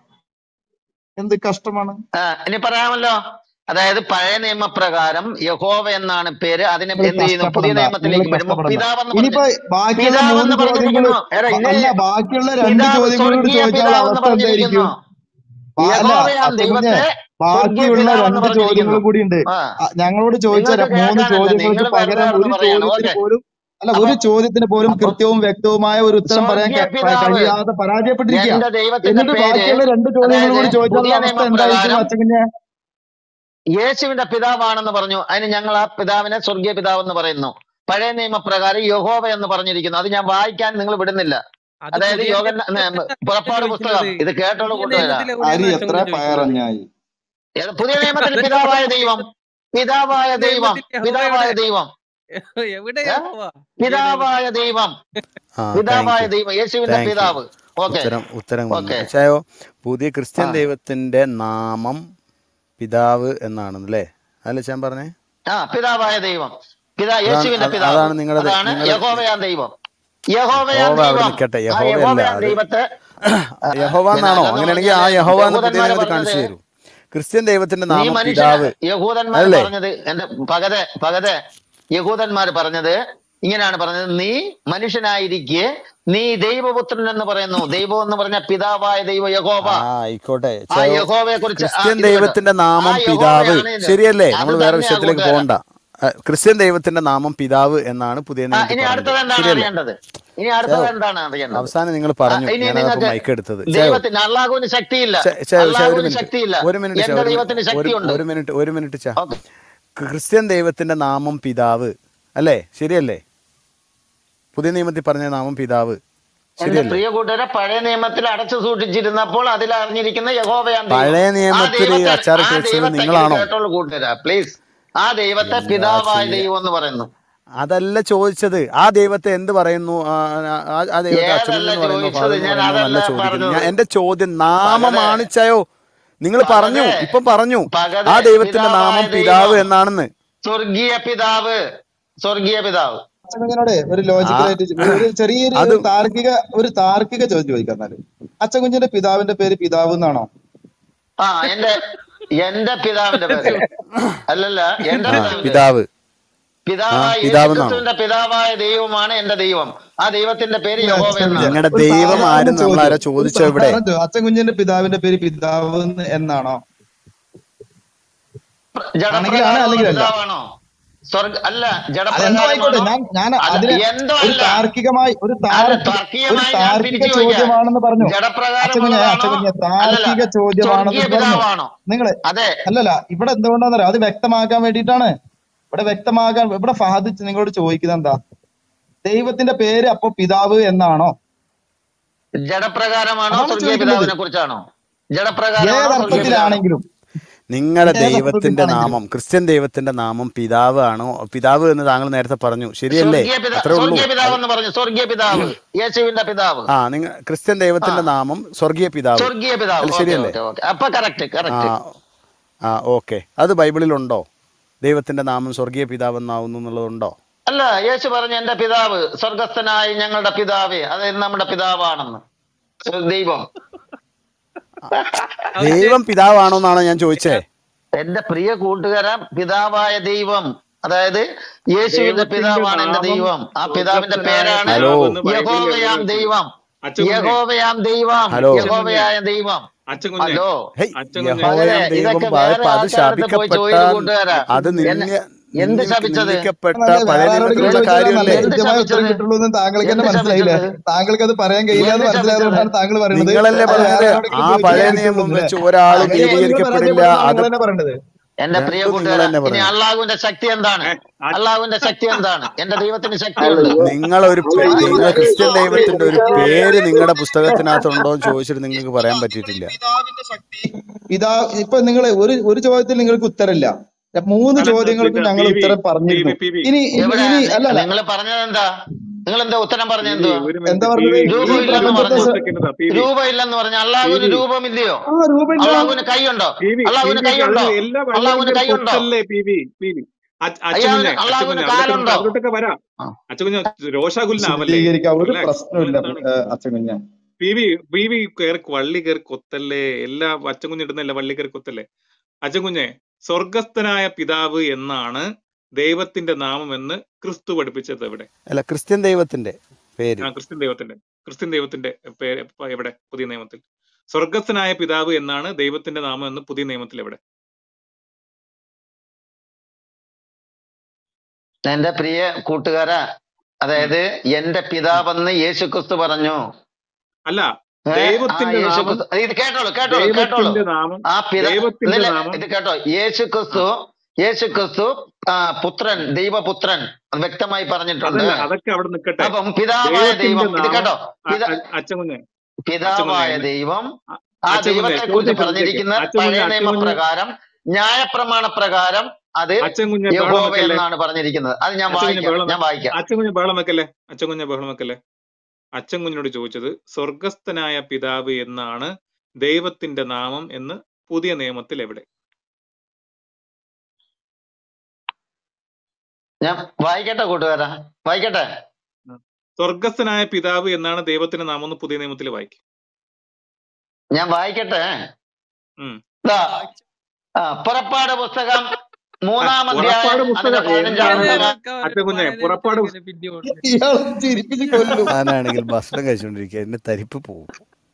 എന്ത് കഷ്ടമാണ് ആ, ഇനി പറയാമല്ലോ അതായത് പഴയ നിയമപ്രകാരം യഹോവ എന്നാണ് പേര് അതിന് നിങ്ങൾ എന്ത് ചെയ്യുന്നു പുതിയ കഷ്ടപ്പെടണ്ട നിങ്ങൾ നിയമത്തിലേക്ക് വരുമ്പോ കഷ്ടപ്പെടണ്ട പിതാവെന്ന് ഇനിയിപ്പോ പറഞ്ഞു ബാക്കിയുള്ള മൂന്ന് പിതാവെന്ന് ചോദ്യങ്ങൾ പറഞ്ഞിരിക്കുന്നു എടാ ഇനി അല്ല ബാക്കിയുള്ള രണ്ട് പിതാവ് ചോദ്യങ്ങളോട് സ്വർഗീയ ചോദിച്ചാൽ പിതാവെന്ന് അവസ്ഥ പറഞ്ഞിരിക്കുന്നു എന്തായിരിക്കും ബാ- അല്ല യഹോവയാം അച്ഛൻ കുഞ്ഞ് ദൈവത്തെ സ്വർഗീയ ബാക്കിയുള്ള പിതാവെന്ന് രണ്ട് ചോദ്യങ്ങൾ പറഞ്ഞിരിക്കുന്നു കൂടി ഉണ്ട് ആ ഞങ്ങളോട് ചോദിച്ച നിങ്ങൾക്ക് ര- മൂന്ന് കേൾക്കാനല്ല നിങ്ങൾ ചോദ്യങ്ങൾക്ക് വെറുതെ പകരം കിടന്ന് ഒരു പറയാണ് ചോദ്യത്തിന് ഓക്കെ പോലും അല്ല അപ്പൊ ഒരു ചോദ്യത്തിന് പോലും അപ്പം കൃത്യവും വ്യക്തവുമായ ഒരു ഉത്തരം പറയാൻ സ്വർഗീയ ക- പ- പിതാവ് കഴിയാതെ പരാജയപ്പെട്ടിരിക്കുക എന്റെ ദൈവത്തിന്റെ എന്നിട്ട് പേര് ബാക്കിയുള്ള രണ്ട് ചോദ്യങ്ങൾ അതായത് കൂടി ചോദിച്ചാലുള്ള പുതിയ അവസ്ഥ എന്തായിരിക്കും നിയമപ്രകാരം അച്ഛൻ കുഞ്ഞ് യേശുവിന്റെ പിതാവാണെന്ന് പറഞ്ഞു അതിന് ഞങ്ങൾ ആ പിതാവിനെ സ്വർഗീയ പിതാവ് എന്ന് പറയുന്നു പഴയ നിയമപ്രകാരം യഹോവ എന്ന് പറഞ്ഞിരിക്കുന്നു അത് ഞാൻ വായിക്കാൻ നിങ്ങൾ വിടുന്നില്ല അത് അതായത് പുതിയ യോഗ നിയമത്തിലല്ല പുറപ്പാട് പുസ്തകം ചോദിക്കുന്നത് ഇത് കേട്ടോളൂ പുതിയ കൂട്ടുകാരാ നിയമത്തിൽ എവിടെയാണ് അരി അച്ഛൻ എത്ര കുഞ്ഞ് ചോദിക്കുന്നത് പയറഞ്ഞായി ഏത് പുതിയ നിയമത്തിൽ പിതാവായ ദൈവം പിതാവായ പുതിയ ദൈവം നിയമത്തിൽ യഹോവ പിതാവായ എവിടെ ദൈവം എവിടെ ഏ? യഹോവ പുതിയ നിയമത്തിൽ പിതാവായ ദൈവം ആ താങ്ക് പിതാവായ യു ദൈവം യേശുവിന്റെ താങ്ക് യു പിതാവ് ഓക്കെ ഉത്തരം ഉത്തരം വന്നു ഓക്കെ അച്ചായോ പുതിയ ആ ക്രിസ്ത്യൻ ദൈവത്തിന്റെ നാമം പിതാവ് എന്നാണെന്നല്ലേ അതല്ലേ ഞാൻ പറഞ്ഞേ ആ പിതാവായ ദൈവം പിതാ അതാണ് യേശുവിന്റെ അത് പിതാവ് അതാണ് നിങ്ങളുടെ അതാണ് നിങ്ങളുടെ യഹോവയാം ദൈവം യഹോവയാം യഹോവ അവിടെ ദൈവം നിൽക്കട്ടെ ആ യഹോവയല്ല യഹോവയാം അത് ദൈവത്തെ ആ, യഹോവ പിന്നെ എന്നാണോ അതെന്ന് അങ്ങനെയാണെങ്കിൽ ആ പറഞ്ഞാല് യഹോവ എന്ന് പുതിയ യഹൂദന്മാര് നിയമത്തിൽ പറഞ്ഞത് കാണിച്ചു തരൂ ക്രിസ്ത്യൻ ദൈവത്തിന്റെ നീ നാമം മനുഷ്യന് പിതാവ് യഹൂദന്മാര് അല്ലേ പറഞ്ഞത് എന്റെ പകതെ പകതെ യഹൂദന്മാര് പറഞ്ഞത് ഇങ്ങനെയാണ് പറഞ്ഞത് നീ മനുഷ്യനായിരിക്കെ നീ ദൈവപുത്രൻ എന്ന് പറയുന്നു ദൈവം എന്ന് പറഞ്ഞ പിതാവായ ദൈവ യഹോവ ആ ആയിക്കോട്ടെ ആ ചായോ യഹോവയെ കുറിച്ച് ആ ക്രിസ്ത്യൻ ഇത് കേട്ടോ ദൈവത്തിന്റെ ആ നാമം പിതാവ് യഹോവയാണ് ഇത് ശരിയല്ലേ അത് നമ്മൾ വേറെ തന്നെയാ വിഷയത്തിലേക്ക് കൂട്ടുകാരാ പോകണ്ട ആ, ക്രിസ്ത്യൻ ദൈവത്തിന്റെ നാമം പിതാവ് എന്നാണ് പുതിയ ആ നിയമത്തിൽ ഇനി പറഞ്ഞത് അടുത്തത് എന്താണ് ശരിയല്ലേ അറിയേണ്ടത് ഇനി അടുത്തത് ചായോ എന്താണ് അറിയേണ്ടത് അവസാനം നിങ്ങൾ ആ, പറഞ്ഞു ഇനി ഞാനതപ്പോ നിങ്ങൾക്ക് മൈക്ക് എടുത്തത് ചായോ ദൈവത്തിന് അള്ളാഹുവിന് ശക്തിയില്ല ചാ- ചായോ ചാ ഒരു അള്ളാഹുവിന് മിനിറ്റ് ശക്തിയില്ല ഒരു മിനിറ്റ് ചാ എന്റെ ഒരു ദൈവത്തിന് മിനിറ്റ് ഒരു ശക്തിയുണ്ട് ഒരു മിനിറ്റ് ഒരു മിനിറ്റ് ചാ ഓക്കെ ക്രിസ്ത്യൻ ദൈവത്തിന്റെ നാമം പിതാവ് അല്ലേ ശരിയല്ലേ പുതിയ നിയമത്തിൽ പറഞ്ഞ നാമം പിതാവ് എന്റെ ശരിയല്ലേ പ്രിയ കൂട്ടുകാരെ പഴയ നിയമത്തിൽ അടച്ചു സൂക്ഷിച്ചിരുന്നപ്പോൾ അതിൽ അറിഞ്ഞിരിക്കുന്ന യഹോവയാൻ ദൈവം പഴയ ആ നിയമത്തിൽ ദൈവത്തെ അച്ചാറിട്ട് ആ വെച്ചത് ദൈവത്തെ ഇത് നിങ്ങളാണോ കേട്ടോളൂ കൂട്ടുകാരാ പ്ലീസ് ആ ദൈവത്തെ എന്താ പിതാവായ ചെയ്യാ ദൈവം എന്ന് പറയുന്നു അതല്ല ചോദിച്ചത് ആ ദൈവത്തെ എന്ത് പറയുന്നു ആ ആ- ആ ദൈവത്തെ അച്ഛൻ ഏതല്ല എന്ന് പറയുന്നു ചോദിച്ചത് ഫാദർ എന്ന് ഞാൻ പറയുന്നു അതല്ല എന്നല്ല ചോദിക്കുന്നത് ഞാൻ പറഞ്ഞത് എന്റെ ചോദ്യം പകതെ നാമമാണ് ചായോ നിങ്ങൾ പറഞ്ഞു പകതെ ഇപ്പം പറഞ്ഞു ആ പകതെ ദൈവത്തിന്റെ പിതാവായ നാമം പിതാവ് ദൈവം എന്നാണെന്ന് സ്വർഗീയ പിതാവ് സ്വർഗീയ പിതാവ് അച്ഛൻകുഞ്ഞിനോട് ഒരു ആ ലോജിക്കലായിട്ട് ഒരു ചെറിയൊരു അത് ഒരു താർക്കിക ഒരു താർക്കിക ചോദ്യം ചോദിക്കാം എന്നാല് അച്ഛൻകുഞ്ഞിന്റെ പിതാവിന്റെ പേര് പിതാവ് എന്നാണോ ആ എന്റെ എന്റെ പിതാവിന്റെ പേര് അല്ലല്ല എന്റെ ആ പിതാവിന്റെ പിതാവ് ആ പിതാവായ പിതാവ് എന്നാണോ യേശുക്രിസ്തുവിന്റെ പിതാവായ ദൈവമാണ് എന്റെ ദൈവം ആ ദൈവത്തിന്റെ പേര് ഇല്ല യഹോവ അച്ഛൻകുഞ്ഞ് എന്നാണ് നിങ്ങളുടെ ഒരു ദൈവം സാധാരണ ആരും ചോദ്യം നമ്മളാരോ ഒരു ചോദിച്ചോ ഇവിടെ സാധാരണ ചോദ്യം അച്ഛൻകുഞ്ഞിന്റെ പിതാവിന്റെ പേര് പിതാവ് എന്ന് എന്നാണോ ആണെങ്കിലാണ് ജഡപ്രകാരമുള്ള അല്ലെങ്കിൽ അല്ല പിതാവാണോ സ്വർഗ അല്ല അതെന്തോ ആയിക്കോട്ടെ ജഡപ്രകാരമാണോ ഞാൻ ഞാൻ അല്ല അതിന് എന്തോ ഒരു അല്ല താർക്കികമായി ഒരു അല്ല താർക്കിക ഒരു താർക്കികമായി ഞാൻ താർക്കിക തിരിച്ചു ചോദിക്കാം ചോദ്യമാണെന്ന് പറഞ്ഞു അച്ഛകുഞ്ഞ ജഡപ്രകാരമുള്ളതാണോ അച്ഛകുഞ്ഞ അല്ലല്ല താർക്കിക ചോദ്യമാണെന്ന് സ്വർഗീയ പറഞ്ഞു പിതാവാണോ നിങ്ങള് അതെ അല്ലല്ല ഇവിടെ എന്തുകൊണ്ടാന്നറിയോ അത് വ്യക്തമാക്കാൻ വേണ്ടിയിട്ടാണ് ഇവിടെ വ്യക്തമാകാൻ ഇവിടെ ഫഹദ് നിങ്ങളോട് ചോദിക്കുന്നത് എന്താ ദൈവത്തിന്റെ പേര് അപ്പൊ പിതാവ് എന്നാണോ ജഡപ്രകാരമാണോ അതാണ് സ്വർഗീയ ചോദിക്കുന്നത് പിതാവിനെ കുറിച്ചാണോ ജഡപ്രകാരമാണോ സ്വർഗീയ പിതാവ് ഏതർത്ഥത്തിലാണെങ്കിലും നിങ്ങളുടെ ദൈവത്തിന്റെ ഏതർത്ഥത്തിലാണെങ്കിലും നാമം ക്രിസ്ത്യൻ ദൈവത്തിന്റെ നാമം പിതാവ് ആണോ പിതാവ് എന്ന് താങ്കൾ നേരത്തെ പറഞ്ഞു ശരിയല്ലേ സ്വർഗീയ പിതാ അത്രേ ഉള്ളൂ സ്വർഗീയ പിതാവ് അത് എന്ന് പറഞ്ഞു സ്വർഗീയ പിതാവ് യേശുവിന്റെ പിതാവ് ആ നിങ്ങൾ ക്രിസ്ത്യൻ ആ ദൈവത്തിന്റെ നാമം സ്വർഗീയ പിതാവ് സ്വർഗീയ പിതാവ് അല്ല ഓക്കെ ശരിയല്ലേ ഓക്കെ ഓക്കെ അപ്പൊ കറക്റ്റ് ആ കറക്റ്റ് ആ ഓക്കെ അത് ബൈബിളിലുണ്ടോ ദൈവത്തിന്റെ നാമം സ്വർഗീയ പിതാവ് എന്നാവുന്നു എന്നുള്ളതുണ്ടോ അല്ല യേശു പറഞ്ഞു എന്റെ പിതാവ് സ്വർഗസ്ഥനായ ഞങ്ങളുടെ പിതാവേ അതായത് നമ്മുടെ പിതാവാണെന്ന് സ്വ- ദൈവം ദൈവം പിതാവാണോ എന്നാണ് ഞാൻ ചോദിച്ചേ എന്റെ പ്രിയ കൂട്ടുകാരൻ പിതാവായ ദൈവം അതായത് യേശുവിന്റെ ദൈവത്തിന്റെ പിതാവാണ് എന്റെ നാമം ദൈവം ആ പിതാവിന്റെ സ്വർഗസ്ഥനായ പേരാണ് ഹലോ പിതാവെന്ന് ബൈബിളിൽ എവിടെ യഹോവയാം വെച്ചിട്ടുണ്ട് ദൈവം അച്ഛകുഞ്ഞെ യഹോവയാം ദൈവം ഹലോ അച്ഛകുഞ്ഞെ യഹോവയായ ദൈവം അച്ഛകുഞ്ഞെ ഹലോ ഹേയ് അച്ഛകുഞ്ഞെ മകനെ യഹോവയാം ദൈവം ഇതൊക്കെ ബ- വേറെ അത് ആൾക്കാരുടെ പോയി ശാപിക്കപ്പെട്ട ചോദ്യം കൂട്ടുകാരാ അത് എന്നെ നിന്യ എന്ത് നിന്ദി ശപിച്ചത് നിന്ദിക്കപ്പെട്ട അതെ പഴയ വേറെ ആരോടെങ്കിലും നിയമത്തിലുള്ള ചോദിച്ചാൽ നല്ല കാര്യമല്ലേ എന്ത് കൃത്യമായ ഉത്തരം ശപിച്ചത് കിട്ടുള്ളൂ എന്ന് താങ്കൾക്ക് തന്നെ എന്ത് മനസ്സിലായില്ലേ ശപിച്ചത് താങ്കൾക്ക് അത് പറയാൻ കഴിയില്ല എന്ന് എന്ത് ശപിച്ചത് മനസ്സിലായതുകൊണ്ടാണ് താങ്കൾ പറയുന്നത് നിങ്ങളല്ലേ അത് പറഞ്ഞത് വേറെ ആരോടെങ്കിലും ആ ചോദിക്കാൻ പഴയ ആവശ്യമുള്ളൂ നിയമം അല്ലേ വെച്ച് ഒരാളും അങ്ങനെ നിങ്ങൾ നീതീകരിക്കപ്പെടില്ല പരാജയപ്പെടുന്നതാണ് അത് നിങ്ങൾ തന്നെ പറയേണ്ടത് എന്റെ പ്രിയ രണ്ടും നിങ്ങൾ കൂട്ടുകാരാ തന്നെ ഇനി പറയണം അള്ളാഹുവിന്റെ ശക്തി എന്താണ് ഏ, അ- അള്ളാഹുവിന്റെ ശക്തി എന്താണ് എന്റെ ദൈവത്തിന് ശക്തിയുണ്ട് നിങ്ങളൊരു പേ- നിങ്ങൾ ക്രിസ്ത്യൻ ദൈവത്തിന്റെ ഒരു പേര് നിങ്ങളുടെ പുസ്തകത്തിനകത്തുണ്ടോ എന്ന് ചോദിച്ചിട്ട് നിങ്ങൾക്ക് പറയാൻ പറ്റിയിട്ടില്ല പിതാവിന്റെ ശക്തി പിതാ ഇപ്പൊ നിങ്ങൾ ഒരു ഒരു ചോദ്യത്തിൽ നിങ്ങൾക്ക് ഉത്തരമില്ല മൂന്ന് അല്ല ചോദ്യങ്ങൾക്കും പിതാ ഞങ്ങൾ പി വി ഉത്തരം പി പറഞ്ഞിരുന്നു വി പി വി ഇനി ഇനി എവിടെ ഇനി അല്ലല്ല നിങ്ങൾ പറഞ്ഞത് എന്താ നിങ്ങൾ എന്താ ഉത്തരം പി പറഞ്ഞ വി എന്തുവാ ഒരു എന്താ മിനിറ്റ് പി പറഞ്ഞത് വി ഈ ഒരു ഒരു രൂപമില്ലെന്ന് പ്രപഞ്ചത്തെ പറഞ്ഞു ഒരു സ- സെക്കൻഡ് താ പി വി രൂപമില്ലെന്ന് പറഞ്ഞു പി അള്ളാഹുവിന് വി രൂപമില്ലയോ ആ രൂപമില്ല അള്ളാഹുവിന് കൈയുണ്ടോ പി വി പി അള്ളാഹുവിന് വി അത് കൈയുണ്ടോ എല്ലാ അള്ളാഹുവിന് വള്ളികൾക്കും കൈയുണ്ടോ കൊത്തല്ലേ പി വി പി വി അച്ഛ- അച്ഛകുഞ്ഞെ അയ്യാവിന് അള്ളാഹുവിന് അച്ഛകുഞ്ഞെ അതിലൊക്കെ നമുക്ക് കാലുണ്ടോ അതിലോട്ടൊക്കെ വരാം ആ. അച്ഛകുഞ്ഞെ രോഷാകുലനാവല്ലേ വിശദീകരിക്കാൻ ഒരു റിലാക്സ് പ്രശ്നമില്ല എന്താണ് അച്ഛൻ കുഞ്ഞ പി വി പി വി കയറി വള്ളി കയറി കൊത്തല്ലേ എല്ലാ അച്ഛൻകുഞ്ഞ് ഇടുന്നല്ലേ വള്ളി കയറി കൊത്തല്ലേ അച്ഛൻകുഞ്ഞെ സ്വർഗസ്ഥനായ പിതാവ് എന്നാണ് ദൈവത്തിന്റെ നാമം എന്ന് ക്രിസ്തു പഠിപ്പിച്ചത് എവിടെ അല്ല ക്രിസ്ത്യൻ ദൈവത്തിന്റെ പേര് ആ ക്രിസ്ത്യൻ ദൈവത്തിന്റെ ക്രിസ്ത്യൻ ദൈവത്തിന്റെ പേര് ഇപ്പൊ എവിടെ പുതിയ നിയമത്തിൽ സ്വർഗസ്ഥനായ പിതാവ് എന്നാണ് ദൈവത്തിന്റെ നാമം എന്ന് പുതിയ നിയമത്തിൽ എവിടെ എന്റെ പ്രിയ കൂട്ടുകാരാ ഉം. അതായത് എന്റെ പിതാവെന്ന് യേശു ക്രിസ്തു പറഞ്ഞു അല്ല ഏ ആ ദൈവത്തിന്റെ യേശു നാമം ക്രിസ്തു ഇത് കേട്ടോളൂ കേട്ടോളൂ കേട്ടോളൂ ദൈവത്തിന്റെ നാമം ആ പിത ദൈവത്തിന്റെ നില്ല നാമം ഇത് കേട്ടോ യേശു ആ ക്രിസ്തു യേശു ക്രിസ്തു ആ, പുത്രൻ ദൈവപുത്രൻ അത് വ്യക്തമായി പറഞ്ഞിട്ടുണ്ട് അതല്ല അതൊക്കെ അവിടെ നിൽക്കട്ടെ അപ്പം പിതാവായ ദൈവത്തിന്റെ ദൈവം ഇത് നാമം കേട്ടോ അ- പിത അ- അച്ഛൻകുഞ്ഞെ അച്ഛൻകുഞ്ഞെ പിതാവായ എന്നെ ദൈവം അ- ആ അച്ഛൻകുഞ്ഞെ ദൈവത്തെ ചോദ്യം കുറിച്ച് ശ്രദ്ധിച്ചേക്ക് പറഞ്ഞിരിക്കുന്ന അച്ഛൻകുഞ്ഞെ പഴയ അച്ഛൻകുഞ്ഞെ നിയമപ്രകാരം ന്യായപ്രമാണ പ്രകാരം അത് അച്ഛൻകുഞ്ഞെ ബഹളം യഹോവ വെക്കല്ലേ എന്നാണ് പറഞ്ഞിരിക്കുന്നത് അത് ഞാൻ അച്ഛൻകുഞ്ഞെ വായിക്കാം ബഹളം ഞാൻ വായിക്കാം അച്ഛൻകുഞ്ഞെ ബഹളം വെക്കല്ലേ അച്ഛൻകുഞ്ഞെ ബഹളം വെക്കല്ലേ അച്ഛൻകുഞ്ഞിനോട് ചോദിച്ചത് സ്വർഗസ്ഥനായ പിതാവ് എന്നാണ് ദൈവത്തിന്റെ നാമം എന്ന് പുതിയ നിയമത്തിൽ എവിടെ ഞാൻ വായിക്കട്ടെ കൂട്ടുകാരാ വായിക്കട്ടെ ആ. സ്വർഗസ്ഥനായ പിതാവ് എന്നാണ് ദൈവത്തിന്റെ നാമം എന്ന് പുതിയ നിയമത്തിൽ വായിക്കും ഞാൻ വായിക്കട്ടെ ഉം. ദാ, ആ, പുറപ്പാട് പുസ്തകം മൂന്നാം പുറപ്പാട് അധ്യായം അതിന്റെ പുസ്തകം പതിനഞ്ചാം എന്താണ് വാക്യം അച്ഛൻകുഞ്ഞെ പുറപ്പാട് പുസ്തകം ഇയാളെ ചിരിപ്പിച്ച് കൊല്ലും ഞാനാണെങ്കിൽ ഭക്ഷണം കഴിച്ചുകൊണ്ടിരിക്കുക എന്റെ തരിപ്പ് പോകും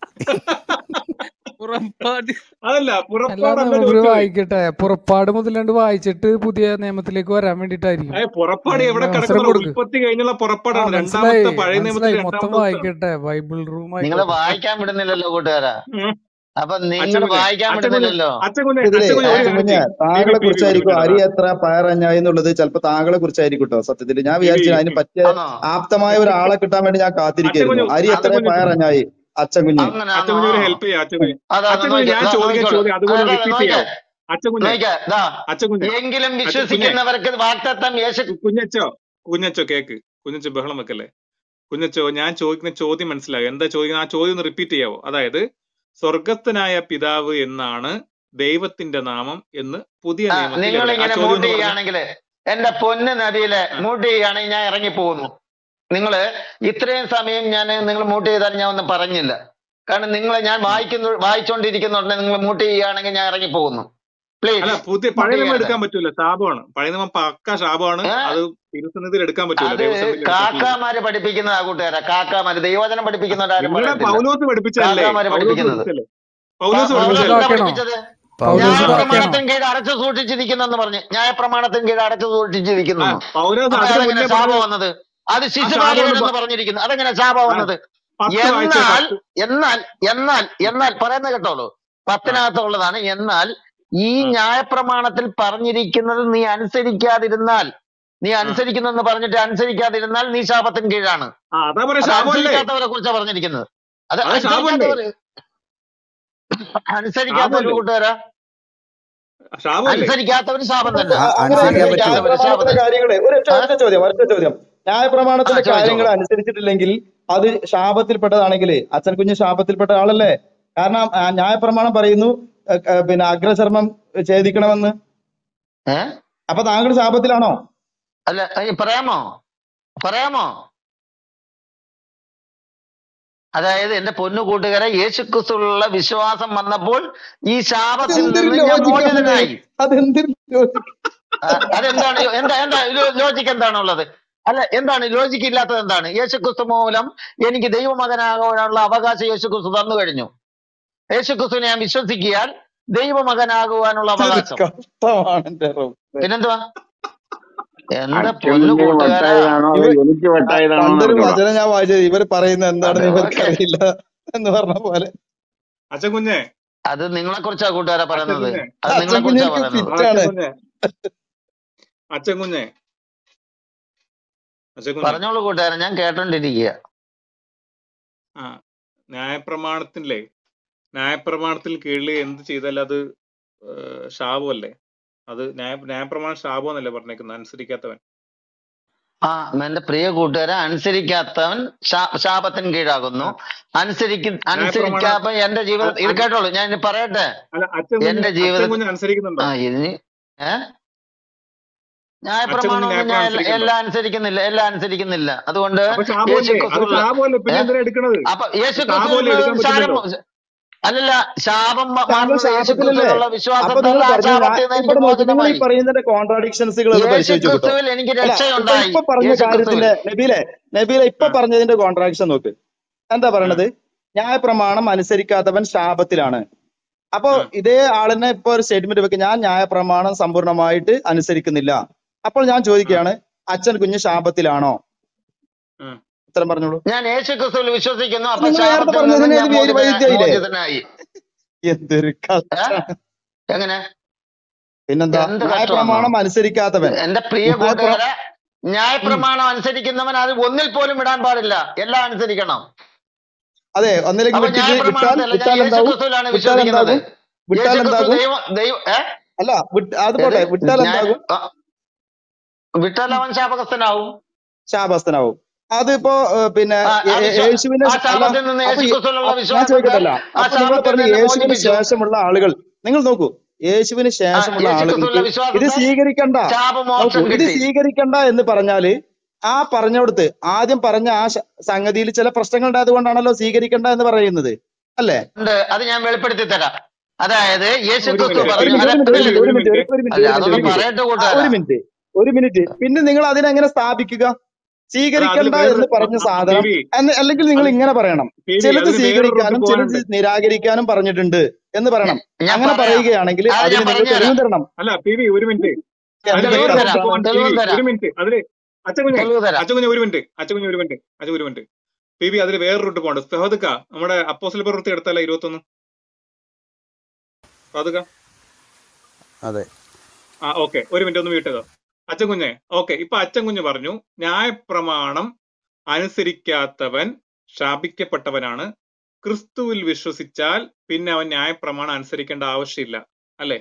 അതല്ല അല്ല പുറപ്പാടല്ല നമുക്ക് ചോദിച്ചത് വായിക്കട്ടെ പുറപ്പാട് മുതലാണ്ട് വായിച്ചിട്ട് പുതിയ നിയമത്തിലേക്ക് വരാൻ വേണ്ടിട്ടായിരിക്കും ഏ പുറപ്പാട് അതിന് എവിടെ അവസരം കിടക്കുന്ന കൊടുക്ക് ഉൽപ്പത്തി കഴിഞ്ഞുള്ള ആ പുറപ്പാടാണ് മനസ്സിലായി രണ്ടാമത്തെ പഴയ നിയമത്തിലെ മനസ്സിലായി മൊത്തം രണ്ടാമത്തെ പുസ്തകം വായിക്കട്ടെ ബൈബിൾ റൂം നിങ്ങൾ ആയിക്കോട്ടെ വായിക്കാൻ വിടുന്നില്ലല്ലോ കൂട്ടുകാരാ ഉം. അപ്പൊ നിങ്ങൾ അച്ഛൻകുഞ്ഞെ വായിക്കാൻ അച്ഛൻകുഞ്ഞെ വിടുന്നില്ലല്ലോ അച്ഛൻകുഞ്ഞെ ഇതിലെ അച്ഛൻകുഞ്ഞെ ഒരു അച്ഛൻ കാര്യം കുഞ്ഞ ചെയ്യും പി വി താങ്കളെ പി വി കുറിച്ചായിരിക്കും കൊടുക്കണ്ട അരി എത്ര പയറഞ്ഞായി എന്നുള്ളത് ചിലപ്പോ താങ്കളെ കുറിച്ചായിരിക്കും കേട്ടോ സത്യത്തിൽ ഞാൻ പി വി വിചാരിച്ചു അതിന് പറ്റിയ ആണോ ആപ്തമായ ഒരാളെ കിട്ടാൻ വേണ്ടി ഞാൻ കാത്തിരിക്കായിരുന്നു അച്ഛൻകുഞ്ഞു അരി എത്ര അച്ഛൻകുഞ്ഞു പയറഞ്ഞായി അച്ഛൻ കുഞ്ഞ് അങ്ങനാണോ അച്ഛൻകുഞ്ഞെ ഒരു ഹെൽപ്പ് ചെയ്യാം അച്ഛൻകുഞ്ഞെ അതാ അച്ഛൻകുഞ്ഞെ നോക്കിക്കോ ഞാൻ ദാ ചോദിക്കുന്ന നോക്കിക്കോളൂ ചോദ്യം അതുപോലെ അതെ അതെ റിപ്പീറ്റ് നോക്കിക്കേ ചെയ്യാവോ അച്ഛൻകുഞ്ഞെ നോക്കിക്കേ ദാ അച്ഛൻകുഞ്ഞെ എങ്കിലും അച്ഛൻ കുഞ്ഞെ വിശ്വസിക്കുന്നവർക്ക് വാക്തത്വം യേശു കുഞ്ഞച്ചോ കുഞ്ഞച്ചോ കേക്ക് കുഞ്ഞച്ചോ ബഹളം വെക്കല്ലേ കുഞ്ഞച്ചോ ഞാൻ ചോദിക്കുന്ന ചോദ്യം മനസ്സിലായോ എന്താ ചോദിക്കുന്നത് ആ ചോദ്യം ഒന്ന് റിപ്പീറ്റ് ചെയ്യാവോ അതായത് സ്വർഗസ്ഥനായ പിതാവ് എന്നാണ് ദൈവത്തിന്റെ നാമം എന്ന് പുതിയ ആ നിയമത്തിൽ നിങ്ങൾ എവിടെ ആ ഇങ്ങനെ ചോദ്യം മൂട്ട് ഒന്ന് പറഞ്ഞേ ചെയ്യുകയാണെങ്കിൽ എന്റെ പൊന്ന് നദിയില് ആ, മൂട്ട് ചെയ്യുകയാണെങ്കിൽ ഞാൻ ഇറങ്ങി പോകുന്നു നിങ്ങള് ഇത്രയും സമയം ഞാൻ നിങ്ങൾ മൂട്ട് ചെയ്താൽ ഞാൻ ഒന്നും പറഞ്ഞില്ല കാരണം നിങ്ങളെ ഞാൻ ഉം. വായിക്കുന്നു വായിച്ചുകൊണ്ടിരിക്കുന്നുണ്ട് നിങ്ങൾ മൂട്ട് ചെയ്യുകയാണെങ്കിൽ ഞാൻ ഇറങ്ങി പോകുന്നു അല്ല പ്ലീസ് പുതിയ മൂട്ട് പഴയ നിയമം ചെയ്യരുത് എടുക്കാൻ പറ്റൂല ശാപമാണ് പഴയ നിയമം പക്ക ശാപമാണ് ഏ അത് തിരുസന്നിധിയിൽ എടുക്കാൻ പറ്റൂല അത് ദൈവസന്നിധിയിൽ എടുക്കാൻ പറ്റില്ല കാക്കാമാര് പഠിപ്പിക്കുന്നതാ കൂട്ടുകാരാ കാക്കാമാര് ദൈവവചനം പഠിപ്പിക്കുന്നവരാരും നിങ്ങളെ പറയത്തില്ല പൗലോസ് പഠിപ്പിച്ചതല്ലേ കാക്കാമാര് പൗലോസ് പഠിപ്പിക്കുന്നത് പഠിപ്പിച്ചല്ലേ പ- പൗലോസ് പൗലോസ് പഠിപ്പിച്ചല്ലേ എന്താ ഇതാക്കണോ പഠിപ്പിച്ചത് പൗലോസ് ഇതാക്കണോ ന്യായപ്രമാണത്തിന് കീഴ് അടച്ചു സൂക്ഷിച്ചിരിക്കുന്നെന്ന് പറഞ്ഞു ന്യായപ്രമാണത്തിന് കീഴ് അടച്ചു ആ സൂക്ഷിച്ചിരിക്കുന്നു പൗലോസ് അപ്പൊ അതിന് അതെങ്ങനെ മുന്നേ ശാപം പറഞ്ഞത് വന്നത് അത് ആ ശിശുപാലകൻ ശാപം എന്ന് പറഞ്ഞിരിക്കുന്നു അതെങ്ങനെ ശാപം ആ വന്നത് പത്ത് വായിച്ചേ എന്നാൽ പത്ത് എന്നാൽ എന്നാൽ എന്നാൽ പറയുന്നത് കേട്ടോളൂ ആ പത്തിനകത്തുള്ളതാണ് എന്നാൽ ഈ ആ ന്യായപ്രമാണത്തിൽ പറഞ്ഞിരിക്കുന്നത് നീ അനുസരിക്കാതിരുന്നാൽ നീ ആ അനുസരിക്കുന്നെന്ന് പറഞ്ഞിട്ട് അനുസരിക്കാതിരുന്നാൽ നീ ശാപത്തിന് കീഴാണ് ആ അതാ പറയാ അത് ശാപമല്ലേ അനുസരിക്കാത്തവരെ കുറിച്ചാണ് പറഞ്ഞിരിക്കുന്നത് അത് അത് ശാപമല്ലേ അനുസരിക്കാത്തവര് അനുസരിക്കാത്തവര് ശാപമല്ലേ കൂട്ടുകാരാ ശാപമല്ലേ അനുസരിക്കാത്തവര് ശാപം അത് തന്നെ ആ അങ്ങനെയാണെങ്കിൽ അനുസരിക്കാൻ പറ്റൂല അനുസരിക്കാത്തവര് ശാപം ന്യായപ്രമാണത്തിന്റെ തന്നെ കാര്യങ്ങളെ ഒരു ഒറ്റ ആ ഒറ്റ ചോദ്യം ഒറ്റ ചോദ്യം ആ ന്യായപ്രമാണത്തിന്റെ കാര്യങ്ങൾ ചോദിച്ചോളൂ അനുസരിച്ചിട്ടില്ലെങ്കിൽ അത് ശാപത്തിൽപ്പെട്ടതാണെങ്കിൽ അച്ഛൻ കുഞ്ഞ് ശാപത്തിൽപ്പെട്ട ആളല്ലേ കാരണം ആ, ന്യായപ്രമാണം പറയുന്നു അഹ് അഹ് പിന്നെ അഗ്രചർമ്മം ഛേദിക്കണമെന്ന് ഏ അപ്പൊ താങ്കൾ ശാപത്തിലാണോ അല്ല ഏയ് പറയാമോ പറയാമോ അതായത് എന്റെ പൊന്നു കൂട്ടുകാരെ യേശുക്രിസ്തുള്ള വിശ്വാസം വന്നപ്പോൾ ഈ ശാപത്തിൽ അതെന്തൊരു നിന്ന് ഞാൻ ലോജിക്കാണ് മോചിതനായി അതെന്തൊരു ലോജിക് ആ, അതെന്താണ് യോ- എന്താ എന്താ ലോജിക്ക് എന്താണുള്ളത് അല്ല എന്താണ് ലോജിക്ക് ഇല്ലാത്തത് എന്താണ് യേശുക്രിസ്തു മൂലം എനിക്ക് ദൈവമകനാകാനുള്ള അവകാശം യേശുക്രിസ്തു തന്നു കഴിഞ്ഞു യേശുക്രിസ്തുവിനെ ഞാൻ വിശ്വസിക്കിയാൽ ദൈവമകനാകുവാനുള്ള ഇതൊരു അവകാശം കഷ്ടമാണ് എന്റെ റബ്ബേ. പിന്നെന്തുവാ എന്താ പൊന്നു അച്ഛൻകുഞ്ഞിന് കൂട്ടുകാരാ വട്ടായതാണോ അതോ ഇവ എനിക്ക് ആ, വട്ടായതാണോ എന്ന് പണ്ടൊരു അറിഞ്ഞൂടാ വചനം ഞാൻ വായിച്ചത് ഇവർ പറയുന്നത് അത് എന്താണെന്ന് ഇവർക്ക് ഓക്കെ അറിയില്ല എന്ന് പറഞ്ഞ പോലെ അച്ഛൻ കുഞ്ഞെ അത് നിങ്ങളെ കുറിച്ചാ കൂട്ടുകാരാ അച്ഛൻ പറയുന്നത് കുഞ്ഞെ അത് നിങ്ങളെ അച്ഛൻ കുറിച്ചാ കുഞ്ഞിക്ക് പറയുന്നത് ആ, ഫിറ്റാണ് അച്ഛൻ കുഞ്ഞെ അച്ഛൻ കുഞ്ഞെ അച്ഛൻ കുഞ്ഞെ പറഞ്ഞോളൂ കൂട്ടുകാരൻ ഞാൻ കേട്ടോണ്ടിരിക്കുക ആ ന്യായപ്രമാണത്തിലെ ന്യായപ്രമാണത്തിൽ കീഴിൽ എന്ത് ചെയ്താലും അത് ഏഹ്, ശാപമല്ലേ അത് ന്യായ ന്യായപ്രമാണം ശാപം എന്നല്ലേ പറഞ്ഞേക്കുന്നത് അനുസരിക്കാത്തവൻ ആ എന്റെ പ്രിയ കൂട്ടുകാരെ അനുസരിക്കാത്തവൻ ശാ- ശാപത്തിന് കീഴാകുന്നു ആ അനുസരിക്ക ന്യായപ്രമാണം അനുസരിക്കാത്ത എന്റെ അ- ജീവിതം ഇത് അ- കേട്ടോളൂ ഞാൻ ഇനി പറയട്ടെ അല്ല അച്ഛൻ കുഞ്ഞ് എന്റെ അച്ഛൻ ജീവിതത്തിൽ കുഞ്ഞ് അനുസരിക്കുന്നുണ്ടോ ആ ഇതിന് ഏ അച്ഛൻ കുഞ്ഞ് ന്യായപ്രമാണമൊന്നും ഞാൻ ന്യായപ്രമാണം എല്ലാ അനുസരിക്കുന്നുണ്ടോ എല്ലാം അനുസരിക്കുന്നില്ല എല്ലാം അനുസരിക്കുന്നില്ല അതുകൊണ്ട് അപ്പൊ യേശു ശാപമല്ലേ അത് ക്രിസ്തുള്ള ശാപമല്ലേ ഏ പിന്നെ എന്തിനാ എടുക്കണത് അപ്പൊ അത് യേശു ശാപമല്ലേ എടുക്കാൻ ക്രിസ്തുവിൽ ശാരം പറ്റില്ലല്ലോ അല്ലല്ല ശാപം മ- ശാപം മാറുന്നത് യേശു ശാപത്തിലല്ലേ ക്രിസ്തുവിലുള്ള അപ്പൊ വിശ്വാസത്താൽ നിങ്ങൾ ആ പറഞ്ഞു ഞാൻ ശാപത്തിൽ നിന്ന് എനിക്ക് ഇവിടെ നോക്ക് നിങ്ങൾ ഈ മോചനമായി പറയുന്നതിന്റെ കോൺട്രാഡിക്ഷൻസുകൾ ഒന്ന് യേശു പരിശോധിച്ച് നോക്കട്ടോ ക്രിസ്തുവിൽ എനിക്ക് അല്ല ഇപ്പൊ രക്ഷയുണ്ടായി ഇപ്പൊ പറഞ്ഞ യേശു ക്രിസ്തുവിൽ കാര്യത്തിന്റെ നബീലെ നബീലെ ഇപ്പൊ ആ പറഞ്ഞതിന്റെ കോൺട്രാഡിക്ഷൻ നോക്ക് എന്താ ആ പറയണത് ന്യായപ്രമാണം അനുസരിക്കാത്തവൻ ശാപത്തിലാണ് അപ്പൊ ആ ഇതേ ആളിനെ ഇപ്പൊ ഒരു സ്റ്റേറ്റ്മെന്റ് വെക്ക് ഞാൻ ന്യായപ്രമാണം സമ്പൂർണ്ണമായിട്ട് അനുസരിക്കുന്നില്ല അപ്പോൾ ഞാൻ ആ ചോദിക്കുകയാണ് അച്ഛൻ കുഞ്ഞ് ശാപത്തിലാണോ ആ ഉത്തരം പറഞ്ഞോളൂ ഞാൻ യേശു ക്രിസ്തുവിൽ വിശ്വസിക്കുന്നു അപ്പൊ നിങ്ങൾ നേരത്തെ ശാപത്തിൽ നിന്ന് പറഞ്ഞതിന് ഞാൻ ഇത് പേര് മോചിതന വൈദ്യായില്ലേ മോചിതനായി എന്തൊരു ഏ കഷ്ടാണ് എങ്ങനെ പിന്നെന്താ എന്ത് കഷ്ടമാണോ ന്യായപ്രമാണം അനുസരിക്കാത്തവൻ എന്റെ പ്രിയ ന്യായപ്ര കൂട്ടുകാരെ ഉം. ന്യായപ്രമാണം അനുസരിക്കുന്നവൻ അത് ഒന്നിൽ പോലും വിടാൻ പാടില്ല എല്ലാം അനുസരിക്കണം അതെ ഒന്നിലേക്ക് അപ്പൊ വിട്ടിട്ട് വിട്ടാൽ ന്യായപ്രമാണത്തല്ല ഞാൻ വിട്ടാൽ യേശു എന്താകും ക്രിസ്തുവിലാണ് വിട്ടാൽ വിശ്വസിക്കുന്നത് എന്താകും വിട്ടാൽ യേശു ക്രിസ്തു എന്താകും ദൈവം ദൈവം ഏ അല്ല വിട്ട് അത് ഏത് പോട്ടെ വിട്ടാൽ ഞാൻ എന്താകും ആ, വിട്ടാൽ അവൻ ശാപഗ്രസ്തനാവും ശാപസ്ഥനാവും അതിപ്പോ ഏഹ്, പിന്നെ ആ യേ- ആ യേ- വിശ്വാ യേശുവിന്റെ ആ ശ- അല്ല ശാപത്തിൽ നിന്ന് അപ്പൊ യേശു ഈ- ക്രിസ്തുവിലുള്ള അപ്പൊ ഞാൻ വിശ്വാസത്താൽ ചോദിക്കട്ടല്ല ആ അപ്പൊ നിങ്ങൾ ശാപത്തിൽ പറഞ്ഞു നിന്ന് യേശുവിന് മോചിപ്പിച്ചു ശേഷമുള്ള ആളുകൾ നിങ്ങൾ നോക്കൂ യേശുവിന് ആ ശേഷമുള്ള യേശു ആളുകൾക്ക് ക്രിസ്തുവിലുള്ള ഇത് വിശ്വാസത്താൽ സ്വീകരിക്കണ്ട നോക്കൂ ശാപമോക്ഷം ഇത് കിട്ടി സ്വീകരിക്കണ്ട എന്ന് പറഞ്ഞാല് ആ പറഞ്ഞോടത്ത് ആദ്യം പറഞ്ഞ ആ ശ- സംഗതിയിൽ ചില പ്രശ്നങ്ങൾ ഉണ്ടായതുകൊണ്ടാണല്ലോ സ്വീകരിക്കണ്ട എന്ന് പറയുന്നത് അല്ലേ ഉണ്ട് അത് ഞാൻ വെളിപ്പെടുത്തി തരാം അതായത് യേശു ഒരു ക്രിസ്തു മിനിറ്റ് ഒരു പറഞ്ഞു മിനിറ്റ് അല്ല ഒരു മിനിറ്റ് ഒരു ഇതിൽ മിനിറ്റ് ഒരു ഒരു മിനിറ്റ് ഒരു അല്ല മിനിറ്റ് ഒരു മിനിറ്റ് അതൊന്ന് ഒരു മിനിറ്റ് പറയട്ടെ ആ, ഒരു കൂട്ടുകാരാ മിനിറ്റ് ഒരു മിനിറ്റ് പിന്നെ നിങ്ങൾ അതിനെങ്ങനെ സ്ഥാപിക്കുക അല്ല അതിൽ സ്വീകരിക്കണ്ട വേറൊരു എന്ന് പറഞ്ഞ പി സാധനം വി എന്ന് അല്ലെങ്കിൽ നിങ്ങൾ അത് ഇങ്ങനെ പറയണം പി വി ചിലത് അതിന് വേറൊരു റൂട്ട് സ്വീകരിക്കാനും ചിലത് പോകാനുണ്ട് നിരാകരിക്കാനും പറഞ്ഞിട്ടുണ്ട് എന്ന് പറയണം ഞാൻ അങ്ങനെ പറയാം പറയുകയാണെങ്കിൽ അത് അതിന് ഞാൻ നിങ്ങൾ തെളിവ് പറഞ്ഞുതരാം തരണം അല്ല പി വി ഒരു മിനിറ്റ് അതിന് എന്തൊരു തെളിവും വേറെ റൂട്ട് തരാം കഷ്ടമാണ് പോകാൻ പി തെളിവും വി തരാം ഒരു മിനിറ്റ് അതില് അച്ഛകുഞ്ഞെ തെളിവ് തരാം അച്ഛകുഞ്ഞെ ഒരു മിനിറ്റ് അച്ഛകുഞ്ഞെ ഒരു മിനിറ്റ് അച്ഛൻ ഒരു മിനിറ്റ് പി വി അതിൽ വേറെ റൂട്ട് പോകണ്ട സഹോദക്ക നമ്മുടെ അപ്പോസിൽ പ്രവൃത്തി എടുത്തല്ല ഇരുപത്തൊന്ന് സഹോദക്ക അതെ ആ ഓക്കെ ഒരു മിനിറ്റ് ഒന്ന് വീട്ടുക അച്ഛൻ കുഞ്ഞെ ഓക്കെ ഇപ്പൊ അച്ഛൻ കുഞ്ഞ് പറഞ്ഞു ന്യായപ്രമാണം അനുസരിക്കാത്തവൻ ശാപിക്കപ്പെട്ടവനാണ് ക്രിസ്തുവിൽ വിശ്വസിച്ചാൽ പിന്നെ അവൻ ന്യായപ്രമാണം അനുസരിക്കേണ്ട ആവശ്യമില്ല അല്ലേ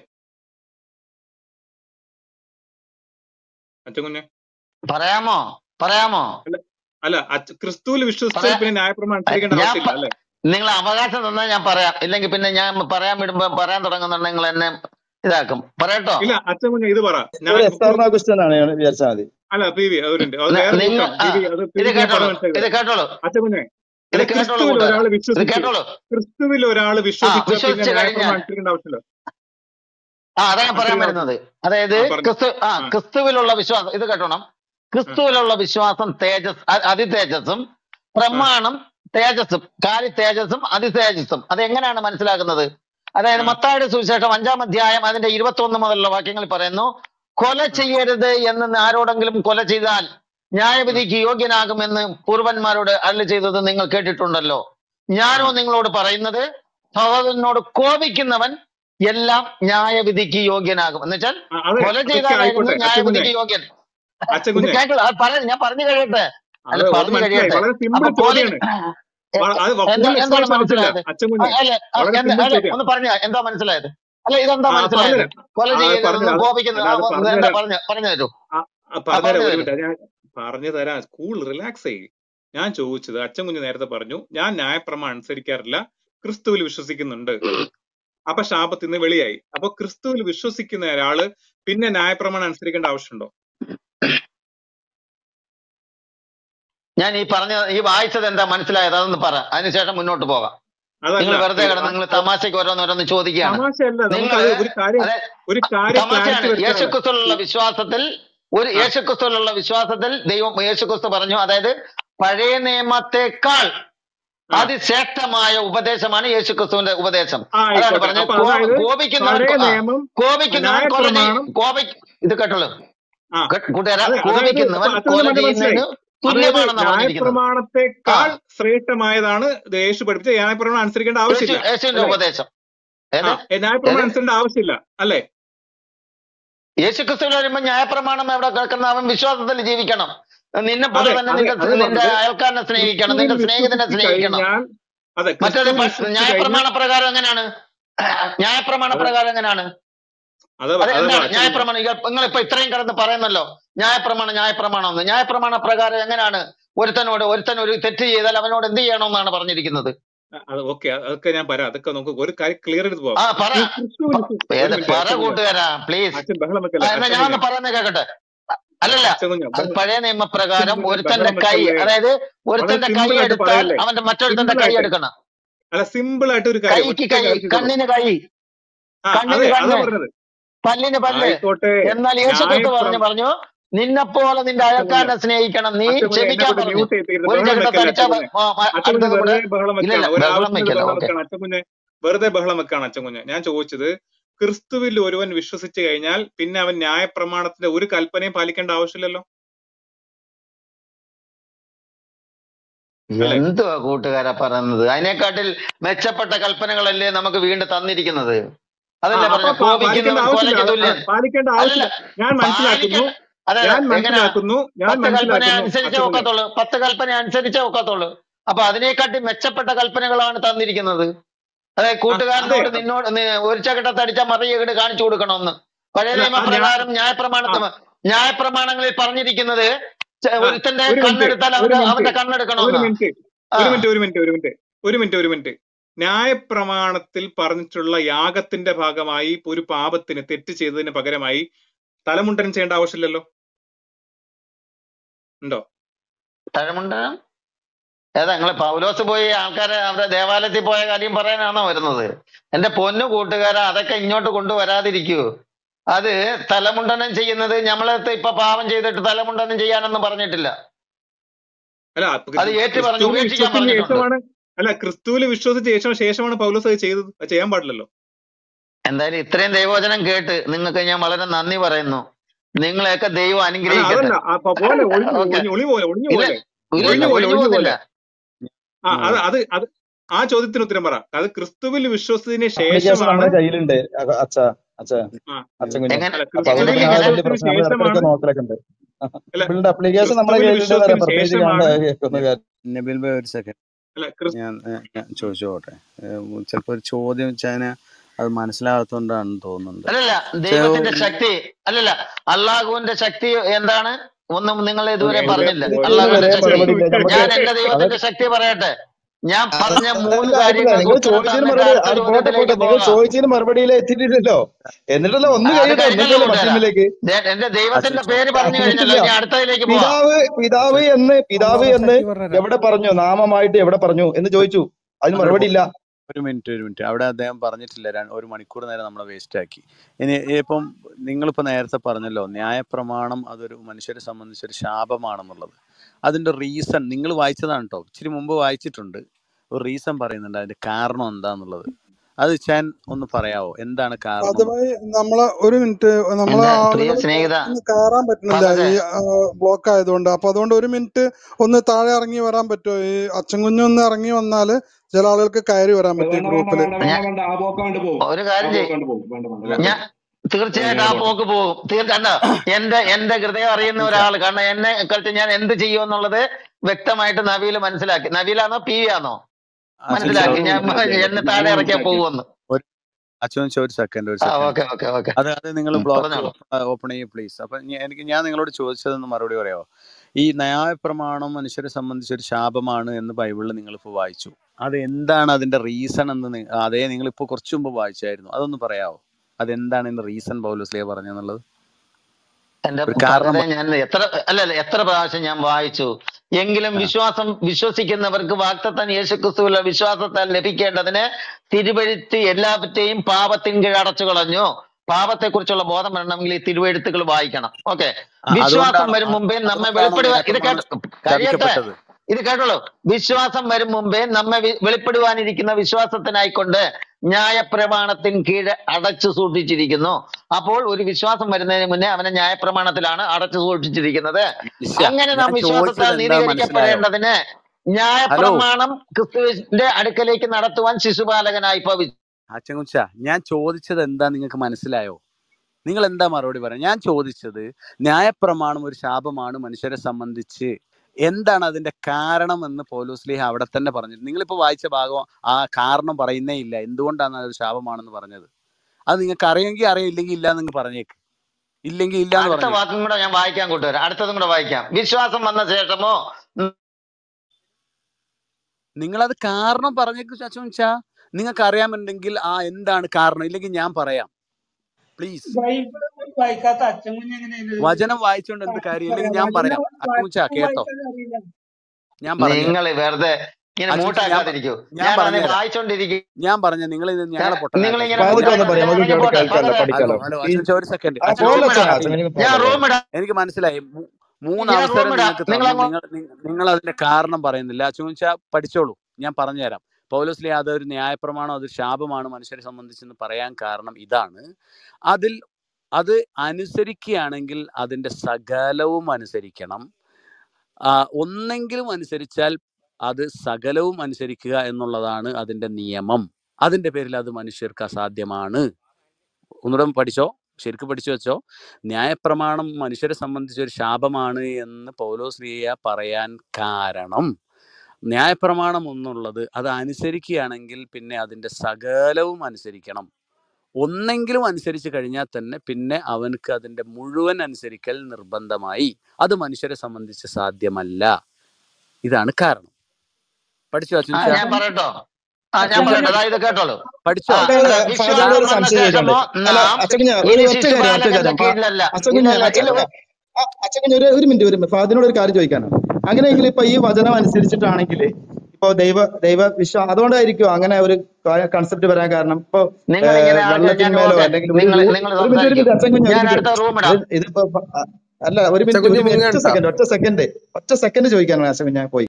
അച്ഛൻ കുഞ്ഞെ പറയാമോ പറയാമോ അല്ല അല്ല അച്ഛ- ക്രിസ്തുവിൽ വിശ്വസിച്ചാൽ പറയാ പിന്നെ ന്യായപ്രമാണം അനുസരിക്കേണ്ട ഞാൻ ആവശ്യമില്ല പ- അല്ലേ നിങ്ങൾ അവകാശം തന്നാൽ ഞാൻ പറയാം ഇല്ലെങ്കിൽ പിന്നെ ഞാൻ പറയാൻ വിടുമ്പോ പറയാൻ തുടങ്ങുന്നുണ്ടെങ്കിൽ നിങ്ങൾ എന്നെ ഇതാക്കും പറയട്ടോ ഇല്ല അച്ഛൻ കുഞ്ഞെ ഇത് പറ ഞാൻ ഒരു ക്രി- എസ്തർണ ക്വസ്റ്റ്യൻ ആണ് ഞാൻ വിചാരിച്ചാൽ മതി അല്ല പി വി അതുണ്ട് അത് ന- വേറെ നിങ്ങൾ റൂട്ടാണ് ആ പി വി അത് പി ഇത് വിക്ക് ഞാൻ കേട്ടോളൂ പറഞ്ഞ ഇത് മനസ്സിലായത് കേട്ടോളൂ അച്ഛൻ കുഞ്ഞെ ഇത് അല്ല കേട്ടോളൂ ക്രിസ്തുവിൽ കൂട്ടുകാരാ ഒരാൾ ഇത് വിശ്വസിച്ചു കേട്ടോളൂ ക്രിസ്തുവിൽ ഒരാൾ ആ വിശ്വസിച്ചാൽ പിന്നെ വിശ്വസിച്ച് കഴിഞ്ഞാൽ ന്യായപ്രമാണം അനുസരിക്കേണ്ട ആവശ്യമില്ല ആ അതാ ഞാൻ പറയാൻ അനുസരിക്കേണ്ട വരുന്നത് ആവശ്യം അതായത് ആ പറഞ്ഞു ക്രിസ്തു ആ ആ ക്രിസ്തുവിലുള്ള വിശ്വാസം ഇത് കേട്ടോണം ആ ക്രിസ്തുവിലുള്ള വിശ്വാസം തേജസ് അ- അതിതേജസ്സും ആ പ്രമാണം തേജസ്സും കാലി തേജസ്സും അതിതേജസ്സും അത് എങ്ങനെയാണ് മനസ്സിലാക്കുന്നത് അതായത് ആ മത്തായുടെ സുവിശേഷം അഞ്ചാം അധ്യായം അതിന്റെ ഇരുപത്തി ഒന്ന് മുതലുള്ള വാക്യങ്ങൾ പറയുന്നു കൊല ആ ചെയ്യരുത് എന്ന് ആരോടെങ്കിലും കൊല ചെയ്താൽ ആ ന്യായവിധിക്ക് യോഗ്യനാകുമെന്ന് പൂർവന്മാരോട് അരുളി ചെയ്തത് നിങ്ങൾ കേട്ടിട്ടുണ്ടല്ലോ ആ ഞാനോ നിങ്ങളോട് പറയുന്നത് സഹോദരനോട് കോപിക്കുന്നവൻ എല്ലാം ന്യായവിധിക്ക് യോഗ്യനാകും എന്നുവെച്ചാൽ ആ, അതെ കൊല അതൊക്കെ ചെയ്താലായിരുന്നു ആയിക്കോട്ടെ അച്ഛൻ കുഞ്ഞെ ന്യായവിധിക്ക് യോഗ്യൻ അച്ഛൻ ഇത് കുഞ്ഞെ കേട്ടോ അത് പറ ഞാൻ പറഞ്ഞു കഴിയട്ടെ അത് അല്ല അത് പറഞ്ഞു മനസ്സിലായി കഴിയട്ടെ വളരെ അപ്പൊ സിമ്പിൾ കൊല ചോദ്യമാണ് വ- അത് വ- എന്താ full എന്താണ് explanation ആവശ്യമില്ല മനസ്സിലായത് അച്ഛൻ ആ, കുഞ്ഞെ അല്ല ആ, വളരെ എന്താ സിമ്പിൾ അല്ല ചോദ്യം ഒന്ന് പറഞ്ഞ എന്താ മനസ്സിലായത് അല്ല ഇതെന്താ ആ മനസ്സിലായത് പറഞ്ഞുതരാം കൊല ആ അത് ചെയ്യരുതെന്നും പറഞ്ഞുതരാം അത് കോപിക്കുന്ന അല്ല ആ, അത് എന്താ പറഞ്ഞുതരാം പറഞ്ഞു പറഞ്ഞു തരൂ ആ ആ, ആ പറഞ്ഞുതരാം പറഞ്ഞു ഒരു തരൂ മിനിറ്റ് ഞാൻ പറഞ്ഞു തരാം കൂൾ റിലാക്സ് ചെയ്യ് ഞാൻ ചോദിച്ചത് അച്ഛൻ കുഞ്ഞ് നേരത്തെ പറഞ്ഞു ഞാൻ ന്യായപ്രമാണം അനുസരിക്കാറില്ല ക്രിസ്തുവിൽ വിശ്വസിക്കുന്നുണ്ട് അപ്പൊ ശാപത്തിൽ നിന്ന് വെളിയായി അപ്പൊ ക്രിസ്തുവിൽ വിശ്വസിക്കുന്ന ഒരാള് പിന്നെ ന്യായപ്രമാണം അനുസരിക്കേണ്ട ആവശ്യമുണ്ടോ ഞാൻ ഈ പറഞ്ഞ ഈ വായിച്ചത് എന്താ മനസ്സിലായത് അതൊന്ന് പറ അതിനുശേഷം മുന്നോട്ട് പോകാം അതല്ല നിങ്ങൾ വെറുതെ ഈ കിടന്ന് നിങ്ങൾ തമാശക്ക് ഓരോന്നോരോന്ന് ചോദിക്കുകയാണ് തമാശയല്ല നമുക്ക് നിങ്ങൾ അത് ഒരു കാര്യം അതെ ഒരു കാര്യം തമാശയാണ് ക്ലാരിറ്റി വരുത്താനുള്ള യേശുക്രിസ്തുവിലുള്ള വിശ്വാസത്തിൽ ഒരു ആ യേശുക്രിസ്തുവിലുള്ള വിശ്വാസത്തിൽ ദൈവം യേശുക്രിസ്തു പറഞ്ഞു അതായത് പഴയ നിയമത്തെക്കാൾ ആ അതിശ്രേഷ്ഠമായ ഉപദേശമാണ് യേശുക്രിസ്തുവിന്റെ ഉപദേശം ആ, അതാണ് ആയിക്കോട്ടെ പറഞ്ഞത് അപ്പൊ കോ- അതായത് കോപിക്കുന്നവൻ പഴയ കൊ- ആ, നിയമം കോപിക്കുന്നവൻ കൊല ചെയ്യും ന്യായപ്രമാണം കോപി ഇത് കേട്ടോളൂ ആ കേ- കൂട്ടുകാരാ അതെ അതായത് കോപിക്കുന്നവൻ അപ്പൊ കൊല അച്ഛന് മനസ്സിലായി ചെയ്യുന്നതിന് അതായത് തുല്യമാണെന്നാണ് പറഞ്ഞിരിക്കുന്നത് ആ ന്യായപ്രമാണത്തെക്കാൾ ശ്രേഷ്ഠമായതാണ് ഇത് യേശു പഠിപ്പിച്ച ന്യായപ്രമാണം അനുസരിക്കേണ്ട യേശു ആവശ്യമില്ല യേശുവിന്റെ അല്ലേ ഉപദേശം ആ ഏത് ഏ, ന്യായപ്രമാണം ഏത് അനുസരിക്കേണ്ട ആവശ്യമില്ല അല്ലേ യേശുക്രിസ്തു വരുമ്പോ ന്യായപ്രമാണം എവിടെ കിടക്കുന്ന അവൻ വിശ്വാസത്തിൽ ജീവിക്കണം നിന്നെ പോലെ അതെ തന്നെ അതെ നിന്റെ അതെ നിന്റെ പറഞ്ഞത് അയൽക്കാരനെ സ്നേഹിക്കണം ക്രിസ്തുവിൽ നിന്റെ സ്നേഹിതനെ വിശ്വസിച്ച് സ്നേഹിക്കണം കഴിഞ്ഞാൽ അതെ മറ്റേത് ക്രിസ്തുവിൽ പ- വിശ്വസിച്ച് കഴിഞ്ഞാൽ ന്യായപ്രമാണ പ്രകാരം എങ്ങനെയാണ് ന്യായപ്രമാണ അതെ പ്രകാരം എങ്ങനെയാണ് അതെ അത് അതെ എന്താണ് അച്ഛൻ ന്യായപ്രമാണം നിങ്ങൾ ഇപ്പൊ ഇത്രയും കിടന്ന് പറയുന്നല്ലോ ന്യായപ്രമാണം ന്യായപ്രമാണം എന്ന് ന്യായപ്രമാണ പ്രകാരം എങ്ങനെയാണ് ഒരുത്തനോട് ഒരുത്തൻ ഒരു തെറ്റ് ചെയ്താൽ അവനോട് എന്ത് ചെയ്യണമെന്നാണ് പറഞ്ഞിരിക്കുന്നത് അത് ഓക്കെ അതൊക്കെ ഞാൻ പറയാം അതൊക്കെ നമുക്ക് ഒരു കാര്യം ക്ലിയർ ചെയ്ത് പോവാം ആ പറ ഈ ക്രിസ്തുവിൽ പ- വിശ്വ- ഒരു ഏത് മിനിറ്റ് പറ അച്ഛൻ കുഞ്ഞ് കൂട്ടുകാരാ പ്ലീസ് അച്ഛൻ ബഹളം വെക്കല്ലേ എന്നാ അച്ഛൻ ഞാൻ ഒന്ന് കുഞ്ഞ് പറയുന്നത് കേക്കട്ടെ അല്ലല്ല അച്ഛൻ കുഞ്ഞ് അത് ബഹളം പഴയ അച്ഛൻ നിയമപ്രകാരം കുഞ്ഞ് ഒരുത്തന്റെ ബഹളം കൈ വെക്കല്ലേ അതായത് വളരെ ഒരുത്തന്റെ കൈ സിമ്പിൾ ആയിട്ട് എടുത്താൽ പറയല്ലേ അവന്റെ മറ്റൊരുത്തന്റെ സിമ്പിൾ കൈ ആയിട്ട് എടുക്കണം അല്ല സിമ്പിൾ ആയിട്ട് ഒരു കാര്യം കൈക്ക് ഒറ്റ കൈ കാര്യം ചെയ്തോളൂ കണ്ണിന് കൈ ആ കണ്ണിന് അതെ അതാ കണ്ണ് പറഞ്ഞത് പല്ലിന് പല്ല് ആയിക്കോട്ടെ എന്നാൽ യേശുക്രിസ്തു പറഞ്ഞു ന്യായപ്രം പറഞ്ഞു നിന്നെപ്പോലെ നിന്റെ അച്ഛൻ കുഞ്ഞ് അയൽക്കാരനെ സ്നേഹിക്കണം നീ അച്ഛൻ കുഞ്ഞ് എന്നെ ക്ഷമിക്കാൻ കൊണ്ട് പറഞ്ഞു മ്യൂട്ട് ചെയ്തിരുന്നു ഒരു ബഹളം ചകിട്ട വെക്കല്ലേ തടിച്ച അച്ഛൻ കുഞ്ഞ് അച്ഛൻ കുഞ്ഞ് അടുത്തത് കൂടെ വെറുതെ ബഹളം ഇല്ലല്ല വെക്കാണ് ഒരു ബഹളം ആവശ്യത്തിന് വെക്കല്ല ബഹളം ഓക്കെ വെക്കാണ് അച്ഛൻ കുഞ്ഞ് വെറുതെ ബഹളം വെക്കാണ് അച്ഛൻ കുഞ്ഞ് ഞാൻ ചോദിച്ചത് ക്രിസ്തുവിൽ ഒരുവൻ വിശ്വസിച്ച് കഴിഞ്ഞാൽ പിന്നെ അവൻ ന്യായപ്രമാണത്തിന്റെ ഒരു കൽപ്പനയും പാലിക്കേണ്ട ആവശ്യമില്ലല്ലോ അല്ലെ എന്തുവാ കൂട്ടുകാരാ പറയുന്നത് അതിനെക്കാട്ടിൽ മെച്ചപ്പെട്ട കൽപ്പനകളല്ലേ നമുക്ക് വീണ്ടും തന്നിരിക്കുന്നത് ആ അതല്ലേ അപ്പൊ പറഞ്ഞ പാ- പാലിക്കേണ്ട കോപിക്കുന്നവൻ ആവശ്യമില്ല കൊലയ്ക്ക് അത് തുല്യൻ ആ, പാലിക്കേണ്ട അല്ലല്ല ആവശ്യമില്ല ഞാൻ മനസ്സിലാക്കുന്നു പാലിക്കണ്ട അതെ ഞാൻ അതെ എങ്ങനെയാ മനസ്സിലാക്കുന്നു ഞാൻ പത്ത് കൽപ്പന മനസ്സിലാക്കുന്നു അനുസരിച്ചേ അച്ഛൻ കുഞ്ഞ് ഒക്കത്തുള്ളൂ പത്ത് കൽപ്പന അനുസരിച്ചേ ഒക്കത്തുള്ളൂ അപ്പൊ അതിനെക്കാട്ടി മെച്ചപ്പെട്ട കൽപ്പനകളാണ് തന്നിരിക്കുന്നത് അതെ ആ, അതെ കൂട്ടുകാരനോട് നിന്നോട് നി- ഒരു ചകിട്ടത്തടിച്ച മറിയകട് കാണിച്ചു കൊടുക്കണമെന്ന് പഴയ അല്ല ആ ഞാൻ നിയമപ്രകാരം ആ ന്യായപ്രമാണത്തിൽ ന്യായപ്രമാണങ്ങളിൽ പറഞ്ഞിരിക്കുന്നത് ച- ആ ഒരുത്തന്റെ ഒരു മിനിറ്റ് കണ്ണെടുത്താൽ ഒരു അവന്റെ മിനിറ്റ് അവന്റെ ഒരു കണ്ണെടുക്കണമെന്നാ മിനിറ്റ് ആ ഒരു മിനിറ്റ് ഒരു മിനിറ്റ് ഒരു മിനിറ്റ് ഒരു മിനിറ്റ് ഒരു മിനിറ്റ് ന്യായപ്രമാണത്തിൽ പറഞ്ഞിട്ടുള്ള യാഗത്തിന്റെ ഭാഗമായി ഒരു പാപത്തിന് തെറ്റ് ചെയ്തതിന് പകരമായി തലമുണ്ടനം ചെയ്യേണ്ട ആവശ്യമില്ലല്ലോ ഉണ്ടോ തഴമുണ്ടനം ഏതാ നിങ്ങള് പൗലോസ് പോയി ആൾക്കാരെ അവിടെ ദേവാലയത്തിൽ പോയ കാര്യം പറയാനാണോ വരുന്നത് എന്റെ പൊന്നു കൂട്ടുകാരാ അതൊക്കെ ഇങ്ങോട്ട് കൊണ്ടുവരാതിരിക്കൂ അത് തലമുണ്ടനം ചെയ്യുന്നത് നമ്മളെ ഇപ്പൊ പാപം ചെയ്തിട്ട് തലമുണ്ടനം ചെയ്യാനൊന്നും പറഞ്ഞിട്ടില്ല അല്ല അപ്പൊ അത് ക്രി- ഏറ്റു പറഞ്ഞു ക്രിസ്തുവിൽ ഉപേക്ഷിക്കാൻ വിശ്വസിച്ച പറഞ്ഞിട്ടുണ്ട് ശേഷമാണ് അല്ല ക്രിസ്തുവിൽ വിശ്വസിച്ച ശേഷം ശേഷമാണ് പൗലോസ് അത് ചെയ്തത് അത് ചെയ്യാൻ പാടില്ലല്ലോ എന്തായാലും ഇത്രയും ദൈവവചനം കേട്ട് നിങ്ങൾക്ക് ഞാൻ വളരെ നന്ദി പറയുന്നു നിങ്ങളെയൊക്കെ ദൈവം അല്ല അനുഗ്രഹിക്കട്ടെ അതല്ല അപ്പൊ പോലെ ഒഴിഞ്ഞു ഓക്കെ ഒഴിഞ്ഞു ഒളി പോലെ ഒളിഞ്ഞു ഇല്ല പോലെ ഇല്ല ഒഴിഞ്ഞു പോലെ ഒഴിഞ്ഞു ഒഴിഞ്ഞു പോകുന്നില്ല പോലെ ആ അത് അത് അത് ആ ചോദ്യത്തിന് ഉത്തരം പറ അത് ക്രിസ്തുവിൽ വിശ്വസിച്ചതിന് ആപ്ലിക്കേഷൻ ശേഷമാണ് നമ്മുടെ കയ്യിലുണ്ട് അ- അച്ഛ അച്ഛ ആ അച്ഛൻ കുഞ്ഞ് എങ്ങനെ അല്ല അപ്പൊ അതുകൊണ്ട് എങ്ങനെ പിന്നെ ആ എങ്ങനെ വലിയ ക്രിസ്തുവിന് പ്രശ്നം നമ്മൾ ഇടയ്ക്കിടയ്ക്ക് ശേഷമാണ് നോക്കലൊക്കെ ഉണ്ട് അല്ല ബിൽഡ് ആപ്ലിക്കേഷൻ നമ്മുടെ ക്രിസ്തുവിൽ കയ്യിലുണ്ട് പറയാം വിശ്വസിച്ചതിന് പ്രത്യേകിച്ച് ശേഷമാണ് കാണേണ്ട കേൾക്കുന്ന കാര്യം നബിൽ ഭായ് ഒരു സെക്കൻഡ് അല്ല ക്രിസ് ഞാൻ ഏ, ഞാൻ ചോദിച്ചോട്ടെ ചിലപ്പോൾ ഒരു ചോദ്യം വെച്ചാൽ അത് മനസ്സിലാകാത്തതുകൊണ്ടാണെന്ന് തോന്നുന്നുണ്ട് അല്ലല്ല പക്ഷേ ദൈവത്തിന്റെ ശക്തി അല്ലല്ല അള്ളാഹുവിന്റെ ശക്തി എന്താണ് ഒന്നും നിങ്ങൾ ഇതുവരെ എന്റെ പറഞ്ഞില്ല പൊന്നു അള്ളാഹുവിന്റെ വരെ ശക്തി മറുപടി ഇല്ല നമുക്ക് ഞാൻ എന്റെ അത് ദൈവത്തിന്റെ ശക്തി പറയട്ടെ ഞാൻ പറഞ്ഞ മൂന്ന് അല്ല ആയിട്ടില്ല കാര്യങ്ങൾക്ക് നിങ്ങൾ ഉത്തരം ചോദിച്ചതിന് തന്നിട്ട് മറുപടി അടുത്ത അത് പോട്ടെ പോട്ടെ ചോദ്യത്തിലേക്ക് നിങ്ങൾ പോകാം ചോദിച്ചതിന് മറുപടിയിൽ എത്തിയിട്ടില്ലല്ലോ എന്നിട്ടല്ല ഒന്ന് അത് കഴിയട്ടെ കഴിഞ്ഞല്ലോ എന്നിട്ടല്ലേ കൂട്ടുകാരാ മറ്റൊന്നിലേക്ക് ദേ- എന്റെ അച്ഛൻ ദൈവത്തിന്റെ ചോ- പേര് പറഞ്ഞു കഴിഞ്ഞല്ലോ എത്തിയിട്ടില്ല ഇനി അടുത്തതിലേക്ക് പോവാം പിതാവ് പിതാവ് അച്ഛൻ എന്ന് പിതാവ് അള്ളാഹുടെ എന്ന് ശക്തി പറഞ്ഞുതരാം എവിടെ പറഞ്ഞു നാമമായിട്ട് എവിടെ പറഞ്ഞു എന്ന് ചോദിച്ചു അതിന് അതൊരു മറുപടി ഇല്ല ഒരു മിനിറ്റ് ഒരു മിനിറ്റ് അവിടെ അദ്ദേഹം പറഞ്ഞിട്ടില്ല ര- ഒരു മണിക്കൂർ നേരം നമ്മളെ വേസ്റ്റ് ആക്കി ഇനി ഇപ്പം നിങ്ങളിപ്പോൾ നേരത്തെ പറഞ്ഞല്ലോ ന്യായപ്രമാണം അതൊരു മനുഷ്യരെ സംബന്ധിച്ചൊരു ശാപമാണെന്നുള്ളത് അതിൻ്റെ റീസൺ നിങ്ങൾ വായിച്ചതാണ് കേട്ടോ ഇച്ചിരി മുമ്പ് വായിച്ചിട്ടുണ്ട് ഒരു റീസൺ പറയുന്നുണ്ട് അതിന്റെ കാരണം എന്താന്നുള്ളത് അത് ചാൻ ഒന്ന് പറയാവോ എന്താണ് കാരണം എന്ന്? അതുമായി നമ്മളെ ഒരു മിനിറ്റ് നമ്മളെ എന്റെ പ്രിയ ആളുകൾ സ്നേഹിത ഒന്ന് കയറാൻ പറ്റുന്നില്ല ഫഹദെ ഈ ബ്ലോക്ക് ആയതുകൊണ്ട് അപ്പൊ അതുകൊണ്ട് ഒരു മിനിറ്റ് ഒന്ന് താഴെ ഇറങ്ങി വരാൻ പറ്റുമോ ഈ അച്ചൻകുഞ്ഞ് ഒന്ന് ഇറങ്ങി വന്നാല് ചില ആളുകൾക്ക് കയറി വരാൻ പറ്റും ഈ വേണ്ട വേണ്ട ഗ്രൂപ്പില് വേണ്ട വേണ്ട ഞാൻ വേണ്ട ആ പോക്ക് കണ്ട് പോകും ഒരു ആ കാര്യം പോക്ക് ചെയ് കണ്ട് പോകും വേണ്ട വേണ്ട അല്ല വേണ്ട ഞാൻ തീർച്ചയായിട്ടും ആ നേരെ പോട്ടെ പോക്ക് പോകും തീർച്ചയായിട്ടും എന്റെ എന്റെ ഹൃദയം അറിയുന്ന നിമിഷ ഒരാൾ കാരണം എന്നെ കളിച്ച് ഞാൻ എന്ത് ചെയ്യും എന്നുള്ളത് വ്യക്തമായിട്ട് നവീല് മനസ്സിലാക്കി നവീലാണോ പി വി ആണോ അച്ഛൻ മനസ്സിലാക്കി ഞാൻ എന്നെ താഴെ ഞാൻ ഇറക്കിയാ മനസ്സിലാക്കി പോകുമെന്ന് ഒരു അച്ഛൻ ഒരു സെക്കൻഡ് ഒരു ആ സെക്കൻഡ് ഓക്കെ ഓക്കെ ഓക്കെ അത് അത് നിങ്ങൾ ബ്ലോക്ക് പറഞ്ഞോളൂ ഓപ്പൺ ചെയ്യും പ്ലീസ് അപ്പൊ ഞ- എനിക്ക് ഞാൻ നിങ്ങളോട് ചോദിച്ചതെന്ന് മറുപടി പറയാമോ ഈ ന്യായപ്രമാണം മനുഷ്യരെ സംബന്ധിച്ച് ഒരു ശാപമാണ് എന്ന് ബൈബിളിൽ നിങ്ങളിപ്പോൾ വായിച്ചു അത് എന്താണ് അതിന്റെ റീസൺ എന്ന് നി- അതേ നിങ്ങളിപ്പോൾ കുറച്ചു മുമ്പ് വായിച്ചായിരുന്നു അതൊന്ന് പറയാമോ അതെന്താണ് ഇതിന്റെ റീസൺ പൗലോസ്ലിയ പറഞ്ഞെന്നുള്ളത് എന്റെ ഒരു കാരണം ഭഗത്തെ ഞാൻ എത്ര അല്ല അല്ല എത്ര പ്രാവശ്യം ഞാൻ വായിച്ചു എങ്കിലും വിശ്വാസം വിശ്വസിക്കുന്നവർക്ക് വാക്തത്വം യേശുക്രിസ്തുവിലെ വിശ്വാസത്താൽ ലഭിക്കേണ്ടതിന് തിരുവഴുത്ത് എല്ലാവറ്റെയും പാപത്തിൻ കീഴ് അടച്ചു കളഞ്ഞു പാപത്തെക്കുറിച്ചുള്ള ബോധം വരണമെങ്കിൽ ഈ തിരുവെഴുത്തുകൾ വായിക്കണം ഓക്കെ അ- വിശ്വാസം അതുകൊണ്ടാണ് വരും അ- മുമ്പേ നമ്മെ അതുകൊണ്ടാണ് വെളിപ്പെടുക ഇത് ന്യായപ്രമാണം കേട്ടോ കഴിയട്ടെ ശപിക്കപ്പെട്ടത് ഇത് കേട്ടോളൂ വിശ്വാസം വരും മുമ്പേ നമ്മെ വി- വെളിപ്പെടുവാനിരിക്കുന്ന വിശ്വാസത്തിനായിക്കൊണ്ട് ന്യായപ്രമാണത്തിൻ കീഴ് അടച്ചു സൂക്ഷിച്ചിരിക്കുന്നു അപ്പോൾ ഒരു വിശ്വാസം വരുന്നതിന് മുന്നേ അവനെ ന്യായപ്രമാണത്തിലാണ് അടച്ചു സൂക്ഷിച്ചിരിക്കുന്നത് നിശ അങ്ങനെ ഞാൻ നാം ചോദിച്ചത് വിശ്വാസത്താൽ എന്താ മനസ്സിലായോ നീതീകരിക്കപ്പെടേണ്ടതിന് ഹലോ ന്യായപ്രമാണം ക്രിസ്തുവിന്റെ അടുക്കലേക്ക് നടത്തുവാൻ ശിശുപാലകനായി ഭവിച്ചു അച്ചങ്കുച്ച ഞാൻ ചോദിച്ചത് എന്താ നിങ്ങൾക്ക് മനസ്സിലായോ നിങ്ങൾ എന്താ മറുപടി പറയാം ഞാൻ ചോദിച്ചത് ന്യായപ്രമാണം ഒരു ശാപമാണ് മനുഷ്യരെ സംബന്ധിച്ച് എന്താണ് അതിന്റെ കാരണം എന്ന് പൗലോസ്ലിഹ അവിടെ തന്നെ പറഞ്ഞു നിങ്ങളിപ്പോ വായിച്ച ഭാഗം ആ കാരണം പറയുന്നേ ഇല്ല എന്തുകൊണ്ടാണ് അത് ശാപമാണെന്ന് പറഞ്ഞത് അത് നിങ്ങൾക്ക് അറിയെങ്കിൽ അറിയില്ലെങ്കിൽ ഇല്ല എന്ന് പറഞ്ഞേക്ക് ഇല്ലെങ്കിൽ ഇല്ല എന്ന് അടുത്ത പറഞ്ഞേക്ക് വാക്കും കൂടെ ഞാൻ വായിക്കാൻ കൂട്ടുവരാം അടുത്തതും കൂടെ വായിക്കാം വിശ്വാസം വന്ന ശേഷമോ നിങ്ങളത് കാരണം പറഞ്ഞേക്ക് അച്ചോച്ചാ നിങ്ങൾക്ക് അറിയാമെന്നുണ്ടെങ്കിൽ ആ എന്താണ് കാരണം ഇല്ലെങ്കിൽ ഞാൻ പറയാം പ്ലീസ് ബൈബിൾ വായിക്കാത്ത അച്ഛൻ കുഞ്ഞ് എങ്ങനെ ഇതില് വചനം വായിച്ചുകൊണ്ട് എന്ത് കാര്യം ഇല്ലെങ്കിൽ ഞാൻ വചനം പറയാം അച്ചൂച്ച വായിക്കാൻ കേട്ടോ വായിക്കാൻ അറിയില്ല ഞാൻ പറഞ്ഞുതരാം നിങ്ങൾ വെറുതെ ഇങ്ങനെ അച്ചൂച്ച ഞാൻ പ- മൂട്ടാക്കാതിരിക്കൂ ഞാൻ ഞാൻ അതിനെ പറഞ്ഞുതരാം വായിച്ചോണ്ടിരിക്കും ഞാൻ പറഞ്ഞ നിങ്ങൾ ഇത് ഞങ്ങളെ നിങ്ങൾ പൊട്ടനാക്കരുത് ഇങ്ങനെ പതുക്കെ ഒന്ന് പറയാം നമുക്ക് ഇറങ്ങി ഇവിടെ പോട്ടെ കേൾക്കാമല്ലോ പകരം ഹലോ പഠിക്കാലോ ഹലോ ഈ അച്ചൂച്ച ഒരു സെക്കൻഡ് ആ അച്ചൂച്ച പോകല്ലോ ഒരു അച്ഛാ സെക്കൻഡ് അച്ഛൻ ഞാൻ പോകല്ലോ റൂം ഇടാം എനിക്ക് മനസ്സിലായി മൂ- മൂന്ന് ഞാൻ അവസരം റൂം ഇടാം നിങ്ങൾക്ക് നിങ്ങൾ തന്നു അങ്ങോട്ട് നിങ്ങൾ നി- നിങ്ങൾ അതിന്റെ കാരണം പറയുന്നില്ല അച്ചൂച്ച പഠിച്ചോളൂ ഞാൻ പറഞ്ഞുതരാം പൗലോസ്ലി അതൊരു ന്യായപ്രമാണം അതൊരു ശാപമാണ് മനുഷ്യരെ സംബന്ധിച്ചെന്ന് പറയാൻ കാരണം ഇതാണ് അതിൽ അത് അനുസരിക്കുകയാണെങ്കിൽ അതിന്റെ സകലവും അനുസരിക്കണം ആ, ഒന്നെങ്കിലും അനുസരിച്ചാൽ അത് സകലവും അനുസരിക്കുക എന്നുള്ളതാണ് അതിന്റെ നിയമം അതിന്റെ പേരിൽ അത് മനുഷ്യർക്ക് അസാധ്യമാണ് ഒന്നുകൂടെ പഠിച്ചോ ശരിക്കും പഠിച്ചു വെച്ചോ ന്യായപ്രമാണം മനുഷ്യരെ സംബന്ധിച്ച് ഒരു ശാപമാണ് എന്ന് പൗലോസ്ലിയ പറയാൻ കാരണം ന്യായപ്രമാണം എന്നുള്ളത് അത് അനുസരിക്കുകയാണെങ്കിൽ പിന്നെ അതിന്റെ സകലവും അനുസരിക്കണം ഒന്നെങ്കിലും അനുസരിച്ച് കഴിഞ്ഞാൽ തന്നെ പിന്നെ അവനക്ക് അതിന്റെ മുഴുവൻ അനുസരിക്കൽ നിർബന്ധമായി അത് മനുഷ്യരെ സംബന്ധിച്ച് സാധ്യമല്ല ഇതാണ് കാരണം പഠിച്ചു ആ അച്ചുൻഷ ഞാൻ പറയട്ടോ ആ ഞാൻ അച്ഛൻ പറയട്ടെ കുഞ്ഞ് അതായത് കേട്ടോളൂ പഠിച്ചോ ആ അതെ അതെ വിശ്വാസം ഫാദറിനോട് ഒരു വന്ന സംശയം ചോദിക്കണ്ടേ ശേഷമോ അല്ല നാം അച്ഛൻ ഒരു ഇനി ഒറ്റ കാര്യം ഒറ്റ ശിശുപാലകന്റെ കാര്യം ഫാ- കീഴിലല്ല അച്ഛൻ ഇല്ല കുഞ്ഞ് ഇല്ല അച്ഛൻ ഇല്ല അച്ഛൻ കുഞ്ഞ് ഒരു ഒരു മിനിറ്റ് ഒരു മിനിറ്റ് ഫാദിനോട് ഒരു കാര്യം ചോദിക്കാനാണ് അങ്ങനെയെങ്കിൽ ഇപ്പൊ ഈ വചനം അനുസരിച്ചിട്ടാണെങ്കിൽ ഇപ്പൊ ദൈവ ദൈവ വിശ്വാസം അതുകൊണ്ടായിരിക്കും അങ്ങനെ ഒരു കൺസെപ്റ്റ് വരാൻ കാരണം ഇപ്പൊ നിങ്ങൾ ഇങ്ങനെ ആൾക്ക് ഞാൻ വെള്ളത്തിന്മേലോ ഓക്കെ അല്ലെങ്കിൽ ഒരു നിങ്ങൾ ഒരു നിങ്ങൾ ഒരു മിനിറ്റ് ഒരു സംസാരിക്കും മിനിറ്റ് അച്ഛൻ കുഞ്ഞ് ഒരു ഞാൻ മിനിറ്റ് അടുത്ത റൂം ഇടാം ഇത് ഇതിപ്പോ ഫ- അല്ല ഒരു മിനിറ്റ് അച്ചക്കുഞ്ഞ് ഒരു മിനിറ്റ് ഒറ്റ മുങ്ങണ്ട സെക്കൻഡ് ഒറ്റ സെക്കൻഡ് ഒറ്റ സെക്കൻഡ് ചോദിക്കാനാണ് അച്ഛൻ കുഞ്ഞ് പോയി